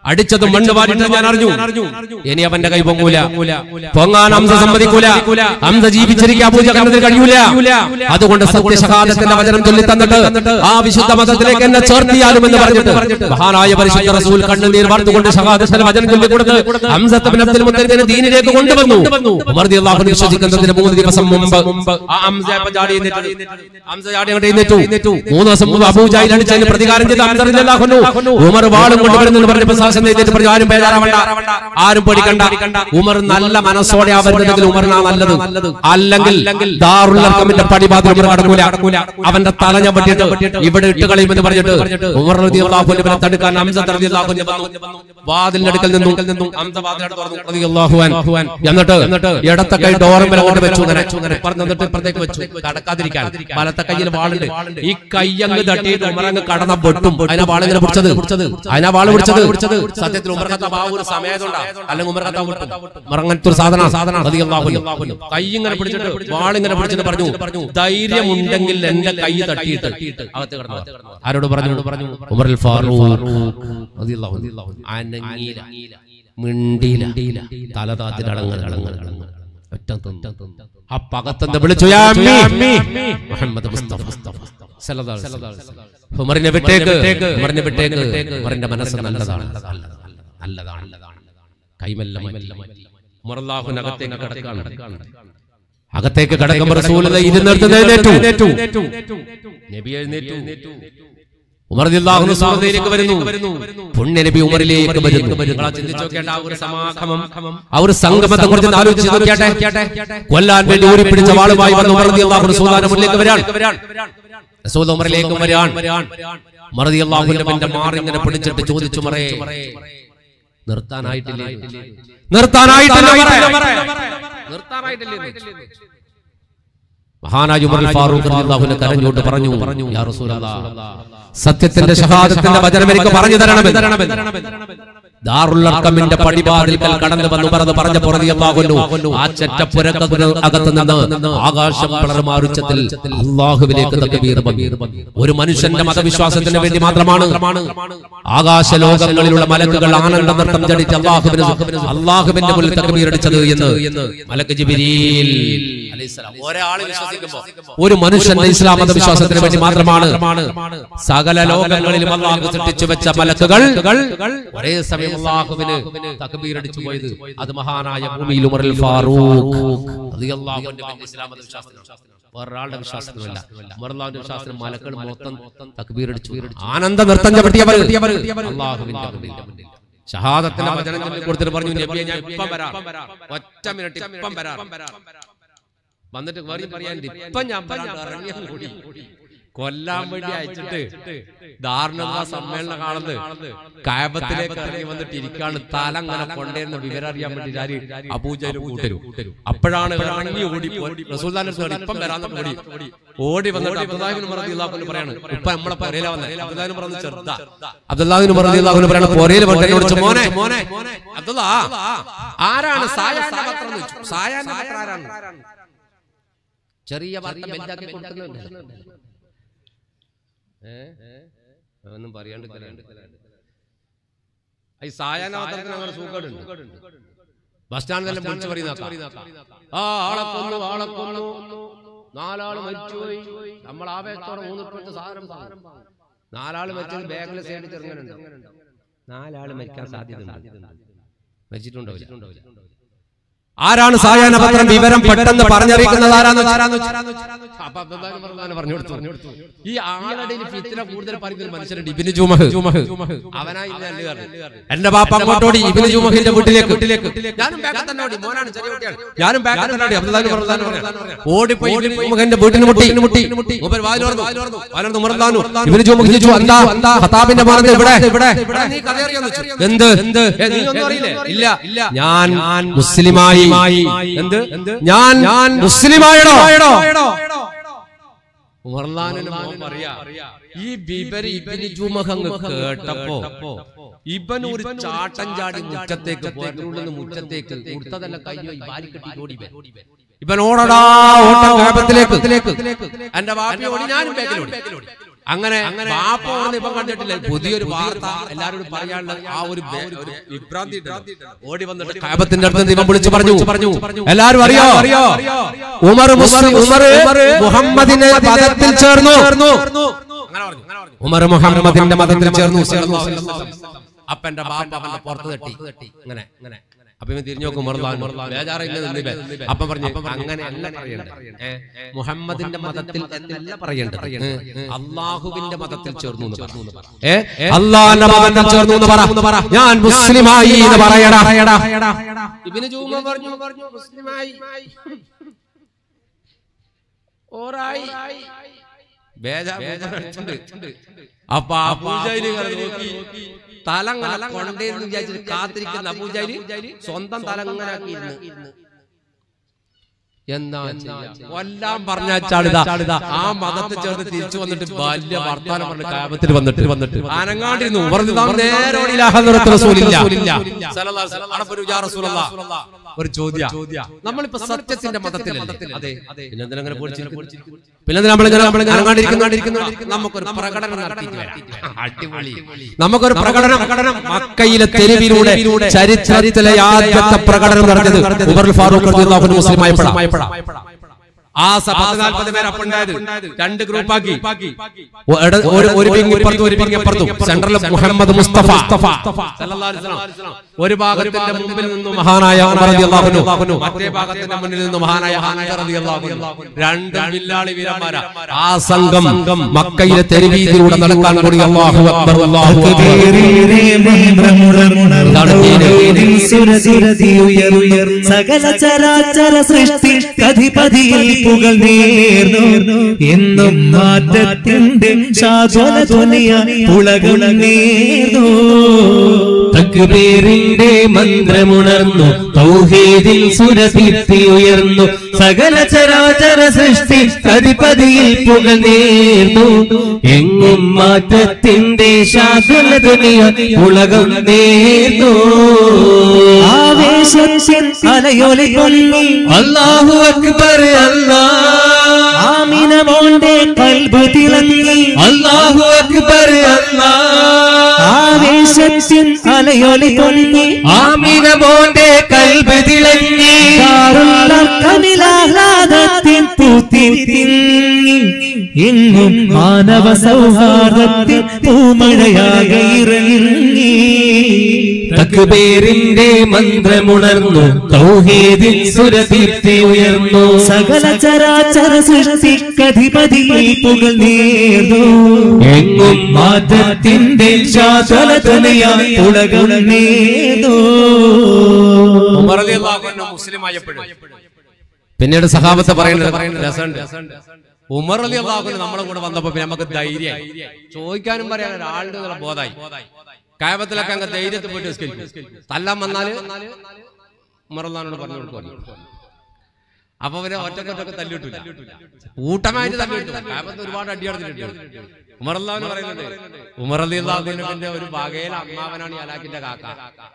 [SPEAKER 3] അടിച്ചതും മണ്ണ് വാരിട്ട് ഞാൻ അറിഞ്ഞു ഇനി അവന്റെ കൈ പൊങ്ങൂല പൊങ്ങാൻ ഹംസ സമ്മതിക്കൂല ഹംസ ജീവിച്ചിരിക്കാൻ പൂജകരണത്തിന് കഴിയൂല അതുകൊണ്ട് സത്യശഹാദത്തിന്റെ വചനം ചൊല്ലി തന്നിട്ട് ആ വിശുദ്ധ മതത്തിലേക്ക് എന്നെ ചേർത്തിയാലും എന്ന് പറഞ്ഞിട്ട് മഹാനായ പരിശുദ്ധ റസൂൽ കണ്ണുനീർ വാർത്തുകൊണ്ട് ഷഹാദത്തിന്റെ വചനം ചൊല്ലി കൊടുത്ത് ഹംസത്ത് അബ്ദുൽ മുത്തലിബിനെ ദീനിലേക്ക് കൊണ്ടുവന്നു ഉമർ റളിയല്ലാഹു അൻഹു വിശ്വസിക്കുന്നതിന് മൂന്ന് ദിവസം മുമ്പ് ആ ഹംസ ഇപ്പൊ ചാടി എഴുന്നേറ്റ് ഹംസ ചാടി അങ്ങോട്ട് എഴുന്നേറ്റു മൂന്ന് ദിവസം മുമ്പ് അബൂജാഹിൽ അടിച്ചതിന് പ്രതികാരം ചെയ്ത ഹംസ റളിയല്ലാഹു അൻഹു ഉമർ വാളും കൊണ്ട് വരുന്നെന്ന് പറഞ്ഞപ്പോൾ സാഹസം എഴുന്നേറ്റ് പറഞ്ഞു ആരും ബേജാറാവണ്ട ആരും പേടിക്കണ്ട ഉമർ നല്ല മനസ്സോടെ വരുന്നതെങ്കിൽ ഉമറിനാ നല്ലത് അല്ലെങ്കിൽ ദാറുൽ അർക്കമിന്റെ പടിവാതിൽ ഉമർ കടക്കൂല അവന്റെ തല ഞാൻ പറ്റിയിട്ട് ഇവിടെ ഇട്ട് കളയുമെന്ന് പറഞ്ഞിട്ട് ഉമർ റളിയല്ലാഹു അൻഹുവിനെ തടുക്കാൻ ഹംസ റളിയല്ലാഹു അൻഹു വന്നു വാതിലിന്റെ അടുക്കൽ നിന്നും ഹംസ വാതിലടുത്ത് തുറന്നു റളിയല്ലാഹു അൻഹു എന്നിട്ട് ഇടത്തെ കൈ ഡോറമ്പൽ അങ്ങോട്ട് വെച്ചു അങ്ങനെ പറഞ്ഞു എന്നിട്ട് ഇപ്പുറത്തേക്ക് വെച്ചു കടക്കാതിരിക്കാൻ വലത്തെ കയ്യിൽ വാളുണ്ട് ഈ കൈ അങ്ങ് തട്ടിയിട്ട് ഉമർ അങ്ങ് കടന്ന പൊട്ടും അതിനാ വാളിങ്ങനെ പിടിച്ചത് അതിനാ വാള് പിടിച്ചത് സത്യത്തിൽ ഉമർ ഖത്താബ് ആ ഒരു സമയത്തുണ്ടാ അല്ലെങ്കിൽ ഉമർ ഖത്താബ് വിട്ടു ഉമർ അങ്ങനത്തെ ഒരു സാധന സാധന കൈ ഇങ്ങനെ പിടിച്ചിട്ട് വാളിങ്ങനെ പിടിച്ചിട്ട് പറഞ്ഞു പറഞ്ഞു ധൈര്യമുണ്ടെങ്കിൽ എന്റെ കൈ തട്ടിയിട്ട് അകത്ത് കിടന്നു ആരോട് പറഞ്ഞു പറഞ്ഞു ഉമർ ഫാറൂഖ് റളിയല്ലാഹു അൻഹു. അനങ്ങീല മിണ്ടീല തലതാത്തിൽ അടങ്ങൽ അടങ്ങൽ അടങ്ങൽ ഒറ്റ തിന്നു. ആ പകത്തെന്ന് വിളിച്ചു "യാ അമ്മി." മുഹമ്മദ് മുസ്തഫ സല്ലല്ലാഹു അലൈഹി വസല്ലം. ഉമറിനെ വിട്ടേക്ക് ഉമറിനെ വിട്ടേക്ക് ഉമറിന്റെ മനസ്സ് നല്ലതാണ് നല്ലതാണ് നല്ലതാണ് കൈമല്ല ഉമർലാഹുനകത്തേക്ക് കടക്കാണ് അകത്തേക്ക് കടക്കുമ്പോൾ റസൂലത ഇരുന്നിടത്ത് എഴുന്നേറ്റു നബി എഴുന്നേറ്റു ഉമർ റളിയല്ലാഹു അൻഹു സഹോദരിയിലേക്ക് വരുന്നു പുണ്യ നബി ഉമറിലേക്ക് വരുന്നു നിങ്ങൾ ആ ചിന്തിച്ച് നോക്കേണ്ട ആ ഒരു സമാഗമം ആ ഒരു സംഗമത്തെ കുറിച്ച് ആലോചിച്ച് നോക്കിയാട്ടെ കൊല്ലാൻ വേണ്ടി ഊരി പിടിച്ച വാളുമായി വന്ന ഉമർ റളിയല്ലാഹു അൻഹു സുൽത്താന മുന്നിലേക്ക് വരാൻ റസൂൽ ഉമറിലേക്ക് വരാൻ ഉമർ റളിയല്ലാഹു അൻഹുവിന്റെ മാറി ഇങ്ങനെ പിടിച്ചിട്ട് ചോദിച്ചു മറേ നിർത്താനായിട്ടില്ലേ നിർത്താനായിട്ടില്ല ഉമറേ. നിർത്താനായിട്ടില്ലേ മഹാനായ ഉമർ ഫാറൂഖ് റളിയല്ലാഹു കരഞ്ഞുകൊണ്ട് പറഞ്ഞു പറഞ്ഞു യാ റസൂലല്ലാഹ് സത്യത്തിന്റെ ഷഹാദത്തിന്റെ വചനം എനിക്ക് പറഞ്ഞു തരണമെന്ന് ദാറുൽ അർക്കമിന്റെ പടിവാതിൽക്കൽ കടന്നു വന്നു പറഞ്ഞ് പറഞ്ഞ പുറതിയല്ലാകുന്നു ആ ചെറ്റപ്പുരക്കത്തിന് അകത്ത് നിന്ന് ആകാശം വളർമാറുച്ചത്തിൽ അള്ളാഹുവിലേക്ക് തക്ബീർ വന്നു. ഒരു മനുഷ്യന്റെ മതവിശ്വാസത്തിന് വേണ്ടി മാത്രമാണ് ആകാശ ലോകങ്ങളിലുള്ള മലക്കുകൾ ആനന്ദ നൃത്തം ചടിച്ച് അള്ളാഹുവിന് അള്ളാഹുവിന്റെ മുന്നിൽ തക്ബീർ അടിച്ചത് എന്ന് മലക്ക് ജിബിരീൽ അലൈഹിസ്സലാം. ഒരാള് വിശ്വസിക്കുമ്പോ ഒരു മനുഷ്യന്റെ ഇസ്ലാം മതവിശ്വാസത്തിന് വേണ്ടി മാത്രമാണ് സകല ലോകങ്ങളിലും അള്ളാഹു സൃഷ്ടിച്ചു വെച്ച മലക്കുകൾ ഒരേ സമയം അള്ളാഹുവിന് തക്ബീർ അടിച്ചു പോയത് അത് മഹാനായ ഭൂമിയിൽ ഉമറുൽ ഫാറൂഖ് റളിയല്ലാഹുവിന്റെ പിന്നെ ഇസ്ലാം മതവിശ്വാസത്തിനാണ്. വേറൊരാളുടെ വിശ്വാസത്തിനല്ല ഉമറുല്ലാഹിന്റെ വിശ്വാസത്തിന് മലക്കൾ മൊത്തം തക്ബീർ അടിച്ചു ആനന്ദ നൃത്തം ചവിട്ടിയവർ അള്ളാഹുവിന്റെ മുന്നിൽ ഷഹാദത്തിന്റെ വചനം ചൊല്ലി കൊടുത്തിട്ട് പറഞ്ഞു നബിയെ ഞാൻ ഇപ്പം വരാം ഒറ്റ മിനിറ്റ് ഇപ്പം വരാം വന്നിട്ട് വേറെ പറയാൻ ഇപ്പൊ ഞാൻ വരാം ഇറങ്ങിയാൽ കൂടി കൊല്ലാൻ വേണ്ടി അയച്ചിട്ട് ധാരണ സമ്മേളനം കാണുന്നത് കായബത്തിലേക്ക് ഇറങ്ങി വന്നിട്ട് ഇരിക്കാണ് തല അങ്ങനെ കൊണ്ടേരുന്ന വിവരം അറിയാൻ വേണ്ടി ആര് അബൂജയിലും കൂട്ടരും അപ്പോഴാണ് ഇറങ്ങി ഓടി റസൂൽദാന്റെ അടുത്ത് ഇപ്പം വരാന്ന് ഓടി ഓടി വന്നിട്ട് അബ്ദുല്ലാഹിബിൻ റളിയല്ലാഹു പറയാണ് ഇപ്പൊ നമ്മളെ പൊരയില വന്നത് അബ്ദുല്ലാഹിബിൻ പറഞ്ഞു ചെറുതാ അബ്ദുല്ലാഹിബിൻ റളിയല്ലാഹു പറയാണ് പൊരയിൽ വന്നിട്ട് എന്നോട് ചോദിച്ചു, മോനെ മോനെ അബ്ദുല്ലാ ആരാണ് സായാന്റെ പത്രം എന്ന് ചോദിച്ചു. സായാന്റെ പത്രം ആരാണ് ചെറിയ വാർത്ത വലുതാക്കി കൊടുക്കുന്നുണ്ട് ഒന്നും പറയാണ്ട് ഈ സായാഹ്ന പത്രത്തിന് അങ്ങനെ സൂക്കേടുണ്ട് ബസ് സ്റ്റാൻഡിലെല്ലാം വിളിച്ചു പറയുന്ന ആ ആളെ കൊന്നു ആളെ കൊന്നു നാലാള് മരിച്ചുപോയി നമ്മൾ ആവേശത്തോടെ മൂന്ന് ഉറുപ്പിട്ട് സാധനം വാങ്ങും. നാലാള് മരിച്ചത് ബാഗിൽ സൈഡിൽ ചെറുങ്ങനുണ്ട് നാലാള് മരിക്കാൻ സാധ്യത മരിച്ചിട്ടുണ്ടോ ആരാണ് സായാഹ്ന പത്രം വിവരം പെട്ടെന്ന് പറഞ്ഞറിയിക്കുന്നത് ആരാന്ന് അപ്പൊ അബ്ദുല്ലാഹിബ്ൻ മർവാൻ പറഞ്ഞു കൊടുത്തു. ഈ ആളുടെ ഫിത്തിന കൂടുതൽ പറയുന്ന ഒരു മനുഷ്യനുണ്ട് ഇബിന് ജുമഹ് അവനാ ഇന്ന് അല്ലേ പറഞ്ഞത്. എന്റെ ബാപ്പ അങ്ങോട്ടോടി ഇബിന് ജുമഹിന്റെ വീട്ടിലേക്ക് ഞാനും ബാക്കിൽ തന്നെ ഓടി മോനാണ് ചെറിയ കുട്ടിയാണ് ഞാനും ബാക്കിൽ തന്നെ ഓടി അബ്ദുല്ലാഹിബ്ൻ മർവാൻ പറഞ്ഞു. ഓടിപ്പോയി ഇബ്നു ജുമഹിന്റെ വീട്ടിന് മുട്ടി മുട്ടി മൂപ്പർ വാതിൽ തുറന്നു. വാതിൽ തുറന്ന് ഉമർദാനു. ഇബ്നു ജുമഹ് ചോദിച്ചു എന്താ എന്താ ഖത്താബിന്റെ മോനത് ഇവിടെ ഇവിടെ നീ കഥ അറിയാന്ന് ചോദിച്ചു. എന്ത് എന്ത് നീ ഒന്നും അറിയില്ലേ ഇല്ല ഇല്ല ഞാൻ മുസ്ലിമായി എന്ത് ഞാൻ ഞാൻ മുസ്ലിമായടോ ഉമർലാനിന് മോൻ പറയാ ഈ ബിബരി ഇബിന് ജുമഹങ്ങ് കേട്ടപ്പോ ഇബൻ ഒരു ചാട്ടം ചാടി മുറ്റത്തേക്ക് പോയിട്ടുള്ളത് മുറ്റത്തേക്ക് കൊടുത്തതല്ല കയ്യോ ബാരിക്കെട്ടി ഓടി വരും. ഇവൻ ഓടടാ ഓട്ടം കാപത്തിലേക്ക് എന്റെ വാപ്പി ഓടി ഞാനും ബാക്കിൽ ഓടി
[SPEAKER 4] അങ്ങനെ ബാപ്പ ഓടുന്ന ഇപ്പം കണ്ടിട്ടില്ല പുതിയൊരു വാർത്ത എല്ലാവരോടും പറയാനുള്ള ആ ഒരു ബേ- ഒരു വിഭ്രാന്തി ഉണ്ടല്ലോ. ഓടി വന്നിട്ട്
[SPEAKER 3] കാബത്തിന്റെ അടുത്ത് ഇവൻ വിളിച്ചു പറഞ്ഞു പറഞ്ഞു എല്ലാരും അറിയോ അറിയോ ഉമർ മുസ്ലിം ഉമർ മുഹമ്മദിനെ മതത്തിൽ ചേർന്നു ഉമർ മുഹമ്മദിന്റെ മതത്തിൽ ചേർന്നു ചേർന്നു
[SPEAKER 4] അപ്പന്റെ ബാപ്പ അവന്റെ പുറത്ത് തട്ടി ഇങ്ങനെ ഇങ്ങനെ അപ്പൊ ഇവൻ തിരിഞ്ഞു നോക്കും ബേജാറില്ല നിന്നില്ല അപ്പൊ പറഞ്ഞു അങ്ങനെ അല്ല പറയണ്ടേ ഏ, മുഹമ്മദിന്റെ മതത്തിൽ എന്നല്ല പറയേണ്ടത് ഏ, അള്ളാഹുവിന്റെ മതത്തിൽ ചേർന്നു എന്ന് പറ.
[SPEAKER 3] ഏ അള്ളാന്റെ മതത്തിൽ ചേർന്നു എന്ന് പറ ഞാൻ മുസ്ലിമായി എന്ന് പറയടാ
[SPEAKER 4] ഇബിന് ജൂമ പറഞ്ഞു പറഞ്ഞു മുസ്ലിമായി ഓറായി ബേജാ ബേജാറുണ്ട് അപ്പൊ ആ പൂജാരി നോക്കി തലങ്ങനെ കൊണ്ടേന്ന് വിചാരിച്ചിട്ട് കാത്തിരിക്കുന്ന അബൂജാരി സ്വന്തം തലങ്ങനെ ആക്കിയിരുന്നു എന്നാ ചെയ്യാ? കൊല്ലാൻ പറഞ്ഞാച്ചാളിതാ ആ മതത്തിൽ ചേർന്ന് തിരിച്ചു വന്നിട്ട് വലിയ വർത്താനം പറഞ്ഞ് കാപത്തിൽ വന്നിട്ട് വന്നിട്ട് അനങ്ങാണ്ടിരുന്നു പറഞ്ഞു "നാം നേരെ ഓടില്ല, ഹദ്റത്ത് റസൂലില്ല." സല്ലല്ലാഹു അലൈഹി വസല്ലം. അടപ്പൊരു യാ റസൂലല്ലാ. ഒരു ചോദ്യ നമ്മളിപ്പോ സത്യത്തിന്റെ മതത്തിലല്ലേ അതെ പിന്നെ എന്തിനങ്ങനെ പൊളിച്ചിരിക്കുന്നു പിന്നെ നമ്മളിങ്ങനെ അനങ്ങാണ്ടിരിക്കുന്നു നമുക്കൊരു പ്രകടനം നടത്തിയിട്ട് വരാം അടിപൊളി
[SPEAKER 3] നമുക്കൊരു പ്രകടനം പ്രകടനം മക്കയിലെ തെരുവിലൂടെ ചരിത്രത്തിലെ ആദ്യത്തെ പ്രകടനം നടന്നത് ഉമർ ഫാറൂഖ് റളിയല്ലാഹു അൻഹു മുസ്ലിമായപ്പോഴാണ്
[SPEAKER 4] ആ സഭ നാൽപ്പത് പേര് അപ്പുണ്ടായത് രണ്ട് ഗ്രൂപ്പാക്കി
[SPEAKER 3] ഒരു ഒരു- ഒരു പിങ് ഇപ്പുറത്തും ഒരു പിങ് അപ്പുറത്തും സെൻട്രൽ മുഹമ്മദ് മുസ്തഫ
[SPEAKER 4] സല്ലല്ലാഹു അലൈഹി വസല്ലം. ഒരു ഭാഗത്തിന്റെ മുമ്പിൽ നിന്നും
[SPEAKER 3] മഹാനായ ഉമർ റളിയല്ലാഹു അൻഹു
[SPEAKER 4] മറ്റേ ഭാഗത്തിന്റെ മുന്നിൽ നിന്ന് മഹാനായ ഹംസ റളിയല്ലാഹു അൻഹു. രണ്ട് വില്ലാളി വീരന്മാരാ
[SPEAKER 3] ആ സംഘം മക്കയിലെ തെരുവീതിയിലൂടെ നടക്കാൻ കൂടി അല്ലാഹു അക്ബർ അല്ലാഹു അക്ബർ
[SPEAKER 1] സുരതിയുയർന്നു സകല ചരാചര സൃഷ്ടി കധിപതിയിൽ പുകൾ നേർന്നു എന്നും മാറ്റത്തിന്റെ ശാശ്വത ധ്വനിയ പുളകൾ നേർന്നു തക്ബീറിന്റെ മന്ത്രമുണർന്നു തൗഹീദിൽ സുരതിർത്തി ഉയർന്നു സകല ചരാചര സൃഷ്ടി കധിപതിയിൽ പുകൾ നേർന്നു എങ്ങും മാറ്റത്തിന്റെ ശാശ്വത ധ്വനിയ പുളകം നേർന്നു ആവേശത്തിൻ അലയൊലി പൊങ്ങി അല്ലാഹു അക്ബർ അല്ലാ ആമിന മോന്റെ കൽബ് തിളങ്ങി അല്ലാഹു അക്ബർ അല്ലാ ആവേശത്തിൻ അലയൊലി പൊങ്ങി ആമിന മോന്റെ കൽബ് തിളങ്ങി കമിലാഹ്ലാദത്തിൻ പൂത്തിൻ തിങ്ങി എങ്ങും മാനവ സൗഹാർദ്ദത്തിൻ പൂമഴയാകെ ഇറങ്ങി തക്ബീറിന്റെ മന്ത്രമുണർന്നു തൗഹീദിൽ സുരതീർത്തി ഉയർന്നു സകല ചരാചര സൃഷ്ടിക്കധിപതിയെ പുകൾ നേർന്നു എങ്ങും മാറ്റത്തിന്റെ ശാശ്വതനയായി ഉലകം നേർന്നു
[SPEAKER 4] ഉമർ റളിയല്ലാഹു അൻഹു മുസ്ലിമായപ്പോഴും
[SPEAKER 3] പിന്നീട് സഹാബത്ത് പറയുന്നത്
[SPEAKER 4] രസമുണ്ട് ഉമർ അലി അള്ളാഹുന് നമ്മളെ കൂടെ വന്നപ്പോ പിന്നെ നമുക്ക് ധൈര്യമായി ചോദിക്കാനും പറയാൻ ഒരാളുടെ എന്നുള്ള ബോധായി കായപത്തിലൊക്കെ അങ്ങ് ധൈര്യത്തിൽ പോയിട്ട് നിസ്കരിക്കും തല്ലാൻ വന്നാല് ഉമർ അള്ളഹാനോട് പറഞ്ഞു കൊടുക്കും അപ്പൊ അവരെ ഒറ്റക്കൊറ്റൊക്കെ തല്ലിട്ടില്ല കൂട്ടമായിട്ട് തല്ലിട്ടു കായപത്ത് ഒരുപാട് അടി നടത്തിയിട്ടുണ്ട് ഉമർ അള്ളാഹുന് പറയുന്നുണ്ട് ഉമർ അലി അള്ളാഹുവിന്റെ പിന്നെ ഒരു വകയിലെ അമ്മാവനാണ് ഈ അലാഖിന്റെ കാക്ക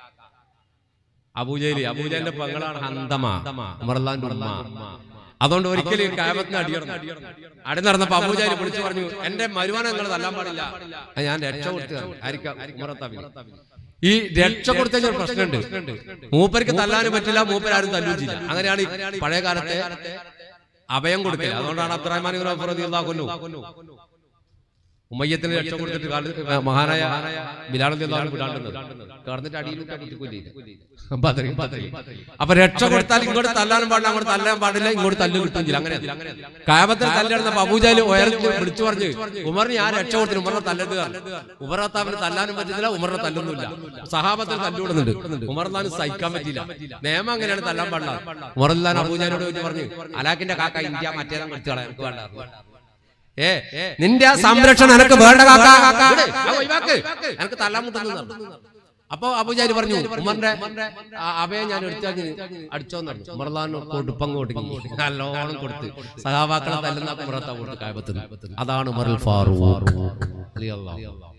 [SPEAKER 4] അബൂജയില് അബൂജലിന്റെ പെങ്ങളാണ് ഹന്തമ ഉമർലാന്റെ ഉമ്മ അതുകൊണ്ട് ഒരിക്കലും കാമത്തിന് അടിയടന്നു അടി നടന്നപ്പോ അബൂജാരി വിളിച്ചു പറഞ്ഞു എന്റെ മരുവാനെ നിങ്ങൾ തല്ലാൻ പാടില്ല ആ, ഞാൻ രക്ഷ കൊടുത്തു ആയിരിക്കാം ഉമറത്താബി. ഈ രക്ഷ കൊടുത്ത ഒരു പ്രശ്നമുണ്ട് മൂപ്പർക്ക് തല്ലാനും പറ്റില്ല മൂപ്പർ ആരും തല്ലുകയും ചെയ്യില്ല അങ്ങനെയാണ് ഈ പഴയ കാലത്തെ അഭയം കൊടുക്കൽ അതുകൊണ്ടാണ് അബ്ദുറഹ്മാൻ ഇബ്നു ഔഫ് റളിയല്ലാഹു അൻഹു ഉമ്മയ്യത്തിന് രക്ഷ കൊടുത്തിട്ട് കാല് മഹാനായ ബിലാൽ അള്ളാഹു വിടാണ്ടുന്നത് കടന്നിട്ട് അടിയിൽ ബദറി ബദറി അപ്പൊ രക്ഷ കൊടുത്താൽ ഇങ്ങോട്ട് തല്ലാനും പാടില്ല അങ്ങോട്ട് തല്ലാൻ പാടില്ല ഇങ്ങോട്ട് തല്ലും കിട്ടുന്നില്ല അങ്ങനെ കാബത്തിൽ തല്ലെടുത്ത അബൂജാല് ഉയർത്തി വിളിച്ചു പറഞ്ഞു ഉമറിന് ഞാൻ രക്ഷ കൊടുത്തിട്ട് ഉമറിനെ തല്ലത് ഉമറത്താവിന് തല്ലാനും പറ്റുന്നില്ല ഉമറിനെ തല്ലുന്നില്ല സഹാബത്തിൽ തല്ലുവിടുന്നുണ്ട് ഉമർലാന് സഹിക്കാൻ പറ്റില്ല നിയമം അങ്ങനെയാണ് തല്ലാൻ പാടില്ല ഉമർലാൻ അബൂജാലിനോട് ചോദിച്ചു പറഞ്ഞു അലാഖിന്റെ കാക്ക ഇന്ത്യ മറ്റേതാ കൊടുത്തു കളയാൻ എനിക്ക് വേണ്ട ഏ നിന്റെ ആ സംരക്ഷണം എനക്ക് വേണ്ട കാക്ക വിട്, ആ ഒഴിവാക്ക്. എനക്ക് തല്ലാൻ മുട്ടുന്നു അപ്പൊ അബുജാരി പറഞ്ഞു ഉമറിന്റെ ആ അഭയം ഞാൻ എടുത്തു അടിച്ചോന്ന് പറഞ്ഞു ഉമർലാൻ കൊടുപ്പം കൊടുങ്ങി നല്ലോണം കൊടുത്ത് സഹാബാക്കളെ തല്ലുന്ന ഉമറത്ത കൊടുത്ത് കായപത്തിന് അതാണ് ഉമറുൽ ഫാറൂഖ് റളിയല്ലാഹു അൻഹു.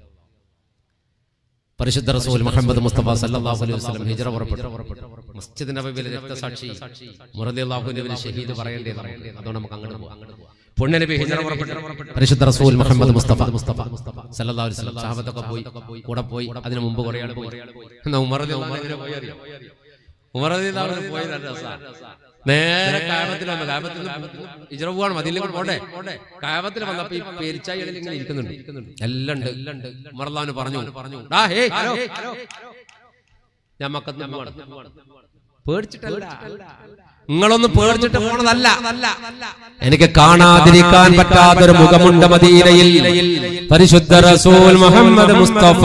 [SPEAKER 4] പരിശുദ്ധ റസൂൽ മുഹമ്മദ് മുസ്തഫ സല്ലല്ലാഹു അലൈഹി വസല്ലം ഹിജ്റ പുറപ്പെട്ടു മസ്ജിദ് നബവിയിലെ രക്തസാക്ഷി മുറദിയല്ലാഹുവിന്റെ ഷഹീദ് പറയേണ്ടതാണ് അതുകൊണ്ട് നമുക്ക് അങ്ങോട്ട് പോകാം പുണ്യനബി ഹിജറ പുറപ്പെട്ടു പരിശുദ്ധ റസൂൽ മുഹമ്മദ് മുസ്തഫ മുസ്തഫ സല്ലല്ലാഹു അലൈഹി വസല്ലം സഹാബത്തൊക്കെ പോയി കൂടെ പോയി അതിനു മുമ്പ് കുറേ ആൾ പോയി എന്നാ ഉമർ റളിയല്ലാഹു അൻഹു എങ്ങനെ പോയി അറിയോ ഉമർ റളിയല്ലാഹു അൻഹു പോയി നല്ല രസാണ് നേരെ കായബത്തിൽ വന്നു കായബത്തിൽ ഇജറ പോവാണ് മതിയിലേക്ക് പോട്ടെ കായബത്തിൽ വന്നപ്പോ ഈ പെരിച്ചായികളിൽ ഇങ്ങനെ ഇരിക്കുന്നുണ്ട് എല്ലാം ഉണ്ട് എല്ലാം ഉണ്ട് ഉമർലാവിന് പറഞ്ഞു പറഞ്ഞു ഡാ ഹേ ഹലോ ഞാൻ മക്കത്ത് പോവാണ് പേടിച്ചിട്ടല്ല നിങ്ങളൊന്ന് പേടിച്ചിട്ട് പോണതല്ല
[SPEAKER 3] എനിക്ക് കാണാതിരിക്കാൻ പറ്റാത്തൊരു മുഖമുണ്ട് മദീനയിൽ പരിശുദ്ധ റസൂൽ മുഹമ്മദ് മുസ്തഫ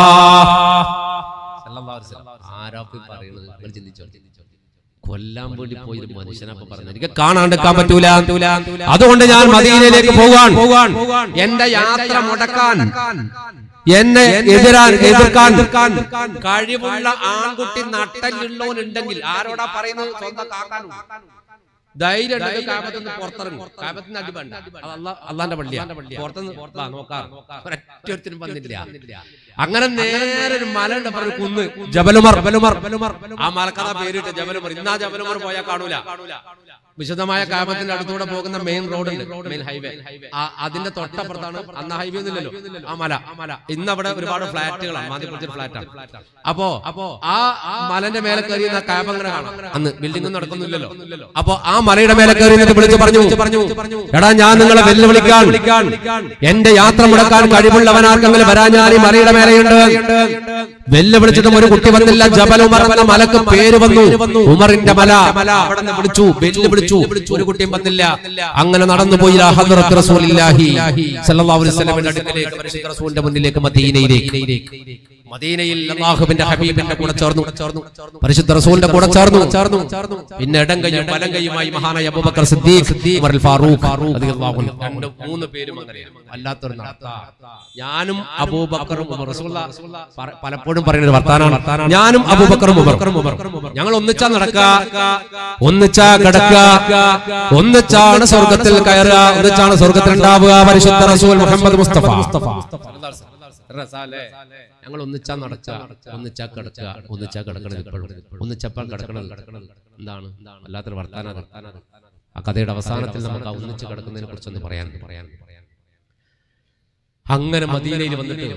[SPEAKER 4] ആരാപ്പി പറയുന്നത് നിങ്ങൾ ചിന്തിച്ചോ കൊല്ലാൻ വേണ്ടി പോയി ഒരു മനുഷ്യനപ്പൊ പറഞ്ഞു എനിക്ക്
[SPEAKER 3] കാണാണ്ടിരിക്കാൻ പറ്റൂല അതുകൊണ്ട് ഞാൻ മദീനയിലേക്ക് പോകാൻ എന്റെ യാത്ര മുടക്കാൻ എന്നെ എതിരാൻ എതിർക്കാൻ
[SPEAKER 4] കഴിവുള്ള ആൺകുട്ടി നട്ടലുള്ളവനുണ്ടെങ്കിൽ ആരോടാ പറയുന്നത് സ്വന്തം കാക്കാനും ധൈര്യം ഉണ്ടെങ്കിൽ കാബത്തുനിന്ന് പുറത്തിറങ്ങും കാബത്തിന് അടി വേണ്ട അത് അള്ളാ- അള്ളാന്റെ പള്ളിയാണ് പുറത്തുനിന്ന് വാ, നോക്കാം ഒരൊറ്റൊരുത്തിനും വന്നില്ല അങ്ങനെ നേരെ ഒരു മല ഉണ്ട് പറഞ്ഞ കുന്ന്
[SPEAKER 3] ജബലുമർ ജബലുമർ
[SPEAKER 4] ആ മലക്കഥ പേരിട്ട് ജബലുമർ ഇന്നാ ജബലുമർ പോയാൽ കാണൂല വിശദമായ കാമത്തിന്റെ അടുത്തൂടെ പോകുന്ന മെയിൻ റോഡ് ഉണ്ട് മെയിൻ ഹൈവേ അതിന്റെ തൊട്ടപ്പുറത്താണ് അന്ന് ഹൈവേ ഒന്നുമില്ലല്ലോ ആ മല ആ മല ഇന്ന് അവിടെ ഒരുപാട് ഫ്ലാറ്റുകളാണ് മാതിപ്പുറത്തൊരു ഫ്ലാറ്റാണ് അപ്പോ അപ്പോ ആ ആ മലന്റെ മേലെ കയറിയുന്ന കാബ് അങ്ങനെ കാണാം അന്ന് ബിൽഡിംഗ് നടക്കുന്നില്ലല്ലോ
[SPEAKER 3] അപ്പൊ ആ മലയുടെ മേലെ കയറി എന്നിട്ട് വിളിച്ചു പറഞ്ഞു പറഞ്ഞു എടാ ഞാൻ നിങ്ങളെ വെല്ലുവിളിക്കാൻ എന്റെ യാത്ര മുടക്കാൻ കഴിവുള്ളവൻ ആർക്കെങ്കിലും വരാൻ ഞാൻ ഈ മലയുടെ മേലെയുണ്ട് വെല്ലുവിളിച്ചിട്ടും ഒരു കുട്ടി വന്നില്ല ജബൽ ഉമർ എന്ന മലക്ക് പേര് വന്നു ഉമറിന്റെ മല അവിടെ നിന്ന് വിളിച്ചു വെല്ലുവിളിച്ചു ഒരു കുട്ടിയും വന്നില്ല അങ്ങനെ നടന്നുപോയി ഇലാ ഹദ്റത്ത് റസൂലില്ലാഹി സല്ലല്ലാഹു അലൈഹി വസല്ലമയുടെ അടുക്കലേക്ക് പരിശുദ്ധ റസൂലിന്റെ മുന്നിലേക്ക് മദീനയിലേക്ക് മദീനയിൽ അള്ളാഹുവിന്റെ ഹബീബിന്റെ കൂടെ ചേർന്നു പരിശുദ്ധ റസൂലിന്റെ കൂടെ ചേർന്നു ചേർന്നു പിന്നെ ഇടം കൈയും വലം കൈയുമായി മഹാനായ അബൂബക്കർ സിദ്ദീഖ് ഉമറുൽ ഫാറൂഖ് റളിയല്ലാഹു അൻഹു.
[SPEAKER 4] രണ്ട് മൂന്ന് പേരും അങ്ങനെയാണ് വല്ലാത്തൊരു നടത്ത ഞാനും അബൂബക്കറും ഉമർ റസൂലുള്ള പ- പലപ്പോഴും പറയുന്ന ഒരു വർത്താനാണ്
[SPEAKER 3] ഞാനും അബൂബക്കറും ഉമർ
[SPEAKER 4] ഞങ്ങൾ ഒന്നിച്ചാ നടക്ക
[SPEAKER 3] ഒന്നിച്ചാ കിടക്കുക ഒന്നിച്ചാണ് സ്വർഗത്തിൽ കയറുക ഒന്നിച്ചാണ് സ്വർഗത്തിൽ ഉണ്ടാവുക പരിശുദ്ധ റസൂൽ മുഹമ്മദ് മുസ്തഫ
[SPEAKER 4] റസാലേ, ഞങ്ങൾ ഒന്നിച്ചാ നടക്ക ഒന്നിച്ചാ കിടക്കുക ഒന്നിച്ചാ കിടക്കണത് ഇപ്പോഴും ഒന്നിച്ചപ്പോൾ കിടക്കണത് എന്താണ് അല്ലാത്തൊരു വർത്താനം ആ കഥയുടെ അവസാനത്തിൽ നമുക്ക് ആ ഒന്നിച്ച് കിടക്കുന്നതിനെ കുറിച്ചൊന്ന് പറയാൻ പറയാൻ പറയാൻ അങ്ങനെ മദീനയിൽ വന്നിട്ട്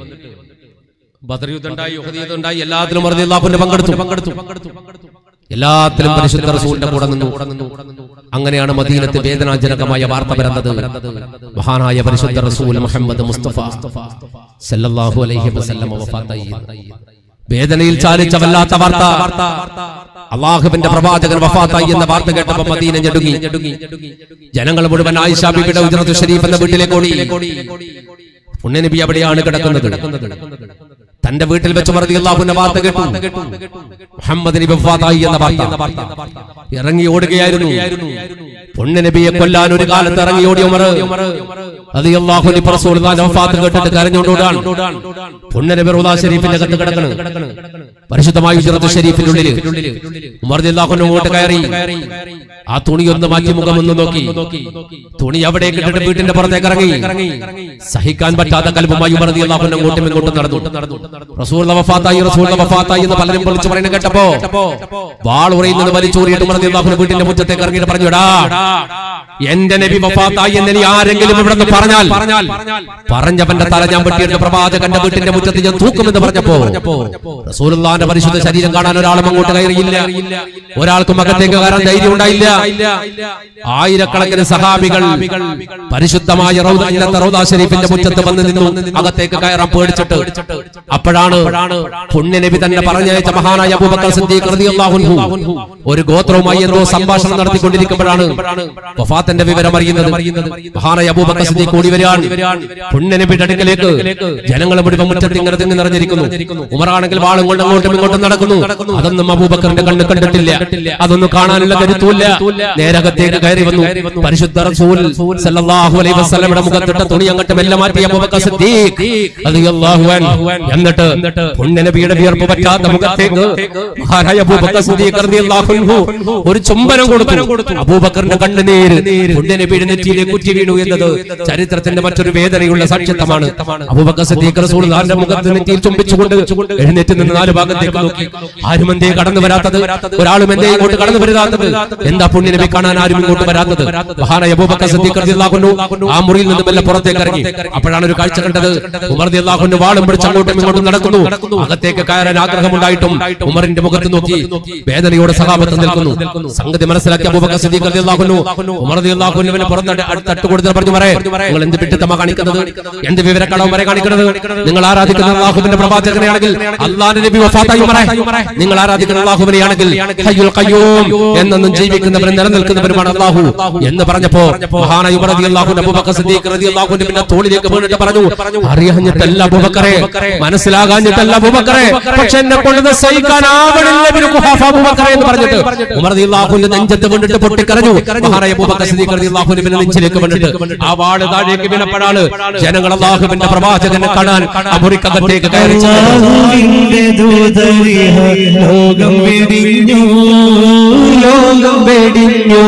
[SPEAKER 4] ബദർ യുദ്ധം ഉണ്ടായി ഉഹദ് യുദ്ധം ഉണ്ടായി
[SPEAKER 3] എല്ലാത്തിലും റളിയല്ലാഹുവിന്റെ പങ്കെടുത്തു പങ്കെടുത്തു എല്ലാത്തിലും പരിശുദ്ധ റസൂലിന്റെ കൂടെ നിന്നു അങ്ങനെയാണ് മദീനത്ത് വേദനാജനകമായ വാർത്ത വരുന്നത് മഹാനായ പരിശുദ്ധ റസൂൽ മുഹമ്മദ് മുസ്തഫ സല്ലല്ലാഹു അലൈഹി വസല്ലം വഫാത്തായി വേദനയിൽ ചാലിച്ച വല്ലാത്ത വാർത്ത അള്ളാഹുവിന്റെ പ്രവാചകൻ വഫാത്തായി എന്ന വാർത്ത കേട്ടപ്പോൾ മദീന ഞെടുങ്ങി ജനങ്ങൾ മുഴുവൻ ആയിഷ ബിബിയുടെ ഉജറത്തു ഷരീഫ് എന്ന വീട്ടിലേക്ക് ഓടി പുണ്യനബി അവിടെയാണ് കിടക്കുന്നത് തന്റെ വീട്ടിൽ വെച്ച് മറതി അള്ളാഹുവിന്റെ വാർത്ത കേട്ടു മുഹമ്മദ് നബി വഫാത്തായി എന്ന വാർത്ത ഇറങ്ങി ഓടുകയായിരുന്നു പുണ്യനബിയെ കൊല്ലാൻ ഒരു കാലത്ത് ഇറങ്ങി ഓടി ഉമർ അത് അള്ളാഹു നബി റസൂലുള്ളാഹിന്റെ വഫാത്ത് കേട്ടിട്ട് കരഞ്ഞുകൊണ്ടോടാൻ പുണ്യനബി റൂദാ ഷരീഫിന്റെ അകത്ത് കിടക്കണം പരിശുദ്ധമായ ഉജറത്ത് ഷരീഫിന്റെ ഉള്ളിൽ ഉമർ അള്ളാഹു അങ്ങോട്ട് കയറി ആ തുണി ഒന്ന് മാറ്റി മുഖം ഒന്ന് നോക്കി തുണി അവിടെ ഇട്ടിട്ട് വീട്ടിന്റെ പുറത്തേക്ക് ഇറങ്ങി സഹിക്കാൻ പറ്റാത്ത കൽബുമായി ഉമർ അള്ളാഹു അങ്ങോട്ടും ഇങ്ങോട്ടും നടന്നു റസൂൽ വഫാത്തായി റസൂൽ വഫാത്തായി എന്ന് പലരും വിളിച്ചു പറയുന്നത് കേട്ടപ്പോ വാൾ ഉറയുന്നത് വലിച്ചൂറിയിട്ട് ഉമർ അള്ളാഹു വീട്ടിന്റെ മുറ്റത്തേക്ക് ഇറങ്ങിയിട്ട് പറഞ്ഞു എടാ എന്റെ നബി വഫാത്തായി എന്ന് ഇനി ആരെങ്കിലും ഇവിടെ നിന്ന് പറഞ്ഞാൽ പറഞ്ഞവന്റെ തല ഞാൻ വെട്ടിയിട്ട് പ്രവാചകന്റെ വീട്ടിന്റെ മുറ്റത്ത് ഞാൻ തൂക്കുമെന്ന് പറഞ്ഞപ്പോ റസൂലുള്ളാന്റെ പരിശുദ്ധ ശരീരം കാണാൻ ഒരാളും അങ്ങോട്ട് കയറിയില്ല ഒരാൾക്കും അകത്തേക്ക് കയറാൻ ധൈര്യം ഉണ്ടായില്ല ആയിരക്കണക്കിന് സഹാബികൾ പരിശുദ്ധമായ റൗദ ഇന്നത്തെ റൗദാ ഷരീഫിന്റെ മുറ്റത്ത് വന്ന് നിന്നു അകത്തേക്ക് കയറാൻ പേടിച്ചിട്ട് അപ്പോഴാണ് പുണ്യനബി തന്നെ പറഞ്ഞയച്ച മഹാനായ അബൂബക്കർ സിദ്ദീഖ് റളിയല്ലാഹു അൻഹു ഒരു ഗോത്രവുമായി എന്തോ സംഭാഷണം നടത്തിക്കൊണ്ടിരിക്കുമ്പോഴാണ് വഫാത്തിന്റെ വിവരം അറിയുന്നത് മഹാനായ അബൂബക്കർ സിദ്ദീഖ് കൂടി വരികയാണ് പുണ്യനബിയുടെ അടുക്കലേക്ക് ജനങ്ങൾ മുഴുവൻ മുറ്റത്ത് ഇങ്ങനെ തിങ്ങി നിറഞ്ഞിരിക്കുന്നു ഉമറാണെങ്കിൽ വാളും കൊണ്ട് അങ്ങോട്ടും ഇങ്ങോട്ടും നടക്കുന്നു അതൊന്നും അബൂബക്കറിന്റെ കണ്ണ് കണ്ടിട്ടില്ല അതൊന്നും കാണാനുള്ള കരുത്തൂല്ല നേരകത്തേക്ക് കയറി വന്നു പരിശുദ്ധ റസൂൽ സല്ലല്ലാഹു അലൈഹി വസല്ലമയുടെ മുഖത്തിട്ട തുണി അങ്ങോട്ട് മെല്ലെ മാറ്റി അബൂബക്കർ സിദ്ദീഖ് റളിയല്ലാഹു അൻഹു എന്നിട്ട് പുണ്യനബിയുടെ വിയർപ്പ് പറ്റാത്ത മുഖത്തേക്ക് മഹാനായ അബൂബക്കർ സിദ്ദീഖ് റളിയല്ലാഹു അൻഹു ഒരു ചുംബനം കൊടുത്തു അബൂബക്കറിന്റെ കണ്ണുനീര് പുണ്യനെ വീഴുന്നെറ്റിയിലേക്ക് കുറ്റി വീണു എന്നത് ചരിത്രത്തിന്റെ മറ്റൊരു വേദനയുള്ള സാക്ഷ്യത്വമാണ് അബൂബക്കർ സിദ്ദീഖ് റസൂലുള്ളാഹിന്റെ മുഖത്ത് നെറ്റിയിൽ ചുംബിച്ചുകൊണ്ട് എഴുന്നേറ്റ് നിന്ന് നാല് ഭാഗത്തേക്ക് നോക്കി ആരും എന്തേ കടന്നു വരാത്തത് ഒരാളും എന്തേ ഇങ്ങോട്ട് കടന്നു വരാത്തത് എന്താ പുണ്യനബി കാണാൻ ആരും ഇങ്ങോട്ട് വരാത്തത് മഹാനായ അബൂബക്കർ സിദ്ദീഖ് റളിയല്ലാഹു അൻഹു ആ മുറിയിൽ നിന്ന് മെല്ലെ പുറത്തേക്ക് ഇറങ്ങി അപ്പോഴാണ് ഒരു കാഴ്ച കണ്ടത് ഉമർ റളിയല്ലാഹു അൻഹു വാളും പിടിച്ച് അങ്ങോട്ടും ഇങ്ങോട്ടും നടക്കുന്നു അകത്തേക്ക് കയറാൻ ആഗ്രഹമുണ്ടായിട്ടും ഉമറിന്റെ മുഖത്ത് നോക്കി വേദനയോടെ സഹാബത്ത് നിൽക്കുന്നു സംഗതി മനസ്സിലാക്കി അബൂബക്കർ സിദ്ദീഖ് റളിയല്ലാഹു അൻഹു ഉമർ റളിയല്ലാഹു അൻഹുവിനെ പുറത്തട്ട് തട്ട് കൊടുത്ത് പറഞ്ഞു പറയേ നിങ്ങൾ എന്ത് വിട്ടിത്തമ കാണിക്കുന്നത് എന്ത് വിവരക്കടവും വരെ കാണിക്കുന്നത് നിങ്ങൾ ആരാധിക്കുന്ന അള്ളാഹുവിന്റെ പ്രവാചകനെയാണെങ്കിൽ അള്ളാഹുവിന്റെ നബി വഫാത്തായി ഉമറേ നിങ്ങൾ ആരാധിക്കുന്ന അള്ളാഹുവിനെയാണെങ്കിൽ ഹയ്യുൽ ഖയ്യൂം എന്നെന്നും ജീവിക്കുന്നവരും നിലനിൽക്കുന്നവരുമാണ് അള്ളാഹു എന്ന് പറഞ്ഞപ്പോ മഹാനായ ഉമർ റളിയല്ലാഹു അൻഹു അബൂബക്കർ സിദ്ദീഖ് റളിയല്ലാഹു അൻഹുവിന്റെ തോളിലേക്ക് വീണിട്ട് പറഞ്ഞു അറിയാഞ്ഞിട്ടല്ല അബൂബക്കറെ മനസ്സിലാകാഞ്ഞിട്ടല്ല അബൂബക്കറെ പക്ഷെ എന്നെ കൊണ്ട് സഹിക്കാനാവണില്ല ഇബ്നു ഖുഹാഫ അബൂബക്കറെ എന്ന് പറഞ്ഞിട്ട് ഉമർ റളിയല്ലാഹു അൻഹു നെഞ്ചത്ത് വീണിട്ട് പൊട്ടിക്കരഞ്ഞു മഹാനായ അബൂബക്കർ സിദ്ദീഖ് റളിയല്ലാഹു അൻഹുവിന്റെ നെഞ്ചിലേക്ക് വീണിട്ട് ആ വാള് താഴേക്ക് വീണപ്പോഴാണ് ജനങ്ങൾ അള്ളാഹുവിന്റെ പ്രവാചകനെ കാണാൻ ആ മുറിക്കകത്തേക്ക് കയറി ചെന്നത്.
[SPEAKER 1] അല്ലാഹുവിന്റെ ദൂതരിഹ ലോകം വെടിഞ്ഞു ലോകം വെടിഞ്ഞു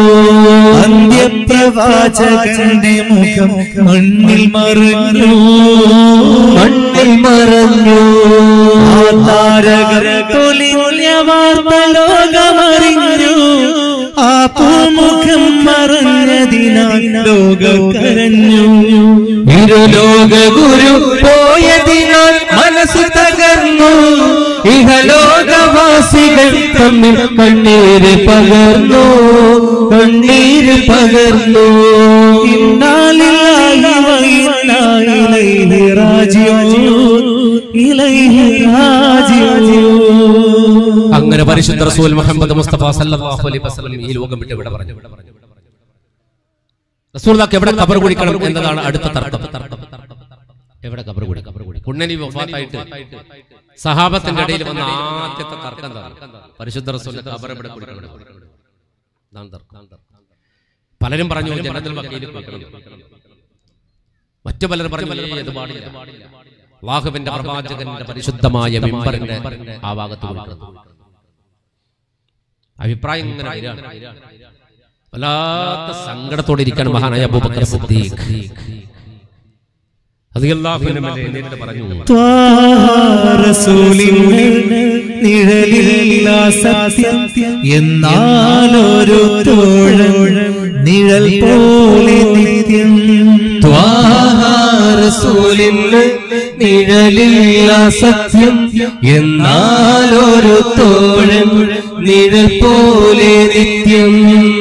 [SPEAKER 1] അന്ത്യപ്രവാചകന്റെ മുഖം മണ്ണിൽ മറഞ്ഞു മണ്ണിൽ മറഞ്ഞു ആ താരകര തൊലിഞ്ഞ വാർത്ത ലോകമറിഞ്ഞു ആ പൂമുഖം മറഞ്ഞതിനാൽ ലോകം കരഞ്ഞു ഇരുലോക ഗുരു പോയതിനാൽ മനസ്സ് തകർന്നു ഇഹലോകവാസികൾ തമ്മിൽ കണ്ണീര് പകർന്നു കണ്ണീര് പകർന്നു ഇന്നാലില്ലാഹി വ ഇന്നാ ഇലൈഹി റാജിഊൻ ഇലൈഹി റാജിഊൻ
[SPEAKER 3] അങ്ങനെ പരിശുദ്ധ റസൂൽ മുഹമ്മദ് മുസ്തഫ സല്ലല്ലാഹു അലൈഹി വസല്ലം ഈ ലോകം വിട്ട് ഇവിടെ പറഞ്ഞു റസൂലുള്ളാഹിക്ക് എവിടെ ഖബർ കുടിക്കണം എന്നതാണ് അടുത്ത തർക്കം എവിടെ ഖബർ കുടി ഖബർ കുടി പുണ്യനി വഫാത്തായിട്ട് സഹാബത്തിന്റെ ഇടയിൽ വന്ന ആദ്യത്തെ തർക്കം എന്താണ് പരിശുദ്ധ റസൂലിന്റെ ഖബർ എവിടെ കുടിക്കണം ഇതാണ് തർക്കം. പലരും പറഞ്ഞു ജനത്തിൽ വക്കീൽ കുടിക്കണം മറ്റു പലരും പറഞ്ഞു "ഏയ്, ഇത് പാടില്ല അള്ളാഹുവിന്റെ പ്രവാചകന്റെ പരിശുദ്ധമായ മിമ്പറിന്റെ ആ ഭാഗത്ത് കൊടുക്കണം അഭിപ്രായം ഇങ്ങനെ വരികയാണ് വല്ലാത്ത സങ്കടത്തോടെ ഇരിക്കാൻ മഹാനായ അബൂബക്കർ സിദ്ദീഖ് അത് അല്ലാഹുവിന്റെ മേലെ എഴുന്നേറ്റ് പറഞ്ഞു
[SPEAKER 1] റസൂലിന് നിഴലില്ല സത്യം എന്നാലൊരു തോഴൻ നിഴൽ പോലെ നിത്യം റസൂലിന് നിഴലില്ല സത്യം എന്നാലൊരു തോഴൻ നിഴൽ പോലെ നിത്യം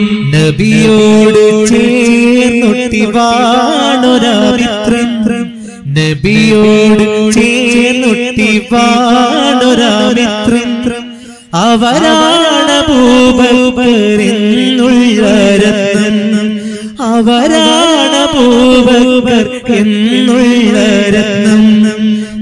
[SPEAKER 1] നബിയോട് ചേർന്നൊട്ടി വാണൊരാമിത്രം നബിയോട് ചേർന്നൊട്ടി വാണൊരാമിത്രം അവരാണ് ഭൂപരെന്നുള്ള രത്നം അവരാണ് ഭൂപർ എന്നുള്ള രത്നം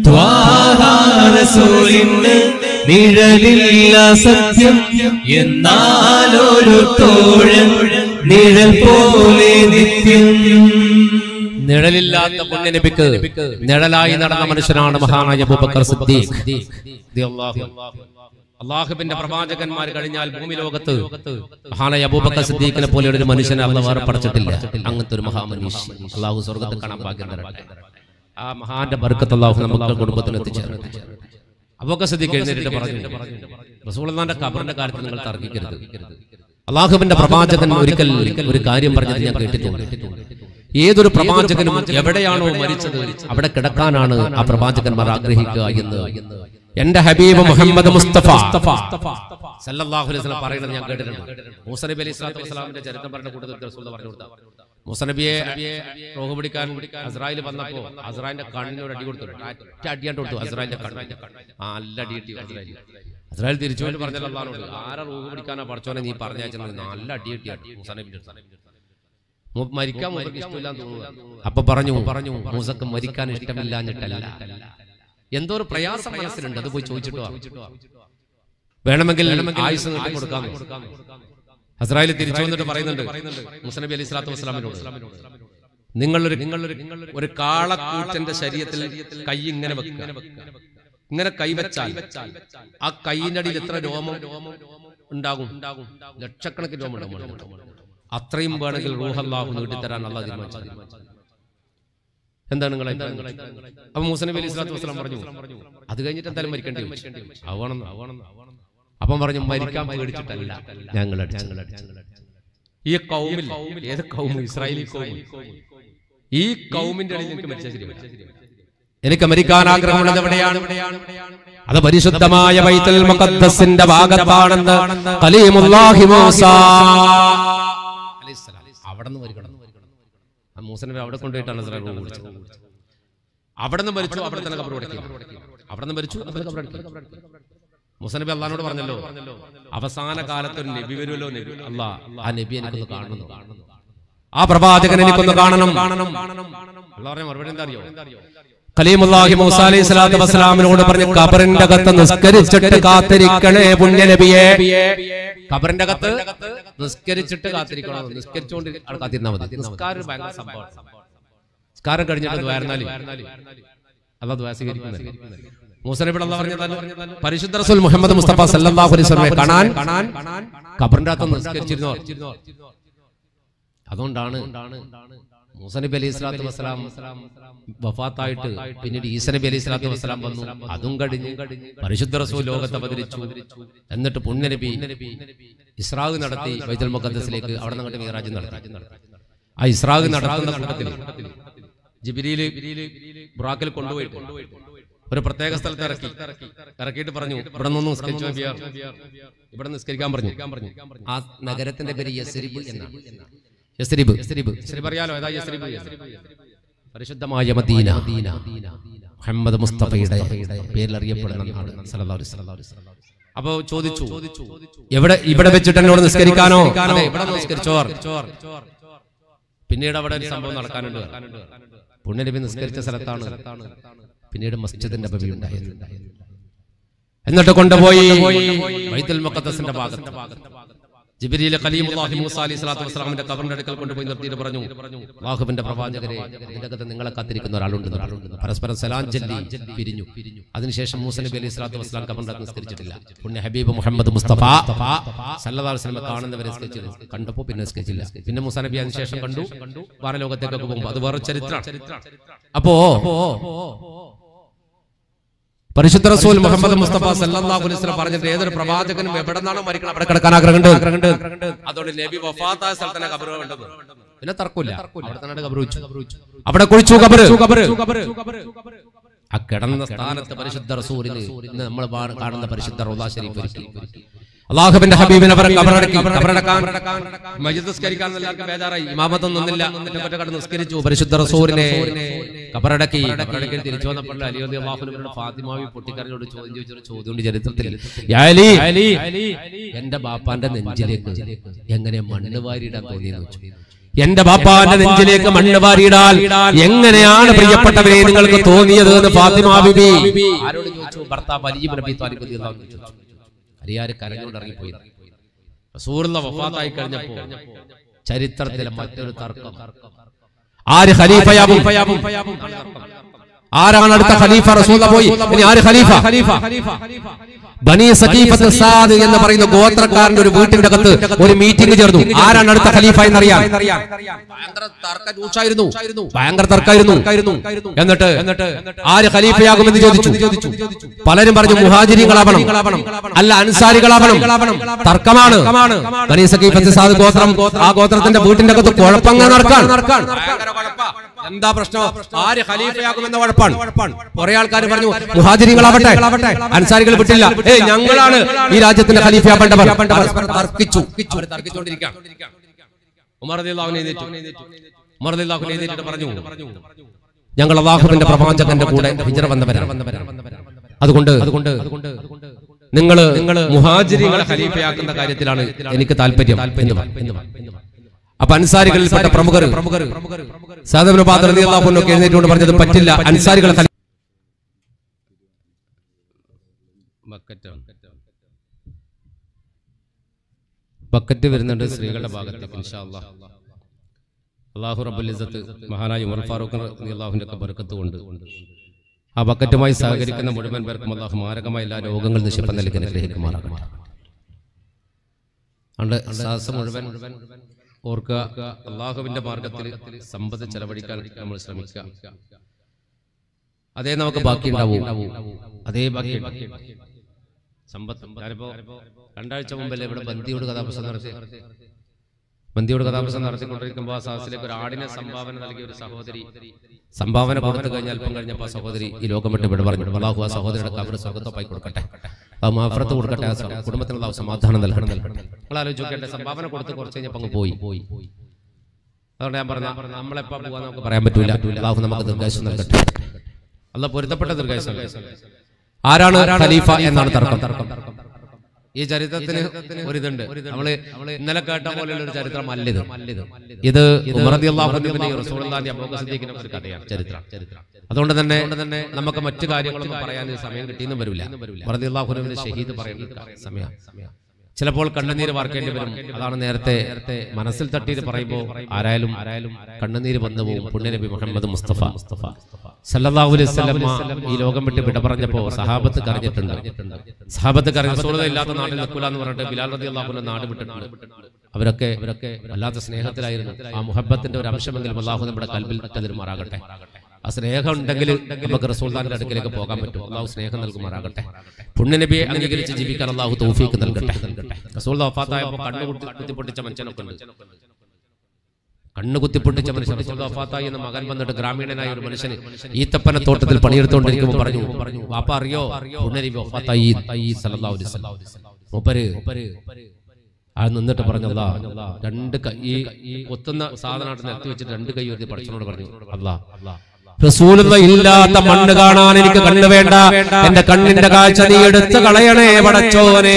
[SPEAKER 1] ത്വാഹാരസൂലിന് നിഴലില്ല സത്യം എന്നാലൊരു തോഴൻ നിഴൽ പോലെ നിത്യം
[SPEAKER 3] നിഴലില്ലാത്ത പുണ്യനബിക്ക് നിഴലായി നടന്ന മനുഷ്യനാണ് മഹാനായ അബൂബക്കർ സിദ്ദീഖ് റളിയല്ലാഹു അൻഹു. അള്ളാഹുവിന്റെ പ്രവാചകന്മാർ കഴിഞ്ഞാൽ ഭൂമി ലോകത്ത് മഹാനായ അബൂബക്കർ സിദ്ദീഖിനെ പോലെ ഒരു മനുഷ്യനെ അള്ള വേറെ പഠിച്ചിട്ടില്ല അങ്ങനത്തെ ഒരു മഹാമനീഷ് അള്ളാഹു സ്വർഗത്തിൽ കാണാൻ ഭാഗ്യം തരട്ടെ ആ മഹാന്റെ ബർക്കത്ത് അള്ളാഹു നമുക്ക് കുടുംബത്തിന് എത്തിച്ചേർന്നു അബൂബക്കർ സിദ്ദീഖ് എഴുന്നേറ്റ് പറഞ്ഞു റസൂലുള്ളാഹിന്റെ ഖബറിന്റെ കാര്യത്തിൽ നിങ്ങൾ തർക്കിക്കരുത് അള്ളാഹുവിന്റെ പ്രവാചകൻ ഒരിക്കൽ ഒരു കാര്യം പറഞ്ഞത് ഞാൻ കേട്ടിട്ടുണ്ട് ഏതൊരു പ്രവാചകനും എവിടെയാണോ മരിച്ചത് അവിടെ കിടക്കാനാണ് ആ പ്രവാചകന്മാർ ആഗ്രഹിക്കുക എന്ന് എന്റെ ഹബീബ് മുഹമ്മദ് മുസ്തഫ സല്ലല്ലാഹു അലൈഹി വസല്ലം പറയുന്നത് ഞാൻ കേട്ടിട്ടുണ്ട് മൂസ നബി അലൈഹി സ്വലാത്തു വസ്സലാമിന്റെ ചരിത്രം പറഞ്ഞ കൂട്ടത്തിൽ റസൂൽ പറഞ്ഞു കൊടുത്ത മൂസ നബിയെ റോഹ് പിടിക്കാൻ അസ്രായേൽ വന്നപ്പോ അസ്രായേലിന്റെ കണ്ണിന് ഒരു അടി കൊടുത്തു ഒറ്റ അടിയാണ്ട് കൊടുത്തു അസ്രായേലിന്റെ കണ്ണിന് ആ, നല്ല അടി കിട്ടി അസ്രായേൽ അസ്രായേൽ തിരിച്ചു വേണ്ടി പറഞ്ഞല്ലോ അള്ളാഹുനോട് ആരെ റൂഹ് പിടിക്കാനാ പഠിച്ചോനെ നീ പറഞ്ഞയച്ചത് നല്ല അടി കിട്ടി മൂസ നബിന്റെ അടുത്ത്. മു- മരിക്കാൻ മൂസക്ക് ഇഷ്ടമില്ലാന്ന് തോന്നുന്നു അപ്പൊ പറഞ്ഞു പറഞ്ഞു മൂസക്ക് മരിക്കാൻ ഇഷ്ടമില്ലാഞ്ഞിട്ടല്ല എന്തോ ഒരു പ്രയാസം മനസ്സിലുണ്ട് അത് പോയി ചോദിച്ചിട്ടോ വേണമെങ്കിൽ ആയുസ് നീട്ടി കൊടുക്കാം ഹസ്രായിൽ തിരിച്ചു വന്നിട്ട് പറയുന്നുണ്ട് മുസനബി അലി സ്വലാത്തു വസ്സലാമിനോട് നിങ്ങളൊരു നിങ്ങളൊരു ഒരു കാളക്കൂറ്റന്റെ ശരീരത്തിൽ കൈ ഇങ്ങനെ വെക്കുക ഇങ്ങനെ കൈവച്ചാൽ ആ കൈയിന്റെ അടിയിൽ എത്ര രോമം ഉണ്ടാകും ലക്ഷക്കണക്കിന് രോമം ഉണ്ടാകും
[SPEAKER 4] അത്രയും വേണമെങ്കിൽ റൂഹല്ലാഹു നീട്ടിത്തരാൻ അള്ളാഹ് തീരുമാനിച്ചു എന്താണ് നിങ്ങളെ അപ്പൊ മൂസ നബി അലൈഹി സ്വലാത്തു വസ്സലാം പറഞ്ഞു അത് കഴിഞ്ഞിട്ട് എന്തായാലും മരിക്കേണ്ടി വരും ആവണം അപ്പം പറഞ്ഞു മരിക്കാൻ പേടിച്ചിട്ടല്ല ഞങ്ങൾ ഈ കൗമിൽ ഏത് കൗമ് ഇസ്രായേലി കൗമ് ഈ കൗമിന്റെ ഇടയിൽ എനിക്ക് മരിച്ചാൽ ശരിയാവില്ല
[SPEAKER 3] എനിക്ക് മരിക്കാൻ ആഗ്രഹമുള്ളത് എവിടെയാണ് അത് പരിശുദ്ധമായ ബൈത്തുൽ മുഖദ്ദസിന്റെ ഭാഗത്താണെന്ന് കലീമുല്ലാഹി മൂസ
[SPEAKER 4] അലൈഹിസ്സലാം. അവിടെ നിന്ന് മരിക്കണം ആ മൂസനബി അവിടെ കൊണ്ടുപോയിട്ടാണ് ഇസ്രായേൽ റൂഹ് കുടിച്ചത് അവിടെ നിന്ന് മരിച്ചു അവിടെ തന്നെ കബർ കൊടുക്കി അവിടെ നിന്ന് മരിച്ചു അവിടെ കബർ കൊടുക്കി മുസനബി അള്ളഹാനോട് പറഞ്ഞല്ലോ അവസാന കാലത്ത് ഒരു നബി വരുമല്ലോ നബി അല്ലാ ആ നബി എനിക്കൊന്ന് കാണുന്നു
[SPEAKER 3] ആ പ്രവാചകൻ എനിക്കൊന്ന് കാണണം
[SPEAKER 4] അള്ളാഹ് പറഞ്ഞ മറുപടി എന്താ അറിയോ
[SPEAKER 3] കലീമുല്ലാഹി മൂസ അലൈഹി സ്വലാത്തു വസ്സലാമിനോട് പറഞ്ഞു കബറിന്റെ അകത്ത് നിസ്കരിച്ചിട്ട് കാത്തിരിക്കണേ പുണ്യനബിയെ
[SPEAKER 4] ഖബറിന്റെ അകത്ത് നിസ്കരിച്ചിട്ട് കാത്തിരിക്കണം നിസ്കരിച്ചുകൊണ്ട് അവിടെ കാത്തിരുന്നാൽ മതി നിസ്കാരം ഒരു ഭയങ്കര സംഭവമാണ് നിസ്കാരം കഴിഞ്ഞിട്ട് ദ്വാരനാല് അല്ല ദ്വാ സ്വീകരിക്കുന്നില്ല മൂസനബിൾ അല്ല പറഞ്ഞത് പരിശുദ്ധ റസൂൽ
[SPEAKER 3] റസൂൽ മുഹമ്മദ് മുസ്തഫ സല്ലല്ലാഹു അലൈഹി വസല്ലമയെ കാണാൻ
[SPEAKER 4] ഖബറിന്റെ അകത്ത് നിസ്കരിച്ചിരുന്നോ അതുകൊണ്ടാണ് മൂസനബി അലൈഹി സ്വലാത്തു വസ്സലാം വഫാത്തായിട്ട് പിന്നീട് ഈസനബി അലൈഹി സ്വലാത്തു വസ്സലാം വന്നു അതും കഴിഞ്ഞ് പരിശുദ്ധ റസൂൽ ലോകത്ത് അവതരിച്ചു എന്നിട്ട് പുണ്യനബി ഇസ്രാഗ് നടത്തി ബൈത്തുൽ മുഖദ്ദസിലേക്ക് അവിടെ നിന്ന് മീറാജ് നടത്തി ആ ഇസ്രാഗ് നടത്തുന്ന കൂട്ടത്തിൽ ജിബിരിയില് ബുറാക്കിൽ കൊണ്ടുപോയിട്ട് ഒരു പ്രത്യേക സ്ഥലത്ത് ഇറക്കി ഇറക്കിയിട്ട് പറഞ്ഞു ഇവിടെ നിന്ന് നിസ്കരിച്ചു നബിയാർ. ഇവിടെ നിസ്കരിക്കാൻ പറഞ്ഞു ആ നഗരത്തിന്റെ പേര് യസ്രിബ് എന്നാണ് യസ്രിബ് യസ്രിബ് യസ്രിബ് അറിയാലോ ഏതാ യസ്രിബ് പരിശുദ്ധമായ മദീന മുഹമ്മദ് മുസ്തഫയുടെ പേരിൽ അറിയപ്പെടുന്ന നാട് സല്ലല്ലാഹു അലൈഹി വസല്ലം. അപ്പോ ചോദിച്ചു
[SPEAKER 3] എവിടെ ഇവിടെ വെച്ചിട്ട് എന്നോട് നിസ്കരിക്കാനോ
[SPEAKER 4] അതെ, ഇവിടെ നിസ്കരിച്ചോർ പിന്നീട് അവിടെ ഒരു സംഭവം നടക്കാനുണ്ട് പുണ്യനബി നിസ്കരിച്ച സ്ഥലത്താണ് പിന്നീട് മസ്ജിദിന്റെ നബവി ഉണ്ടായത്
[SPEAKER 3] എന്നിട്ട് കൊണ്ടുപോയി
[SPEAKER 4] ബൈത്തുൽ മുഖദ്ദസിന്റെ ഭാഗത്ത് ജിബ്രീൽ ഖലീമുല്ലാഹി മൂസ അലൈഹി സ്വലാത്തു വസ്സലാമിന്റെ കബറിന്റെ അടുക്കൽ കൊണ്ടുപോയി നിർത്തിയിട്ട് പറഞ്ഞു അല്ലാഹുവിന്റെ പ്രവാചകരെ ഇതിന്റെ അകത്ത് നിങ്ങളെ കാത്തിരിക്കുന്ന ഒരാളുണ്ട് ഒരാളുണ്ട് പരസ്പരം സലാം ചൊല്ലി പിരിഞ്ഞു അതിനുശേഷം മൂസ നബി അലൈഹി സ്വലാത്തു വസ്സലാം കബറിന്റെ അകത്ത് നിസ്കരിച്ചിട്ടില്ല പുണ്യ ഹബീബ് മുഹമ്മദ് മുസ്തഫ സല്ലല്ലാഹു അലൈഹി വസല്ലം കാണുന്നവരെ നിസ്കരിച്ചില്ല കണ്ടപ്പോൾ പിന്നെ നിസ്കരിച്ചില്ല പിന്നെ മൂസ നബി അതിനുശേഷം കണ്ടു വാനലോകത്തേക്കൊക്കെ പോകുമ്പോൾ അത് വേറെ ചരിത്രമാണ് അപ്പോ പരിശുദ്ധ റസൂൽ മുഹമ്മദ് മുസ്തഫ സല്ലല്ലാഹു അലൈഹി വസല്ലം പറഞ്ഞിട്ട് ഏതൊരു പ്രവാചകനും എവിടെ നിന്നാണോ മരിക്കണം അവിടെ കിടക്കാൻ ആഗ്രഹമുണ്ട് അതോടെ നബി വഫാത്തായ സ്ഥലത്തന്നെ ഖബർ വേണ്ടത് പിന്നെ തർക്കമില്ല അവിടെ തന്നെ ഖബർ വെച്ചു
[SPEAKER 3] അവിടെ കുഴിച്ചു കബറ്
[SPEAKER 4] ആ കിടന്ന സ്ഥാനത്ത് പരിശുദ്ധ റസൂലിന് ഇന്ന് നമ്മൾ പാ- കാണുന്ന പരിശുദ്ധ റോദാ ഷരീഫ് ഒരുക്കി
[SPEAKER 3] അള്ളാഹുവിന്റെ ഹബീബിനെ അവർ കബറടക്കി കബറടക്കാൻ
[SPEAKER 4] മജിദ് നിസ്കരിക്കാൻ എല്ലാവർക്കും ബേജാറായി ഇമാമത്തൊന്നും നിന്നില്ല എന്നിട്ട് ഒറ്റ കടന്ന് നിസ്കരിച്ചു പരിശുദ്ധ റസൂലിനെ കബറടക്കി കബറടക്കി തിരിച്ചു വന്നപ്പോൾ അലിയോദി അള്ളാഹുനോട് ഫാത്തിമാവി പൊട്ടിക്കരനോട് ചോദ്യം ചോദിച്ചൊരു ചോദ്യമുണ്ട് ചരിത്രത്തിൽ യാ അലി, എന്റെ ബാപ്പാന്റെ നെഞ്ചിലേക്ക് എങ്ങനെ മണ്ണ് വാരിയിടാൻ തോന്നിയെന്ന് വെച്ചു
[SPEAKER 3] എന്റെ ബാപ്പാന്റെ നെഞ്ചിലേക്ക് മണ്ണ് വാരിയിടാൽ എങ്ങനെയാണ് പ്രിയപ്പെട്ടവരെ നിങ്ങൾക്ക് തോന്നിയത് എന്ന് ഫാത്തിമ ബിബി
[SPEAKER 4] ആരോട് ചോദിച്ചു ഭർത്താവ് അലി നബി താലിബ് റളിയല്ലാഹു അൻഹു ചോദിച്ചു അലിയാര് കരഞ്ഞുകൊണ്ട് ഇറങ്ങിപ്പോയി റസൂലുള്ള വഫാത്തായി കഴിഞ്ഞപ്പോ ചരിത്രത്തിലെ മറ്റൊരു തർക്കം
[SPEAKER 3] ആര് ഖലീഫയാവും ആരാണ് അടുത്ത ഖലീഫ റസൂല പോയി ഇനി ആര് ഖലീഫ ബനി സഖീഫത്ത് സാദ് എന്ന് പറയുന്ന ഗോത്രക്കാരന്റെ ഒരു വീട്ടിന്റെ അകത്ത് ഒരു മീറ്റിംഗ് ചേർന്നു ആരാണ് അടുത്ത ഖലീഫ എന്നറിയാം
[SPEAKER 4] ഭയങ്കര തർക്കം രൂക്ഷായിരുന്നു
[SPEAKER 3] ഭയങ്കര തർക്കമായിരുന്നു എന്നിട്ട് ആര് ഖലീഫയാകുമെന്ന് ചോദിച്ചു പലരും പറഞ്ഞു മുഹാജിരികളാവണം അല്ല അൻസാരികളാവണം തർക്കമാണ് ബനി സഖീഫത്ത് സാദ് ഗോത്രം ആ ഗോത്രത്തിന്റെ വീട്ടിന്റെ അകത്ത് കുഴപ്പങ്ങ നടക്കാൻ എന്താ പ്രശ്നം ആര് ഖലീഫയാകുമെന്ന കുഴപ്പാണ് കുറെ ആൾക്കാർ പറഞ്ഞു മുഹാജിരികളാവട്ടെ അൻസാരികൾ വിട്ടില്ല ഏ ഞങ്ങളാണ് ഈ രാജ്യത്തിന്റെ ഖലീഫയാവേണ്ടവർ പരസ്പരം തർക്കിച്ചു
[SPEAKER 4] അവർ തർക്കിച്ചുകൊണ്ടിരിക്കുകയാണ് ഉമർ റളിയല്ലാഹു അൻഹു എഴുന്നേറ്റു ഉമർ റളിയല്ലാഹു അൻഹു എഴുന്നേറ്റിട്ട് പറഞ്ഞു
[SPEAKER 3] ഞങ്ങൾ അള്ളാഹുവിന്റെ പ്രവാചകന്റെ കൂടെ ഹിജറ വന്നവരാണ് അതുകൊണ്ട് അതുകൊണ്ട് നിങ്ങൾ നിങ്ങൾ മുഹാജിരികളെ ഖലീഫയാക്കുന്ന കാര്യത്തിലാണ് എനിക്ക് താല്പര്യം എന്ന് പറഞ്ഞു. അപ്പൊ അൻസാരികളിൽപ്പെട്ട പ്രമുഖർ പ്രമുഖർ സാദബിന് പാത്രൊക്കെ എഴുന്നേറ്റുകൊണ്ട് പറഞ്ഞത് പറ്റില്ല അൻസാരികൾ ഖലീ-
[SPEAKER 4] ബക്കറ്റ് ബക്കറ്റ് വരുന്നുണ്ട് സ്ത്രീകളുടെ ഭാഗത്തേക്ക് ഇൻഷാ അല്ലാഹ് അള്ളാഹു റബ്ബുൽ ഇസ്സത്ത് മഹാനായ ഉമർ ഫാറൂഖ് അള്ളാഹുവിന്റെ ഒക്കെ ബർക്കത്ത് കൊണ്ട് ആ ബക്കറ്റുമായി സഹകരിക്കുന്ന മുഴുവൻ പേർക്കും അള്ളാഹു മാരകമായ എല്ലാ രോഗങ്ങളിൽ നിക്ഷിപ്പം നൽകി അനുഗ്രഹിക്കുമാറാകട്ടെ അതുകൊണ്ട് സഹസ് മുഴുവൻ ഓർക്കുക അള്ളാഹുവിന്റെ മാർഗത്തിൽ സമ്പത്ത് ചെലവഴിക്കാൻ നമ്മൾ ശ്രമിക്കുക അതേ നമുക്ക് ബാക്കി ഉണ്ടാവും അതേ ബാക്കി സമ്പത്ത് ഞാനിപ്പോ രണ്ടാഴ്ച മുമ്പല്ലേ ഇവിടെ ബന്ദിയോട് കഥാപ്രസംഗം നടത്തി ബന്ദിയോട് കഥാപ്രസംഗം നടത്തിക്കൊണ്ടിരിക്കുമ്പോൾ ആ സദസ്സിലേക്ക് ഒരു ആടിനെ സംഭാവന നൽകിയ ഒരു സഹോദരി സംഭാവന കൊടുത്തു കഴിഞ്ഞാൽ അല്പം കഴിഞ്ഞപ്പോൾ ആ സഹോദരി ഈ ലോകം വിട്ട് ഇവിടെ പറഞ്ഞു അള്ളാഹു ആ സഹോദരിയുടെ കബർ സ്വർഗത്തോപ്പായി കൊടുക്കട്ടെ ആ മാഫറത്ത് കൊടുക്കട്ടെ ആ സ- കുടുംബത്തിന് അള്ളാഹു സമാധാനം നൽകട്ടെ നിങ്ങൾ ആലോചിച്ച് നോക്കട്ടെ സംഭാവന കൊടുത്ത് കുറച്ച് കഴിഞ്ഞപ്പോൾ അങ്ങ് പോയി പോയി അതുകൊണ്ട് ഞാൻ പറഞ്ഞ നമ്മളെപ്പോ പോകാൻ നമുക്ക് പറയാൻ പറ്റൂല അള്ളാഹു നമുക്ക് ദീർഘായുസ് നൽകട്ടെ അല്ല പൊരുത്തപ്പെട്ട ദീർഘായുസ് നൽകട്ടെ
[SPEAKER 3] ആരാണ് ഖലീഫ എന്നാണ് തർക്കം
[SPEAKER 4] ഈ ചരിത്രത്തിന് ഒരിതുണ്ട് നമ്മള് ഇന്നലെ കേട്ട പോലെയുള്ള ഒരു ചരിത്രം അല്ലിത് ഇത് ഉമർ റളിയല്ലാഹു അൻഹുവിന്റെ റസൂലുള്ളാഹിന്റെ അബൂബക്കർ സിദ്ദീഖിന്റെ ഒരു കഥയാണ് ചരിത്രം അതുകൊണ്ട് തന്നെ തന്നെ നമുക്ക് മറ്റു കാര്യങ്ങളൊന്നും പറയാൻ സമയം കിട്ടിയെന്നും വരില്ല റളിയല്ലാഹു അൻഹുവിന്റെ ഷഹീദ് പറയുന്ന സമയം ചിലപ്പോൾ കണ്ണുനീര് വാർക്കേണ്ടി വരും അതാണ് നേരത്തെ മനസ്സിൽ തട്ടിയിട്ട് പറയുമ്പോൾ ആരായാലും ആരായാലും കണ്ണുനീര് വന്നു പോകും പുണ്യനബി മുഹമ്മദ് മുസ്തഫ മുസ്തഫ സല്ലല്ലാഹു അലൈഹി വസല്ലമ ഈ ലോകം വിട്ട് വിട പറഞ്ഞപ്പോൾ സഹാബത്ത് കരഞ്ഞിട്ടുണ്ട് സഹാബത്ത് കരഞ്ഞ സുഹൃത ഇല്ലാത്ത നാട്ടിൽ നിൽക്കൂല എന്ന് പറഞ്ഞിട്ട് ബിലാൽ റതി അള്ളാഹുവിന്റെ നാട് വിട്ടിട്ടുണ്ട് അവരൊക്കെ അവരൊക്കെ വല്ലാത്ത സ്നേഹത്തിലായിരുന്നു ആ മുഹബത്തിന്റെ ഒരു അംശമെങ്കിലും അള്ളാഹു നമ്മുടെ കൽബിൽ തരുമാറാകട്ടെ ആ സ്നേഹം ഉണ്ടെങ്കിൽ നമുക്ക് റസൂൽദാന്റെ അടുക്കിലേക്ക് പോകാൻ പറ്റും അള്ളാഹു സ്നേഹം നൽകുമാറാകട്ടെ പുണ്യനബിയെ അംഗീകരിച്ച് ജീവിക്കാൻ അള്ളാഹു തൗഫീക്ക് നൽകട്ടെ റസൂൽ വഫാത്തായപ്പോൾ കണ്ണു കുത്തി കുത്തിപ്പൊട്ടിച്ച മനുഷ്യനൊക്കെ ഉണ്ട് കണ്ണു കുത്തിപ്പൊട്ടിച്ച മനുഷ്യൻ റസൂൽ വഫാത്തായി എന്ന മകൻ വന്നിട്ട് ഗ്രാമീണനായ ഒരു മനുഷ്യന് ഈത്തപ്പന തോട്ടത്തിൽ പണിയെടുത്തുകൊണ്ടിരിക്കുമ്പോൾ പറഞ്ഞു പറഞ്ഞു വാപ്പ അറിയോ പുണ്യനബി വഫാത്തായി സല്ലല്ലാഹു അലൈഹി വസല്ലം മൂപ്പര് ആ നിന്നിട്ട് പറഞ്ഞല്ലാ രണ്ട് കൈ ഈ ഈ കൊത്തുന്ന സാധനമായിട്ട് നിരത്തി വെച്ചിട്ട് രണ്ട് കൈ ഉയർത്തി പഠിച്ചനോട് പറഞ്ഞു അല്ലാ
[SPEAKER 3] റസൂലുള്ള ഇല്ലാത്ത മണ്ണ് കാണാൻ എനിക്ക് കണ്ണു വേണ്ട എന്റെ കണ്ണിന്റെ കാഴ്ച നീ എടുത്തു കളയണേ പടച്ചോനെ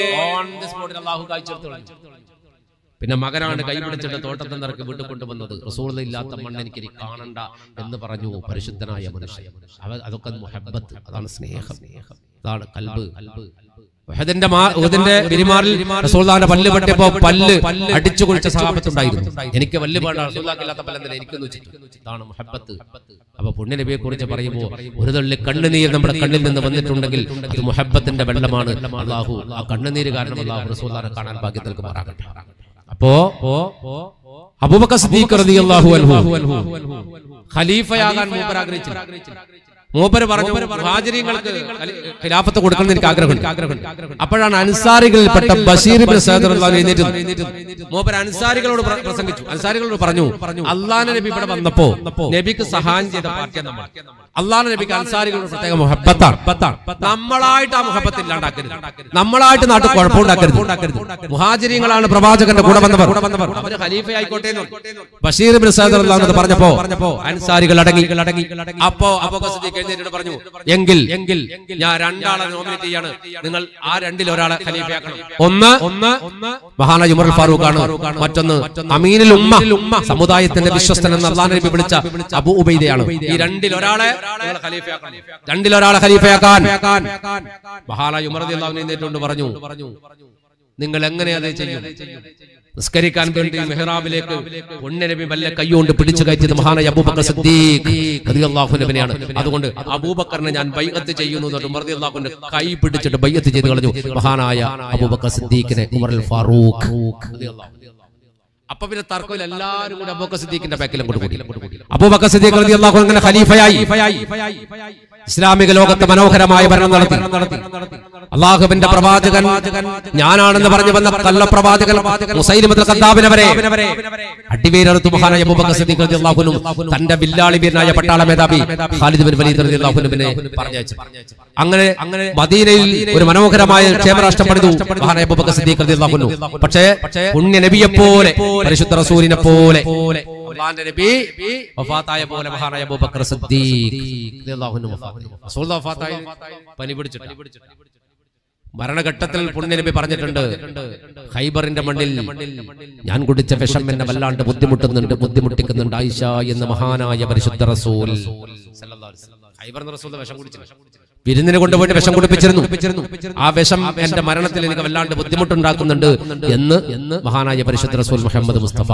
[SPEAKER 4] പിന്നെ മകനാണ് കൈ പിടിച്ചിട്ട് തോട്ടത്തിൽ നിറക്ക് വീട്ടിൽ കൊണ്ടുവന്നത് റസൂള ഇല്ലാത്ത മണ്ണ് എനിക്ക് ഇനി കാണണ്ട എന്ന് പറഞ്ഞു പരിശുദ്ധനായ മനുഷ്യൻ അവ അതൊക്കെ മുഹബത്ത് അതാണ് സ്നേഹം അതാണ് കൽബ് കൽബ്
[SPEAKER 3] ഉഹദിന്റെ മാ- ഉഹദിന്റെ പെരുമാറിൽ റസൂലുള്ളാഹിന്റെ പല്ല് പറ്റിയപ്പോ പല്ല് അടിച്ചു കുളിച്ച സഹാബത്തുണ്ടായിരുന്നു
[SPEAKER 4] എനിക്ക് വലിയ വേണ്ട റസൂലാക്കില്ലാത്ത പല്ലെന്നില്ല എനിക്കൊന്ന് വെച്ചിട്ട് ഇതാണ് മുഹബത്ത് അപ്പൊ പുണ്യനബിയെ കുറിച്ച് പറയുമ്പോൾ ഒരു തള്ളി കണ്ണുനീർ നമ്മുടെ കണ്ണിൽ നിന്ന് വന്നിട്ടുണ്ടെങ്കിൽ അത് മുഹബത്തിന്റെ വെള്ളമാണ് അള്ളാഹു ആ കണ്ണുനീര് കാരണം അള്ളാഹു റസൂലാനെ കാണാൻ ഭാഗ്യം നൽകുമാറാകട്ടെ
[SPEAKER 3] അപ്പോ അബൂബക്കർ സിദ്ദീഖ് റളിയല്ലാഹു അൻഹു ഖലീഫയാകാൻ മൂപ്പർ ആഗ്രഹിച്ചു മൂപ്പര് പറഞ്ഞു മുഹാജിരീങ്ങൾക്ക് ഖിലാഫത്ത് കൊടുക്കണം എന്ന് എനിക്ക് ആഗ്രഹമുണ്ട് അപ്പോഴാണ് അൻസാരികളിൽപ്പെട്ട ബഷീർ ഇബ്നു സഅദ് റളിയല്ലാഹു അൻഹു എഴുന്നേറ്റ് മൂപ്പർ അൻസാരികളോട് പ്ര- പ്രസംഗിച്ചു അൻസാരികളോട് പറഞ്ഞു അള്ളാഹ് നബി ഇവിടെ വന്നപ്പോ നബിക്ക് സഹായം ചെയ്ത പാർട്ടിയാണ് നമ്മൾ അള്ളാഹ് നബിക്ക് അൻസാരികളോട് പ്രത്യേക മുഹബത്താണ് നമ്മളായിട്ട് ആ മുഹബത്ത് ഇല്ലാണ്ടാക്കരുത് നമ്മളായിട്ട് നാട്ടിൽ കുഴപ്പമുണ്ടാക്കരുത് മുഹാജിരിങ്ങളാണ് പ്രവാചകന്റെ കൂടെ വന്നവർ അവര് ഖലീഫ ആയിക്കോട്ടെ എന്ന് പറഞ്ഞു. ബഷീർ ഇബ്നു സഅദ് റളിയല്ലാഹു അൻഹു പറഞ്ഞപ്പോ അൻസാരികൾ അടങ്ങി അപ്പോ അബൂബക്കർ സിദ്ദീഖ് എഴുന്നേറ്റ് പറഞ്ഞു എങ്കിൽ എങ്കിൽ ഞാൻ രണ്ടാളെ നോമിനേറ്റ് ചെയ്യാണ് നിങ്ങൾ ആ രണ്ടിൽ ഒരാളെ ഖലീഫയാക്കണം ഒന്ന് ഒന്ന് മഹാനായ ഉമർ ഫാറൂഖ് ആണ് മറ്റൊന്ന് അമീനുൽ ഉമ്മ സമുദായത്തിന്റെ വിശ്വസ്തൻ എന്ന് അള്ളാഹ് നബി വിളിച്ച അബൂ ഉബൈദയാണ് ഈ രണ്ടിൽ ഒരാളെ നിങ്ങൾ ഖലീഫയാക്കണം രണ്ടിൽ ഒരാളെ ഖലീഫയാക്കാൻ മഹാനായ ഉമർ റളിയല്ലാഹു അൻഹു എഴുന്നേറ്റുകൊണ്ട് പറഞ്ഞു നിങ്ങൾ എങ്ങനെ അത് ചെയ്യും നിസ്കരിക്കാൻ വേണ്ടി മെഹ്റാബിലേക്ക് പുണ്യനബി വല്ല കൈകൊണ്ട് പിടിച്ചു കയറ്റിയത് മഹാനായ അബൂബക്കർ സിദ്ദീഖ് റളിയല്ലാഹു അൻഹുവിനെയാണ് അതുകൊണ്ട് അബൂബക്കറിനെ ഞാൻ ബൈഅത്ത് ചെയ്യുന്നു എന്ന് ഉമർ റളിയല്ലാഹുവിന്റെ കൈ പിടിച്ചിട്ട് ബൈഅത്ത് ചെയ്ത് കളഞ്ഞു മഹാനായ അബൂബക്കർ സിദ്ദീഖിനെ ഉമർ ഫാറൂഖ് റളിയല്ലാഹു അൻഹു. അപ്പൊ പിന്നെ തർക്കമില്ല എല്ലാവരും കൂടി അബൂബക്കർ സിദ്ദീഖിന്റെ ബാക്കിലും കൂടി അബൂബക്കർ സിദ്ദീഖ് റളിയല്ലാഹു അൻഹു അങ്ങനെ ഖലീഫയായി ഇസ്ലാമിക ലോകത്ത് മനോഹരമായ ഭരണം നടത്തി അള്ളാഹുവിന്റെ പ്രവാചകൻ ഞാനാണെന്ന് പറഞ്ഞു വന്ന കള്ള പ്രവാചകൻ മുസൈലിമത്തുൽ ഖദ്ദാബിനെ വരെ അടിവേരറുത്തു മഹാനായ അബൂബക്കർ സിദ്ദീഖ് റളിയല്ലാഹു അൻഹു തന്റെ ബില്ലാളി വീരനായ പട്ടാള മേധാവി ഖാലിദ് ബിൻ വലീദ് റളിയല്ലാഹു അൻഹുവിനെ പറഞ്ഞയച്ചു അങ്ങനെ അങ്ങനെ മദീനയിൽ ഒരു മനോഹരമായ ക്ഷേമരാഷ്ട്രം പണിതു മഹാനായ അബൂബക്കർ സിദ്ദീഖ് റളിയല്ലാഹു അൻഹു പക്ഷേ പുണ്യ നബിയെ പോലെ പരിശുദ്ധ റസൂലിനെ പോലെ അള്ളാന്റെ നബി വഫാത്തായ പോലെ മഹാനായ അബൂബക്കർ സിദ്ദീഖ് റളിയല്ലാഹു അൻഹു വഫാത്തായി. റസൂൽ വഫാത്തായി പനി പിടിച്ചിട്ട് മരണഘട്ടത്തിൽ പുണ്യനബി പറഞ്ഞിട്ടുണ്ട് ഹൈബറിന്റെ മണ്ണിൽ ഞാൻ കുടിച്ച വിഷം എന്നെ വല്ലാണ്ട് ബുദ്ധിമുട്ടുന്നുണ്ട് ബുദ്ധിമുട്ടിക്കുന്നുണ്ട് ആയിഷ എന്ന മഹാനായ പരിശുദ്ധ റസൂൽ ഹൈബർ എന്ന റസൂൽ വിഷം കുടിച്ചു വിരുന്നിന് കൊണ്ടുപോയിട്ട് വിഷം കുടിപ്പിച്ചിരുന്നു ആ വിഷം എന്റെ മരണത്തിൽ എനിക്ക് വല്ലാണ്ട് ബുദ്ധിമുട്ടുണ്ടാക്കുന്നുണ്ട് എന്ന് എന്ന് മഹാനായ പരിശുദ്ധ റസൂൽ മുഹമ്മദ് മുസ്തഫ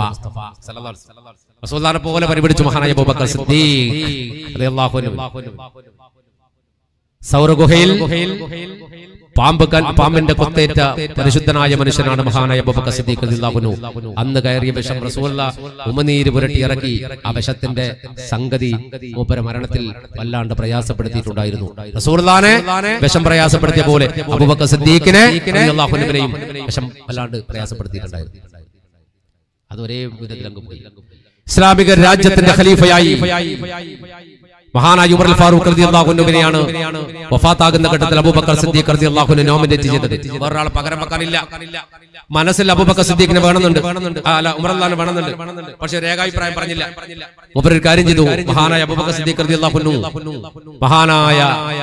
[SPEAKER 3] റസൂൽദാനെ പോലെ പരിപിടിച്ചു മഹാനായ അബൂബക്കർ സിദ്ദീഖ് റളിയല്ലാഹു അൻഹു സൗരഗുഹയിൽ പാമ്പ് കൽ- പാമ്പിന്റെ കൊത്തേറ്റ പരിശുദ്ധനായ മനുഷ്യനാണ് മഹാനായ അബൂബക്കർ സിദ്ദീഖ് റളിയല്ലാഹു അൻഹു. അന്ന് കയറിയ വിഷം റസൂലുള്ള ഉമനീര് പുരട്ടി ഇറക്കി ആ വിഷത്തിന്റെ സംഗതി മൂപ്പര മരണത്തിൽ വല്ലാണ്ട് പ്രയാസപ്പെടുത്തിയിട്ടുണ്ടായിരുന്നു റസൂലുള്ളാനെ വിഷം പ്രയാസപ്പെടുത്തിയ പോലെ അബൂബക്കർ സിദ്ദീഖിനെ റളിയല്ലാഹു അൻഹുവിനെയും വിഷം വല്ലാണ്ട് പ്രയാസപ്പെടുത്തിയിട്ടുണ്ടായിരുന്നു അത് ഒരേ വിധത്തിൽ അങ്ങ് പോയി ഇസ്ലാമിക രാജ്യത്തിന്റെ ഖലീഫയായി മഹാനായ ഉമർ ഫാറൂഖ് റളിയല്ലാഹു അൻഹുവിനെയാണ് വഫാത്താകുന്ന ഘട്ടത്തിൽ അബൂബക്കർ സിദ്ദീഖ് റളിയല്ലാഹു അൻഹു നോമിനേറ്റ് ചെയ്തത് വേറൊരാൾ പകരം വെക്കാനില്ല മനസ്സിൽ അബൂബക്കർ സിദ്ദീഖിനെ വേണമെന്നുണ്ട് ആ, അല്ല ഉമർ അല്ലാഹ് വേണമെന്നുണ്ട് പക്ഷേ രേഖാഭിപ്രായം പറഞ്ഞില്ല മൂപ്പർ ഒരു കാര്യം ചെയ്തു മഹാനായ അബൂബക്കർ സിദ്ദീഖ് റളിയല്ലാഹു അൻഹു മഹാനായ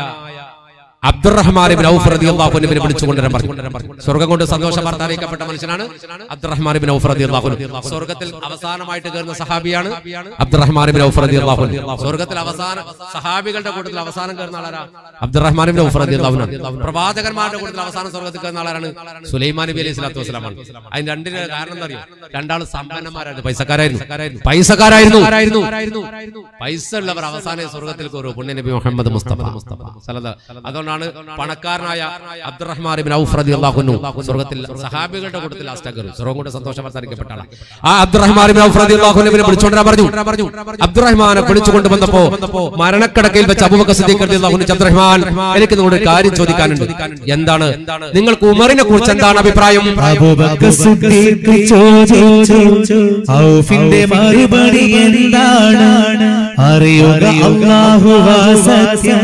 [SPEAKER 3] അബ്ദുറഹ്മാൻ ഇബ്നു ഔഫ് റളിയല്ലാഹു അൻഹുവിനെ വിളിച്ചുകൊണ്ടുവരാൻ പറഞ്ഞു സ്വർഗ്ഗം കൊണ്ട് സന്തോഷ വാർത്ത അറിയിക്കപ്പെട്ട മനുഷ്യനാണ് അബ്ദുറഹ്മാൻ ഇബ്നു ഔഫ് റളിയല്ലാഹു അൻഹു സ്വർഗ്ഗത്തിൽ അവസാനമായിട്ട് കയറുന്ന സഹാബിയാണ് അബ്ദുറഹ്മാൻ ഇബ്നു ഔഫ് റളിയല്ലാഹു അൻഹു സ്വർഗ്ഗത്തിൽ അവസാന സഹാബികളുടെ കൂട്ടത്തിൽ അവസാനം കയറുന്ന ആളാരാ അബ്ദുറഹ്മാൻ ഇബ്നു ഔഫ് റളിയല്ലാഹു അൻഹു പ്രവാചകന്മാരുടെ കൂട്ടത്തിൽ അവസാനം സ്വർഗ്ഗത്തിൽ കയറുന്ന ആളാണ് സുലൈമാൻ നബി അലൈഹി സ്വലാത്തു വസ്സലാമാണ് അതിന് രണ്ടിന് കാരണം എന്താ അറിയോ രണ്ടാൾ സമ്പന്നന്മാരായിരുന്നു പൈസക്കാരായിരുന്നു പൈസക്കാരായിരുന്നു പൈസ ഉള്ളവർ അവസാനം സ്വർഗ്ഗത്തിൽ കയറും പുണ്യ നബി മുഹമ്മദ് മുസ്തഫ മുസ്തഫ സല്ലല്ലാഹു അതുകൊണ്ടാണ് പണക്കാരനായ അബ്ദുറഹ്മാൻ ഇബ്നു ഔഫ് റളിയല്ലാഹു അൻഹു സ്വർഗ്ഗത്തിൽ സഹാബികളുടെ കൂട്ടത്തിൽ ലാസ്റ്റ് കയറും സ്വർഗ്ഗം കൊണ്ട് സന്തോഷം വർദ്ധിക്കപ്പെട്ട ആളാണ് ആ അബ്ദുറഹ്മാൻ ഇബ്നു ഔഫ് റളിയല്ലാഹു അൻഹുവിനെ വിളിച്ചുകൊണ്ടിരാൻ പറഞ്ഞു അബ്ദുറഹ്മാനെ വിളിച്ചുകൊണ്ട് വന്നപ്പോ മരണക്കിടക്കയിൽ വെച്ച് അബൂബക്കർ സിദ്ദീഖ് റളിയല്ലാഹു അൻഹു അബ്ദുറഹ്മാൻ എനിക്ക് നിങ്ങളോട് ഒരു കാര്യം ചോദിക്കാനുണ്ട് എന്താണ് നിങ്ങൾക്ക് ഉമറിനെ കുറിച്ച് എന്താണ് അഭിപ്രായം
[SPEAKER 1] അബൂബക്കർ സിദ്ദീഖ് ചോദിച്ചു ഔഫിന്റെ മറുപടി എന്താണ് അറിയുക അല്ലാഹു സത്യം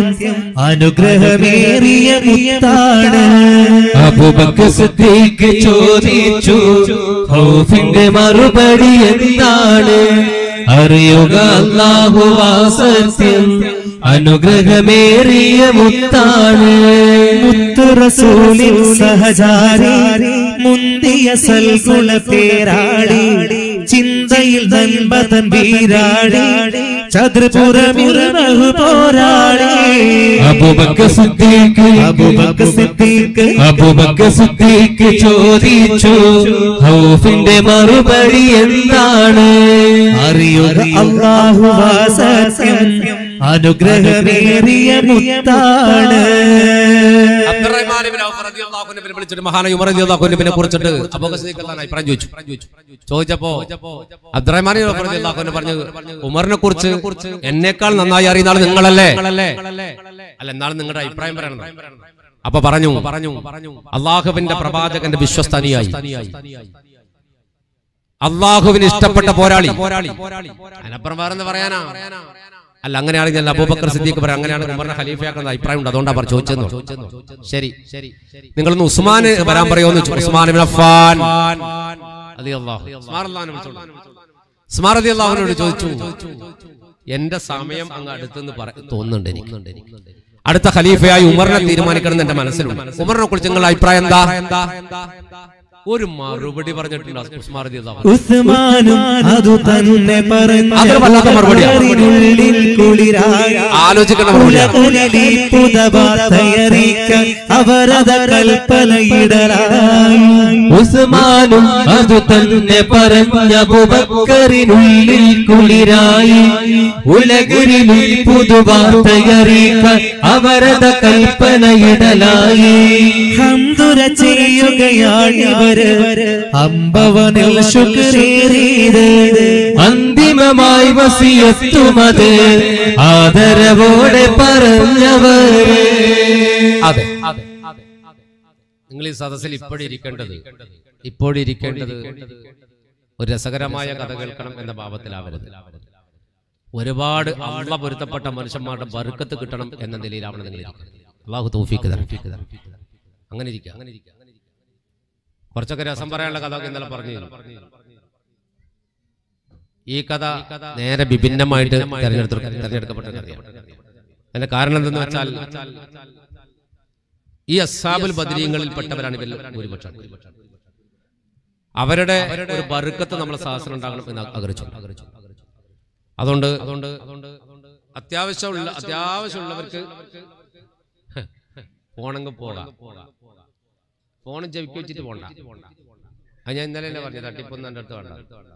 [SPEAKER 1] അനുഗ്രഹമേറിയ മുത്താണ്
[SPEAKER 2] അബൂബക്കർ സിദ്ദീഖ് ചോദിച്ചു ഖൗഫിന്റെ മറുപടി എന്താണ് അറിയുക അല്ലാഹു സത്യം അനുഗ്രഹമേറിയ മുത്താണ്
[SPEAKER 1] മുത്തു റസൂലിൻ സഹചാരി മുന്തിയ സൽഗുണ പേരാടി ചിന്തയിൽ നൻപതൻ വീരാടി ചതുർപുറമിറഹു പോരാടി
[SPEAKER 2] അബൂബക്കർ സിദ്ദീഖ്
[SPEAKER 1] അബൂബക്കർ സിദ്ദീഖ്
[SPEAKER 2] അബൂബക്കർ സിദ്ദീഖ് ചോദിച്ചു ഖൗഫിന്റെ മറുപടി എന്താണ്
[SPEAKER 1] അറിയുക അല്ലാഹു സത്യം അനുഗ്രഹമേറിയ മുത്താണ്
[SPEAKER 3] അബ്ദുറഹ്മാൻ ഇബ്നു ഔഫ് റളിയല്ലാഹു അൻഹുവിനെ വിളിച്ചിട്ട് മഹാനായ ഉമർ റളിയല്ലാഹു അൻഹുവിനെ കുറിച്ചിട്ട് അബൂബക്കർ സിദ്ദീഖ് അള്ളാഹു അഭിപ്രായം ചോദിച്ചു ചോദിച്ചപ്പോ അബ്ദുറഹ്മാൻ ഇബ്നു ഔഫ് റളിയല്ലാഹു അൻഹു പറഞ്ഞു ഉമറിനെ കുറിച്ച് എന്നേക്കാൾ നന്നായി അറിയുന്ന ആൾ നിങ്ങളല്ലേ അല്ല എന്നാലും നിങ്ങളുടെ അഭിപ്രായം പറയണം അപ്പൊ പറഞ്ഞു പറഞ്ഞു അള്ളാഹുവിന്റെ പ്രവാചകന്റെ വിശ്വസ്തനിയായി അള്ളാഹുവിന് ഇഷ്ടപ്പെട്ട പോരാളി അതിനപ്പുറം വേറെന്ത് പറയാനാ അല്ല അങ്ങനെയാണെങ്കിൽ ഞാൻ അബൂബക്കർ സിദ്ദീഖ് പറയാം അങ്ങനെയാണ് ഉമറിനെ ഖലീഫയാക്കുന്ന അഭിപ്രായം ഉണ്ട് അതുകൊണ്ടാണ് പറഞ്ഞു ചോദിച്ചെന്ന് ശരി ശരി നിങ്ങളൊന്ന് ഉസ്മാൻ വരാൻ പറയുമെന്ന് ചോദിച്ചു. ഉസ്മാൻ ഇബ്നു അഫ്ഫാൻ റളിയല്ലാഹു. ഉസ്മാൻ റളിയല്ലാഹുവിനെ വിളിച്ചോളൂ. ഉസ്മാൻ റളിയല്ലാഹുവിനോട് ചോദിച്ചു എന്റെ സമയം അങ്ങ് അടുത്തെന്ന് പറ തോന്നുന്നുണ്ട് എനിക്ക് അടുത്ത ഖലീഫയായി ഉമറിനെ തീരുമാനിക്കണം എന്ന് എന്റെ മനസ്സിലുണ്ട് ഉമറിനെ കുറിച്ച് നിങ്ങളുടെ അഭിപ്രായം എന്താ ഒരു മറുപടി പറഞ്ഞിട്ടുണ്ട് ഉസ്മാൻ റളിയല്ലാഹു.
[SPEAKER 1] ഉസ്മാനും അതു തന്നെ പറഞ്ഞു
[SPEAKER 3] അതൊരു വല്ലാത്ത മറുപടിയാണ്.
[SPEAKER 1] ഉള്ളിൽ കുളിരായി
[SPEAKER 3] ആലോചിക്കേണ്ട മറുപടിയാണ്
[SPEAKER 1] ഉലകുലി പുതവാർത്തയറിക്കാൻ അവരത കൽപ്പനയിടലായി
[SPEAKER 2] ഉസ്മാനും അതു തന്നെ പറഞ്ഞ ബുബക്കറിനുള്ളിൽ കുളിരായി ഉലകരിലിൽ പുതുവാർത്തയറിക്കാൻ അവരത കൽപ്പനയിടലായി
[SPEAKER 1] ഹന്തുര ചെയ്യുകയാണിവര് അമ്പവനിൽ ശുക്രേറിയത്
[SPEAKER 2] അന്തിമമായി വസിയത്തുമത് ആദരവോടെ പറഞ്ഞവര്
[SPEAKER 3] അതെ നിങ്ങൾ ഈ സദസ്സിൽ ഇപ്പോഴിരിക്കേണ്ടത് ഇപ്പോഴിരിക്കേണ്ടത് ഒരു രസകരമായ കഥ കേൾക്കണം എന്ന ഭാവത്തിലാവരുത് ഒരുപാട് അള്ള പൊരുത്തപ്പെട്ട മനുഷ്യന്മാരുടെ ബറുക്കത്ത് കിട്ടണം എന്ന നിലയിലാവണം നിങ്ങൾ ഇരിക്കുന്നത് അള്ളാഹു തൗഫീക്ക് തരട്ടെ. അങ്ങനെ ഇരിക്കുക അങ്ങനെ ഇരിക്കുക കുറച്ചൊക്കെ രസം പറയാനുള്ള കഥ ഒക്കെ ഇന്നലെ പറഞ്ഞു ഈ കഥ നേരെ വിഭിന്നമായിട്ട് തെരഞ്ഞെടുത്ത തെരഞ്ഞെടുക്കപ്പെട്ട കഥയാണ് അതിന്റെ കാരണം എന്തെന്ന് വെച്ചാൽ ഈ അസാബുൽ ബദരീങ്ങളിൽപ്പെട്ടവരാണ് ഇവരിൽ ഭൂരിപക്ഷം അവരുടെ ഒരു ബറുക്കത്ത് നമ്മളെ സാഹസം ഉണ്ടാകണം എന്ന് ആഗ്രഹിച്ചു അതുകൊണ്ട് അതുകൊണ്ട് അതുകൊണ്ട് അത്യാവശ്യമുള്ള അത്യാവശ്യമുള്ളവർക്ക് പോണെങ്കിൽ പോകാം ഫോൺ ജപിക്ക് വെച്ചിട്ട് പോണ്ട അത് ഞാൻ ഇന്നലെ തന്നെ പറഞ്ഞു തട്ടിപ്പൊന്നും എൻ്റെ അടുത്ത് വേണ്ട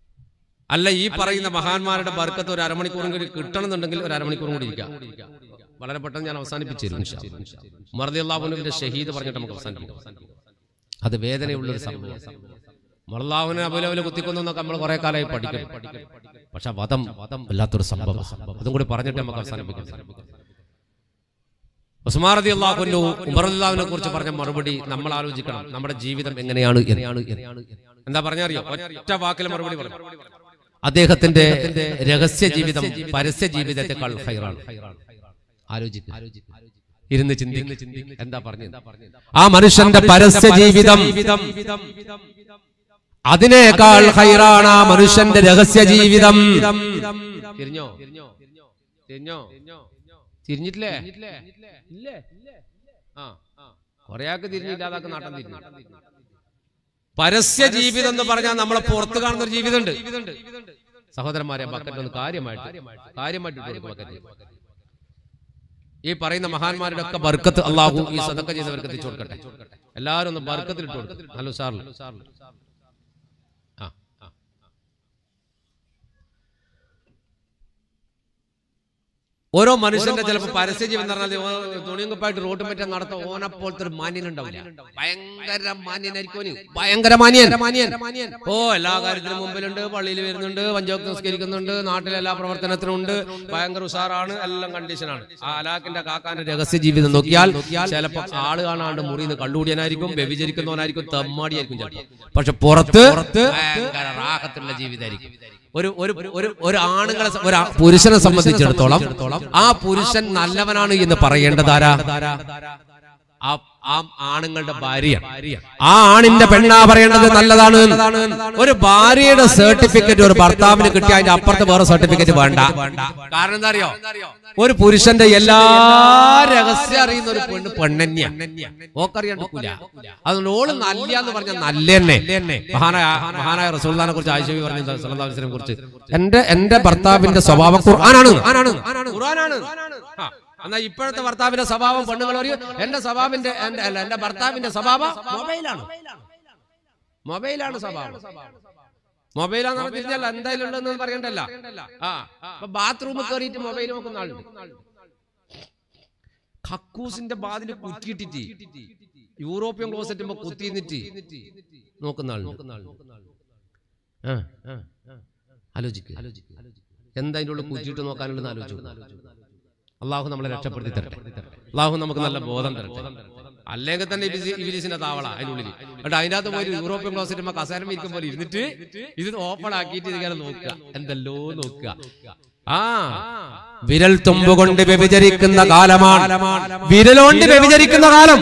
[SPEAKER 3] അല്ല ഈ പറയുന്ന മഹാന്മാരുടെ ബർക്കത്ത് ഒരു അരമണിക്കൂറും കൂടി കിട്ടണമെന്നുണ്ടെങ്കിൽ ഒരു അരമണിക്കൂറും കൂടി ഇരിക്കാം
[SPEAKER 4] വളരെ പെട്ടെന്ന് ഞാൻ അവസാനിപ്പിച്ചു തരും ഇൻഷാ അല്ലാ. ഉമർ റളിയല്ലാഹുവിന്റെ ഷഹീദ് പറഞ്ഞിട്ട് നമുക്ക് അവസാനിപ്പിക്കാം അത് വേദനയുള്ള ഒരു സംഭവം മർലാഹുവിനെ അബുലവല് കുത്തിക്കൊന്നൊക്കെ നമ്മൾ കുറെ കാലമായി പഠിക്കും പക്ഷെ വധം വധം വല്ലാത്തൊരു സംഭവം അതും കൂടി പറഞ്ഞിട്ട് നമുക്ക് അവസാനിപ്പിക്കാം ഉസ്മാൻ റതി അള്ളാഹുനു ഉമർ അള്ളാഹുവിനെ കുറിച്ച് പറഞ്ഞ മറുപടി നമ്മൾ ആലോചിക്കണം നമ്മുടെ ജീവിതം എങ്ങനെയാണ് എന്ന്. എന്താ പറഞ്ഞറിയോ ഒറ്റ വാക്കിൽ മറുപടി പറഞ്ഞു അദ്ദേഹത്തിന്റെ രഹസ്യ ജീവിതം പരസ്യ ജീവിതത്തെക്കാൾ ഹൈറാണ് ആലോചിക്കുക ഇരുന്ന് ചിന്തിക്കും എന്താ പറഞ്ഞത് ആ മനുഷ്യന്റെ പരസ്യ ജീവിതം അതിനേക്കാൾ ഹൈറാണ് ആ മനുഷ്യന്റെ രഹസ്യ ജീവിതം തിരിഞ്ഞോ തിരിഞ്ഞോ തിരിഞ്ഞിട്ടില്ലേ ഇല്ലേ ആ കൊറേ ആൾക്ക് തിരിഞ്ഞില്ലാതാക്ക് നാട്ടം തിരിഞ്ഞു പരസ്യ ജീവിതം എന്ന് പറഞ്ഞാൽ നമ്മളെ പുറത്ത് കാണുന്ന ഒരു ജീവിതമുണ്ട് സഹോദരന്മാരെ ബക്കറ്റ് ഒന്ന് കാര്യമായിട്ട് കാര്യമായിട്ട് ഇട്ട് കൊടുക്കും ബക്കറ്റ് ഈ പറയുന്ന മഹാന്മാരുടെ ഒക്കെ ബർക്കത്ത് അള്ളാഹു ഈ സദക്ക ചെയ്തവർക്ക് എത്തിച്ചു കൊടുക്കട്ടെ എല്ലാവരും ഒന്ന് ബർക്കത്തിൽ ഇട്ട് കൊടുക്കും ഹലോ സാറിൽ ആ ആ ഓരോ മനുഷ്യന്റെ ചിലപ്പോൾ പരസ്യ ജീവിതം എന്ന് പറഞ്ഞാൽ ഓ തുണിയും കുപ്പായിട്ട് റോട്ടും മറ്റും നടത്ത ഓനെ പോലത്തെ ഒരു മാന്യൻ ഉണ്ടാവില്ല ഭയങ്കര മാന്യനായിരിക്കും ഓന്. ഭയങ്കര മാന്യൻ മാന്യൻ ഓ എല്ലാ കാര്യത്തിനും മുമ്പിലുണ്ട് പള്ളിയിൽ വരുന്നുണ്ട് പഞ്ചോക്തി സംസ്കരിക്കുന്നുണ്ട് നാട്ടിലെ എല്ലാ പ്രവർത്തനത്തിനും ഉണ്ട് ഭയങ്കര ഉഷാറാണ് എല്ലാം കണ്ടീഷനാണ് ആ അലാക്കിന്റെ കാക്കാന്റെ രഹസ്യ ജീവിതം നോക്കിയാൽ ചിലപ്പോൾ ആള് കാണാണ്ട് മുറിയിൽ കള്ളുകൂടിയനായിരിക്കും വ്യഭിചരിക്കുന്നവനായിരിക്കും തെമ്മാടിയായിരിക്കും ചിലപ്പോൾ പക്ഷെ പുറത്ത് ഭയങ്കര റാഹത്തുള്ള ജീവിതമായിരിക്കും ഒരു ഒരു ഒരു ഒരു ആണുങ്ങളെ സ- ഒരു ആ- പുരുഷനെ സംബന്ധിച്ചിടത്തോളം ആ പുരുഷൻ നല്ലവനാണ് എന്ന് പറയേണ്ടതാരാ ആ ആ ആണുങ്ങളുടെ ഭാര്യ ആ ആണിന്റെ പെണ്ണാ പറയേണ്ടത് നല്ലതാണ് ഒരു ഭാര്യയുടെ സർട്ടിഫിക്കറ്റ് ഒരു ഭർത്താവിന് കിട്ടിയ അതിന്റെ അപ്പുറത്ത് വേറെ സർട്ടിഫിക്കറ്റ് വേണ്ട കാരണം എന്താ അറിയോ ഒരു പുരുഷന്റെ എല്ലാ രഹസ്യം അറിയുന്ന ഒരു പെണ്ണ് പെണ്ണന്യ ഓക്കറിയാൻ നിൽക്കൂല അതുകൊണ്ട് ഓള് നല്ല എന്ന് പറഞ്ഞാൽ നല്ല തന്നെ മഹാനായ മഹാനായ റസൂൽദാനെ കുറിച്ച് ആയിഷബി പറഞ്ഞു സല്ലല്ലാഹു അലൈഹി വസല്ലം കുറിച്ച് എന്റെ എന്റെ ഭർത്താവിന്റെ സ്വഭാവം ഖുർആനാണ് ഖുർആനാണ് ആ, എന്നാ ഇപ്പോഴത്തെ ഭർത്താവിന്റെ സ്വഭാവം പെണ്ണുങ്ങൾ പറയും എന്റെ സ്വഭാവിന്റെ എന്റെ അല്ല എന്റെ ഭർത്താവിന്റെ സ്വഭാവം മൊബൈലാണ് മൊബൈലാണ് സ്വഭാവം മൊബൈലാന്ന് പറഞ്ഞാൽ എന്തായാലും ഉണ്ടെന്ന് പറയണ്ടല്ല ആ അപ്പൊ ബാത്റൂമിൽ കയറിയിട്ട് മൊബൈൽ നോക്കുന്ന ആളുണ്ട് കക്കൂസിന്റെ ബാതില് കുറ്റിയിട്ടിട്ട് യൂറോപ്യൻ ക്ലോസറ്റുമ്പോ കുത്തി നിന്നിട്ട് നോക്കുന്ന ആളുണ്ട് ആ, ആ, ആ. ആലോചിക്കുക എന്താ അതിൻ്റെ ഉള്ളിൽ കുറ്റിയിട്ട് നോക്കാനുള്ളതെന്ന് ആലോചിച്ചു അള്ളാഹു നമ്മളെ രക്ഷപ്പെടുത്തി തരട്ടെ അള്ളാഹു നമുക്ക് നല്ല ബോധം തരട്ടെ അല്ലെങ്കിൽ തന്നെ ഇബിലി- ഇബിലിസിന്റെ താവള അതിനുള്ളിൽ എന്നിട്ട് അതിന്റെ അകത്ത് പോയി യൂറോപ്യൻ ക്ലോസിറ്റ് കസേരം ഇരിക്കും പോലെ ഇരുന്നിട്ട് ഇത് ഓപ്പൺ ആക്കിയിട്ട് ഇതിങ്ങനെ നോക്കുക എന്തല്ലോ നോക്കുക ആ വിരൽ തുമ്പ് കൊണ്ട് വ്യഭിചരിക്കുന്ന കാലമാണ് വിരലോണ്ട് വ്യഭിചരിക്കുന്ന കാലം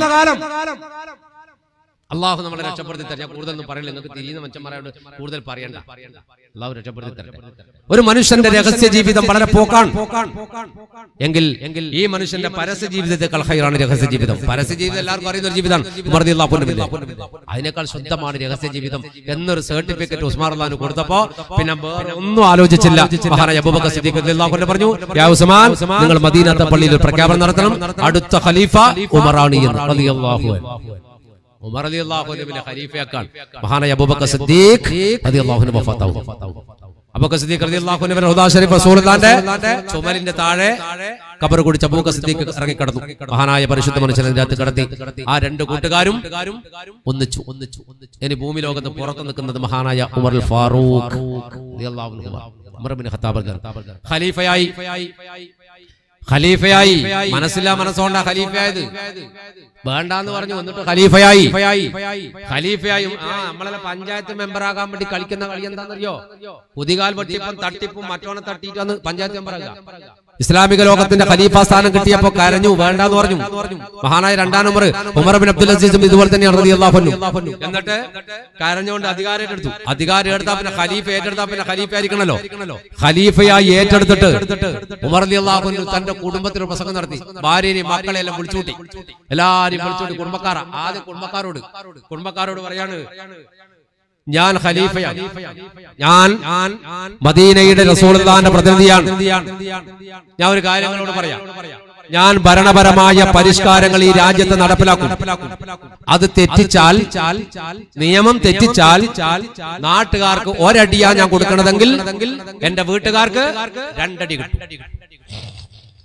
[SPEAKER 4] അള്ളാഹു നമ്മളെ രക്ഷപ്പെടുത്തി തരാം ഞാൻ കൂടുതൽ ഒന്നും പറയില്ല നിങ്ങൾക്ക് തിരിയുന്ന മനുഷ്യന്മാരോട് കൂടുതൽ പറയണ്ട അള്ളാഹു രക്ഷപ്പെടുത്തി തരട്ടെ ഒരു മനുഷ്യന്റെ രഹസ്യ ജീവിതം വളരെ പോക്കാണ് എങ്കിൽ എങ്കിൽ ഈ മനുഷ്യന്റെ പരസ്യ ജീവിതത്തെക്കാൾ ഹൈറാണ് രഹസ്യ ജീവിതം പരസ്യ ജീവിതം എല്ലാവർക്കും അറിയുന്ന ഒരു ജീവിതമാണ് ഉമർ റളിയല്ലാഹു അൻഹു ഇല്ലേ? അതിനേക്കാൾ ശുദ്ധമാണ് രഹസ്യ ജീവിതം എന്നൊരു സർട്ടിഫിക്കറ്റ് ഉസ്മാൻ അള്ളഹാന് കൊടുത്തപ്പോ പിന്നെ വേറെ ഒന്നും ആലോചിച്ചില്ല മഹാനായ അബൂബക്കർ സിദ്ദീഖ് റളിയല്ലാഹു അൻഹു പറഞ്ഞു യാ ഉസ്മാൻ നിങ്ങൾ മദീനത്തെ പള്ളിയിൽ ഒരു പ്രഖ്യാപനം നടത്തണം അടുത്ത ഖലീഫ ഉമറാണ് എന്ന് റളിയല്ലാഹു അൻഹു ഉമർ അലി അള്ളാഹുവിന്റെ ഖലീഫയാക്കാൻ മഹാനായ അബൂബക്കർ സിദ്ദീഖ് റളിയല്ലാഹുവിന് വഫാത്താവും അബൂബക്കർ സിദ്ദീഖ് റളിയല്ലാഹുവിന്റെ ഹുദാ ഷരീഫ് റസൂലുള്ളാഹിന്റെ ചുമലിന്റെ താഴെ കബർ കുടിച്ച അബൂബക്കർ സിദ്ദീഖ് ഇറങ്ങി കടന്നു മഹാനായ പരിശുദ്ധ മനുഷ്യനെ രാത്രി കടത്തി ആ രണ്ട് കൂട്ടുകാരും ഒന്നിച്ചു ഒന്നിച്ചു ഇനി ഭൂമി ലോകത്ത് പുറത്തു നിൽക്കുന്നത് മഹാനായ ഉമർ അൽ ഫാറൂഖ് റളിയല്ലാഹു അൻഹു. ഉമർ ബിൻ ഖത്താബ് ഖലീഫയായി ഖലീഫയായി മനസ്സില്ല മനസ്സോണ്ടാ ഖലീഫയായത് വേണ്ടാന്ന് പറഞ്ഞു വന്നിട്ട് ഖലീഫയായി ഖലീഫയായും ആ നമ്മളെ പഞ്ചായത്ത് മെമ്പർ ആകാൻ വേണ്ടി കളിക്കുന്ന കളി എന്താണെന്നറിയോ പുതികാൽ വെട്ടിപ്പും തട്ടിപ്പും മറ്റോനെ തട്ടിയിട്ടാണ് പഞ്ചായത്ത് മെമ്പർ ആകുക ഇസ്ലാമിക ലോകത്തിന്റെ ഖലീഫ സ്ഥാനം കിട്ടിയപ്പോ കരഞ്ഞു വേണ്ടാന്ന് പറഞ്ഞു മഹാനായ രണ്ടാം നമ്പർ ഉമർ ബിൻ അബ്ദുൽ അസീസും ഇതുപോലെ തന്നെയാണ് റളിയല്ലാഹു അൻഹു എന്നിട്ട് കരഞ്ഞുകൊണ്ട് അധികാരം ഏറ്റെടുത്തു അധികാരം എടുത്താ പിന്നെ ഖലീഫ ഏറ്റെടുത്താ പിന്നെ ഖലീഫ ആയിരിക്കണല്ലോ ഖലീഫയായി ഏറ്റെടുത്തിട്ട് ഉമർ റളിയല്ലാഹു അൻഹു തന്റെ കുടുംബത്തിൽ ഒരു പ്രസംഗം നടത്തി ഭാര്യനെയും മക്കളെല്ലാം വിളിച്ചുകൂട്ടി എല്ലാരും വിളിച്ചുകൂട്ടി കുടുംബക്കാര ആദ്യം കുടുംബക്കാരോട് കുടുംബക്കാരോട് പറയാണ് ഞാൻ ഖലീഫയാണ് ഞാൻ മദീനയുടെ റസൂലുള്ളാഹിന്റെ പ്രതിനിധിയാണ് ഞാൻ ഒരു കാര്യങ്ങളോട് പറയാം ഞാൻ ഭരണപരമായ പരിഷ്കാരങ്ങൾ ഈ രാജ്യത്ത് നടപ്പിലാക്കും അത് തെറ്റിച്ചാൽ നിയമം തെറ്റിച്ചാൽ നാട്ടുകാർക്ക് ഒരടിയാ ഞാൻ കൊടുക്കണതെങ്കിൽ എന്റെ വീട്ടുകാർക്ക് രണ്ടടി കിട്ടും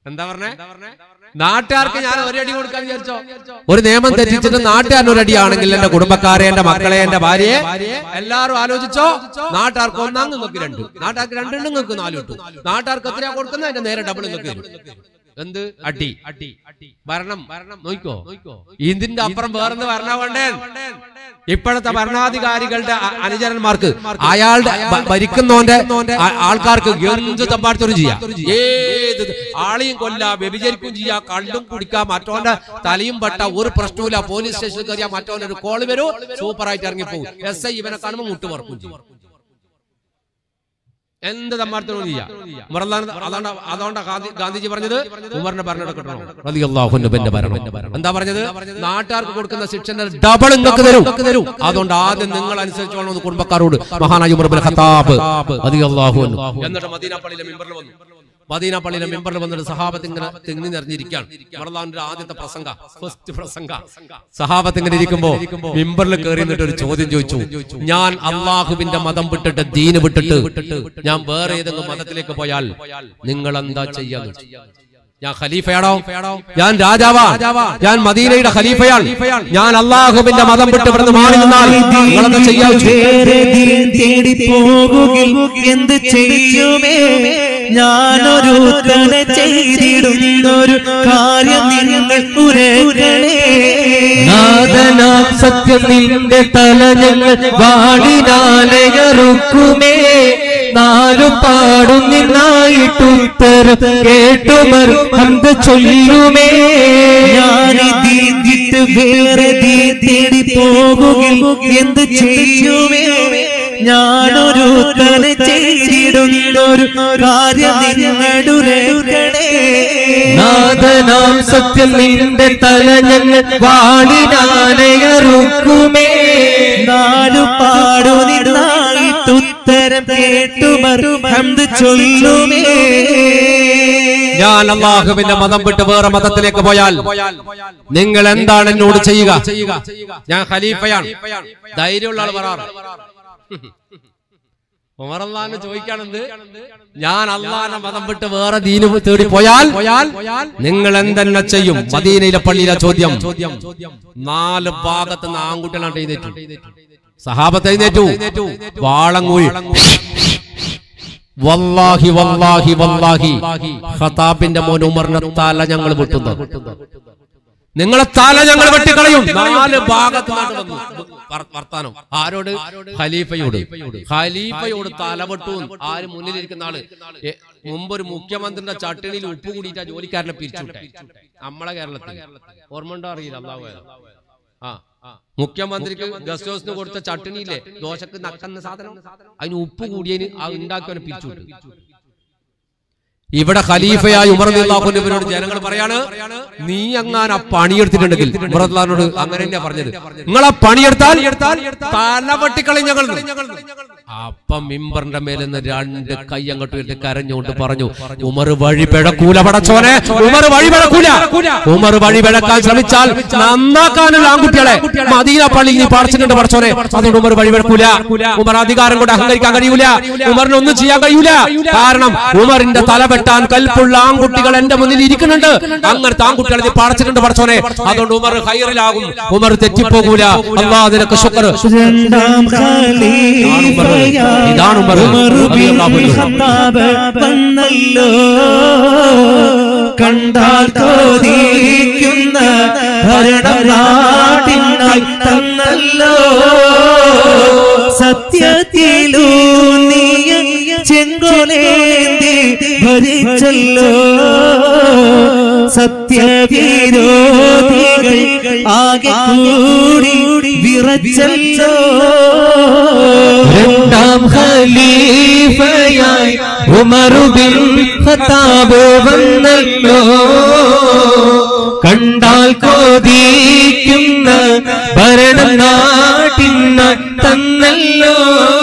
[SPEAKER 3] എന്താ പറഞ്ഞേ നാട്ടുകാർക്ക് ഞാൻ ഒരു അടി കൊടുക്കാൻ വിചാരിച്ചോ ഒരു നിയമം തെറ്റിച്ചിട്ട് നാട്ടുകാരൻ ഒരു അടിയാണെങ്കിൽ എന്റെ കുടുംബക്കാരെ എന്റെ മക്കളെ എന്റെ ഭാര്യയെ എല്ലാരും ആലോചിച്ചോ നാട്ടുകാർക്ക് ഒന്നാം നിങ്ങൾക്ക് രണ്ട് നാട്ടുകാർക്ക് രണ്ടെണ്ണം നിങ്ങൾക്ക് നാല് കിട്ടും നാട്ടുകാർക്ക് എത്രയാ കൊടുക്കുന്നത് അതിന്റെ നേരെ ഡബിൾ നിങ്ങൾക്ക് തരും എന്ത് അടി അടി ഭരണം ഭരണം നോക്കോ ഇതിന്റെ അപ്പുറം വേറെന്ത് ഭരണ വേണ്ടേ ഇപ്പോഴത്തെ ഭരണാധികാരികളുടെ അ- അനുചരന്മാർക്ക് അയാളുടെ ഭ- ഭരിക്കുന്നവന്റെ ആ- ആൾക്കാർക്ക് എന്ത് തമ്പാടത്തോടും ചെയ്യാം ഏത് ആളെയും കൊല്ല വ്യഭിചരിക്കും ചെയ്യാം കള്ളും കുടിക്കാം മറ്റോന്റെ തലയും പട്ട ഒരു പ്രശ്നവുമില്ല പോലീസ് സ്റ്റേഷനിൽ കയറിയാൽ മറ്റോന്റെ ഒരു കോൾ വരൂ സൂപ്പറായിട്ട് ഇറങ്ങിപ്പോകും എസ് ഐ ഇവനെ കാണുമ്പോൾ മുട്ട് പറക്കും ചെയ്യും എന്ത് തമ്മാടത്തോടും ചെയ്യാം ഉമറല്ലാൻ അതാണ് അതുകൊണ്ടാ ഗാന്ധി- ഗാന്ധിജി പറഞ്ഞത് ഉമറിന്റെ ഭരണം എടുക്കണോ റളിയല്ലാഹുവിന്റെ ഭരണം എന്താ പറഞ്ഞത് നാട്ടുകാർക്ക് കൊടുക്കുന്ന ശിക്ഷന്റെ ഡബിൾ നിങ്ങൾക്ക് തരും തരും അതുകൊണ്ട് ആദ്യം നിങ്ങൾ അനുസരിച്ചോളണം എന്ന് കുടുംബക്കാരോട് മഹാനായി ഉമർ ബിൻ ഖത്താബ് റളിയല്ലാഹു അൻഹു എന്നിട്ട് മദീന പള്ളിയിലെ മിമ്പറിൽ വന്നു മദീന പള്ളിയിലെ മിമ്പറിൽ വന്നിട്ട് സഹാബത്ത് ഇങ്ങനെ തിങ്ങി നിറഞ്ഞിരിക്കുകയാണ് ഉമർലാന്റെ ആദ്യത്തെ പ്രസംഗ ഫസ്റ്റ് പ്രസംഗ സഹാബത്ത് ഇങ്ങനെ ഇരിക്കുമ്പോ മിമ്പറിൽ കയറി നിന്നിട്ട് ഒരു ചോദ്യം ചോദിച്ചു ഞാൻ അള്ളാഹുവിന്റെ മതം വിട്ടിട്ട് ദീന് വിട്ടിട്ട് ഞാൻ വേറെ ഏതെങ്കിലും മതത്തിലേക്ക് പോയാൽ നിങ്ങൾ എന്താ ചെയ്യാന്ന് ചോദിച്ചു. ഞാൻ ഖലീഫയാണോ ഞാൻ രാജാവാ ഞാൻ മദീനയുടെ ഖലീഫയാണ് ഞാൻ അള്ളാഹുവിന്റെ മതം വിട്ട് ഇവിടുന്ന് മാറി നിന്നാൽ നിങ്ങളെന്താ ചെയ്യാൻ
[SPEAKER 2] വേറെ ദീൻ തേടി പോകുകിൽ എന്ത് ചെയ്യുമേ ഞാനൊരു തല ചെയ്തിടുന്നൊരു കാര്യം നിങ്ങൾ ഉരകണേ
[SPEAKER 1] നാഥനാം സത്യം നിന്റെ തല ഞങ്ങൾ വാടിനാലയറുക്കുമേ നാലു പാടും നിന്നായിട്ടുത്തരം കേട്ടുമർ ഹന്ത് ചൊല്ലുമേ
[SPEAKER 2] ഞാനിതിട്ട് വേറെ ദീൻ തേടി പോകുകിൽ എന്ത് ചെയ്യുമേ ഞാനൊരു തല ചെയ്തിടുന്നൊരു കാര്യം നിങ്ങൾ ഉരകണേ
[SPEAKER 1] നാഥനാം സത്യം നിന്റെ തല ഞങ്ങൾ വാടിനാലയറുക്കുമേ
[SPEAKER 2] നാലു പാടു നിന്നായിട്ടുത്തരം കേട്ടുമറും ഹംദ് ചൊല്ലുമേ
[SPEAKER 3] ഞാൻ അള്ളാഹുവിന്റെ മതം വിട്ട് വേറെ മതത്തിലേക്ക് പോയാൽ നിങ്ങൾ എന്താണ് എന്നോട് ചെയ്യുക ഞാൻ ഖലീഫയാണ് ധൈര്യമുള്ള ആൾ പറയാറ് ഉമർ അള്ളഹാനെ ചോദിക്കാണെന്ത് ഞാൻ അള്ളാഹിന്റെ മതം വിട്ട് വേറെ ദീന് തേടി പോയാൽ നിങ്ങൾ എന്തെന്നെ ചെയ്യും മദീനയിലെ പള്ളിയിലെ ചോദ്യം നാല് ഭാഗത്ത് നിന്ന് ആൺകുട്ടികളാണ് എഴുന്നേറ്റു സഹാബത്ത് എഴുന്നേറ്റു വാളങ്ങൂഴി വല്ലാഹി വല്ലാഹി വല്ലാഹി ഖതാബിന്റെ മോൻ ഉമറിന്റെ തല ഞങ്ങൾ വെട്ടുന്നു നിങ്ങളെ തല ഞങ്ങൾ വെട്ടിക്കളയും നാല് ഭാഗത്ത് നാട്ട് വന്നു വർ- വർത്താനം ആരോട് ഖലീഫയോട് ഖലീഫയോട് തല വെട്ടു ആര് മുന്നിലിരിക്കുന്ന ആള് എ- മുമ്പ് ഒരു മുഖ്യമന്ത്രിയുടെ ചട്ടിണിയിൽ ഉപ്പ് കൂടിയിട്ട് ആ ജോലിക്കാരനെ പിരിച്ചുവിട്ടെ നമ്മളെ കേരളത്തിൽ ഓർമ്മ ഉണ്ടോ അറിയില്ല അള്ളാഹു ആ മുഖ്യമന്ത്രിക്ക് ഗസ്റ്റ് ഹൗസിന് കൊടുത്ത ചട്ടിണിയില്ലേ ദോശക്ക് നക്കുന്ന സാധനം അതിന് ഉപ്പ് കൂടിയതിന് ആ ഉണ്ടാക്കിയവനെ പിരിച്ചുവിട്ടു ഇവിടെ ഖലീഫയായി ഉമർ അള്ളാഹുവിനോട് ജനങ്ങൾ പറയാണ് നീ അങ്ങനെ പണിയെടുത്തിട്ടുണ്ടെങ്കിൽ ഉമർ അള്ളാഹിനോട് അങ്ങനെ തന്നെയാ പറഞ്ഞത് നിങ്ങൾ ആ പണിയെടുത്താൽ തലവട്ടിക്കളി ഞങ്ങൾ അപ്പം മിമ്പറിന്റെ മേലെ നിന്ന് രണ്ട് കൈ അങ്ങോട്ട് ഇട്ട് കരഞ്ഞുകൊണ്ട് പറഞ്ഞു ഉമർ വഴി പിഴക്കൂല പടച്ചോനെ ഉമർ വഴി പിഴക്കൂല ഉമർ വഴി പിഴക്കാൻ ശ്രമിച്ചാൽ നന്നാക്കാനുള്ള ആൺകുട്ടികളെ മദീന പള്ളി നീ പാടിച്ചിട്ടുണ്ട് പടച്ചോനെ അതുകൊണ്ട് ഉമർ വഴി പിഴക്കൂല ഉമർ അധികാരം കൊണ്ട് അഹങ്കരിക്കാൻ കഴിയൂല ഉമറിന് ഒന്നും ചെയ്യാൻ കഴിയൂല കാരണം ഉമറിന്റെ തല വെട്ടാൻ കൽപ്പുള്ള ആൺകുട്ടികൾ എന്റെ മുന്നിൽ ഇരിക്കുന്നുണ്ട് അങ്ങനത്തെ ആൺകുട്ടികളെ നീ പാടിച്ചിട്ടുണ്ട് പടച്ചോനെ അതുകൊണ്ട് ഉമർ ഹൈറിലാകും ഉമർ തെറ്റിപ്പോകൂല അള്ളാഹ് നിനക്ക് ശുക്ർ
[SPEAKER 2] രണ്ടാം ഖലീഫയായി
[SPEAKER 3] ഇതാണ് ഉമർ.
[SPEAKER 2] ഉമർ ബിൻ
[SPEAKER 3] റളിയല്ലാഹു അൻഹു.
[SPEAKER 2] ഖത്താബ് വന്നല്ലോ കണ്ടാൽ കോതിക്കുന്ന ഭരണം നാട്ടിനായി തന്നല്ലോ സത്യത്തിലൂന്നിയ ചെങ്കോലേന്തി ഭരിച്ചല്ലോ സത്യവിരോധികൾ ആകെ കൂടി വിറച്ചല്ലോ
[SPEAKER 1] രണ്ടാം ഖലീഫയായി ഉമറുബിൻ ഖത്താബ് വന്നല്ലോ കണ്ടാൽ കോതിക്കുന്ന ഭരണം നാട്ടിന് തന്നല്ലോ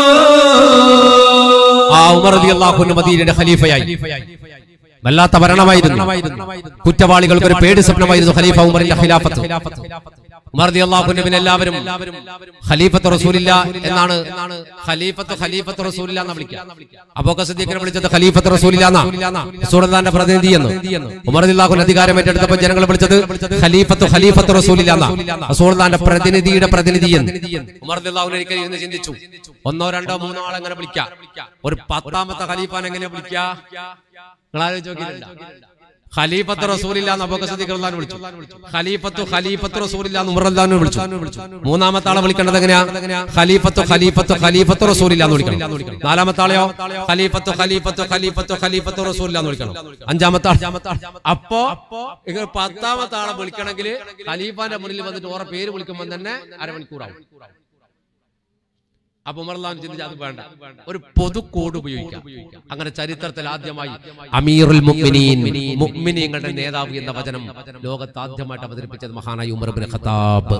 [SPEAKER 3] ആ ഉമർ അള്ളാഹുന്റെ മദീനയുടെ ഖലീഫയായി വല്ലാത്ത ഭരണമായിരുന്നു കുറ്റവാളികൾക്ക് ഒരു പേടി സ്വപ്നമായിരുന്നു ഖലീഫ ഉമറിന്റെ ഖിലാഫത്ത് ഉമർദിയല്ലാഹുവിന്റെ പിന്നെ എല്ലാവരും ഖലീഫത്ത് റസൂലില്ല എന്നാണ് ഖലീഫത്ത് ഖലീഫത്ത് റസൂലില്ല എന്ന് വിളിക്കുക അബൂബക്കർ സിദ്ദീഖിനെ വിളിച്ചത് ഖലീഫത്ത് റസൂലില്ല എന്നാ റസൂലുള്ളാഹിന്റെ പ്രതിനിധി എന്ന് ഉമർദിയല്ലാഹുവിന്റെ അധികാരം ഏറ്റെടുത്തപ്പോൾ ജനങ്ങൾ വിളിച്ചത് ഖലീഫത്ത് ഖലീഫത്ത് റസൂലില്ല എന്നാ റസൂലുള്ളാഹിന്റെ പ്രതിനിധിയുടെ പ്രതിനിധി എന്ന് ഉമർദിയല്ലാഹു ഒരിക്കൽ ഇരുന്ന് ചിന്തിച്ചു ഒന്നോ രണ്ടോ മൂന്നോ ആളെ എങ്ങനെ വിളിക്കാം ഒരു പത്താമത്തെ ഖലീഫാൻ എങ്ങനെ വിളിക്കുക നിങ്ങൾ ആലോചിച്ച് നോക്കിയിട്ടില്ല ഖലീഫത്ത് റസൂലില്ല എന്ന് അബൂബക്കർ സിദ്ദീഖ് റളിയല്ലാഹു അൻഹു വിളിച്ചു ഖലീഫത്തു ഖലീഫത്ത് റസൂലില്ല എന്ന് ഉമർ റളിയല്ലാഹു അൻഹു വിളിച്ചു മൂന്നാമത്തെ ആളെ വിളിക്കേണ്ടത് എങ്ങനെയാ ഖലീഫത്തു ഖലീഫത്തു ഖലീഫത്ത് റസൂലില്ല എന്ന് വിളിക്കണം നാലാമത്തെ ആളെയോ ഖലീഫത്തു ഖലീഫത്തു ഖലീഫത്തു ഖലീഫത്ത് റസൂലില്ല എന്ന് വിളിക്കണം അഞ്ചാമത്തെ ആൾ അപ്പോ ഇങ്ങനെ പത്താമത്തെ ആളെ വിളിക്കണമെങ്കിൽ ഖലീഫാന്റെ മുന്നിൽ വന്നിട്ട് ഓരോ പേര് വിളിക്കുമ്പോൾ തന്നെ അരമണിക്കൂറാവും അപ്പൊ ഉമർലാൻ ചിന്തിച്ച് അത് വേണ്ട ഒരു പൊതു കോഡ് ഉപയോഗിക്കാം അങ്ങനെ ചരിത്രത്തിൽ ആദ്യമായി അമീറുൽ മുഅ്മിനീൻ മുഅ്മിനീങ്ങളുടെ നേതാവ് എന്ന വചനം ലോകത്ത് ആദ്യമായിട്ട് അവതരിപ്പിച്ചത് മഹാനായ ഉമർ ഇബ്നു ഖത്താബ്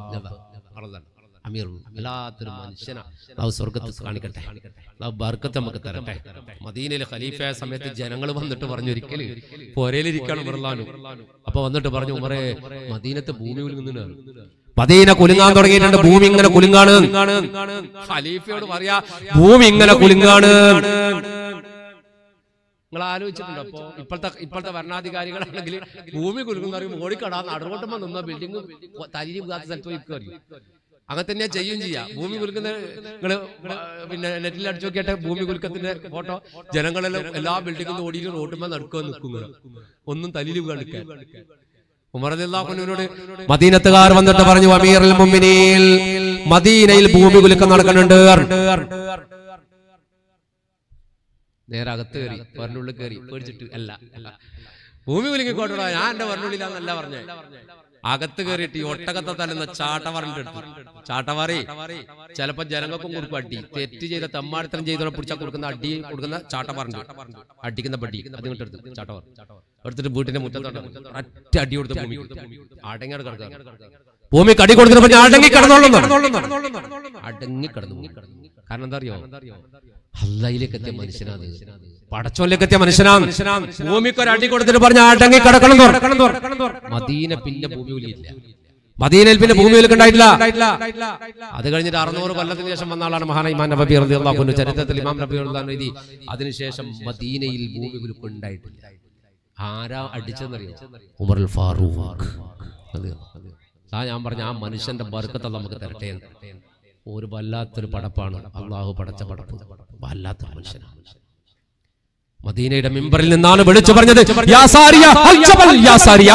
[SPEAKER 3] അമീർ എല്ലാത്തൊരു മനുഷ്യനാ അള്ളാഹു സ്വർഗത്തിൽ കാണിക്കട്ടെ അള്ളാഹു ബർക്കത്ത് നമുക്ക് തരട്ടെ മദീനയിലെ ഖലീഫയായ സമയത്ത് ജനങ്ങൾ വന്നിട്ട് പറഞ്ഞു ഒരിക്കല് പോരയിലിരിക്കാണ് ഉമർലാനു അപ്പൊ വന്നിട്ട് പറഞ്ഞു ഉമറെ മദീനത്തെ ഭൂമി ഉൽങ്ങുന്നതാണ് മദീന കുലുങ്ങാൻ തുടങ്ങിയിട്ടുണ്ട് ഭൂമി ഇങ്ങനെ കുലുങ്ങാണ് ഖലീഫയോട് പറയാ ഭൂമി ഇങ്ങനെ കുലുങ്ങാണ് നിങ്ങൾ ആലോചിച്ചിട്ടുണ്ടോ അപ്പോ ഇപ്പോഴത്തെ ഇപ്പോഴത്തെ ഭരണാധികാരികളാണെങ്കിൽ ഭൂമി കുലുങ്ങുന്ന അറിയും ഓടിക്കടാ നടുറോട്ടുമ്പോ നിന്ന ബിൽഡിംഗ് തരിഞ്ഞു പോകാത്ത സ്ഥലത്ത് പോയി അറിയും അങ്ങനെ തന്നെ ചെയ്യും ചെയ്യാം ഭൂമി കുലുക്കുന്ന നിങ്ങള് പിന്നെ നെറ്റിൽ അടിച്ചു നോക്കിയിട്ട് ഭൂമി കുലുക്കത്തിന്റെ ഫോട്ടോ ജനങ്ങളെല്ലാം എല്ലാ ബിൽഡിംഗും ഓടിയിട്ട് റോട്ടുമ്പോ നടക്കുക നിൽക്കുക ഒന്നും തലിയിൽ കാണിക്കാൻ ഉമറദില്ലാഹുവിനോട് മദീനത്തുകാർ വന്നിട്ട് പറഞ്ഞു അമീറുൽ മുഅ്മിനീൻ മദീനയിൽ ഭൂമി കുലുക്കം നടക്കുന്നുണ്ട് നേരെ അകത്ത് കയറി വരനുള്ളിൽ കയറി പേടിച്ചിട്ട് അല്ല അല്ല ഭൂമി കുലുങ്ങിക്കോട്ടോ ഞാൻ എന്റെ വരനുള്ളിലാന്നല്ല പറഞ്ഞേ അകത്ത് കയറിയിട്ട് ഈ ഒട്ടകത്തെ തല്ലുന്ന ചാട്ടവാറിന്റെ അടുത്ത് ചാട്ടവാറി ചിലപ്പോ ജനങ്ങൾക്കും കൊടുക്കും അടി തെറ്റ് ചെയ്ത തെമ്മാടിത്തരം ചെയ്തോടെ പിടിച്ചാൽ കൊടുക്കുന്ന അടി കൊടുക്കുന്ന ചാട്ടവാറുണ്ട് അടിക്കുന്ന പടി അതിങ്ങോട്ട് എടുത്ത് ചാട്ടവാർ എടുത്തിട്ട് വീട്ടിന്റെ മുറ്റത്തോട്ട് ഒറ്റ അടി കൊടുത്ത് ഭൂമി അടങ്ങി കിടക്കുക ഭൂമി കടി കൊടുത്തിട്ട് അടങ്ങി കിടന്നോളും അടങ്ങി കിടന്നു കാരണം എന്താ അറിയോ അല്ലയിലേക്ക് എത്തിയ മനുഷ്യനാണ് പടച്ചോലേക്ക് എത്തിയ മനുഷ്യനാണ് ഭൂമിക്ക് ഒരു അടി കൊടുത്തിട്ട് പറഞ്ഞ അടങ്ങി കിടക്കണം മദീന പിന്നെ ഭൂമി ഇല്ല മദീനയിൽ പിന്നെ ഭൂമി ഉണ്ടായിട്ടില്ല അത് കഴിഞ്ഞിട്ട് അറുന്നൂറ് കൊല്ലത്തിന് ശേഷം വന്ന ആളാണ് മഹാന ഇമാൻ നബി റളിയല്ലാഹു അൻഹു ചരിത്രത്തിൽ ഇമാം നബി റളിയല്ലാഹു എഴുതി അതിനുശേഷം മദീനയിൽ ഭൂമി കുലുക്ക് ഉണ്ടായിട്ടില്ല ആരാ അടിച്ചെന്നറിയോ ഉമർ ഫാറൂഖ് അത് ആ ഞാൻ പറഞ്ഞ ആ മനുഷ്യന്റെ ബർക്കത്ത് നമുക്ക് തരട്ടെ എന്ന്. ഒരു വല്ലാത്തൊരു പടപ്പാണ് അള്ളാഹു പടച്ച പടപ്പ് വല്ലാത്തൊരു മനുഷ്യനാണ് മദീനയുടെ മിമ്പറിൽ നിന്നാണ് വിളിച്ചു പറഞ്ഞത് യാ സാരിയ, അൽ ജബൽ, യാ സാരിയ.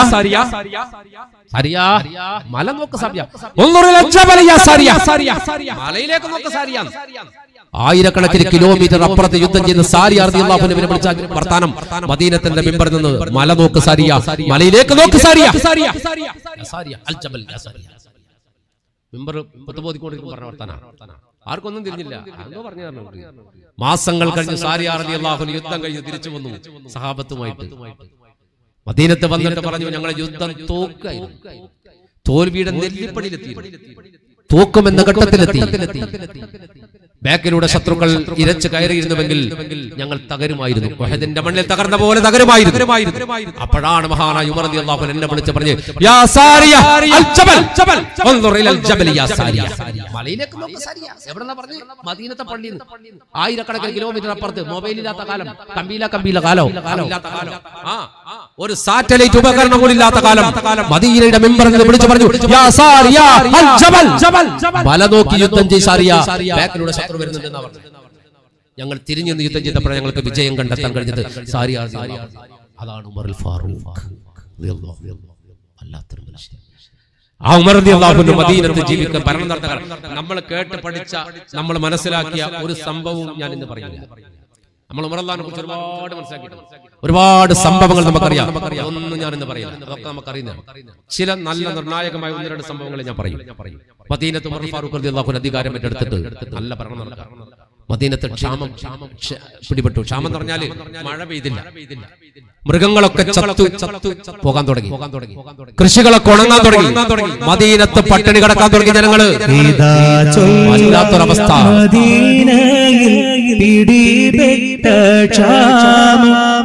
[SPEAKER 3] സാരിയ, മല നോക്ക് സാരിയ. ഉൻദുറിൽ അൽ ജബൽ, യാ സാരിയ. മലയിലേക്ക് നോക്ക് സാരിയ. ആയിരക്കണക്കിന് കിലോമീറ്റർ അപ്പുറത്ത് യുദ്ധം ചെയ്ത് സാരി അർദിയല്ലാഹുവിനെ വിളിച്ച വർത്താനം മദീനത്തിന്റെ മിമ്പറിൽ നിന്ന് മല നോക്ക് സാരിയ മലയിലേക്ക് നോക്ക് സാരിയ യാ സാരിയ, അൽ ജബൽ, യാ സാരിയ. മിമ്പർ പുത്തുബോധിക്കൊണ്ടിരിക്കും പറഞ്ഞ വർത്താന ആർക്കൊന്നും തിരിഞ്ഞില്ല എന്തോ പറഞ്ഞു തരണം മാസങ്ങൾ കഴിഞ്ഞ് സാരി അറബി അള്ളാഹു യുദ്ധം കഴിഞ്ഞ് തിരിച്ചു വന്നു സഹാബത്തുമായിട്ട് മദീനത്ത് വന്നിട്ട് പറഞ്ഞു ഞങ്ങളെ യുദ്ധം തോക്കായിരുന്നു തോൽവിയുടെ നെല്ലിപ്പടിയിലെത്തി തോക്കുമെന്ന ഘട്ടത്തിലെത്തി ബാക്കിലൂടെ ശത്രുക്കൾ ഇരച്ച് കയറിയിരുന്നുവെങ്കിൽ ഞങ്ങൾ തകരുമായിരുന്നു വഹദിന്റെ മണ്ണിൽ തകർന്ന പോലെ തകരുമായിരുന്നു അപ്പോഴാണ് മഹാനായ ഉമർ റളിയല്ലാഹു അൻഹു എന്നെ വിളിച്ച് പറഞ്ഞു യാ സാരിയ അൽ ജബൽ ഉൻദുർ ഇലൽ ജബൽ യാ സാരിയ മലയിലേക്ക് നോക്ക് സാരിയ എവിടെന്നാ പറഞ്ഞു മദീനത്തെ പള്ളിയിൽ നിന്ന് ആയിരക്കണക്കിന് കിലോമീറ്റർ അപ്പുറത്ത് മൊബൈൽ ഇല്ലാത്ത കാലം കമ്പീല കമ്പീല കാലോ ഇല്ലാത്ത കാലം ആ ഒരു സാറ്റലൈറ്റ് ഉപകരണം കൂടി ഇല്ലാത്ത കാലം മദീനയുടെ മെമ്പർ എന്ന് വിളിച്ചു പറഞ്ഞു യാ സാരിയ അൽ ജബൽ മല നോക്കി യുദ്ധം ചെയ് സാരിയ ബാക്കിലൂടെ ശത്രു വരുന്നുണ്ടെന്ന് പറഞ്ഞു ഞങ്ങൾ തിരിഞ്ഞു നിന്ന് യുദ്ധം ചെയ്തപ്പോൾ ഞങ്ങൾക്ക് വിജയം കണ്ടെത്താൻ കഴിഞ്ഞത് സാരിയ അതാണ് ഉമർ ഫാറൂഖ് റളിയല്ലാഹു അൻഹു. വല്ലാത്തൊരു മനുഷ്യൻ ആ ഉമർ റളിയല്ലാഹു മദീനത്ത് ജീവിക്കാൻ ഭരണം നടത്തുക നമ്മൾ കേട്ട് പഠിച്ച നമ്മൾ മനസ്സിലാക്കിയ ഒരു സംഭവവും ഞാൻ ഇന്ന് പറയുന്നില്ല നമ്മൾ ഉമറല്ലാനെ കുറിച്ച് ഒരുപാട് മനസ്സിലാക്കിയിട്ടുണ്ട് ഒരുപാട് സംഭവങ്ങൾ നമുക്കറിയാം ഒന്നും ഞാൻ ഇന്ന് പറയില്ല അതൊക്കെ നമുക്കറിയുന്ന ചില നല്ല നിർണായകമായ ഒന്ന് രണ്ട് സംഭവങ്ങൾ ഞാൻ പറയും മദീനത്ത് ഉമർ ഫാറൂഖ് റളിയല്ലാഹു അൻഹു അധികാരം ഏറ്റെടുത്തിട്ട് നല്ല ഭരണം നടക്കാം മദീനത്ത് ക്ഷാമം ക്ഷ- പിടിപെട്ടു ക്ഷാമം എന്ന് പറഞ്ഞാല് മഴ പെയ്തില്ല മൃഗങ്ങളൊക്കെ ചത്തു ചത്തു പോകാൻ തുടങ്ങി കൃഷികളൊക്കെ ഉണങ്ങാൻ തുടങ്ങി മദീനത്ത് പട്ടിണി കിടക്കാൻ തുടങ്ങി ജനങ്ങള്
[SPEAKER 2] ഇതാ
[SPEAKER 3] വല്ലാത്തൊരവസ്ഥ.
[SPEAKER 2] മദീനയിൽ പിടിപെട്ട ക്ഷാമം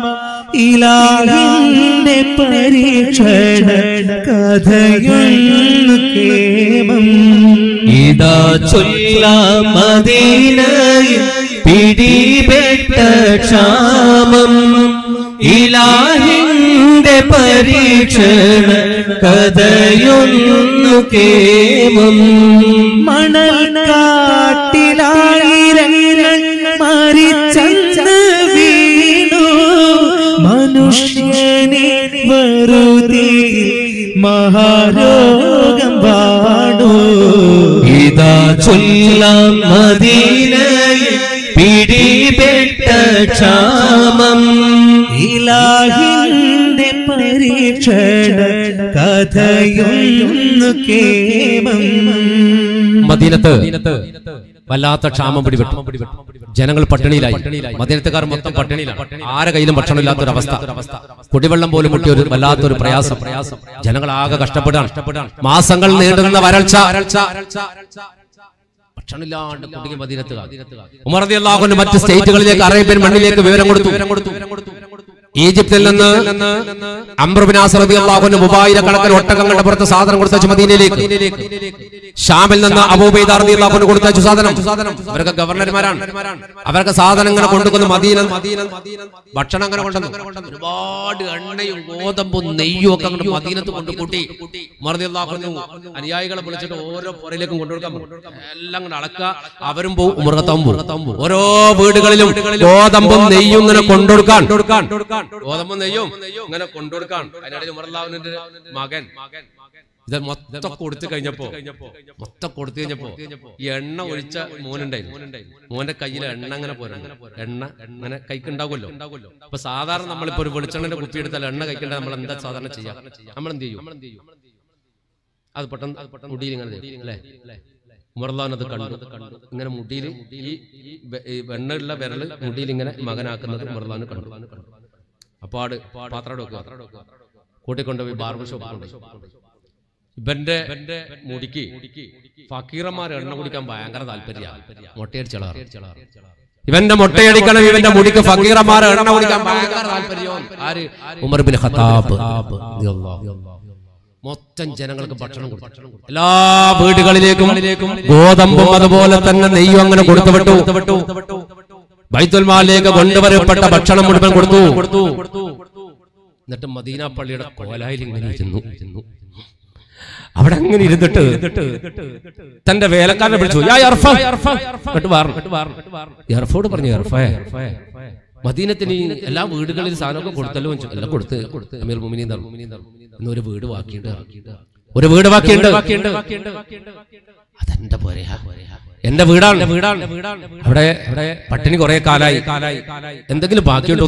[SPEAKER 2] ഇലാഹിന്റെ പരീക്ഷണ കഥയൊന്നു കേമം
[SPEAKER 1] ഇതാ ചൊല്ലാം മദീനയിൽ പിടിപെട്ട ക്ഷാമം ഇലാഹിന്റെ പരീക്ഷണ കഥയൊന്നു കേമം
[SPEAKER 2] മണൽ കാട്ടിലായിരങ്ങൾ മരിച്ചെന്ന് വീണു മനുഷ്യനെ വെറുതെ മഹാരോഗം വാടൂ
[SPEAKER 1] ഇതാ ചൊല്ലാം മദീനയിൽ പിടിപെട്ട ക്ഷാമം
[SPEAKER 2] ഇലാഹിന്റെ പരീക്ഷണ കഥയൊന്നു കേമം
[SPEAKER 3] മദീനത്ത് വല്ലാത്ത ക്ഷാമം പിടിപെട്ടു ജനങ്ങൾ പട്ടിണിയിലായി മദീനത്തുകാർ മൊത്തം പട്ടിണിയിലാണ് ആരെ കയ്യിലും ഭക്ഷണമില്ലാത്തൊരു അവസ്ഥ കുടിവെള്ളം പോലും മുട്ടിയ ഒരു വല്ലാത്തൊരു പ്രയാസം ജനങ്ങൾ ആകെ കഷ്ടപ്പെടാൻ മാസങ്ങൾ നീണ്ടുന്ന വരൾച്ച ഭക്ഷണമില്ലാണ്ട് കുടുങ്ങി മദീനത്തുകാർ ഉമർ റളിയല്ലാഹു മറ്റ് സ്റ്റേറ്റുകളിലേക്ക് അറേബ്യൻ മണ്ണിലേക്ക് വിവരം കൊടുത്തു ഈജിപ്തിൽ നിന്ന് അമ്രബിനാസറിയാഹുന് മൂവായിരക്കണക്കിന് ഒട്ടകങ്ങളുടെ പുറത്ത് സാധനം കൊടുത്തച്ചു മദീനയിലേക്ക് ഷാമിൽ നിന്ന് അബൂബൈദാർദിയാഹുന് കൊടുത്തച്ചു സാധനം അവരൊക്കെ ഗവർണർമാരാണ് അവർക്ക് സാധനം ഇങ്ങനെ കൊണ്ടുവന്ന് മദീന ഭക്ഷണം അങ്ങനെ കൊണ്ടുവന്നു ഒരുപാട് എണ്ണയും ഗോതമ്പും നെയ്യും ഒക്കെ അങ്ങോട്ട് മദീനത്ത് കൊണ്ട് കൂട്ടി മറുതിയാഹുന്നു അനുയായികളെ വിളിച്ചിട്ട് ഓരോ പുറയിലേക്കും കൊണ്ടുകൊടുക്കാൻ പോകും. എല്ലാം കൂടെ അളക്കുക അവരും പോവും മൃഗത്തവും പോവും ഓരോ വീടുകളിലും ഗോതമ്പും നെയ്യും ഇങ്ങനെ കൊണ്ടുകൊടുക്കാൻ ഗോതമ്പും നെയ്യും ഇങ്ങനെ കൊണ്ടുകൊടുക്കാൻ അതിനിടയിൽ ഉമർലാവിന്റെ മകൻ ഇത് മൊത്തം കൊടുത്തു കഴിഞ്ഞപ്പോ മൊത്തം കൊടുത്തു കഴിഞ്ഞപ്പോ ഈ എണ്ണ ഒഴിച്ച മോനുണ്ടായിരുന്നു മോന്റെ കയ്യിൽ എണ്ണ അങ്ങനെ പോരുന്നു എണ്ണ അങ്ങനെ കൈക്കുണ്ടാവുമല്ലോ അപ്പൊ സാധാരണ നമ്മളിപ്പോ ഒരു വെളിച്ചെണ്ണന്റെ കുപ്പി എടുത്താൽ എണ്ണ കഴിക്കേണ്ട നമ്മൾ എന്താ സാധാരണ ചെയ്യാം നമ്മൾ എന്ത് ചെയ്യും അത് പെട്ടെന്ന് മുടിയിൽ ഇങ്ങനെ തേക്കും, അല്ലേ ഉമർലാൻ അത് കണ്ടു ഇങ്ങനെ മുടിയിൽ ഈ വെ- ഈ വെണ്ണയുള്ള വിരല് മുടിയിൽ ഇങ്ങനെ മകനാക്കുന്നത് ഉമർലാൻ കണ്ടു അപ്പാട് പാത്രം വെക്കുക കൂട്ടിക്കൊണ്ടുപോയി ബാർബർ ഷോപ്പ് കൊണ്ടുപോയി ഇവന്റെ മുടിക്ക് ഫക്കീറന്മാർ എണ്ണ കുടിക്കാൻ ഭയങ്കര താല്പര്യ മൊട്ടയടിച്ചളാറ് ഇവന്റെ മൊട്ടയടിക്കണം ഇവന്റെ മുടിക്ക് ഫക്കീറന്മാർ എണ്ണ കുടിക്കാൻ ഭയങ്കര താല്പര്യം ആര് ഉമർ ബിൻ ഖത്താബ് മൊത്തം ജനങ്ങൾക്ക് ഭക്ഷണം കൊടുത്തു എല്ലാ വീടുകളിലേക്കും ഗോതമ്പും അതുപോലെ തന്നെ നെയ്യും അങ്ങനെ കൊടുത്തു വിട്ടു ബൈത്തുൽമാലിലേക്ക് കൊണ്ടുവരപ്പെട്ട ഭക്ഷണം മുഴുവൻ കൊടുത്തു എന്നിട്ട് മദീന പള്ളിയുടെ കോലായിൽ ഇങ്ങനെ ഇരുന്നു അവിടെ അങ്ങനെ ഇരുന്നിട്ട് തന്റെ വേലക്കാരനെ വിളിച്ചു "യാ യർഫ." ഇങ്ങോട്ട് വാരണം. യർഫോട് പറഞ്ഞു യർഫേ മദീനത്തിന് ഈ എല്ലാ വീടുകളിൽ സാധനമൊക്കെ കൊടുത്തല്ലോ എന്ന് ചോദിച്ചു. എല്ലാം കൊടുത്ത് കൊടുത്ത് അമീർ മുമിനീൻ തന്നു. ഇന്ന് ഒരു വീട് ബാക്കിയുണ്ട് ഒരു വീട് ബാക്കിയുണ്ട് അതെന്റെ പോരെയാ എന്റെ വീടാണ് വീടാണ് അവിടെ അവിടെ പട്ടിണി കുറെ കാലായി കാലായി എന്തെങ്കിലും ബാക്കിയുണ്ടോ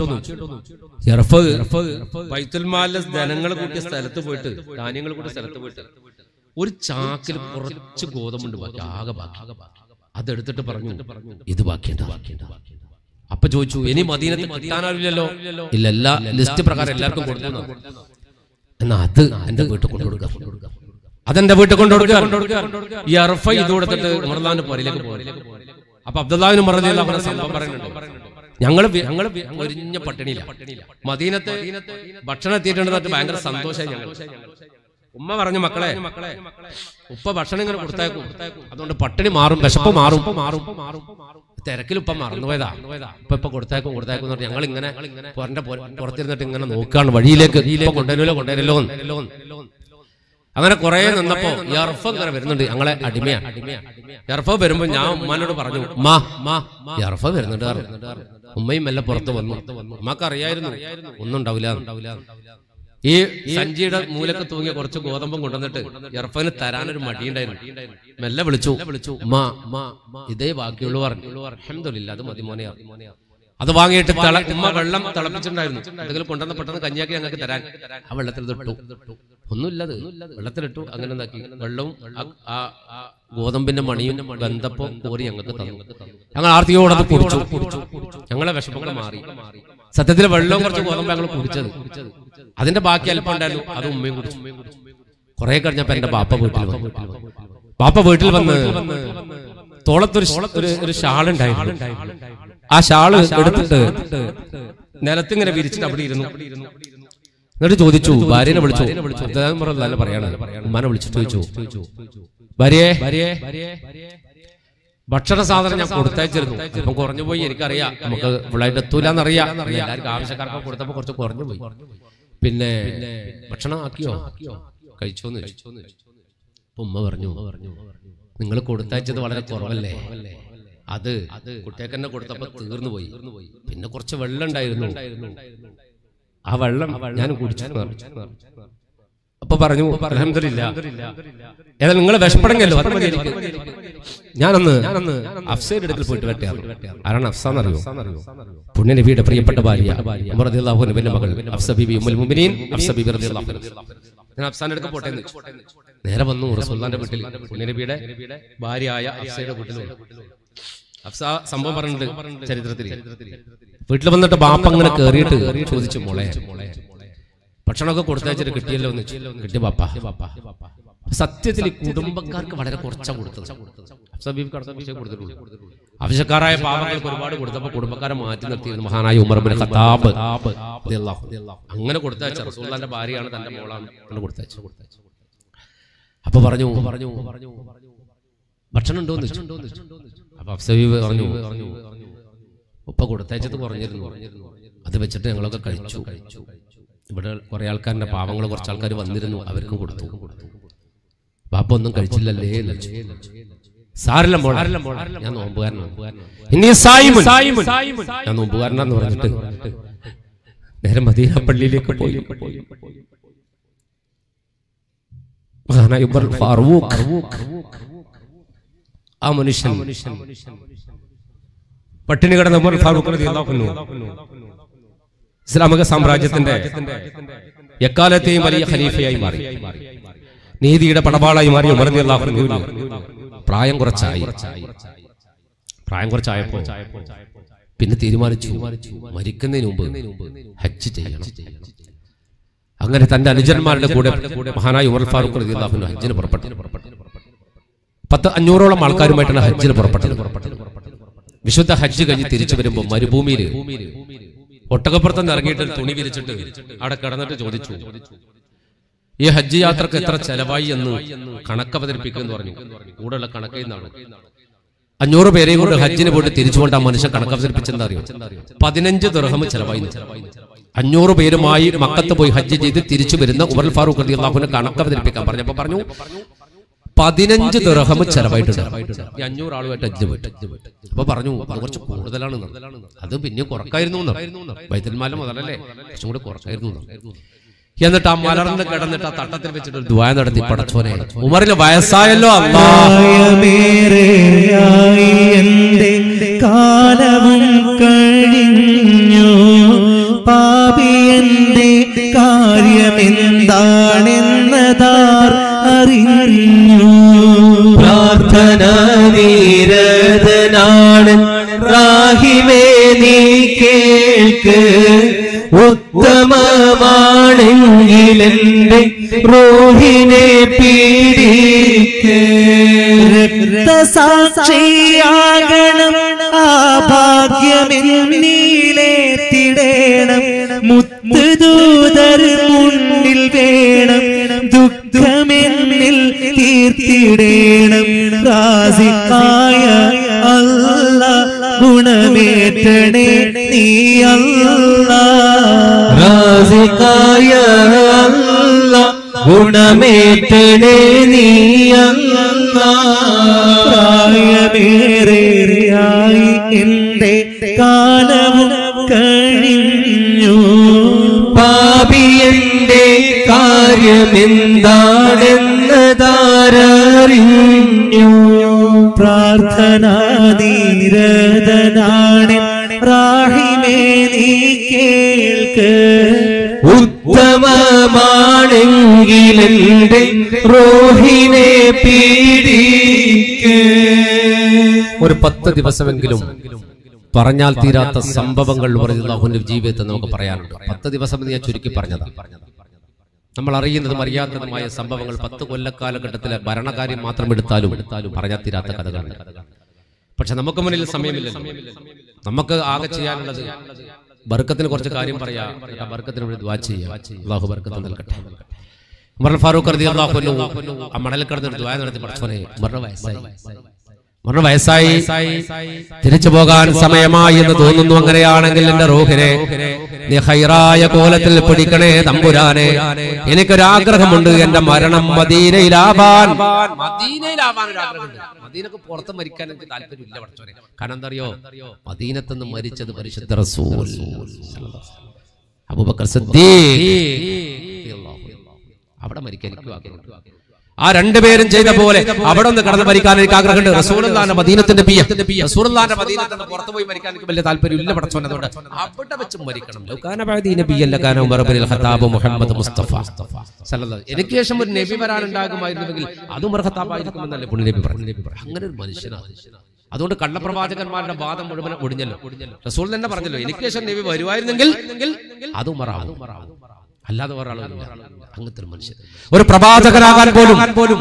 [SPEAKER 3] ചെറുഫ് ബൈത്തുൽമാലിലെ ധനങ്ങൾ കൂട്ടിയ സ്ഥലത്ത് പോയിട്ട് ധാന്യങ്ങൾ കൂട്ടിയ സ്ഥലത്ത് പോയിട്ട് ഒരു ചാക്കിൽ കുറച്ച് ഗോതമ്പുണ്ട് ബാക്കി ആകെ ബാക്കി അതെടുത്തിട്ട് പറഞ്ഞു ഇത് ബാക്കിയുണ്ട് ബാക്കിയുണ്ട് അപ്പൊ ചോദിച്ചു ഇനി മദീനത്ത് കിട്ടാനാവില്ലല്ലോ ഇല്ല എല്ലാ ലിസ്റ്റ് പ്രകാരം എല്ലാവർക്കും കൊടുത്തു എന്നാ. എന്നാ അത് എന്റെ വീട്ടിൽ കൊണ്ടുകൊടുക്കുക അതെന്റെ വീട്ടിൽ കൊണ്ടുകൊടുക്കുക ഈ അറഫ ഇത് കൊടുത്തിട്ട് ഉമർലാന്റെ പുറയിലേക്ക് പോയി അപ്പൊ അബ്ദുല്ലാഹിന് മറന്നില്ല അവനെ സംഭവം പറയുന്നുണ്ട് ഞങ്ങള് വി- ഞങ്ങള് വി- ഒരിഞ്ഞ പട്ടിണിയില്ല മദീനത്ത് ഭക്ഷണം എത്തിയിട്ടുണ്ടെന്നിട്ട് ഭയങ്കര സന്തോഷമായി ഞങ്ങൾ ഉമ്മ പറഞ്ഞു മക്കളെ ഉപ്പ ഭക്ഷണം ഇങ്ങനെ കൊടുത്തേക്കും അതുകൊണ്ട് പട്ടിണി മാറും വിശപ്പ് മാറും മാറും തിരക്കിൽ ഇപ്പം മറന്നുപോയതാ ഇപ്പൊ ഇപ്പൊ കൊടുത്തേക്കും കൊടുത്തേക്കും എന്ന് പറഞ്ഞ് ഞങ്ങൾ ഇങ്ങനെ പുറന്റെ പുറത്തിരുന്നിട്ട് ഇങ്ങനെ നോക്കുകയാണ് വഴിയിലേക്ക് ഇപ്പൊ കൊണ്ടുവരുമല്ലോ കൊണ്ടുവരല്ലോ അങ്ങനെ കുറെ നിന്നപ്പോ യർഫ് ഇങ്ങനെ വരുന്നുണ്ട് ഞങ്ങളെ അടിമയാ യർഫ വരുമ്പോ ഞാൻ ഉമ്മാനോട് പറഞ്ഞു മാ മാ യർഫ വരുന്നുണ്ട് പറഞ്ഞു. ഉമ്മയും മെല്ലെ പുറത്ത് വന്നു ഉമ്മക്ക് അറിയായിരുന്നു ഒന്നും ഉണ്ടാവില്ല ഈ സഞ്ചിയുടെ മൂലക്ക് തൂങ്ങിയ കുറച്ച് ഗോതമ്പം കൊണ്ടുവന്നിട്ട് യർഫന് തരാനൊരു മടിയുണ്ടായിരുന്നു മെല്ലെ വിളിച്ചു വിളിച്ചു ഉമ്മ ഉമ്മ ഇതേ ബാക്കിയുള്ളൂ പറഞ്ഞു അൽഹംദുലില്ലാ അത് മതി മോനെ അത് വാങ്ങിയിട്ട് തള ഉമ്മ വെള്ളം തിളപ്പിച്ചിട്ടുണ്ടായിരുന്നു എന്തെങ്കിലും കൊണ്ടുവന്ന് പെട്ടെന്ന് കഞ്ഞിയാക്കി ഞങ്ങൾക്ക് തരാൻ ആ വെള്ളത്തിൽ ഇതിട്ടു ഒന്നുമില്ലത് വെള്ളത്തിലിട്ടു അങ്ങനെ എന്താക്കി വെള്ളവും ആ- ആ ആ ഗോതമ്പിന്റെ മണിയും ബന്ധപ്പോ കോരി ഞങ്ങൾക്ക് തന്നു ഞങ്ങൾ ആർത്തിയോടെ അത് കുടിച്ചു ഞങ്ങളെ വിഷമങ്ങൾ മാറി സത്യത്തിൽ വെള്ളവും കുറച്ച് ഗോതമ്പ് ഞങ്ങൾ കുടിച്ചത് അതിന്റെ ബാക്കി അല്പം ഉണ്ടായിരുന്നു അത് ഉമ്മയും കുടിച്ചു കുറെ കഴിഞ്ഞപ്പോ എന്റെ ബാപ്പ വീട്ടിൽ വന്നു ബാപ്പ വീട്ടിൽ വന്ന് തോളത്തൊരു ഷ- ഒരു- ഒരു ഷാൾ ഉണ്ടായിരുന്നു ആ ഷാള് എടുത്തിട്ട് നിലത്തിങ്ങനെ വിരിച്ചിട്ട് അവിടെ ഇരുന്നു എന്നിട്ട് ചോദിച്ചു ഭാര്യനെ വിളിച്ചു അദ്ദേഹം പറഞ്ഞു, "അല്ല, പറയാണ് ഉമ്മാനെ വിളിച്ചിട്ട് ചോദിച്ചു ഭാര്യയെ ഭക്ഷണ സാധനം ഞാൻ കൊടുത്തയച്ചിരുന്നു ഇപ്പം കുറഞ്ഞു പോയി എനിക്കറിയാം നമുക്ക് ഫുള്ളായിട്ട് എത്തൂലെന്നറിയാം എല്ലാവർക്കും ആവശ്യക്കാർക്ക് കൊടുത്തപ്പോ കുറച്ച് കുറഞ്ഞു പോയി പിന്നെ ഭക്ഷണം ആക്കിയോ കഴിച്ചോന്ന് ചോദിച്ചു അപ്പൊ ഉമ്മ പറഞ്ഞു നിങ്ങൾ കൊടുത്തയച്ചത് വളരെ കുറവല്ലേ അത് കുട്ടിയൊക്കെ തന്നെ കൊടുത്തപ്പോ തീർന്നു പോയി പിന്നെ കുറച്ച് വെള്ളം ഉണ്ടായിരുന്നു ആ വെള്ളം ഞാൻ കുടിച്ചു എന്ന് പറഞ്ഞു. അപ്പൊ പറഞ്ഞു അലഹമില്ല ഏതായാലും നിങ്ങൾ വിഷപ്പടങ്ങല്ലോ അത് മതി എനിക്ക്. ഞാനൊന്ന് അഫ്സയുടെ അടുക്കൽ പോയിട്ട് വരട്ടെ ആരാണ് അഫ്സ എന്നറിയോ പുണ്യ നബിയുടെ പ്രിയപ്പെട്ട ഭാര്യ ഉമർ റളിയല്ലാഹു അൻഹുവിന്റെ മകൾ അഫ്സ ബിബി ഉമ്മുൽ മുഅ്മിനീൻ അഫ്സ ബിബി റളിയല്ലാഹു അൻഹ ഞാൻ അഫ്സാന്റെ അടുത്ത് പോട്ടെ എന്ന് വെച്ചു. നേരെ വന്നു റസൂലുള്ളാന്റെ വീട്ടിൽ പുണ്യ നബിയുടെ ഭാര്യയായ അഫ്സയുടെ വീട്ടിൽ വന്നു. അഫ്സ സംഭവം പറഞ്ഞിട്ടുണ്ട് ചരിത്രത്തിൽ വീട്ടിൽ വന്നിട്ട് ബാപ്പ അങ്ങനെ കേറിയിട്ട് ചോദിച്ചു മോളെ ഭക്ഷണമൊക്കെ കൊടുത്തയച്ചിട്ട് കിട്ടിയല്ലോ എന്ന് ചോദിച്ചു. കിട്ടിയ ബാപ്പ സത്യത്തിൽ ഈ കുടുംബക്കാർക്ക് വളരെ കുറച്ചാ കൊടുത്തത് അഫ്സബീബ് കടത്ത കുറച്ചേ കൊടുത്തിട്ടുള്ളൂ ആവശ്യക്കാരായ പാവങ്ങൾക്ക് ഒരുപാട് കൊടുത്തപ്പോ കുടുംബക്കാരെ മാറ്റി നിർത്തിയിരുന്നു മഹാനായ ഉമർ ബിൻ ഖത്താബ് റളിയല്ലാഹു അൻഹു. അങ്ങനെ കൊടുത്തയച്ച റസൂലുള്ളാന്റെ ഭാര്യയാണ് തന്റെ മോളാണ് അങ്ങനെ കൊടുത്തയച്ചു അപ്പൊ പറഞ്ഞു പറഞ്ഞു പറഞ്ഞു ഭക്ഷണം ഉണ്ടോ എന്ന് ചോദിച്ചു. അപ്പൊ അഫ്സബീബ് പറഞ്ഞു ഉപ്പ കൊടുത്തയച്ചത് കുറഞ്ഞിരുന്നു അത് വെച്ചിട്ട് ഞങ്ങളൊക്കെ കഴിച്ചു ഇവിടെ കുറെ ആൾക്കാരുടെ പാവങ്ങൾ കുറച്ച് ആൾക്കാർ വന്നിരുന്നു അവർക്ക് കൊടുത്തു ബാപ്പ ഒന്നും കഴിച്ചില്ലല്ലേ എന്ന് ചോദിച്ചു. സാരില്ല മോളെ ഞാൻ നോമ്പുകാരനാണ് ഇനി സായിമുൻ ഞാൻ നോമ്പുകാരനാന്ന് പറഞ്ഞിട്ട് നേരെ മദീന പള്ളിയിലേക്ക് പോയി മഹാനായ ഉമർ ഫാറൂഖ് ആ മനുഷ്യൻ പട്ടിണി കിടന്ന ഉമർ ഫാറൂഖ് റളിയല്ലാഹു അൻഹു ഇസ്ലാമിക സാമ്രാജ്യത്തിന്റെ എക്കാലത്തെയും വലിയ ഖലീഫയായി മാറി നീതിയുടെ പടവാളായി മാറി ഉമർ റളിയല്ലാഹു അൻഹുവിന് പ്രായം കുറച്ചായി പ്രായം കുറച്ചായപ്പോ പിന്നെ തീരുമാനിച്ചു മരിക്കുന്നതിന് മുമ്പ് ഹജ്ജ് ചെയ്യണം അങ്ങനെ തന്റെ അനുജന്മാരുടെ കൂടെ മഹാനായ ഉമർ ഫാറൂഖ് റളിയല്ലാഹു അൻഹു ഹജ്ജിന് പുറപ്പെട്ടു പത്ത് അഞ്ഞൂറോളം ആൾക്കാരുമായിട്ടാണ് ഹജ്ജിന് പുറപ്പെട്ടത് വിശുദ്ധ ഹജ്ജ് കഴിഞ്ഞ് തിരിച്ചു വരുമ്പോൾ മരുഭൂമിയിൽ ഒട്ടകപ്പുറത്ത് നിന്ന് ഇറങ്ങിയിട്ട് ഒരു തുണി വിരിച്ചിട്ട് അവിടെ കിടന്നിട്ട് ചോദിച്ചു ഈ ഹജ്ജ് യാത്രക്ക് എത്ര ചെലവായി എന്ന് കണക്ക് അവതരിപ്പിക്കുമെന്ന് പറഞ്ഞു കൂടെയുള്ള കണക്കിൽ നിന്നാണ് അഞ്ഞൂറ് പേരെയും കൊണ്ട് ഹജ്ജിന് പോയിട്ട് തിരിച്ചുകൊണ്ട് ആ മനുഷ്യൻ കണക്ക് അവതരിപ്പിച്ചെന്താ അറിയോ പതിനഞ്ച് ദുർഹം ചെലവായി എന്ന്. അഞ്ഞൂറ് പേരുമായി മക്കത്ത് പോയി ഹജ്ജ് ചെയ്ത് തിരിച്ചു വരുന്ന ഉമർ ഫാറൂഖ് അലി അള്ളാഹുവിനെ കണക്ക് അവതരിപ്പിക്കാൻ പറഞ്ഞപ്പോ പറഞ്ഞു പതിനഞ്ച് ദിർഹം ചെലവായിട്ടുണ്ട് ഈ അഞ്ഞൂറ് ആളുമായിട്ട് ഹജ്ജ് പോയിട്ട് അപ്പൊ പറഞ്ഞു അത് കുറച്ച് കൂടുതലാണ് എന്ന്. അത് പിന്നെ കുറക്കായിരുന്നു വൈത്തൽമാല മുതലല്ലേ കുറച്ചും കൂടെ കുറക്കായിരുന്നു എന്ന്. എന്നിട്ട് ആ മലർന്ന് കിടന്നിട്ട് ആ തട്ടത്തിൽ വെച്ചിട്ട് ഒരു ദ്വായ നടത്തി പടച്ചോനെ ഉമറിന് വയസ്സായല്ലോ അല്ലാ
[SPEAKER 2] പ്രായമേറെയായി എന്റെ കാലവും കഴിഞ്ഞു പാപി എന്റെ കാര്യമെന്താണെന്നതാർ അറിഞ്ഞു
[SPEAKER 1] പ്രാർത്ഥന നീരതനാണ് റാഹിമേ നീ കേൾക്ക് ഉത്തമമാണെങ്കിൽ എന്റെ റോഹിനെ പീഡിക്ക്
[SPEAKER 2] രക്തസാക്ഷിയാകണം ആ ഭാഗ്യമെന്നീലേത്തിടേണം മുത്തുദൂതർ മുന്നിൽ വേണം ദുഃഖമെന്നിൽ തീർത്തിടേണം റാസിക്കായ അല്ല ഗുണമേറ്റണേ നീ അല്ല
[SPEAKER 1] റാസിക്കായ അല്ല ഗുണമേറ്റണേ നീ അല്ലാ
[SPEAKER 2] പ്രായമേറെയായി എന്റെ കാലവും കഴിഞ്ഞു
[SPEAKER 1] പാപിയന്റെ കാര്യമെന്താണെന്നതാരറിഞ്ഞു
[SPEAKER 2] പ്രാർത്ഥനാതീരതനാണ് റാഹിമേ നീ കേൾക്ക്
[SPEAKER 1] ഉത്തമമാണെങ്കിൽ എന്റെ റോഹിനെ പീഡിക്ക്
[SPEAKER 3] ഒരു പത്ത് ദിവസമെങ്കിലും പറഞ്ഞാൽ തീരാത്ത സംഭവങ്ങൾ അള്ളാഹുവിന്റെ ജീവിതത്തിൽ നമുക്ക് പറയാനുണ്ട് പത്ത് ദിവസം എന്ന് ഞാൻ ചുരുക്കി പറഞ്ഞതാണ് നമ്മൾ അറിയുന്നതും അറിയാത്തതുമായ സംഭവങ്ങൾ പത്ത് കൊല്ലക്കാലഘട്ടത്തിലെ ഭരണകാര്യം മാത്രം എടുത്താലും എടുത്താലും പറഞ്ഞാൽ തീരാത്ത കഥകളുണ്ട് പക്ഷെ നമുക്ക് മുന്നിൽ സമയമില്ലല്ലോ
[SPEAKER 4] നമുക്ക് ആകെ ചെയ്യാനുള്ളത് ബർക്കത്തിന് കുറച്ച് കാര്യം പറയാ എന്നിട്ട് ആ ബർക്കത്തിന് വേണ്ടി ദ്വാ ചെയ്യാം അള്ളാഹു ബർക്കത്ത് നൽകട്ടെ ഉമർ ഫാറൂഖ് റതി അള്ളാഹു അൻഹു ആ മണലിൽ കിടന്നിട്ട് ദ്വാ നടത്തി പഠിച്ചോനെ ഉമറിന് വയസ്സായി ഉമറിന് വയസ്സായി തിരിച്ചു പോകാൻ സമയമായി എന്ന് തോന്നുന്നു അങ്ങനെയാണെങ്കിൽ എന്റെ റൂഹിനെ നീ ഹൈറായ കോലത്തിൽ പിടിക്കണേ തമ്പുരാനെ എനിക്കൊരാഗ്രഹമുണ്ട് എന്റെ മരണം മദീനയിലാവാൻ മദീനയിലാവാൻ ഒരു ആഗ്രഹമുണ്ട് മദീനക്ക് പുറത്ത് മരിക്കാൻ എനിക്ക് താല്പര്യമില്ല പഠിച്ചോനെ കാരണം എന്താ അറിയോ മദീനത്ത് നിന്ന് മരിച്ചത് പരിശുദ്ധ റസൂൽ അബൂബക്കർ സിദ്ദീഖ് അവിടെ മരിക്കാൻ എനിക്ക് ആഗ്രഹമുണ്ട് ആ രണ്ടുപേരും ചെയ്ത പോലെ അവിടെ ഒന്ന് കടന്ന് മരിക്കാൻ എനിക്ക് ആഗ്രഹമുണ്ട് റസൂലുള്ളാന്റെ മദീനത്തിന്റെ പിയ റസൂലുള്ളാന്റെ മദീനത്തിന്റെ പുറത്ത് പോയി മരിക്കാൻ എനിക്ക് വലിയ താല്പര്യമില്ല പടച്ചോനെ അതുകൊണ്ട് അവിടെ വെച്ച് മരിക്കണം ലൗകാന ബഅദി നബിയല്ല കാന Umar ibnul Khattab Muhammad Mustafa സല്ലല്ലാഹു എനിക്ക് ശേഷം ഒരു നബി വരാനുണ്ടാകുമായിരുന്നുവെങ്കിൽ അത് ഉമർ ഖത്താബ് ആയിരിക്കുമെന്നല്ലേ പുണ്യ നബി പറഞ്ഞു അങ്ങനെ ഒരു മനുഷ്യനാണ് അതുകൊണ്ട് കള്ളപ്രവാചകന്മാരുടെ വാദം മുഴുവൻ ഒടിഞ്ഞല്ലോ റസൂൽ തന്നെ പറഞ്ഞല്ലോ എനിക്ക് ശേഷം നബി വരുമായിരുന്നെങ്കിൽ അത് ഉമറാവും അല്ലാതെ വേറെ ആളുകളില്ല അങ്ങനത്തെ ഒരു മനുഷ്യൻ ഒരു പ്രവാചകനാകാൻ പോലും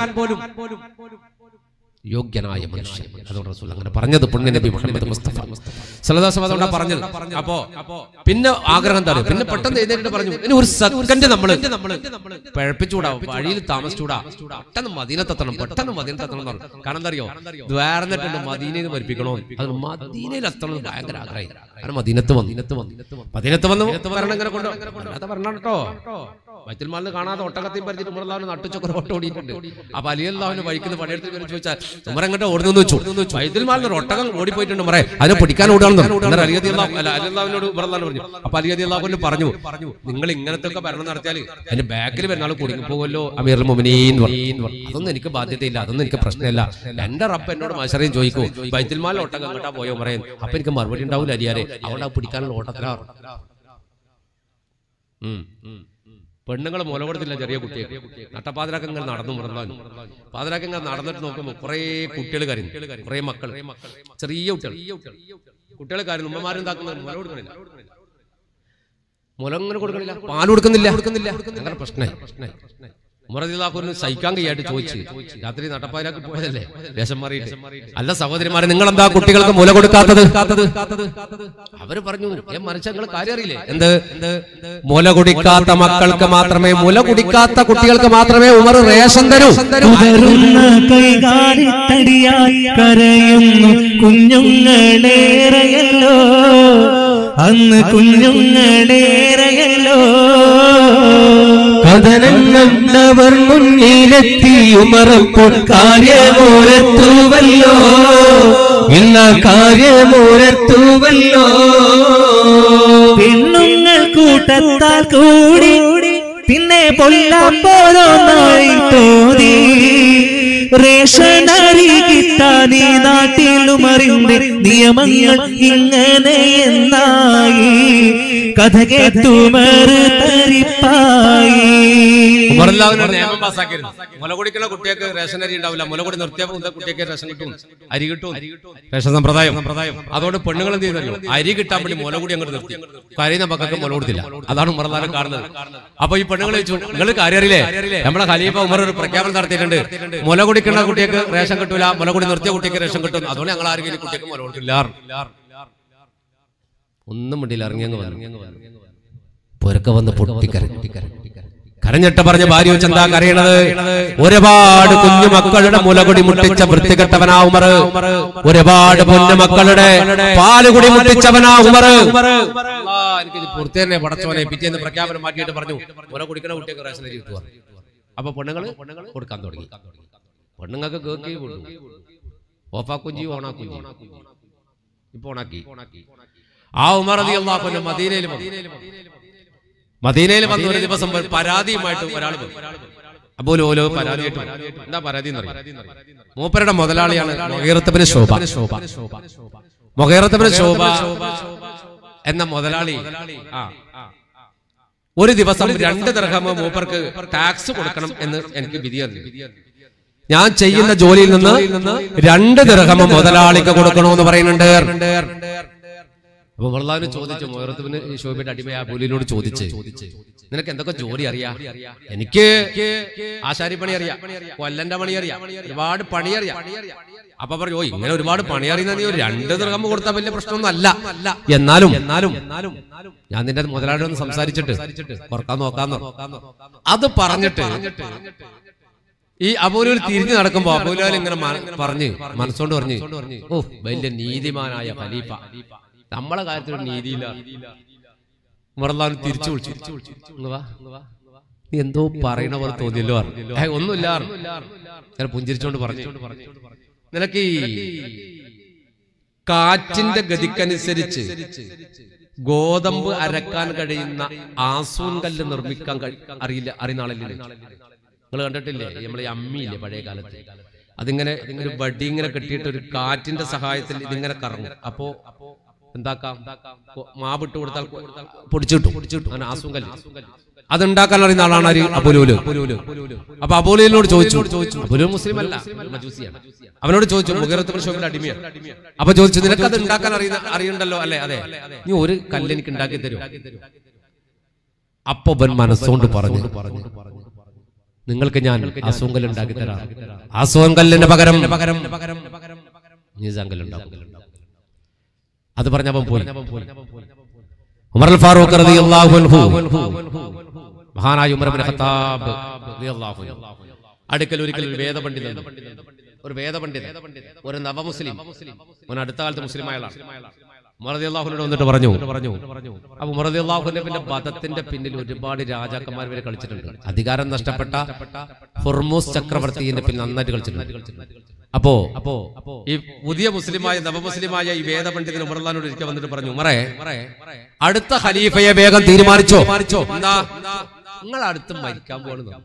[SPEAKER 4] യോഗ്യനായ മനുഷ്യൻ അതുകൊണ്ട് റസൂൽ അങ്ങനെ പറഞ്ഞത് പുണ്യ നബി മുഹമ്മദ് മുസ്തഫ സലദാസം അതുകൊണ്ടാ പറഞ്ഞത് അപ്പോ പിന്നെ ആഗ്രഹം എന്താ അറിയോ? പിന്നെ പെട്ടെന്ന് എഴുന്നേറ്റ് പറഞ്ഞു ഇനി ഒരു സെക്കൻഡ് നമ്മള് പഴപ്പിച്ചൂടാ വഴിയിൽ താമസിച്ചൂടാ പെട്ടെന്ന് മദീനത്തെത്തണം പെട്ടെന്ന് മദീനത്തെത്തണം എന്ന് പറഞ്ഞു കാരണം എന്താ അറിയോ ദ്വാരന്നിട്ടുണ്ട് മദീനയിൽ മരിപ്പിക്കണോ അത് മദീനയിൽ എത്തണം എന്ന് ഭയങ്കര ആഗ്രഹം കാരണം മദീനത്ത് വന്നു മദീനത്ത് വന്നു മദീനത്ത് വന്ന് വരണം ഇങ്ങനെ കൊണ്ടു അല്ലാതെ പറഞ്ഞാണ് കേട്ടോ വൈത്തിൽമാലിന് കാണാതെ ഒട്ടകത്തിൽ പരിചിട്ട് ഉമർലാവിന് നട്ടുച്ചൊക്കെ ഓട്ടം ഓടിയിട്ടുണ്ട് അപ്പൊ അലിയല്ലാവിന് വഴിക്കുന്ന പണിയെടുത്ത് വരും ചോദിച്ചാൽ ഉമർ എങ്ങോട്ട് ഓടുന്നു വെച്ചു വൈത്തിൽമാലിന് ഒരു ഒട്ടകം ഓടിപ്പോയിട്ടുണ്ട് മറേ അതിനെ പിടിക്കാൻ ഓടുകയാണെന്ന് അലിയതി അല്ല അലിയല്ലാവിനോട് ഉമർലാവിന് പറഞ്ഞു അപ്പൊ അലിയതി അള്ളാഹുവിന് പറഞ്ഞു നിങ്ങൾ ഇങ്ങനത്തെ ഒക്കെ ഭരണം നടത്തിയാൽ അതിന്റെ ബാക്കിൽ വരുന്ന ആൾ കുടുങ്ങി പോകുമല്ലോ അമീർ മുമിനീൻ പറഞ്ഞു. അതൊന്നും എനിക്ക് ബാധ്യതയില്ല അതൊന്നും എനിക്ക് പ്രശ്നമില്ല എന്റെ റബ്ബ് എന്നോട് മത്സരം ചോദിക്കൂ വൈത്തിൽമാലിന് ഒട്ടകം എങ്ങോട്ടാ പോയോ പറയാൻ അപ്പൊ എനിക്ക് മറുപടി ഉണ്ടാവില്ല അരിയാരെ അവിടെ പിടിക്കാനുള്ള ഓട്ടത്തിലാ ഉം, ഉം. പെണ്ണുങ്ങൾ മുല കൊടുത്തില്ല ചെറിയ കുട്ടിയെ നട്ടപ്പാതിരാക്കങ്ങൾ നടന്നു മുറന്നാൽ പാതിരാക്കങ്ങൾ നടന്നിട്ട് നോക്കുമ്പോൾ കുറെ കുട്ടികൾ കരഞ്ഞു കുറെ മക്കൾ ചെറിയ കുട്ടികൾ കുട്ടികൾ കരഞ്ഞു ഉമ്മമാരും എന്താക്കുന്നത് മുല കൊടുക്കണില്ല മുല ഇങ്ങനെ കൊടുക്കണില്ല പാൽ കൊടുക്കുന്നില്ല കൊടുക്കുന്നില്ല അങ്ങനെ പ്രശ്നമായി പ്രശ്നമായി മുറദിലാഖുവിന് സഹിക്കാൻ കഴിയായിട്ട് ചോദിച്ചു രാത്രി നട്ടപ്പാതിരാക്കി പോയതല്ലേ ദേശം മാറിയിട്ട് അല്ല സഹോദരിമാരെ നിങ്ങൾ എന്താ കുട്ടികൾക്ക് മുല കൊടുക്കാത്തത് അവര് പറഞ്ഞു ഏ മറിച്ച് നിങ്ങൾ കാര്യം അറിയില്ലേ എന്ത് മുല കുടിക്കാത്ത മക്കൾക്ക് മാത്രമേ മുല കുടിക്കാത്ത കുട്ടികൾക്ക് മാത്രമേ ഉമർ റേഷൻ തരൂ
[SPEAKER 2] ഉതറുന്ന കൈകാലിത്തടിയായി കരയുന്നു കുഞ്ഞുങ്ങളേറെയല്ലോ അന്ന് കുഞ്ഞുങ്ങളേറെയല്ലോ
[SPEAKER 1] കഥനം കണ്ടവർ മുന്നിലെത്തി ഉമറപ്പോൾ കാര്യമോരത്തുവല്ലോ ഇന്ന കാര്യമോരത്തുവല്ലോ
[SPEAKER 2] പെണ്ണുങ്ങൾ കൂട്ടത്താൽ കൂടി പിന്നെ പൊല്ലാൻ പോരോന്നായി തോന്നി റേഷൻ അരി കിട്ടാൻ ഈ നാട്ടിലുമറിന്റെ നിയമങ്ങൾ ഇങ്ങനെ എന്നായി കഥ കേട്ടുമർ തരിപ്പായി
[SPEAKER 4] ഉമറല്ലാവിനൊരു നിയമം പാസ്സാക്കിയിരുന്നു മുല കുടിക്കുന്ന കുട്ടിയൊക്കെ റേഷൻ അരി ഉണ്ടാവില്ല മുല കൂടി നിർത്തിയ കുട്ടിയൊക്കെ റേഷൻ കിട്ടും അരി കിട്ടും റേഷൻ സമ്പ്രദായം സമ്പ്രദായം അതുകൊണ്ട് പെണ്ണുങ്ങൾ എന്ത് ചെയ്യുന്നറിയോ അരി കിട്ടാൻ വേണ്ടി മുല കൂടി അങ്ങോട്ട് നിർത്തി കരയുന്ന മക്കൾക്ക് മുല കൊടുത്തില്ല അതാണ് ഉമർലാനം കാണുന്നത് അപ്പൊ ഈ പെണ്ണുങ്ങൾ ചോദിച്ചു നിങ്ങൾ കാര്യം അറിയില്ലേ നമ്മളെ ഖലീഫ ഉമർ ഒരു പ്രഖ്യാപനം നടത്തിയിട്ടുണ്ട് മുല കുടിക്കുന്ന കുട്ടിയൊക്കെ റേഷൻ കിട്ടൂല മുല കൂടി നിർത്തിയ കുട്ടിക്ക് റേഷൻ കിട്ടും അതുകൊണ്ട് ഞങ്ങൾ ആരെങ്കിലും കുട്ടിക്ക് മുല കൊടുക്കില്ല ഒന്നും വേണ്ടിയില്ല ഇറങ്ങിയങ്ങ് വന്നു പുരക്ക വന്ന് പൊട്ടിക്കരഞ്ഞു കരഞ്ഞിട്ട് പറഞ്ഞ ഭാര്യ വെച്ച് എന്താ കരയണത് ഒരുപാട് കുഞ്ഞു മക്കളുടെ മുലകുടി മുട്ടിച്ച വൃത്തികെട്ടവനാ ഉമർ ഒരുപാട് കുഞ്ഞു മക്കളുടെ പാലുകുടി മുട്ടിച്ചവനാ ഉമർ എനിക്ക് പൂർത്തി തന്നെ പടച്ചോനെ പിറ്റേന്ന് പ്രഖ്യാപനം മാറ്റിയിട്ട് പറഞ്ഞു മുല കുടിക്കണ കുട്ടിയൊക്കെ റേഷൻ അരി കിട്ടുക അപ്പൊ പെണ്ണുങ്ങള് കൊടുക്കാൻ തുടങ്ങി പെണ്ണുങ്ങൾക്ക് കേക്കി കൊണ്ടു ഓഫാക്കും ചെയ്യും ഓണാക്കും ചെയ്യും ഇപ്പൊ ഓണാക്കി ആ ഉമർ അലി അള്ളാഹുന്റെ മദീനയിൽ വന്നു മദീനയിൽ വന്ന ഒരു ദിവസം ഒരു പരാതിയുമായിട്ട് ഒരാൾ അപ്പോൾ ഓലോ പരാതിയായിട്ട് വന്നു. എന്താ പരാതി എന്ന് അറിയാം മൂപ്പരുടെ മുതലാളിയാണ് മൊഹീറത്തബിന് ശോഭ മൊഹീറത്തബിന് ശോഭ എന്ന മുതലാളി ആ ഒരു ദിവസം രണ്ട് ദർഹമ മൂപ്പർക്ക് ടാക്സ് കൊടുക്കണം എന്ന് എനിക്ക് വിധി തന്നു ഞാൻ ചെയ്യുന്ന ജോലിയിൽ നിന്ന് രണ്ട് ദർഹമ മുതലാളിക്ക് കൊടുക്കണമെന്ന് പറയുന്നുണ്ട് അപ്പൊ വെള്ളാവിന് ചോദിച്ചു മൊഹറത്തുവിന് ശോഭയുടെ അടിമ പുലിനോട് ചോദിച്ച് നിനക്ക് എന്തൊക്കെ ജോലി അറിയാം എനിക്ക് ആശാരി പണി അറിയാം കൊല്ലന്റെ പണി അറിയാം ഒരുപാട് പണി അറിയാം
[SPEAKER 3] അപ്പൊ പറഞ്ഞു ഓ ഇങ്ങനെ ഒരുപാട് പണി അറിയുന്ന നീ ഒരു രണ്ട് ദൃഹം കൊടുത്താൽ വലിയ പ്രശ്നമൊന്നും അല്ല എന്നാലും എന്നാലും ഞാൻ നിന്റെ മുതലാളി ഒന്ന് സംസാരിച്ചിട്ട് കുറക്കാൻ നോക്കാന്നോ അത് പറഞ്ഞിട്ട് ഈ അബൂലൂർ തിരിഞ്ഞു നടക്കുമ്പോ അബൂലാൽ ഇങ്ങനെ മന- പറഞ്ഞ് മനസ്സോണ്ട് പറഞ്ഞു ഓ വലിയ നീതിമാനായ ഖലീഫ നമ്മളെ കാര്യത്തിൽ ഒരു നീതിയില്ല ഉമർലാൻ തിരിച്ചു വിളിച്ചു ഇങ്ങ് വാ, ഇങ്ങ് വാ. നീ എന്തോ പറയണ പോലെ തോന്നിയല്ലോ പറഞ്ഞു. ഏയ്, ഒന്നുമില്ല പറഞ്ഞു. ഞാൻ പുഞ്ചിരിച്ചോണ്ട് പറഞ്ഞു നിനക്ക് ഈ കാറ്റിന്റെ ഗതിക്കനുസരിച്ച് ഗോതമ്പ് അരക്കാൻ കഴിയുന്ന ആസൂൻ കല്ല് നിർമ്മിക്കാൻ കഴി- അറിയില്ല അറിയുന്ന ആളല്ലേ നിങ്ങൾ കണ്ടിട്ടില്ലേ നമ്മളെ ഈ അമ്മിയില്ലേ പഴയ കാലത്ത് അതിങ്ങനെ ഒരു വടി ഇങ്ങനെ കെട്ടിയിട്ട് ഒരു കാറ്റിന്റെ സഹായത്തിൽ ഇതിങ്ങനെ കറങ്ങും അപ്പോ എന്താക്കാം കൊ- മാവിട്ട് കൊടുത്താൽ കൊ- പൊടിച്ചിട്ടു പൊടിച്ചിട്ടു അങ്ങനെ ആസൂൻ കല്ല് അതുണ്ടാക്കാൻ അറിയുന്ന ആളാണ് ആര് അബുലൂല് അപ്പൊ അബൂലിനോട് ചോദിച്ചു അബുലു മുസ്ലിം അല്ല മജൂസിയാണ് അവനോട് ചോദിച്ചു മുഖറത്ത് ഷോപ്പിന്റെ അടിമയാണ് അപ്പൊ ചോദിച്ചു നിനക്ക് അത് ഉണ്ടാക്കാൻ അറിയുന്ന അറിയണ്ടല്ലോ അല്ലെ അതെ നീ ഒരു കല്ല് എനിക്ക് ഉണ്ടാക്കി തരൂ അപ്പൊ ബൻ മനസ്സുകൊണ്ട് പറഞ്ഞു നിങ്ങൾക്ക് ഞാൻ അസുങ്കൽ ഉണ്ടാക്കി തരാം അസുങ്കല്ലിന് പകരം പകരം പകരം നീസാങ്കൽ ഉണ്ടാക്കും അത് പറഞ്ഞവൻ പോയി ഉമർ അൽ ഫാറൂഖ് റളിയല്ലാഹു അൻഹു മഹാനായ ഉമർ ഇബ്നു ഖത്താബ് റളിയല്ലാഹു അൻഹു അടുക്കൽ ഒരിക്കൽ ഒരു വേദപണ്ഡിതൻ ഒരു വേദപണ്ഡിതൻ ഒരു നവമുസ്ലിം അവൻ അടുത്ത കാലത്ത് മുസ്ലിമായ ആളാണ് ഉമറദി അള്ളാഹുനോട് വന്നിട്ട് പറഞ്ഞു പറഞ്ഞു അപ്പൊ ഉമറദി അള്ളാഹുന്റെ ബദത്തിന്റെ പിന്നിൽ ഒരുപാട് രാജാക്കന്മാർ വരെ കളിച്ചിട്ടുണ്ട് അധികാരം നഷ്ടപ്പെട്ട ഹുർമൂസ് ചക്രവർത്തിന്റെ പിന്നിൽ നന്നായിട്ട് കളിച്ചിട്ടുണ്ട് അപ്പോ അപ്പോ ഈ പുതിയ മുസ്ലിമായ നവമുസ്ലിമായ ഈ വേദപണ്ഡിതൻ ഉമർലാനോട് ഒരിക്കൽ വന്നിട്ട് പറഞ്ഞു ഉമറേ അടുത്ത ഖലീഫയെ വേഗം തീരുമാനിച്ചോ എന്താ നിങ്ങൾ അടുത്ത് മരിക്കാൻ പോകുന്നു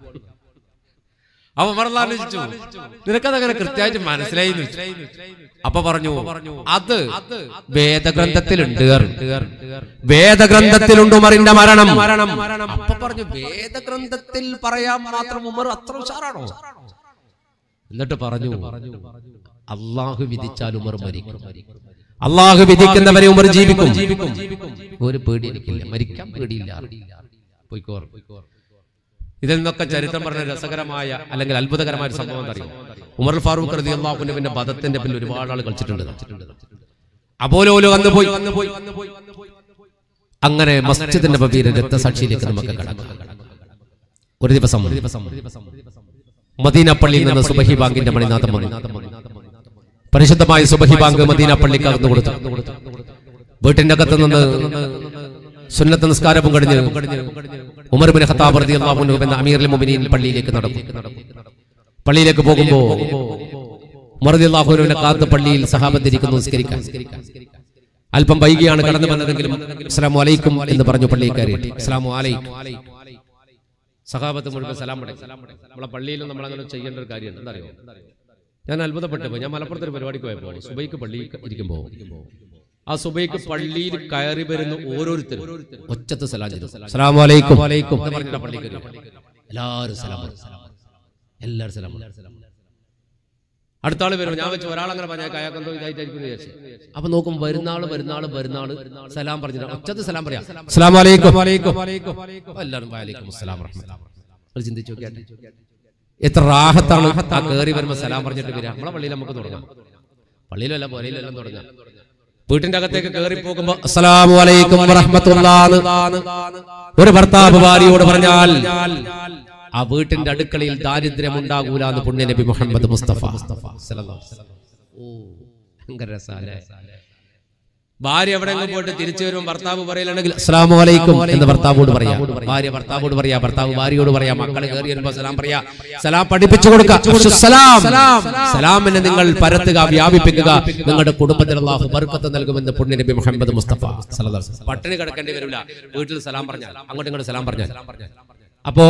[SPEAKER 3] അപ്പൊ ഉമർലാലോചിച്ചു നിനക്കതങ്ങനെ കൃത്യമായിട്ട് മനസ്സിലായി എന്ന് ചോദിച്ചു. അപ്പൊ പറഞ്ഞു അത് വേദഗ്രന്ഥത്തിലുണ്ട് വേദഗ്രന്ഥത്തിലുണ്ട് ഉമറിന്റെ മരണം അപ്പൊ പറഞ്ഞു വേദഗ്രന്ഥത്തിൽ പറയാൻ മാത്രം ഉമർ അത്ര ഉഷാറാണോ എന്നിട്ട് പറഞ്ഞു അള്ളാഹു വിധിച്ചാൽ ഉമർ മരിക്കും അള്ളാഹു വിധിക്കുന്നവരെ ഉമർ ജീവിക്കും ഒരു പേടി എനിക്കില്ല മരിക്കാൻ പേടിയില്ല പോയിക്കോർ ഇതിൽ നിന്നൊക്കെ ചരിത്രം പറഞ്ഞ രസകരമായ അല്ലെങ്കിൽ അത്ഭുതകരമായ ഒരു സംഭവം അറിയും ഉമർ ഫാറൂഖ് റതി അള്ളാഹുവിന്റെ ബദത്തിന്റെ പിന്നിൽ ഒരുപാട് ആൾ കളിച്ചിട്ടുണ്ട് അപോലോലോ വന്നു പോയി അങ്ങനെ മസ്ജിദിന്റെ ബബീര രക്തസാക്ഷിയിലേക്ക് നമുക്ക് കടക്കാം ഒരു ദിവസം മദീന പള്ളിയിൽ നിന്ന് സുബഹി ബാങ്കിന്റെ മണിനാഥം വന്നു പരിശുദ്ധമായ സുബഹി ബാങ്ക് മദീന പള്ളിക്ക് അകന്നു കൊടുത്തു വീട്ടിന്റെ അകത്ത് നിന്ന് സുന്നത്ത് നിസ്കാരവും കഴിഞ്ഞ് ഉമർ ബിൻ ഖത്താബ് റളിയല്ലാഹു അൻഹു എന്ന അമീറുൽ മുഅ്മിനീൻ പള്ളിയിലേക്ക് നടന്നു പള്ളിയിലേക്ക് പോകുമ്പോൾ ഉമർ റളിയല്ലാഹു അൻഹുവിനെ കാത്ത് പള്ളിയിൽ സഹാബത്ത് ഇരിക്കുന്നു നിസ്കരിക്കാൻ അല്പം വൈകിയാണ് കടന്നു വന്നതെങ്കിലും അസ്സലാമു അലൈക്കും എന്ന് പറഞ്ഞു പള്ളിയിൽ കയറി അസ്സലാമു അലൈക്കും സഹാബത്ത് മുഴുവൻ സലാം മടക്കി നമ്മളെ പള്ളിയിലും നമ്മൾ അങ്ങനെ ചെയ്യേണ്ട ഒരു കാര്യം എന്താ അറിയോ ഞാൻ അത്ഭുതപ്പെട്ടു പോയി ഞാൻ മലപ്പുറത്ത് ഒരു പരിപാടിക്ക് പോയപ്പോൾ സുബൈക്ക് പള്ളിയിൽ ഇരിക്കുമ്പോൾ ആ സുബൈക്ക് പള്ളിയിൽ കയറി വരുന്ന ഓരോരുത്തരും ഒച്ചത്ത് സലാം ചെയ്തു സലാം അലൈക്കും എന്ന് പറഞ്ഞിട്ടാ പള്ളിയിൽ കയറി എല്ലാവരും സലാം പറഞ്ഞു. എല്ലാവരും സലാം പറഞ്ഞു. അടുത്ത ആള് വരും ഞാൻ വെച്ച് ഒരാളങ്ങനെ പറഞ്ഞാൽ അയാൾക്കെന്തോ ഇതായിട്ടായിരിക്കും എന്ന് വിചാരിച്ചു അപ്പൊ നോക്കും വരുന്നാള് വരുന്നാള് വരുന്നാള് സലാം പറഞ്ഞിട്ട് ഒച്ചത്ത് സലാം പറയാം സലാം അലൈക്കും എല്ലാവരും വലൈക്കും അസ്സലാം റഹ്മത്തുള്ളാഹി ചിന്തിച്ചു നോക്കിയാട്ടെ എത്ര റാഹത്താണ് ആ കയറി വരുമ്പോ സലാം പറഞ്ഞിട്ട് വരിക നമ്മളെ പള്ളിയിൽ നമുക്ക് തുടങ്ങാം പള്ളിയിലല്ല പോലെയെല്ലാം തുടങ്ങാം വീട്ടിന്റെ അകത്തേക്ക് കയറി പോകുമ്പോ അസ്സലാമു അലൈക്കും വറഹ്മത്തുള്ളാഹ് ഒരു ഭർത്താവ് ഭാര്യയോട് പറഞ്ഞാൽ ആ വീട്ടിന്റെ അടുക്കളയിൽ ദാരിദ്ര്യം ഉണ്ടാകൂല എന്ന് പുണ്യ നബി മുഹമ്മദ് മുസ്തഫ സല്ലല്ലാഹു അലൈഹി വസല്ലം. ഓ ഭയങ്കര രസാല്ലേ ഭാര്യ എവിടെയെങ്കിലും പോയിട്ട് തിരിച്ചു വരുമ്പോൾ ഭർത്താവ് പറയലാണെങ്കിൽ അസ്സലാമു അലൈക്കും എന്ന് ഭർത്താവോട് പറയാ ഭാര്യ ഭർത്താവോട് പറയാ ഭർത്താവ് ഭാര്യയോട് പറയാ മക്കളെ കയറി വരുമ്പോ സലാം പറയാ സലാം പഠിപ്പിച്ചു കൊടുക്കുക സലാം സലാമിനെ നിങ്ങൾ പരത്തുക വ്യാപിപ്പിക്കുക നിങ്ങളുടെ കുടുംബത്തിൽ അള്ളാഹു ബർക്കത്ത് നൽകുമെന്ന് പുണ്യ നബി മുഹമ്മദ് മുസ്തഫ സല്ലല്ലാഹു അലൈഹി വസല്ലം. പട്ടിണി കിടക്കേണ്ടി വരില്ല വീട്ടിൽ സലാം പറഞ്ഞാൽ അങ്ങോട്ട് ഇങ്ങോട്ട് സലാം പറഞ്ഞാൽ അപ്പോ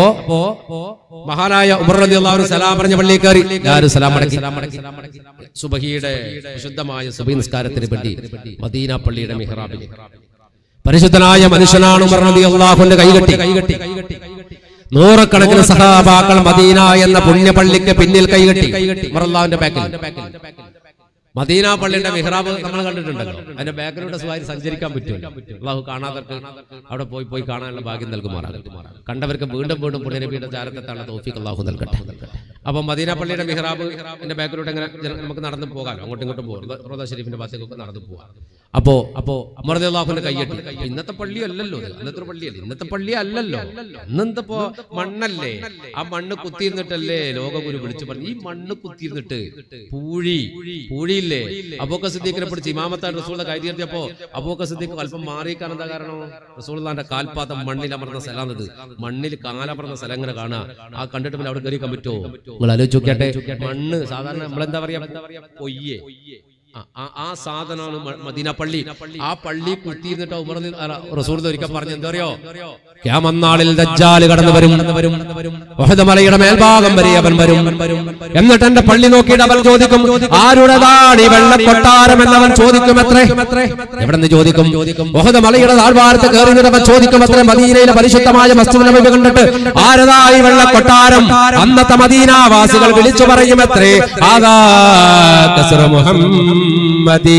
[SPEAKER 3] മഹാനായ ഉമർ റളിയല്ലാഹു അൻഹു സലാം പറഞ്ഞ പള്ളിയിൽ കയറി എല്ലാവരും സലാം മടക്കി സുബഹിയുടെ വിശുദ്ധമായ സുബഹി നിസ്കാരത്തിന് വേണ്ടി മദീന പള്ളിയുടെ മിഹ്റാബിൽ പരിശുദ്ധനായ മനുഷ്യനാണ് ഉമർ റളിയല്ലാഹുവിന്റെ കൈകെട്ടി കൈകെട്ടി നൂറുകണക്കിന് സഹാബാക്കൾ മദീന എന്ന പുണ്യപള്ളിക്ക് പിന്നിൽ കൈകെട്ടി ഉമർ അള്ളാഹുവിന്റെ ബാക്കിൽ
[SPEAKER 4] മദീന പള്ളിയുടെ മിഹ്റാബ് നമ്മൾ കണ്ടിട്ടുണ്ടല്ലോ അതിന്റെ ബാക്കിലൂടെ സ്വകാര്യ സഞ്ചരിക്കാൻ പറ്റുമല്ലോ അള്ളാഹു കാണാത്തവർക്ക് അവിടെ പോയി പോയി കാണാനുള്ള ഭാഗ്യം നൽകുമാറാകട്ടെ കണ്ടവർക്ക് വീണ്ടും വീണ്ടും പുണ്യനബിയുടെ ചാരത്തെത്താണ് തോഫിക്ക് അള്ളാഹു നൽകട്ടെ അപ്പൊ മദീന പള്ളിയുടെ മിഹ്റാബ് എന്റെ ബാക്കിലൂടെ ഇങ്ങനെ ജന- നമുക്ക് നടന്നു പോകാമല്ലോ അങ്ങോട്ടും ഇങ്ങോട്ടും പോകാം റോദ ഷെരീഫിന്റെ ഭാഗത്തേക്കൊക്കെ നടന്നു പോകാം അപ്പോ അപ്പോ അമർദ അള്ളാഹുവിന്റെ കയ്യട്ടി അപ്പൊ ഇന്നത്തെ പള്ളി അല്ലല്ലോ ഇത് ഇന്നത്തെ ഒരു പള്ളിയല്ലേ ഇന്നത്തെ പള്ളി അല്ലല്ലോ ഇന്നെന്തപ്പോ മണ്ണല്ലേ ആ മണ്ണ് കുത്തിയിരുന്നിട്ടല്ലേ ലോകഗുരു വിളിച്ചു പറഞ്ഞു ഈ മണ്ണ് കുത്തിയിരുന്നിട്ട് പൂഴി പൂഴിയില്ലേ അബൂക്ക സിദ്ദീഖിനെ പിടിച്ച് ഇമാമത്താൻ റസൂളിന്റെ കൈ തീർത്തിയപ്പോ അബൂക്ക സിദ്ദീഖ് അല്പം മാറിക്കാൻ എന്താ കാരണം റസൂളിന്റെ കാൽപാദം മണ്ണിൽ അമർന്ന സ്ഥലമാണിത് മണ്ണിൽ കാലമർന്ന സ്ഥലം ഇങ്ങനെ കാണാ ആ കണ്ടിട്ട് പിന്നെ അവിടെ കയറിക്കാൻ പറ്റുമോ നിങ്ങൾ ആലോചിച്ച് നോക്കിയാട്ടെ മണ്ണ് സാധാരണ നമ്മളെന്താ പറയാ പൊയ്യേ ആ, ആ- ആ സാധനമാണ് മ- മദീന പള്ളി ആ പള്ളി കുത്തിയിരുന്നിട്ട് ഉമർ റസൂൾ ഒരിക്കൽ പറഞ്ഞു എന്താ അറിയോ
[SPEAKER 3] ക്യാമന്നാളിൽ ദജ്ജാല് കടന്നു വരും വഹദ് മലയുടെ മേൽഭാഗം വരെ അവൻ വരും എന്നിട്ട് എന്റെ പള്ളി നോക്കിയിട്ട് അവൻ ചോദിക്കും ആരുടേതാണ് ഈ വെള്ളക്കൊട്ടാരം എന്നവൻ ചോദിക്കും എത്രേ എവിടെ നിന്ന് ചോദിക്കും വഹദ് മലയുടെ താഴ്വാരത്ത് കയറി നിന്നിട്ട് അവൻ ചോദിക്കും എത്രേ മദീനയിലെ പരിശുദ്ധമായ മസ്ജിദ് നബി കണ്ടിട്ട് ആരതായി വെള്ളക്കൊട്ടാരം അന്നത്തെ മദീനാവാസികൾ വിളിച്ചു പറയും എത്രേ ആദാ കസ്റ മുഹമ്മദീ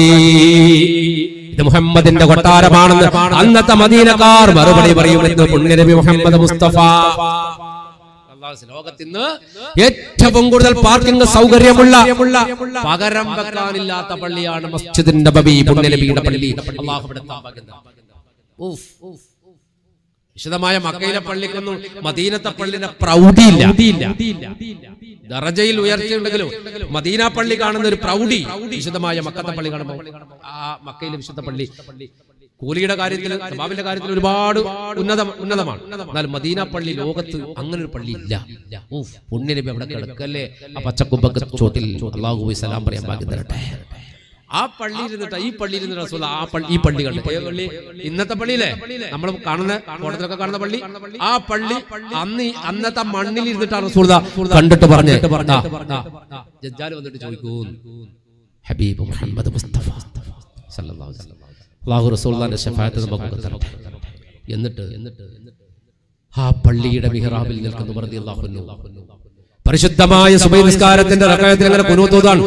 [SPEAKER 3] ഇത് മുഹമ്മദിന്റെ കൊട്ടാരമാണെന്ന് അന്നത്തെ മദീനക്കാർ മറുപടി പറയുമെന്ന് പുണ്യനബി മുഹമ്മദ് മുസ്തഫ
[SPEAKER 4] ലോകത്തിന്ന്
[SPEAKER 3] ഏറ്റവും കൂടുതൽ പാർക്കിംഗ് സൗകര്യമുള്ള
[SPEAKER 4] പകരം വെക്കാനില്ലാത്ത പള്ളിയാണ് മസ്ജിദ്
[SPEAKER 3] മസ്ജിദ് നബവി പുണ്യനബിയുടെ പള്ളി
[SPEAKER 4] അള്ളാഹു ഇവിടെ സ്ഥാപിക്കുന്നത്. ഊഫ്. വിശദമായ മക്കയിലെ പള്ളിക്കൊന്നും മദീനത്തെ പള്ളിന്റെ പ്രൗഢിയില്ല ദറജയിൽ ഉയർച്ചയുണ്ടെങ്കിലും മദീന പള്ളി കാണുന്ന ഒരു പ്രൗഢി വിശുദ്ധമായ മക്കത്തെ പള്ളി കാണുമ്പോൾ ആ മക്കയിലെ വിശുദ്ധ പള്ളി കൂലിയുടെ കാര്യത്തിൽ സബാബിന്റെ കാര്യത്തിൽ ഒരുപാട് ഉന്നത ഉന്നതമാണ് എന്നാൽ മദീന പള്ളി ലോകത്ത് അങ്ങനെ ഒരു പള്ളി ഇല്ല ഊഫ്, പുണ്യനബി അവിടെ കിടക്കല്ലേ ആ പച്ചക്കുമ്പക്ക് ചോട്ടിൽ അള്ളാഹു സലാം പറയാൻ ഭാഗ്യം തരട്ടെ ആ പള്ളിയിൽ ഇരുന്നിട്ട് ഈ പള്ളിയിൽ ഇരുന്നിട്ട് റസൂൽ ആ പള്ളി ഈ പള്ളി കണ്ടു ഏത് പള്ളി ഇന്നത്തെ പള്ളിയിലെ നമ്മൾ കാണുന്ന കോടതിയിലൊക്കെ കാണുന്ന പള്ളി ആ പള്ളി അന്ന് ഈ അന്നത്തെ മണ്ണിൽ ഇരുന്നിട്ടാണ് റസൂൽ ദാ
[SPEAKER 3] കണ്ടിട്ട് പറഞ്ഞു
[SPEAKER 4] ജഡ്ജാല് വന്നിട്ട് ചോദിക്കൂ
[SPEAKER 3] ഹബീബ് മുഹമ്മദ് മുസ്തഫ
[SPEAKER 4] സല്ലല്ലാഹു അലൈഹി വസല്ലം.
[SPEAKER 3] അള്ളാഹു റസൂലുള്ളാഹിന്റെ ശഫാഅത്ത് നമുക്ക് തരട്ടെ
[SPEAKER 4] എന്നിട്ട് എന്നിട്ട് ആ പള്ളിയുടെ മിഹ്റാബിൽ നിൽക്കുന്നു വെറുതെ അള്ളാഹു
[SPEAKER 3] പരിശുദ്ധമായ സുബൈ നിസ്കാരത്തിന്റെ റകയത്തിൽ അങ്ങനെ കുനൂത്തോതാണ്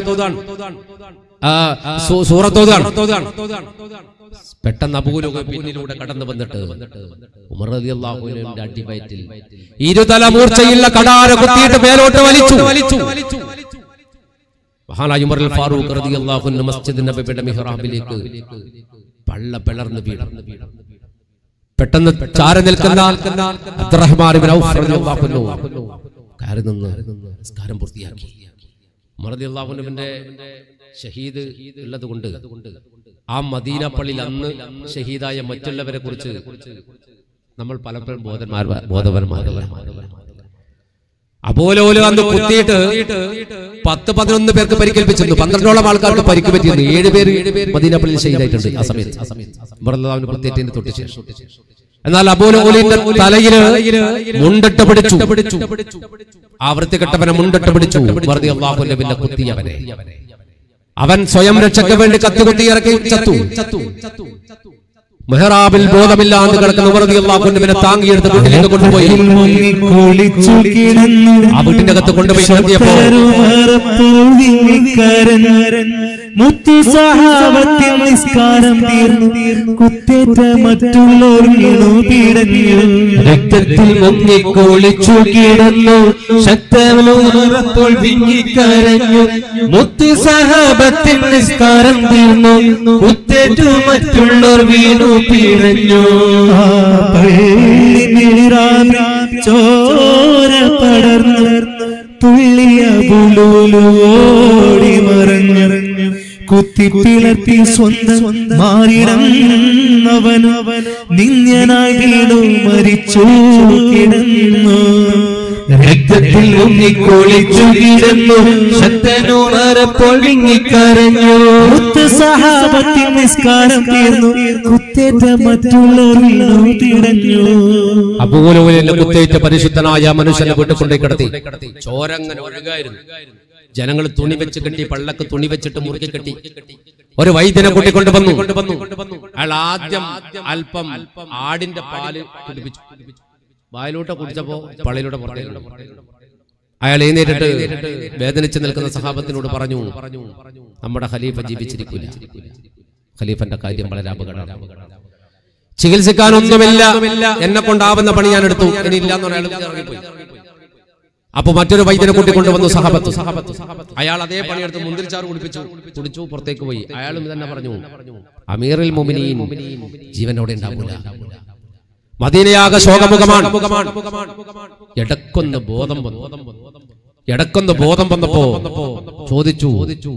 [SPEAKER 3] സൂറത്തോതാണ്
[SPEAKER 4] പെട്ടെന്ന് അബൂലുക പിന്നിലൂടെ കടന്നു വന്നിട്ട് ഉമർ റളിയല്ലാഹുവിന്റെ അടിവയറ്റിൽ
[SPEAKER 3] ഇരുതല മൂർച്ചയുള്ള കടാര കുത്തിയിട്ട് മേലോട്ട് വലിച്ചു വലിച്ചു
[SPEAKER 4] മഹാനായ ഉമർ ഫാറൂഖ് റളിയല്ലാഹു അൻഹു മസ്ജിദ് നബിയുടെ മിഹ്റാബിലേക്ക് പള്ള പിളർന്ന് വീണു
[SPEAKER 3] പെട്ടെന്ന് ചാര നിൽക്കുന്ന അബ്ദുറഹ്മാൻ ഇബ്നു ഔഫ് റളിയല്ലാഹു അൻഹു
[SPEAKER 4] കയറി നിന്ന് നിസ്കാരം പൂർത്തിയാക്കി ഉമർ റളിയല്ലാഹുവിന്റെ ഷഹീദ് ഉള്ളത് കൊണ്ട് ആ മദീന പള്ളിയിൽ അന്ന് ഷഹീദായ മറ്റുള്ളവരെ കുറിച്ച് നമ്മൾ പലപ്പോഴും ബോധന്മാർ ബോധവന്മാരല്ല
[SPEAKER 3] അപ്പോലോല് അന്ന് കുത്തിയിട്ട് പത്ത് പതിനൊന്ന് പേർക്ക് പരിക്കേൽപ്പിച്ചിരുന്നു പന്ത്രണ്ടോളം ആൾക്കാർക്ക് പരിക്ക് പറ്റിയിരുന്നു ഏഴ് പേര് മദീനപ്പള്ളിയിൽ ഷഹീദായിട്ടുണ്ട് ആ സമയത്ത് അവന് കുത്തിയേറ്റതിന് തൊട്ട് ശേഷം എന്നാൽ അബോലോലിന്റെ തലയില് മുണ്ടിട്ട് പിടിച്ചു ആ വൃത്തികെട്ടവനെ മുണ്ടിട്ട് പിടിച്ചു വെറുതെ അള്ളാഹുന്റെ പിന്നെ കുത്തിയവനെ അവൻ സ്വയം രക്ഷയ്ക്ക് വേണ്ടി കത്തുകുത്തി ഇറക്കി ചത്തു മെഹ്റാബിൽ ബോധമില്ലാതെ കിടക്കുന്ന വെറുതെ അള്ളാഹുന്റെ താങ്ങിയെടുത്ത് വീട്ടിലേക്ക് കൊണ്ടുപോയി
[SPEAKER 2] കുളിച്ചു കിടന്നു
[SPEAKER 3] ആ വീട്ടിന്റെ അകത്ത് കൊണ്ടുപോയി കിടത്തിയപ്പോ
[SPEAKER 2] മുത്തു സഹാബത്തിൽ നിസ്കാരം തീർന്നു കുത്തേറ്റ മറ്റുള്ളവർ വീണു പിടഞ്ഞു
[SPEAKER 1] രക്തത്തിൽ മുങ്ങി കുളിച്ചു കിടന്നു ശക്തനൂറപ്പോൾ വിങ്ങിക്കരഞ്ഞു മുത്തു സഹാബത്തിൽ നിസ്കാരം തീർന്നു കുത്തേറ്റു മറ്റുള്ളവർ വീണു പിഴഞ്ഞു
[SPEAKER 2] ആ പള്ളി മിഹ്റാബിൽ ചോര പടർന്നു തുള്ളിയ പുലൂലോടി മറഞ്ഞിറഞ്ഞു കുത്തി പിളർത്തി സ്വന്തം മാറിടം അവനവൻ നിന്യനായി വീണു മരിച്ചു കിടന്നു
[SPEAKER 1] രക്തത്തിൽ മുങ്ങി കുളിച്ചു കിടന്നു ശക്തനൂറപ്പോൾ വിങ്ങിക്കരഞ്ഞു
[SPEAKER 2] മുത്ത് സഹാബത്തിൽ നിസ്കാരം തീർന്നു കുത്തേറ്റ മറ്റുള്ളവർ വീണു തിടഞ്ഞു
[SPEAKER 3] അബൂലോലിന്റെ കുത്തേറ്റ പരിശുദ്ധനായ മനുഷ്യനെ വീട്ടിൽ കൊണ്ടേ കിടത്തി
[SPEAKER 4] ചോരങ്ങനെ ഒഴുകായിരുന്നു ജനങ്ങൾ തുണി വെച്ച് കെട്ടി പള്ളക്ക് തുണി വെച്ചിട്ട് മുറുക്കി കെട്ടി
[SPEAKER 3] ഒരു വൈദ്യനെ കൂട്ടിക്കൊണ്ട് വന്നു
[SPEAKER 4] അയാൾ ആദ്യം അല്പം ആടിന്റെ പാല് കുടിപ്പിച്ചു വായിലൂടെ കുടിച്ചപ്പോ പള്ളിയിലൂടെ പുറത്തേക്ക്
[SPEAKER 3] അയാൾ എഴുന്നേറ്റിട്ട് വേദനിച്ച് നിൽക്കുന്ന സഹാബത്തിനോട് പറഞ്ഞു നമ്മുടെ ഖലീഫ ജീവിച്ചിരിക്കില്ല ഖലീഫന്റെ കാര്യം വളരെ അപകടമാണ് ചികിത്സിക്കാനൊന്നുമില്ല എന്നെ കൊണ്ടാവുന്ന പണി ഞാൻ എടുത്തു ഇനി ഇല്ലാന്ന് പറയാൻ ഇറങ്ങിപ്പോയി അപ്പൊ മറ്റൊരു വൈദ്യനെ കൂട്ടിക്കൊണ്ടുവന്നു സഹബത്ത് അയാൾ അതേ പണിയെടുത്ത് മുന്തിരിച്ചാറ് കുടിപ്പിച്ചു കുടിച്ചു പുറത്തേക്ക് പോയി അയാളും ഇതന്നെ പറഞ്ഞു അമീറിൽ മുമിനീൻ ജീവനോടെ ഉണ്ടാവൂല മദീനയാകെ ശോകമുഖമാണ് എടക്കൊന്ന് ബോധം വന്നു എടക്കൊന്ന് ബോധം വന്നപ്പോ ചോദിച്ചു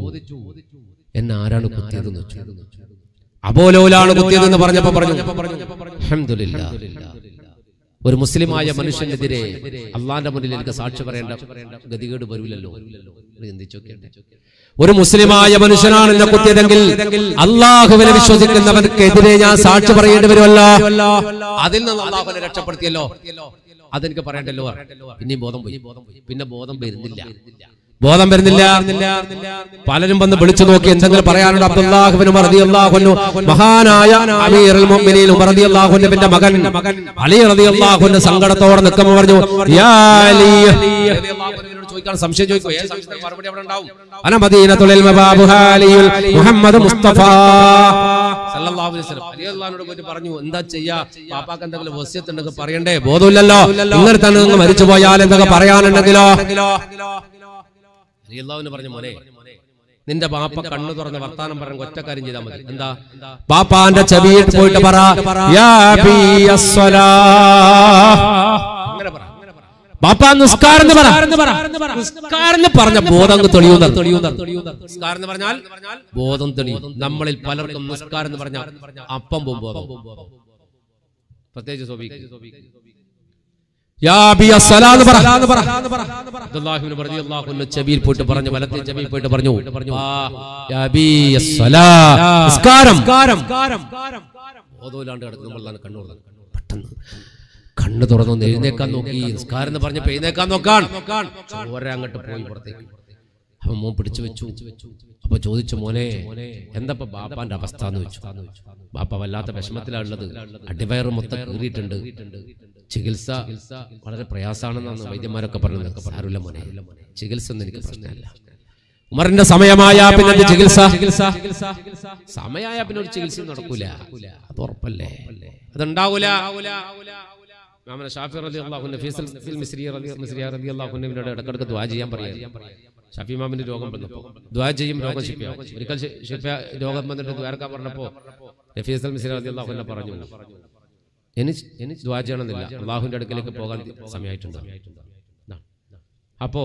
[SPEAKER 3] എന്നെ ആരാണ് കുത്തിയതെന്ന് വെച്ചു അബോലോലാണ് കുത്തിയതെന്ന് പറഞ്ഞപ്പോ പറഞ്ഞു അൽഹംദുലില്ലാ ഒരു മുസ്ലിമായ മനുഷ്യനെതിരെ അള്ളാന്റെ മുന്നിൽ എനിക്ക് സാക്ഷി പറയേണ്ട ഗതികേട് വരൂലല്ലോ ചിന്തിച്ചൊക്കെ ഒരു മുസ്ലിമായ മനുഷ്യനാണ് എന്നെ കുത്തിയതെങ്കിൽ അള്ളാഹുവിനെ വിശ്വസിക്കുന്നവൻക്കെതിരെ ഞാൻ സാക്ഷി പറയേണ്ടി വരുമല്ലോ അതിൽ നിന്ന് അള്ളാഹുവിനെ രക്ഷപ്പെടുത്തിയല്ലോ അതെനിക്ക് പറയണ്ടല്ലോ പിന്നെ ബോധം പോയി പിന്നെ ബോധം വരുന്നില്ല ബോധം വരുന്നില്ല പലരും വന്ന് വിളിച്ചു നോക്കി എന്തെങ്കിലും പറയാനുണ്ട് അബ്ദുല്ലാഹുവിനും റളിയല്ലാഹുവിനു മഹാനായ അമീറുൽ മുഅ്മിനീൻ ഉമർ റളിയല്ലാഹുവിന്റെ മകൻ അലി റളിയല്ലാഹുവിന്റെ സങ്കടത്തോടെ നിൽക്കുമ്പോൾ പറഞ്ഞു യാ അലി റളിയല്ലാഹുവിനോട് ചോദിക്കാൻ സംശയം ചോദിക്കും ഏത് സംശയത്തിന് മറുപടി അവിടെ ഉണ്ടാവും അന മദീനത്തുൽ ഇൽമ ബാബുഹാ അലിയുൽ മുഹമ്മദ് മുസ്തഫ സല്ലല്ലാഹു അലൈഹി വസല്ലം അലി റളിയല്ലാഹുവിനോട് പോയിട്ട് പറഞ്ഞു എന്താ ചെയ്യാ പാപ്പാക്ക് എന്തെങ്കിലും വസ്യത്ത് ഉണ്ടെങ്കിൽ പറയണ്ടേ ബോധമില്ലല്ലോ ഇങ്ങനെ തന്നെ നിങ്ങൾ മരിച്ചു പോയാൽ എന്തൊക്കെ പറയാനുണ്ടെങ്കിലോ അലിയല്ലാഹുവിന് പറഞ്ഞു മോനെ നിന്റെ ബാപ്പ കണ്ണു തുറന്ന് വർത്താനം പറഞ്ഞ ഒറ്റക്കാര്യം ചെയ്താൽ മതി എന്താ ബാപ്പാന്റെ ചെവിയിൽ പോയിട്ട് പറ യാ ബി അസ്സലാ. അങ്ങനെ പറ ബാപ്പ നിസ്കാരം എന്ന് പറ നിസ്കാരം എന്ന് പറഞ്ഞ ബോധം അങ്ങ് തെളിയുന്ന നിസ്കാരം എന്ന് പറഞ്ഞാൽ ബോധം തെളിയും നമ്മളിൽ പലർക്കും നിസ്കാരം എന്ന് പറഞ്ഞാൽ അപ്പം പോകും ബോധം പ്രത്യേകിച്ച് സോബി യാ ബി അസ്സലാ എന്ന് പറ അബ്ദുല്ലാഹിബ്നു റളിയല്ലാഹു അൻഹു ചെവിയിൽ പോയിട്ട് പറഞ്ഞു വലത്തെ ചെവിയിൽ പോയിട്ട് പറഞ്ഞു ആ, യാ ബി അസ്സലാ. നിസ്കാരം ബോധമില്ലാണ്ട് കിടക്കുമ്പോഴാണ് കണ്ണു തുറന്നത്. പെട്ടെന്ന് കണ്ണ് തുറന്നു എഴുന്നേക്കാൻ നോക്കി നിസ്കാരം എന്ന് പറഞ്ഞപ്പോ എഴുന്നേക്കാൻ നോക്കാൻ ചോര അങ്ങോട്ട് പോയി പുറത്തേക്ക് അപ്പൊ മോൻ പിടിച്ചു വെച്ചു അപ്പൊ ചോദിച്ചു മോനെ എന്തപ്പ ബാപ്പാന്റെ അവസ്ഥ എന്ന് വെച്ചു ബാപ്പ വല്ലാത്ത വിഷമത്തിലാണുള്ളത് അടിവയറ് മൊത്തം കീറിയിട്ടുണ്ട് ചികിത്സ വളരെ പ്രയാസമാണെന്നാണ് വൈദ്യന്മാരൊക്കെ പറഞ്ഞത് സാരമില്ല മോനെ ചികിത്സ ഒന്നും എനിക്ക് പ്രശ്നമല്ല ഉമറിന്റെ സമയമായ പിന്നെ എന്ത് ചികിത്സ സമയമായ പിന്നെ ഒരു ചികിത്സ നടക്കൂല അത് ഉറപ്പല്ലേ അതുണ്ടാവൂല ഇമാമന ഷാഫി റളിയല്ലാഹു അൻഹു ഫീസൽ ഫിൽ മിസ്രി റളി മിസ്രി റളിയല്ലാഹു അൻഹുവിനോട് ഇടക്കിടക്ക് ദുആ ചെയ്യാൻ പറയാം ഷാഫി ഇമാമിന്റെ രോഗം വന്നപ്പോൾ ദുആ ചെയ്യും രോഗം ശിഫയാവും ഒരിക്കൽ ശി- ശിഫ രോഗം വന്നിട്ട് ദ്വാരക്കാൻ പറഞ്ഞപ്പോൾ നഫീസൽ മിസ്രി റളിയല്ലാഹു അൻഹു പറഞ്ഞു എനിക്ക് എനിക്ക് ദുആ ചെയ്യണമെന്നില്ല അള്ളാഹുവിന്റെ അടുക്കലേക്ക് പോകാൻ സമയമായിട്ടുണ്ട് ഇതാ. അപ്പോ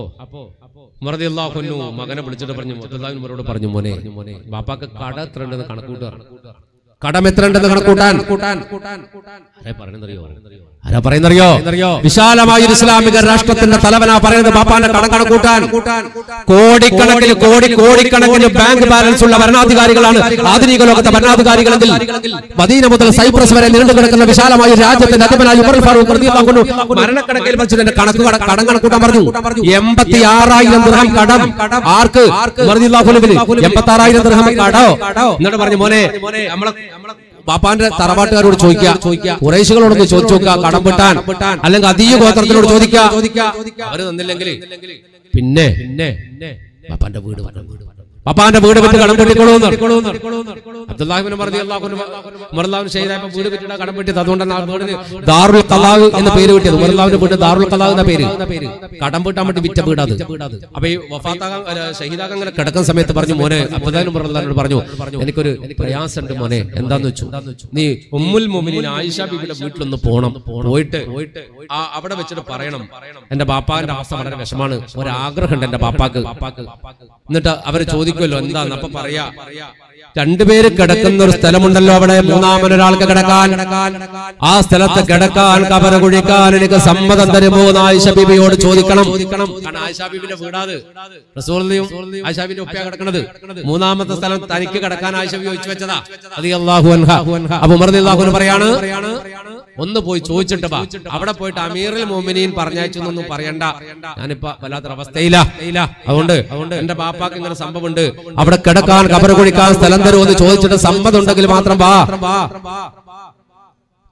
[SPEAKER 3] ഉമർ അള്ളാഹു അൻഹു മകനെ വിളിച്ചിട്ട് പറഞ്ഞു മുത്തല്ലാഹിനോട് പറഞ്ഞു മോനെ ബാപ്പാക്ക് കട എത്ര ഉണ്ടെന്ന് കണക്കൂട്ടുക കടം എത്ര ഉണ്ടെന്ന് കണക്കൂട്ടാൻ ആരാ പറയുന്നറിയോ ആരാ പറയുന്നറിയോ വിശാലമായ ഒരു ഇസ്ലാമിക രാഷ്ട്രത്തിന്റെ തലവനാ പറയുന്നത് ബാപ്പാന്റെ കടം കണക്കൂട്ടാൻ കോടിക്കണക്കിന് കോടി കോടിക്കണക്കിന് ബാങ്ക് ബാലൻസ് ഉള്ള ഭരണാധികാരികളാണ് ആധുനിക ലോകത്തെ ഭരണാധികാരികളെങ്കിൽ മദീന മുതൽ സൈപ്രസ് വരെ നീണ്ടു കിടക്കുന്ന വിശാലമായ ഒരു രാജ്യത്തിന്റെ അധിപനായ ഉമർ ഫാറൂഖ് റളിയല്ലാഹു അൻഹു മരണക്കണക്കിൽ വെച്ചിട്ട് കണക്ക് കട- കടം കണക്കൂട്ടാൻ പറഞ്ഞു എൺപത്തി ആറായിരം ദിർഹം കടം ആർക്ക് ഉമർ റളിയല്ലാഹു അൻഹുവിന് എൺപത്തി ആറായിരം ദിർഹം കടോ എന്നിട്ട് പറഞ്ഞു മോനെ നമ്മളെ ബാപ്പാന്റെ തറവാട്ടുകാരോട് ചോദിക്കുക കുറേശികളോടൊന്ന് ചോദിച്ചു നോക്കുക കടം വിട്ടാൻ അല്ലെങ്കിൽ അതീയ ഗോത്രത്തിനോട് ചോദിക്കുക അവര് തന്നില്ലെങ്കിൽ പിന്നെ പിന്നെ ബാപ്പാന്റെ വീട് വേണം. ബാപ്പാന്റെ വീട് വിറ്റ് കടം വെട്ടിക്കോളൂന്ന് അബ്ദുല്ലാഹിബിന് പറഞ്ഞു ഉമർലാവിന് ചെയ്തപ്പോ വീട് വിറ്റിട്ട് കടം വെട്ടിയത് അതുകൊണ്ടാണ് ആ വീടിന് ദാറുൽ കലാവ് എന്ന പേര് കിട്ടിയത് ഉമർലാവിന്റെ വീട് ദാറുൽ കലാവ് എന്ന പേര് കടം വീട്ടാൻ വേണ്ടി വിറ്റ വീട് അത് അപ്പൊ ഈ വഫാത്താകാൻ അല്ല, ഷഹീദാകാൻ അങ്ങനെ കിടക്കുന്ന സമയത്ത് പറഞ്ഞു മോനെ അബ്ദുല്ലാഹിബിൻ ഉമർലാവിനോട് പറഞ്ഞു എനിക്കൊരു പ്രയാസമുണ്ട് മോനെ എന്താന്ന് വെച്ചു നീ ഉമ്മുൽ മുമിനിൻ ആയിഷ ബീബിയുടെ വീട്ടിലൊന്ന് പോണം പോയിട്ട് ആ അവിടെ വെച്ചിട്ട് പറയണം എന്റെ ബാപ്പാന്റെ അവസ്ഥ വളരെ വിഷമാണ് ഒരാഗ്രഹമുണ്ട് എന്റെ ബാപ്പാക്ക് എന്നിട്ട് അവര് ചോദിക്കുമല്ലോ എന്താന്ന് അപ്പൊ പറയാ രണ്ടുപേര് കിടക്കുന്ന ഒരു സ്ഥലമുണ്ടല്ലോ അവിടെ മൂന്നാമനൊരാൾക്ക് കിടക്കാൻ ആ സ്ഥലത്ത് കിടക്കാൻ കബര കുഴിക്കാൻ എനിക്ക് സമ്മതം തരുമോ എന്ന് ആയിഷ ബീബിയോട് ചോദിക്കണം കാരണം ആയിഷ ബീബിന്റെ വീടാത് റസൂലിനെയും ആയിഷ ബീബിന്റെ ഉപ്പയാ കിടക്കണത് മൂന്നാമത്തെ സ്ഥലം തനിക്ക് കിടക്കാൻ ആയിഷ ബീബി വെച്ച് വെച്ചതാ അത് അള്ളാഹു അൻഹ അപ്പൊ ഉമർ അള്ളാഹു പറയാണ് ഒന്ന് പോയി ചോദിച്ചിട്ട് വാ അവിടെ പോയിട്ട് അമീറുൽ മോമിനീൻ പറഞ്ഞയച്ചൊന്നും പറയണ്ട ഞാനിപ്പോ വല്ലാത്തൊരു അവസ്ഥയില്ല അതുകൊണ്ട് അതുകൊണ്ട് എന്റെ ബാപ്പാക്ക് ഇങ്ങനെ സംഭവമുണ്ട് അവിടെ കിടക്കാൻ കബറ് കുഴിക്കാൻ സ്ഥലം തരുമോ എന്ന് ചോദിച്ചിട്ട് സമ്മതം ഉണ്ടെങ്കിൽ മാത്രം വാ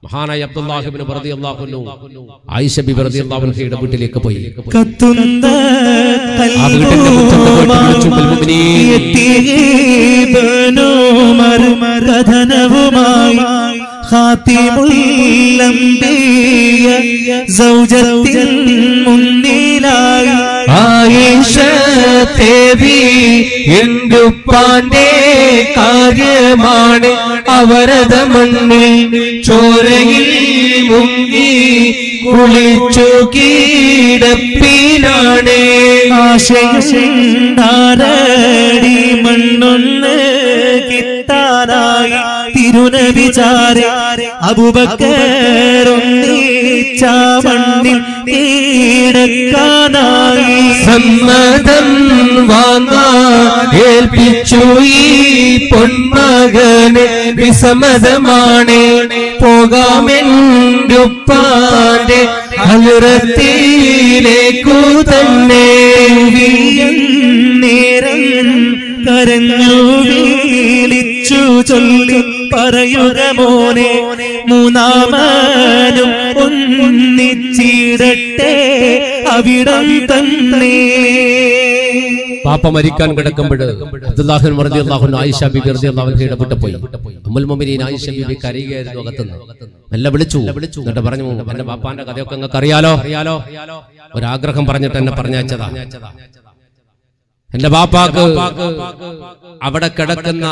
[SPEAKER 4] മഹാനായ അബ്ദുല്ലാഹിബിന് പ്രതി അള്ളാഹുനു ആയിഷ ബി പ്രതി അള്ളാഹുനയുടെ വീട്ടിലേക്ക് പോയി
[SPEAKER 2] കത്തുന്ന
[SPEAKER 4] ആ വീട്ടിന്റെ മുറ്റത്ത് പോയിട്ട് വിളിച്ചു, "ബൽമുഅ്മിനീൻ."
[SPEAKER 2] കഥനവുമായി ഖാത്തിമുല്ലംബിയ സൗജത്തിൻ മുന്നിലായി
[SPEAKER 1] ആയിഷ തേവി എന്റുപ്പാന്റെ കാര്യമാണ് അവരത മണ്ണിൽ ചോരയിൽ മുങ്ങി കുളിച്ചു കീടപ്പിലാണ്
[SPEAKER 2] ആശയണ്ടാരടി മണ്ണൊന്ന് കിട്ടാനായി തിരുനവിചാര അബുബക്കറൊന്നിച്ച മണ്ണിൽ കീഴക്കാനായി
[SPEAKER 1] സമ്മതം വാങ്ങാ ഏൽപ്പിച്ചു ഈ പൊന്മകന് വിസമ്മതമാണ് പോകാമെന്റുപ്പാന്റെ ഹലുറത്തിലേക്കു തന്നെ
[SPEAKER 2] നേരം കരഞ്ഞു വീളിച്ചു ചൊല്ലി പറയുക മോനെ മൂന്നാമനും ഒന്നിച്ചിടട്ടെ അവിടം തന്നെ
[SPEAKER 4] പാപ്പ മരിക്കാൻ കിടക്കുമ്പോൾ അബ്ദുല്ലാഹിൻ മറതി അള്ളാഹുൻ ആയിഷ ബിബി റതി അള്ളാഹുൻ ഇടപെട്ട് പോയി ഉമ്മുൽ മുഅ്മിനീൻ ആയിഷ ബിബി കരയുകയായിരുന്നു അകത്തുനിന്ന് മെല്ലെ വിളിച്ചു എന്നിട്ട് പറഞ്ഞു എന്റെ പാപ്പാന്റെ കഥയൊക്കെ നിങ്ങൾക്ക് അറിയാലോ അറിയാലോ ഒരാഗ്രഹം പറഞ്ഞിട്ട് എന്നെ പറഞ്ഞയച്ചതാ എന്റെ ബാപ്പാക്ക് അവിടെ കിടക്കുന്ന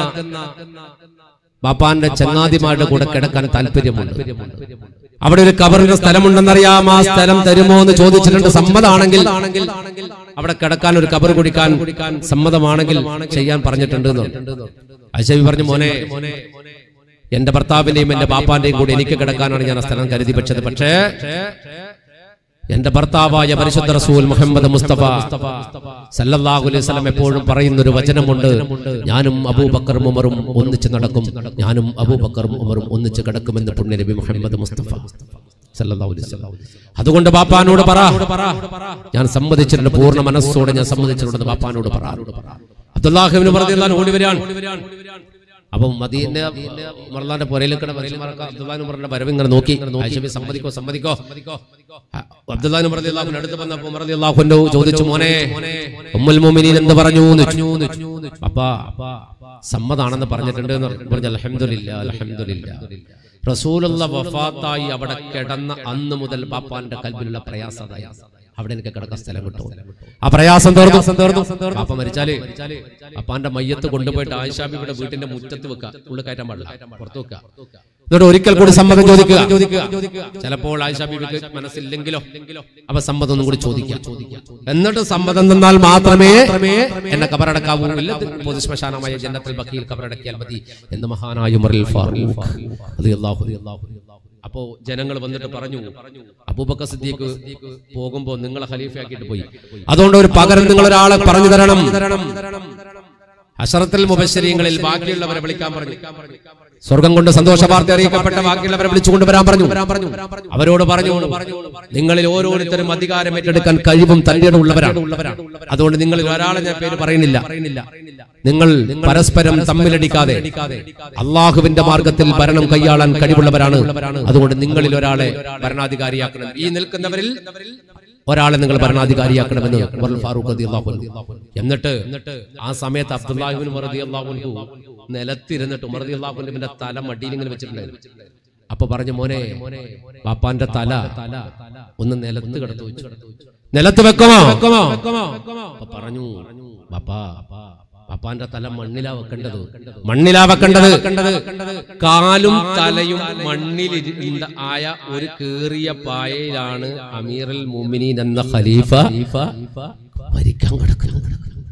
[SPEAKER 4] ബാപ്പാന്റെ ചങ്ങാതിമാരുടെ കൂടെ കിടക്കാൻ താല്പര്യമുണ്ട് അവിടെ ഒരു കബറിന്റെ സ്ഥലമുണ്ടെന്നറിയാം ആ സ്ഥലം തരുമോ എന്ന് ചോദിച്ചിട്ടുണ്ട് സമ്മതമാണെങ്കിൽ അവിടെ കിടക്കാൻ ഒരു കബർ കുടിക്കാൻ സമ്മതമാണെങ്കിൽ ചെയ്യാൻ പറഞ്ഞിട്ടുണ്ട് അശബി പറഞ്ഞു മോനെ എന്റെ ഭർത്താവിന്റെയും എന്റെ ബാപ്പാന്റെയും കൂടി എനിക്ക് കിടക്കാനാണ് ഞാൻ ആ സ്ഥലം കരുതി വെച്ചത് പക്ഷേ എന്റെ ഭർത്താവായ പരിശുദ്ധ റസൂൽ മുഹമ്മദ് മുസ്തഫ സല്ലല്ലാഹു അലൈഹി വസല്ലം എപ്പോഴും പറയുന്ന ഒരു വചനമുണ്ട് ഞാനും അബൂബക്കറും ഉമറും ഒന്നിച്ച് നടക്കും ഞാനും അബൂബക്കറും ഉമറും ഒന്നിച്ച് കിടക്കുമെന്ന് പുണ്യ നബി മുഹമ്മദ് മുസ്തഫ സല്ലല്ലാഹു അലൈഹി വസല്ലം അതുകൊണ്ട് ബാപ്പാനോട് പറ ഞാൻ സമ്മതിച്ചിട്ടുണ്ട് പൂർണ്ണ മനസ്സോടെ ഞാൻ സമ്മതിച്ചിട്ടുണ്ട് ബാപ്പാനോട് പറ അബ്ദുല്ലാഹിബ്നു റളിയല്ലാഹു ഓടി വരാൻ അപ്പം മദീന്റെ മറലാന്റെ പുരയിലേക്കടെ അബ്ദുല്ലാഹിന് പറഞ്ഞ വരവ് ഇങ്ങനെ നോക്കി ആയിഷബി സമ്മതിക്കോ സമ്മതിക്കോ അബ്ദുല്ലാഹിന് പറഞ്ഞ അടുത്ത് വന്നപ്പോ മറലി അള്ളാഹുന്റെ ചോദിച്ചു മോനെ ഉമ്മുൽ മോമിനീൻ എന്ത് പറഞ്ഞു എന്ന് ചോദിച്ചു. അപ്പാ സമ്മതാണെന്ന് പറഞ്ഞിട്ടുണ്ട് എന്ന് പറഞ്ഞു അലഹമില്ല അലഹമില്ല റസൂലുള്ള വഫാത്തായി അവിടെ കിടന്ന അന്ന് മുതൽ പാപ്പാന്റെ കൽബിലുള്ള പ്രയാസതായി അവിടെ എനിക്ക് കിടക്കാൻ സ്ഥലം കിട്ടും ആ പ്രയാസം തീർന്നു തീർന്നു പാപ്പ മരിച്ചാല് അപ്പാന്റെ മയ്യത്ത് കൊണ്ടുപോയിട്ട് ആയിഷാബിയുടെ വീട്ടിന്റെ മുറ്റത്ത് വെക്കുക ഉള്ളിൽ കയറ്റാൻ പാടില്ല പുറത്ത് വെക്കുക എന്നിട്ട് ഒരിക്കൽ കൂടി സമ്മതം ചോദിക്കുക ചോദിക്കുക ചിലപ്പോൾ ആയിഷാബിക്ക് മനസ്സില്ലെങ്കിലോ അപ്പൊ സമ്മതം ഒന്നും കൂടി ചോദിക്കുക എന്നിട്ട് സമ്മതം തന്നാൽ മാത്രമേ എന്നെ കബറടക്കാവൂ ഇല്ല പൊതുശ്മശാനമായ ജന്നത്തിൽ ബക്കീൽ കബറടക്കിയാൽ മതി എന്ന് മഹാനായ ഉമറിൽ ഫാറൂഖ് റളിയല്ലാഹു അൻഹു. അപ്പോ ജനങ്ങൾ വന്നിട്ട് പറഞ്ഞു അബൂബക്കർ സിദ്ദീഖ് പോകുമ്പോ നിങ്ങളെ ഖലീഫയാക്കിയിട്ട് പോയി അതുകൊണ്ട് ഒരു പകരം നിങ്ങൾ ഒരാളെ പറഞ്ഞു തരണം അഷറത്തിൽ മുബശ്ശരീങ്ങളിൽ ബാക്കിയുള്ളവരെ വിളിക്കാൻ പറഞ്ഞു സ്വർഗം കൊണ്ട് സന്തോഷ വാർത്ത അറിയിക്കപ്പെട്ട ബാക്കിയുള്ളവരെ വിളിച്ചുകൊണ്ട് വരാൻ പറഞ്ഞു അവരോട് പറഞ്ഞു നിങ്ങളിൽ ഓരോരുത്തരും അധികാരം ഏറ്റെടുക്കാൻ കഴിവും തന്റേടുള്ളവരാണ് അതുകൊണ്ട് നിങ്ങളിൽ ഒരാളെ ഞാൻ പേര് പറയുന്നില്ല നിങ്ങൾ പരസ്പരം തമ്മിലടിക്കാതെ അള്ളാഹുവിന്റെ മാർഗത്തിൽ ഭരണം കൈയാളാൻ കഴിവുള്ളവരാണ് അതുകൊണ്ട് നിങ്ങളിൽ ഒരാളെ ഭരണാധികാരിയാക്കണം ഈ നിൽക്കുന്നവരിൽ ഒരാളെ നിങ്ങൾ ഭരണാധികാരിയാക്കണമെന്ന് ഉമർ ഫാറൂഖ് റളിയല്ലാഹു അൻഹു. എന്നിട്ട് ആ സമയത്ത് അബ്ദുല്ലാഹിബിൻ റളിയല്ലാഹു അൻഹു നിലത്തിരുന്നിട്ട് ഉമർ റളിയല്ലാഹു അൻഹുവിന്റെ തല മടിയിൽ ഇങ്ങനെ വെച്ചിട്ടുണ്ടായിരുന്നു അപ്പൊ പറഞ്ഞു മോനെ പാപ്പാന്റെ തല ഒന്ന് നിലത്ത് കിടത്തു വെച്ചു നിലത്ത് വെക്കമോ അപ്പൊ പറഞ്ഞു പാപ്പാ പാപ്പാന്റെ തല മണ്ണിലാ വെക്കേണ്ടത് മണ്ണിലാ വെക്കേണ്ടത് കാലും തലയും മണ്ണിൽ ആയ ഒരു കേറിയ പായയിലാണ് അമീറുൽ മുമിനീൻ എന്ന ഖലീഫ മരിക്കാൻ കിടക്കുന്നത്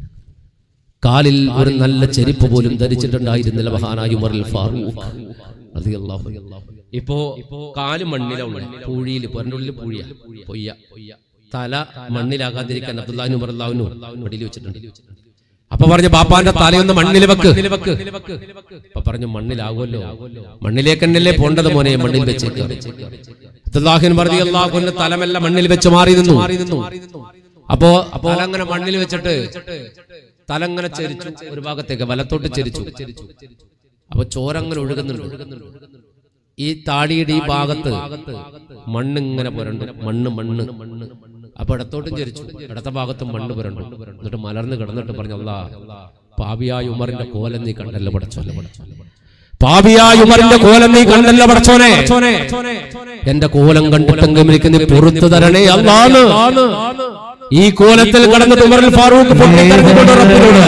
[SPEAKER 4] കാലിൽ ഒരു നല്ല ചെരുപ്പ് പോലും ധരിച്ചിട്ടുണ്ടായിരുന്നില്ല മഹാനായ ഉമറിൽ ഫാറൂഖ് റളിയല്ലാഹു അൻഹു. ഇപ്പോ കാല് മണ്ണിലാണ് പൂഴിയിൽ പൊരനുള്ളിൽ പൂഴിയ പൊയ്യ തല മണ്ണിലാകാതിരിക്കാൻ അബ്ദുല്ലാഹിന് ഉമറല്ലാവിനു മടിയിൽ വെച്ചിട്ടുണ്ട് അപ്പൊ പറഞ്ഞു ബാപ്പാന്റെ തലയൊന്ന് മണ്ണിൽ വെക്ക് അപ്പൊ പറഞ്ഞു മണ്ണിലാകുമല്ലോ മണ്ണിലേക്ക് തന്നെയല്ലേ പോണ്ടത് മോനെ മണ്ണിൽ വെച്ചേക്ക് അബ്ദുല്ലാഹിൻ പറഞ്ഞു അള്ളാഹുന്റെ തലമെല്ലാം മണ്ണിൽ വെച്ച് മാറി നിന്നു അപ്പോ അപ്പോ അങ്ങനെ മണ്ണിൽ വെച്ചിട്ട് തലങ്ങനെ ചരിച്ചു ഒരു ഭാഗത്തേക്ക് വലത്തോട്ട് ചരിച്ചു അപ്പൊ ചോരങ്ങനെ ഒഴുകുന്നുണ്ട് ഈ താടിയുടെ ഈ ഭാഗത്ത് മണ്ണ് ഇങ്ങനെ പുരണ്ടു മണ്ണ് മണ്ണ് അപ്പൊ ഇടത്തോട്ടും ചരിച്ചു ഇടത്ത ഭാഗത്തും മണ്ണ് പുരണ്ടു എന്നിട്ട് മലർന്ന് കിടന്നിട്ട് പറഞ്ഞു അല്ലാ പാപിയായ ഉമറിന്റെ കോലം നീ കണ്ടല്ലോ പടച്ചോലെ പാപിയായ ഉമറിന്റെ കോലം നീ കണ്ടല്ലോ പടച്ചോനെ എന്റെ കോലം കണ്ടിട്ടെങ്കിലും എനിക്ക് നീ പുറത്തു തരണേ അല്ലാന്ന് ഈ കോലത്തിൽ കടന്നിട്ട് ഉമറിൽ ഫാറൂഖ് പൊട്ടിക്കരഞ്ഞുകൊണ്ട് റബ്ബിനോട്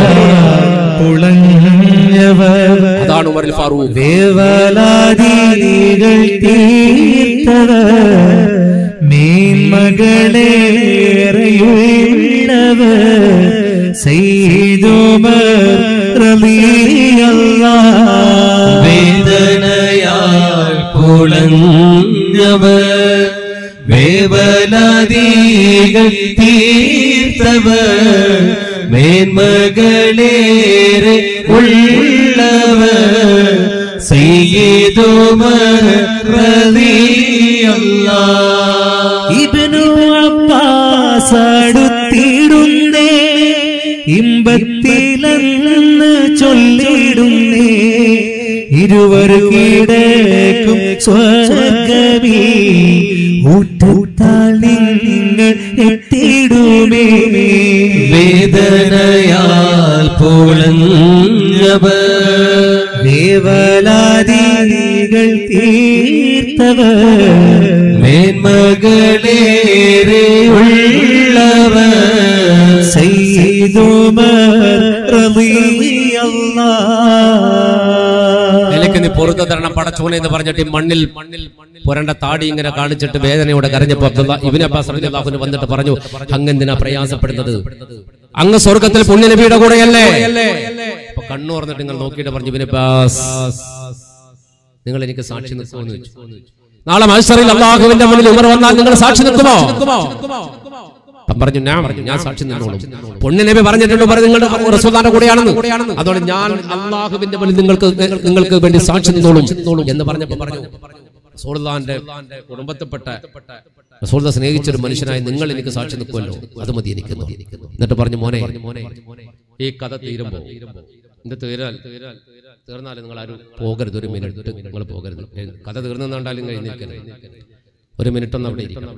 [SPEAKER 2] പുളഞ്ഞവർ
[SPEAKER 4] അതാണ് ഉമറിൽ ഫാറൂഖ്
[SPEAKER 2] ദേവലാദികൾ തീർത്തവർ മേന്മകളേറെയുള്ളവർ ചെയ്തുമർ
[SPEAKER 1] വേദനയാൽ പുളഞ്ഞവർ വേവലാദികൾ തീർത്തവർ മേന്മകളേറെ ഉള്ളവർ സയ്യിദുമർ റളിയല്ലാ
[SPEAKER 2] ഇബനു അബ്ബാസ് അടുത്തിടുന്നേ ഇമ്പത്തിലെന്ന് ചൊല്ലിടുന്നേ ഇരുവർ കിടക്കും സ്വർഗമേ ഊട്ടത്താൽ നിങ്ങൾ എത്തിടുമേ
[SPEAKER 1] വേദനയാൽ പുളഞ്ഞവർ
[SPEAKER 2] ദേവലാദികൾ തീർത്തവർ
[SPEAKER 1] മേന്മകളേറെ ഉള്ളവർ
[SPEAKER 2] സയ്യിദുമർ റളിയല്ലാഹ്
[SPEAKER 4] നിലയ്ക്ക് നീ പുറത്തു തരണം പടച്ചോനെ എന്ന് പറഞ്ഞിട്ട് ഈ മണ്ണിൽ മണ്ണിൽ പുരണ്ട താടി ഇങ്ങനെ കാണിച്ചിട്ട് വേദനയോടെ കരഞ്ഞപ്പോ അബ്ദുള്ള ഇബിൻ അബ്ബാസ് റളിയല്ലാഹുവിന് വന്നിട്ട് പറഞ്ഞു അങ്ങെന്തിനാ പ്രയാസപ്പെടുന്നത് അങ്ങ് സ്വർഗത്തിൽ പുണ്യനബിയുടെ കൂടെയല്ലേ അപ്പൊ കണ്ണു തുറന്നിട്ട് നിങ്ങൾ നോക്കിയിട്ട് പറഞ്ഞു ഇബിൻ അബ്ബാസ് നിങ്ങൾ എനിക്ക് സാക്ഷി നിൽക്കുമെന്ന് ചോദിച്ചു നാളെ മത്സറിൽ അള്ളാഹുവിന്റെ മുന്നിൽ ഉമർ വന്നാൽ നിങ്ങൾ സാക്ഷി നിൽക്കുമോ അപ്പം പറഞ്ഞു ഞാൻ പറഞ്ഞു ഞാൻ സാക്ഷി നിന്നോളും പൊണ്ണിനബി പറഞ്ഞിട്ടുണ്ട് പറഞ്ഞു നിങ്ങളുടെ റസൂദാന്റെ കൂടെയാണെന്ന് അതുകൊണ്ട് ഞാൻ അള്ളാഹുവിന്റെ മുന്നിൽ നിങ്ങൾക്ക് നിങ്ങൾക്ക് വേണ്ടി സാക്ഷി നിന്നോളും എന്ന് പറഞ്ഞപ്പോ പറഞ്ഞു റസൂലുള്ളാന്റെ കുടുംബത്തിൽപ്പെട്ട റസൂല സ്നേഹിച്ചൊരു മനുഷ്യനായി നിങ്ങൾ എനിക്ക് സാക്ഷി നിൽക്കുമല്ലോ അത് മതി എനിക്ക് എന്ന്. എന്നിട്ട് പറഞ്ഞു മോനെ ഈ കഥ തീരുമ്പോ എന്റെ തീരാൽ തീർന്നാൽ നിങ്ങൾ ആരും പോകരുത് ഒരു മിനിറ്റ് നിങ്ങൾ പോകരുത് ഏ, കഥ തീർന്നെന്നാണ്ടാലും കഴിഞ്ഞിരിക്കരുത് ഒരു മിനിറ്റ് ഒന്ന് അവിടെ ഇരിക്കണം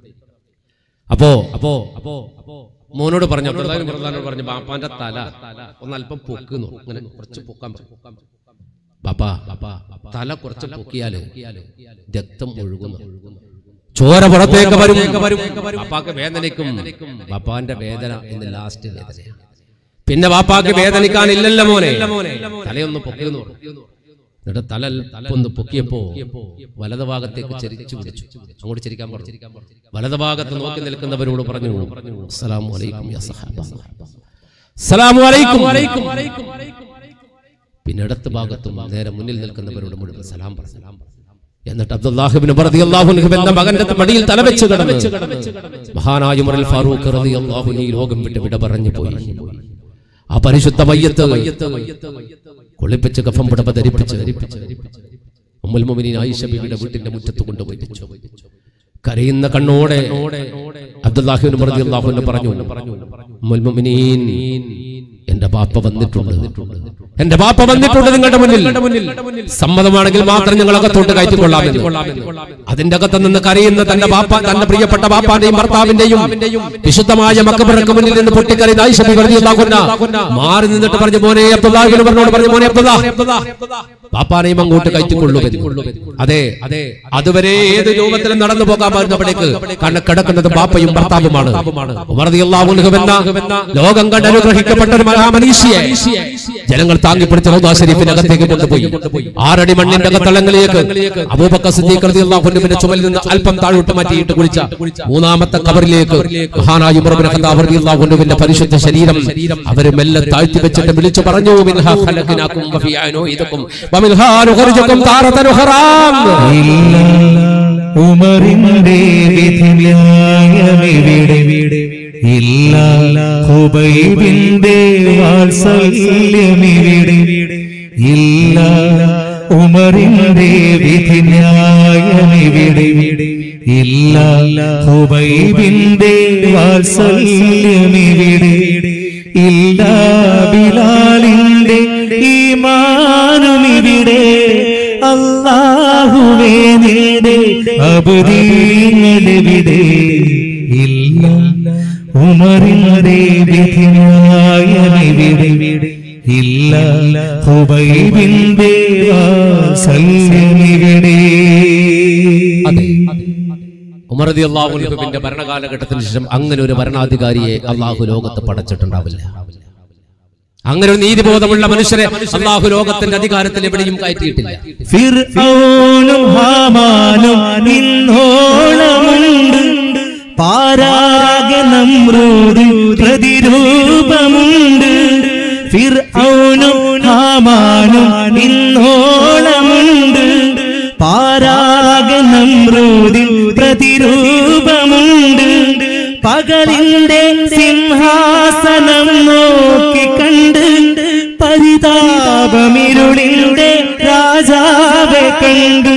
[SPEAKER 4] അപ്പോ അപ്പോ അപ്പോ അപ്പോ മോനോട് പറഞ്ഞു അബ്ദുല്ലാഹിബ്നു പ്രധാനോട് പറഞ്ഞു ബാപ്പാന്റെ തല ഒന്ന് അല്പം പൊക്കുന്നു അങ്ങനെ കുറച്ച് പൊക്കാൻ പറഞ്ഞു ബാപ്പാ ബാപ്പാ തല കുറച്ച് പൊക്കിയാല് രക്തം ഒഴുകുന്നു ചോര പുറത്തേക്ക് വരും ബാപ്പാക്ക് വേദനയ്ക്കും ബാപ്പാന്റെ വേദന ഇന്ന് ലാസ്റ്റ് വേദനയാണ് പിന്നെ ബാപ്പാക്ക് വേദനിക്കാനില്ലല്ലോ മോനെ തലയൊന്ന് പൊക്കിയെന്ന് പറഞ്ഞു എന്നിട്ട് തല ഒന്ന് പൊക്കിയപ്പോ വലത് ഭാഗത്തേക്ക് ചെരിച്ചു പിടിച്ചു അങ്ങോട്ട് ചെരിക്കാൻ പറഞ്ഞു വലത് ഭാഗത്ത് നോക്കി നിൽക്കുന്നവരോട് പറഞ്ഞു അസ്സലാമു അലൈക്കും യാ സഹാബ അസ്സലാമു അലൈക്കും പിന്നെ ഇടത്ത് ഭാഗത്തും നേരെ മുന്നിൽ നിൽക്കുന്നവരോട് മുഴുവൻ സലാം പറഞ്ഞു എന്നിട്ട് അബ്ദുല്ലാഹിബ്നു റളിയല്ലാഹു അൻഹു എന്ന മകന്റെ മടിയിൽ തലവെച്ച് കിടന്ന് മഹാനായ ഉമറുൽ ഫാറൂഖ് റളിയല്ലാഹു അൻഹു ഈ ലോകം വിട്ട് വിട പറഞ്ഞു പോയി ആ പരിശുദ്ധ മയ്യത്ത് കുളിപ്പിച്ച് കഫം പുടവ ധരിപ്പിച്ച് ഉമ്മുൽ മുഅ്മിനീൻ ആയിഷ ബിബിയുടെ വീട്ടിന്റെ മുറ്റത്ത് കൊണ്ടുപോയി വെച്ചു കരയുന്ന കണ്ണോടെ അബ്ദുല്ലാഹിബ്നു റളിയല്ലാഹു അൻഹു പറഞ്ഞു ഉമ്മുൽ മുഅ്മിനീൻ എന്റെ ബാപ്പ വന്നിട്ടുണ്ട് എന്റെ ബാപ്പ വന്നിട്ടുണ്ട് നിങ്ങളുടെ മുന്നിൽ സമ്മതമാണെങ്കിൽ മാത്രം ഞങ്ങൾ അകത്തോട്ട് കയറ്റിക്കൊള്ളാമെന്ന് അതിന്റെ അകത്ത് നിന്ന് കരയുന്ന തന്റെ ബാപ്പ തന്റെ പ്രിയപ്പെട്ട ബാപ്പാന്റെയും ഭർത്താവിന്റെയും വിശുദ്ധമായ മക്കബറക്ക് മുന്നിൽ നിന്ന് പൊട്ടിക്കറി മാറി നിന്നിട്ട് പറഞ്ഞു മോനെ അബ്ദുല്ലാഹിബിന് പറഞ്ഞോട് പറഞ്ഞു മോനെ അബ്ദുല്ലാ ബാപ്പാനെയും അങ്ങോട്ട് കയറ്റിക്കൊള്ളുമെന്ന് അതെ അതെ അതുവരെ ഏത് രൂപത്തിലും നടന്നു പോകാൻ പാടുന്നവിടേക്ക് കാരണം കിടക്കുന്നത് ബാപ്പയും ഭർത്താവുമാണ് ഉമർ റളിയല്ലാഹു അൻഹു എന്ന ലോകം കണ്ട് അനുഗ്രഹിക്കപ്പെട്ട ഒരു മഹാമനീഷിയെ ജനങ്ങൾ താങ്ങിപ്പിടിച്ച റൗദാ ഷരീഫിന്റെ അകത്തേക്ക് കൊണ്ടുപോയി ആറടി മണ്ണിന്റെ അകത്തളങ്ങളിലേക്ക് അബൂബക്കർ സിദ്ദീഖ് റളിയല്ലാഹു അൻഹുവിന്റെ ചുമലിൽ നിന്ന് അല്പം താഴോട്ട് മാറ്റിയിട്ട് കുളിച്ച മൂന്നാമത്തെ കബറിലേക്ക് മഹാനായ ഉമർ ഇബ്നു ഖത്താബ് റളിയല്ലാഹു അൻഹുവിന്റെ പരിശുദ്ധ ശരീരം അവർ മെല്ലെ താഴ്ത്തി വെച്ചിട്ട് വിളിച്ചു പറഞ്ഞു മിൻഹാ ഖലഖനാകും വഫിയാ നുഈദുകും വമിൻഹാ നുഖറിജുകും താറതൻ ഉഖറാം
[SPEAKER 2] ഉമറിന്റെ വിധി ന്യായമിവിടെ ഇല്ല ഹുബൈബിന്റെ വാത്സല്യമിവിടെ ഇല്ല ഉമറിന്റെ വിധി ന്യായമിവിടെ ഇല്ല ഹുബൈബിന്റെ വാത്സല്യമിവിടെ ഇല്ല ബിലാലിന്റെ ഈമാനുമിവിടെ അല്ലാ അല്ലാഹുവേ നിന്റെ അബുദീങ്ങളെവിടെ ഇല്ല ഉമറിന്റെ വിധിന്യായമെവിടെ ഇല്ല ഹുബൈബിന്റെ വാത്സല്യമെവിടെ
[SPEAKER 3] ഉമർദി അള്ളാഹുലിന്റെ ഭരണകാലഘട്ടത്തിന് ശേഷം അങ്ങനെ ഒരു ഭരണാധികാരിയെ അള്ളാഹു ലോകത്ത് പടച്ചിട്ടുണ്ടാവില്ല അങ്ങനെ ഒരു നീതിബോധമുള്ള മനുഷ്യരെ അള്ളാഹു ലോകത്തിന്റെ അധികാരത്തിൽ എവിടെയും കയറ്റിയിട്ടില്ല
[SPEAKER 2] ഫിർഔനും ഹാമാനും ഇന്നോളമുണ്ട് പാരാഗ നമ്രൂദ് പ്രതിരൂപമുണ്ട് ഫിർഔനും ഹാമാനും ഇന്നോളമുണ്ട് പാരാഗ നമ്രൂദിൽ പ്രതിരൂപമുണ്ട് പകലിന്റെ സിംഹാസനം നോക്കി കണ്ട് പരിതാപമിരുളിന്റെ രാജാവെ കണ്ട്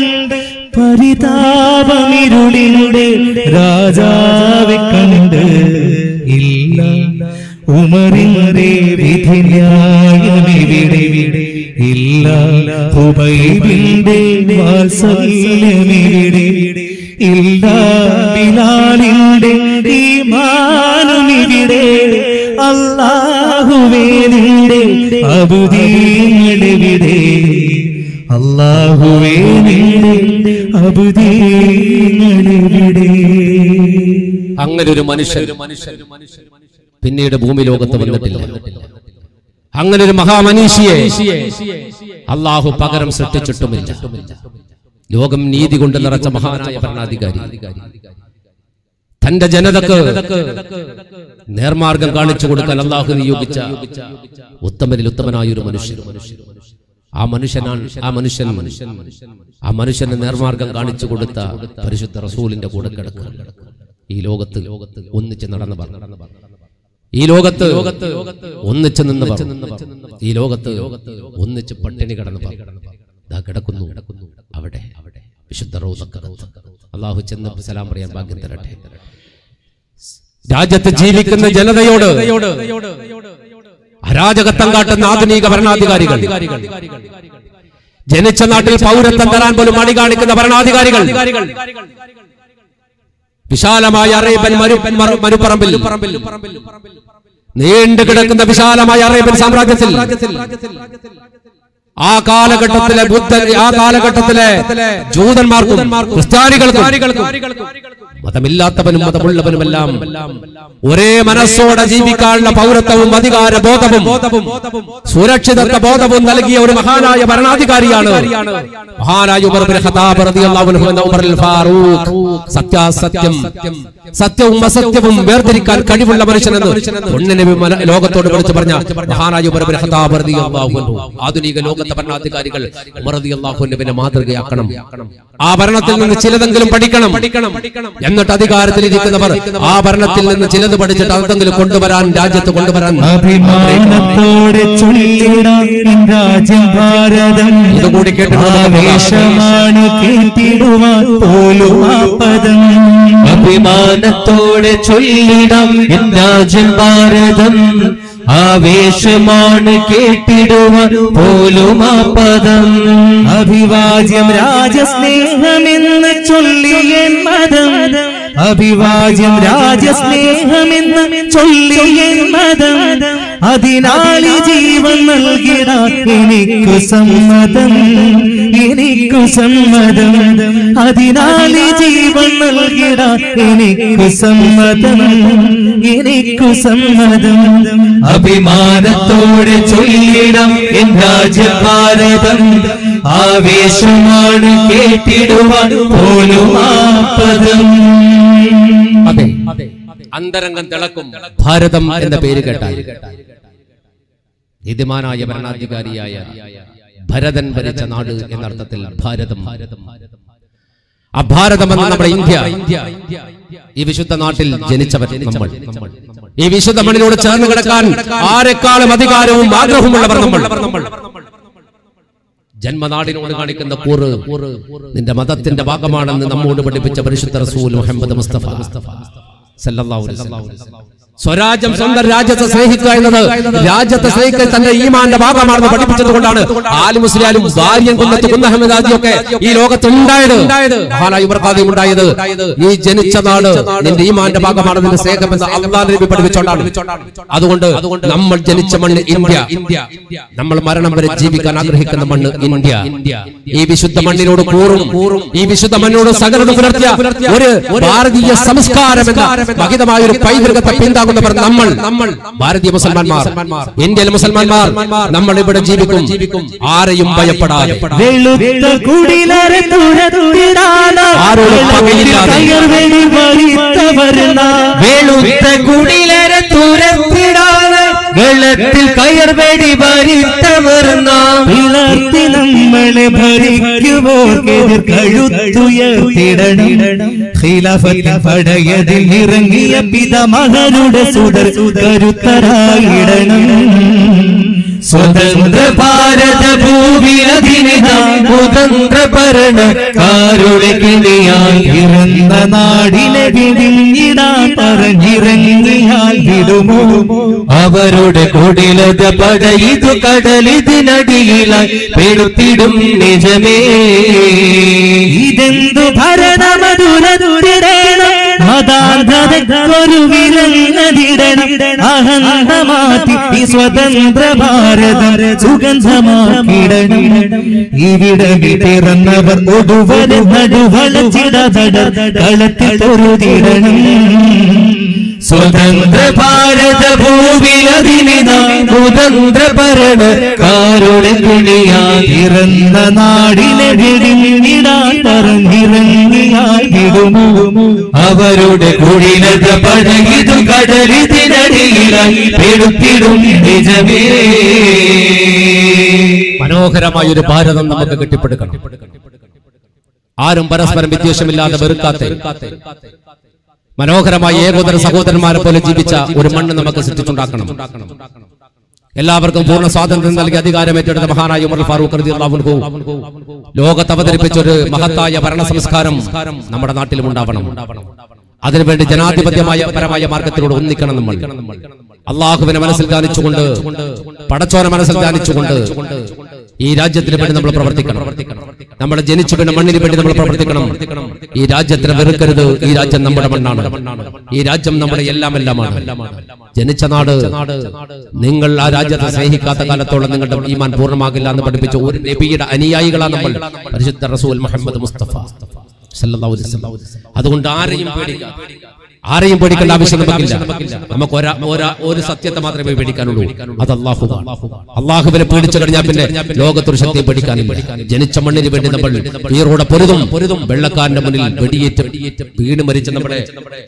[SPEAKER 2] പരിതാപമിരുളിന്റെ രാജാവെ കണ്ട് ഇല്ല ഉമറിന്റെ വിധി ന്യായമെവിടെ ഇല്ല ഹുബൈബിന്റെ വാത്സല്യമെവിടെ ഇല്ല ബിലാലിന്റെ ഈമാനുമിവിടെ അല്ലാഹുവേ നിന്റെ അബുദീങ്ങളെവിടെ അല്ലാഹുവേ നിന്റെ അബുദീങ്ങളെവിടെ
[SPEAKER 3] അങ്ങനെ ഒരു മനുഷ്യൻ പിന്നീട് ഭൂമി ലോകത്ത് വന്നിട്ടില്ല അങ്ങനെ ഒരു മഹാമനീഷിയെ അള്ളാഹു പകരം സൃഷ്ടിച്ചിട്ടുമില്ല ലോകം നീതി കൊണ്ട് നിറച്ച മഹാനായ ഭരണാധികാരി തന്റെ ജനതക്ക് നേർമാർഗം കാണിച്ചു കൊടുക്കാൻ അള്ളാഹു നിയോഗിച്ച ഉത്തമനിൽ ഉത്തമനായ ഒരു മനുഷ്യൻ ആ മനുഷ്യനാണ് ആ മനുഷ്യൻ ആ മനുഷ്യന് നേർമാർഗം കാണിച്ചു കൊടുത്ത പരിശുദ്ധ റസൂലിന്റെ കൂടെ കിടക്കുക ഈ ലോകത്ത് ഒന്നിച്ച് നടന്നു പറഞ്ഞു ഈ ലോകത്ത് ഒന്നിച്ച് നിന്ന് പറഞ്ഞു ഈ ലോകത്ത് ഒന്നിച്ച് പട്ടിണി കിടന്ന് പറഞ്ഞു ദാ കിടക്കുന്നു അവിടെ അവിടെ വിശുദ്ധ റോദക്കകത്ത് അള്ളാഹു ചെന്ന് സലാം പറയാൻ ഭാഗ്യം തരട്ടെ രാജ്യത്ത് ജീവിക്കുന്ന ജനതയോട് അരാജകത്വം കാട്ടുന്ന ആധുനിക ഭരണാധികാരികൾ ജനിച്ച നാട്ടിൽ പൗരത്വം തരാൻ പോലും മടി കാണിക്കുന്ന ഭരണാധികാരികൾ വിശാലമായ അറേബ്യൻ മരു മറു- മരുപ്പറമ്പിൽ നീണ്ടു കിടക്കുന്ന വിശാലമായ അറേബ്യൻ സാമ്രാജ്യത്തിൽ ആ കാലഘട്ടത്തിലെ ബുദ്ധൻ ആ കാലഘട്ടത്തിലെ ജൂതന്മാർക്കും ക്രിസ്ത്യാനികൾക്കും മതമില്ലാത്തവനും മതമുള്ളവനുമെല്ലാം ഒരേ മനസ്സോടെ ജീവിക്കാനുള്ള പൗരത്വവും അധികാര ബോധവും സുരക്ഷിതത്വ ബോധവും നൽകിയ ഒരു മഹാനായ ഭരണാധികാരിയാണ് മഹാനായ ഉമർ ബിൻ ഖത്താബ് റളിയല്ലാഹു അൻഹു എന്ന ഉമറുൽ ഫാറൂഖ് സത്യാസത്യം സത്യവും അസത്യവും വേർതിരിക്കാൻ കഴിവുള്ള മനുഷ്യനെന്ന് പൊന്നിനെ വിമല- ലോകത്തോട് വിളിച്ചു പറഞ്ഞ മഹാനായ ഉമർ ബിൻ ഖത്താബ് റളിയല്ലാഹു അൻഹു ആധുനിക ലോകത്തെ ഭരണാധികാരികൾ ഉമർ റളിയല്ലാഹു അൻഹുവിനെ മാതൃകയാക്കണം ആ ഭരണത്തിൽ നിന്ന് ചിലതെങ്കിലും പഠിക്കണം എന്നിട്ട് അധികാരത്തിലിരിക്കുന്നവർ ആ ഭരണത്തിൽ നിന്ന് ചിലത് പഠിച്ചിട്ട് അതെങ്കിലും കൊണ്ടുവരാൻ രാജ്യത്ത് കൊണ്ടുവരാൻ
[SPEAKER 2] അഭിമാനത്തോടെ ചൊല്ലിടാം എൻ രാജ്യം ഭാരതം
[SPEAKER 3] ഇതുകൂടി കേട്ടിട്ട്
[SPEAKER 2] ആവേശമാണ് കേട്ടിടുവാൻ പോലും ആ പദം
[SPEAKER 1] അഭിമാനത്തോടെ ചൊല്ലിടാം എൻ രാജ്യം ഭാരതം ആവേശമാണ് കേട്ടിടുവാൻ പോലും ആ പദം
[SPEAKER 2] അഭിവാജ്യം രാജസ്നേഹമെന്ന് ചൊല്ലിയൻ മതം അഭിവാജ്യം രാജസ്നേഹമെന്ന് ചൊല്ലിയൻ മതം അതിനാളി ജീവൻ നൽകിട എനിക്കു സമ്മതം എനിക്കു സമ്മതം അതിനാളി ജീവൻ നൽകിട എനിക്കു സമ്മതം എനിക്കു സമ്മതം
[SPEAKER 1] അഭിമാനത്തോടെ ചൊല്ലിടാം എൻ രാജ്യം ഭാരതം ആവേശമാണ് കേട്ടിടുവാൻ പോലും ആ പദം
[SPEAKER 3] അതെ അന്തരംഗം തിളക്കും ഭാരതം എന്ന പേര് കേട്ടാൽ നീതിമാനായ ഭരണാധികാരിയായ ഭരതൻ ഭരിച്ച നാട് എന്നർത്ഥത്തിൽ ഭാരതം ആ ഭാരതം എന്ന നമ്മുടെ ഇന്ത്യ ഈ വിശുദ്ധ നാട്ടിൽ ജനിച്ചവർ നമ്മൾ ഈ വിശുദ്ധ മണ്ണിനോട് ചേർന്ന് കിടക്കാൻ ആരെക്കാളും അധികാരവും ആഗ്രഹവുമുള്ളവർ നമ്മൾ ജന്മനാടിനോട് കാണിക്കുന്ന കൂറ് നിന്റെ മതത്തിന്റെ ഭാഗമാണെന്ന് നമ്മോട് പഠിപ്പിച്ച പരിശുദ്ധ റസൂൽ മുഹമ്മദ് മുസ്തഫ സല്ലല്ലാഹു അലൈഹി വസല്ലം സ്വരാജ്യം സ്വന്തം രാജ്യത്തെ സ്നേഹിക്കുക എന്നത് രാജ്യത്തെ സ്നേഹിക്കൽ തന്റെ ഈമാന്റെ ഭാഗമാണെന്ന് പഠിപ്പിച്ചത് കൊണ്ടാണ് ആലി മുസ്ലിയാലും ഭാര്യൻ കുന്നത്ത് കുന്നഹമ്മദാദിയൊക്കെ ഈ ലോകത്ത് ഉണ്ടായത് മഹാനായ ഇവർക്കാദ്യം ഉണ്ടായത് നീ ജനിച്ച നാട് നിന്റെ ഈമാന്റെ ഭാഗമാണ് നിന്റെ സ്നേഹമെന്ന് അള്ളാഹ് നബി പഠിപ്പിച്ചോണ്ടാണ് അതുകൊണ്ട് നമ്മൾ ജനിച്ച മണ്ണ് ഇന്ത്യ നമ്മൾ മരണം വരെ ജീവിക്കാൻ ആഗ്രഹിക്കുന്ന മണ്ണ് ഇന്ത്യ ഈ വിശുദ്ധ മണ്ണിനോട് കൂറും ഈ വിശുദ്ധ മണ്ണിനോട് സകലത പുലർത്തിയ ഒരു ഭാരതീയ സംസ്കാരം എന്ന മഹിതമായ ഒരു പൈതൃകത്തെ പിന്താങ്ങുന്നവർ നമ്മൾ നമ്മൾ ഭാരതീയ മുസൽമാന്മാർ ഇന്ത്യയിലെ മുസൽമാന്മാർ നമ്മൾ ഇവിടെ ജീവിക്കും ആരെയും ഭയപ്പെടാതെ
[SPEAKER 2] വെളുത്ത കുടിലറെ തുരത്തിടാനാ
[SPEAKER 3] ആരോടും പകയില്ലാതെ.
[SPEAKER 2] കയർവെടി വരിത്തവർ നാം.
[SPEAKER 1] വെളുത്ത കുടിലരെ തുരത്തിടാതെ വെള്ളത്തിൽ കയർവെടി ഭരിത്തവർ നാം
[SPEAKER 2] പിളർത്തി നമ്മളെ ഭരിക്കുവോർക്കെതിർ കഴുത്തുയർത്തിടണം ഖിലാഫത്തിൻ പടയതിൽ ഇറങ്ങിയ പിതമകരുടെ സുതർ കരുത്തരായിടണം
[SPEAKER 1] സ്വതന്ത്ര ഭാരത ഭൂവിലധിനിത സ്വതന്ത്ര ഭരണക്കാരുടെ കിണിയായി
[SPEAKER 2] ഇറന്ന നാടിനെ വിടിഞ്ഞിടാൻ പറഞ്ഞിറങ്ങിയാൽ വിടുമോ
[SPEAKER 1] അവരുടെ കുടിലത പടയിതു കടലിതിനടിയിലായി പെടുത്തിടും നിജമേ
[SPEAKER 2] ഇതെന്തു ഭരണമധുരതുരണം മതാന്ധതക്കൊരു വിലങ്ങതിടണം അഹന്ത മാറ്റി ഈ സ്വതന്ത്ര ഭാരതം സുഗന്ധമാക്കിടണം ഇവിടെ പിറന്നവർ ഒടുവല നടുവളച്ചിടതടർ കളത്തിൽ പൊരുതിടണം
[SPEAKER 1] സ്വതന്ത്ര ഭാരത ഭൂവിലധിനിത സ്വതന്ത്ര ഭരണക്കാരുടെ കിണിയായി
[SPEAKER 2] പിറന്ന നാടിനെ വെടിഞ്ഞിടാൻ പറഞ്ഞിറങ്ങിയാൽ വിടുമോ
[SPEAKER 1] അവരുടെ കുടിലത പടയിതു കടലിതിനടിയിലായി പെടുത്തിടും നിജമേ
[SPEAKER 3] മനോഹരമായ ഒരു ഭാരതം നമുക്ക് കെട്ടിപ്പടുക്കണം ആരും പരസ്പരം വിദ്വേഷമില്ലാതെ വെറുക്കാത്ത മനോഹരമായ ഏകോദര സഹോദരന്മാരെ പോലെ ജീവിച്ച ഒരു മണ്ണ് നമുക്ക് സൃഷ്ടിച്ചുണ്ടാക്കണം എല്ലാവർക്കും പൂർണ്ണ സ്വാതന്ത്ര്യം നൽകി അധികാരം ഏറ്റെടുത്ത മഹാനായ ഉമർ ഫാറൂഖ് റളിയല്ലാഹു അൻഹു ലോകത്ത് അവതരിപ്പിച്ച ഒരു മഹത്തായ ഭരണ സംസ്കാരം നമ്മുടെ നാട്ടിലും ഉണ്ടാവണം അതിനുവേണ്ടി ജനാധിപത്യമായ പരമായ മാർഗത്തിലൂടെ ഒന്നിക്കണം നമ്മൾ അള്ളാഹുവിനെ മനസ്സിൽ ധ്യാനിച്ചുകൊണ്ട് പടച്ചോനെ മനസ്സിൽ ധ്യാനിച്ചുകൊണ്ട് ഈ രാജ്യത്തിന് വേണ്ടി നമ്മൾ പ്രവർത്തിക്കണം നമ്മൾ ജനിച്ചു വീണ മണ്ണിന് വേണ്ടി നമ്മൾ പ്രവർത്തിക്കണം ഈ രാജ്യത്തിനെ വെറുക്കരുത് ഈ രാജ്യം നമ്മുടെ മണ്ണാണ് ഈ രാജ്യം നമ്മുടെ എല്ലാം എല്ലാമാണ് ജനിച്ച നാട് നിങ്ങൾ ആ രാജ്യത്തെ സ്നേഹിക്കാത്ത കാലത്തോളം നിങ്ങളുടെ ഈമാൻ പൂർണ്ണമാകില്ല എന്ന് പഠിപ്പിച്ച ഒരു നബിയുടെ അനുയായികളാണ് നമ്മൾ പരിശുദ്ധ റസൂൽ മുഹമ്മദ് മുസ്തഫ സല്ലല്ലാഹു അലൈഹി വസല്ലം. അതുകൊണ്ട് ആരെയും പേടിക്കാതെ ആരെയും പേടിക്കേണ്ട ആവശ്യം നമുക്കില്ല നമുക്ക് ഒരാ ഒരാ ഒരു സത്യത്തെ മാത്രമേ പേടിക്കാനുള്ളൂ അത് അള്ളാഹു അള്ളാഹുവിനെ പേടിച്ചു കഴിഞ്ഞാൽ പിന്നെ ലോകത്തൊരു ശക്തിയെ പേടിക്കാനില്ല ജനിച്ച മണ്ണിന് വേണ്ടി നമ്മൾ ഈറോടെ പൊരുതും പൊരുതും വെള്ളക്കാരന്റെ മുന്നിൽ വെടിയേറ്റ് വീണ് മരിച്ച നമ്മുടെ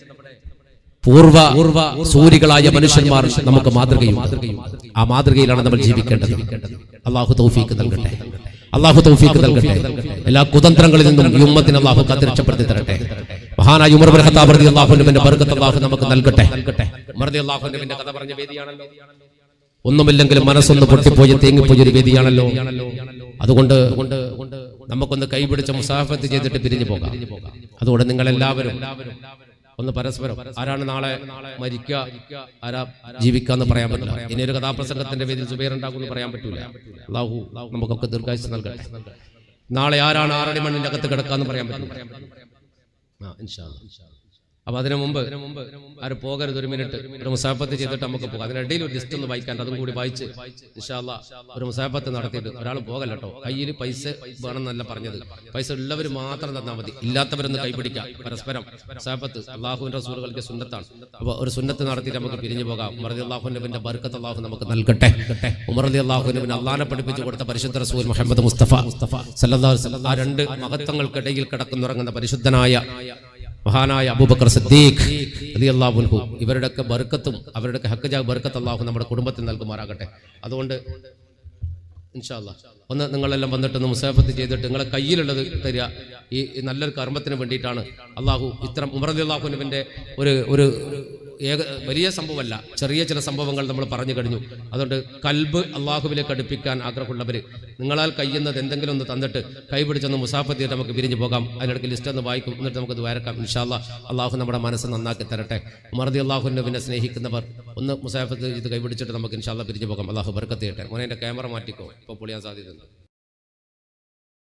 [SPEAKER 3] പൂർവ പൂർവ സൂരികളായ മനുഷ്യന്മാർ നമുക്ക് മാതൃകയും ആ മാതൃകയിലാണ് നമ്മൾ ജീവിക്കേണ്ടത് അള്ളാഹു തൗഫീക്ക് നൽകട്ടെ അള്ളാഹു തൗഫീക്ക് നൽകട്ടെ എല്ലാ കുതന്ത്രങ്ങളിൽ നിന്നും ഈ ഉമ്മത്തിന് അള്ളാഹു കാത്തിരക്ഷപ്പെടുത്തി തരട്ടെ മഹാനായ ഉമർ ബിൻ ഖത്താബ് റളിയല്ലാഹു അള്ളാഹുവിന്റെ ബർക്കത്ത് അള്ളാഹു നമുക്ക് നൽകട്ടെ ഉമർ റളിയല്ലാഹു അൻഹുവിന്റെ കഥ പറഞ്ഞ വേദിയാണല്ലോ ഒന്നുമില്ലെങ്കിലും മനസ്സൊന്ന് പൊട്ടിപ്പോയി തേങ്ങിപ്പോയി ഒരു വേദിയാണല്ലോ അതുകൊണ്ട് നമുക്കൊന്ന് കൈപിടിച്ച മുസാഫത്ത് ചെയ്തിട്ട് പിരിഞ്ഞു പോകാം അതുകൊണ്ട് നിങ്ങൾ എല്ലാവരും ഒന്ന് പരസ്പരം ആരാണ് നാളെ മരിക്കുക ആരാ ജീവിക്കാന്ന് പറയാൻ പറ്റില്ല ഇനി ഒരു കഥാപ്രസംഗത്തിന്റെ പേരിൽ സുബൈർ ഉണ്ടാകുമെന്ന് പറയാൻ പറ്റൂല അള്ളാഹു നമുക്കൊക്കെ ദീർഘായുസ് നൽകട്ടെ നാളെ ആരാണ് ആറടി മണ്ണിന്റെ അകത്ത് കിടക്കാന്ന് പറയാൻ പറ്റില്ല ആ ഇൻഷാ അല്ലാ. അപ്പൊ അതിനു മുമ്പ് ആര് പോകരുത് ഒരു മിനിറ്റ് ഒരു മുസാഫത്ത് ചെയ്തിട്ട് നമുക്ക് പോകാം അതിനിടയിൽ ഒരു ലിസ്റ്റ് ഒന്ന് വായിക്കാൻ അതും കൂടി വായിച്ച് ഇൻഷാല്ല ഒരു മുസാഫത്ത് നടത്തിയിട്ട് ഒരാൾ പോകല്ല കേട്ടോ കയ്യിൽ പൈസ വേണമെന്നല്ല പറഞ്ഞത് പൈസ ഉള്ളവർ മാത്രം തന്നാൽ മതി ഇല്ലാത്തവരൊന്ന് കൈപിടിക്കാം പരസ്പരം മുസാഫത്ത് അള്ളാഹുവിന്റെ റസൂലുകൾക്ക് സുന്നത്താണ് അപ്പൊ ഒരു സുന്നത്ത് നടത്തിയിട്ട് നമുക്ക് പിരിഞ്ഞു പോകാം ഉമർദി അള്ളാഹുവിന്റെ ബർക്കത്ത് അള്ളാഹു നമുക്ക് നൽകട്ടെ ഉമർദി അള്ളാഹുവിന് അള്ളാഹിനെ പഠിപ്പിച്ചു കൊടുത്ത പരിശുദ്ധ റസൂൽ മുഹമ്മദ് മുസ്തഫ മുസ്തഫ സല്ലല്ലാഹു അലൈഹി വസല്ലം. ആ രണ്ട് മഹത്വങ്ങൾക്കിടയിൽ കിടക്കുന്നുറങ്ങുന്ന പരിശുദ്ധനായ മഹാനായ അബൂബക്കർ സിദ്ദീഖ് റളിയല്ലാഹു അൻഹു ഇവരുടെയൊക്കെ ബർക്കത്തും അവരുടെയൊക്കെ ഹക്കജാ ബർക്കത്ത് അള്ളാഹു നമ്മുടെ കുടുംബത്തിൽ നൽകുമാറാകട്ടെ അതുകൊണ്ട് ഇൻഷാല്ല ഒന്ന് നിങ്ങളെല്ലാം വന്നിട്ട് ഒന്ന് മുസാഫത്ത് ചെയ്തിട്ട് നിങ്ങളെ കയ്യിലുള്ളത് തരിക ഈ ഈ നല്ലൊരു കർമ്മത്തിന് വേണ്ടിയിട്ടാണ് അള്ളാഹു ഇത്തരം ഉമർ അള്ളാഹുനുവിൻ്റെ ഒരു ഒരു
[SPEAKER 4] ഏക വലിയ സംഭവമല്ല ചെറിയ ചില സംഭവങ്ങൾ നമ്മൾ പറഞ്ഞു കഴിഞ്ഞു അതുകൊണ്ട് കൽബ് അള്ളാഹുവിലേക്ക് അടുപ്പിക്കാൻ ആഗ്രഹമുള്ളവർ നിങ്ങളാൽ കഴിയുന്നത് എന്തെങ്കിലും ഒന്ന് തന്നിട്ട് കൈപിടിച്ചൊന്ന് മുസാഫത്ത് നമുക്ക് പിരിഞ്ഞു പോകാം അതിനിടയ്ക്ക് ലിസ്റ്റ് ഒന്ന് വായിക്കും എന്നിട്ട് നമുക്കത് വരക്കാം ഇൻഷാല്ല അള്ളാഹു നമ്മുടെ മനസ്സ് നന്നാക്കി തരട്ടെ മറുതി അള്ളാഹുവിനെ പിന്നെ സ്നേഹിക്കുന്നവർ ഒന്ന് മുസാഫത്ത് ഇത് കൈപിടിച്ചിട്ട് നമുക്ക് ഇൻഷാല്ല പിരിഞ്ഞു പോകാം അള്ളാഹു ബർക്കത്ത് ചെയ്യട്ടെ മോനെ എൻ്റെ ക്യാമറ മാറ്റിക്കോ ഇപ്പോൾ പൊളിയാൻ സാധ്യതയുണ്ട്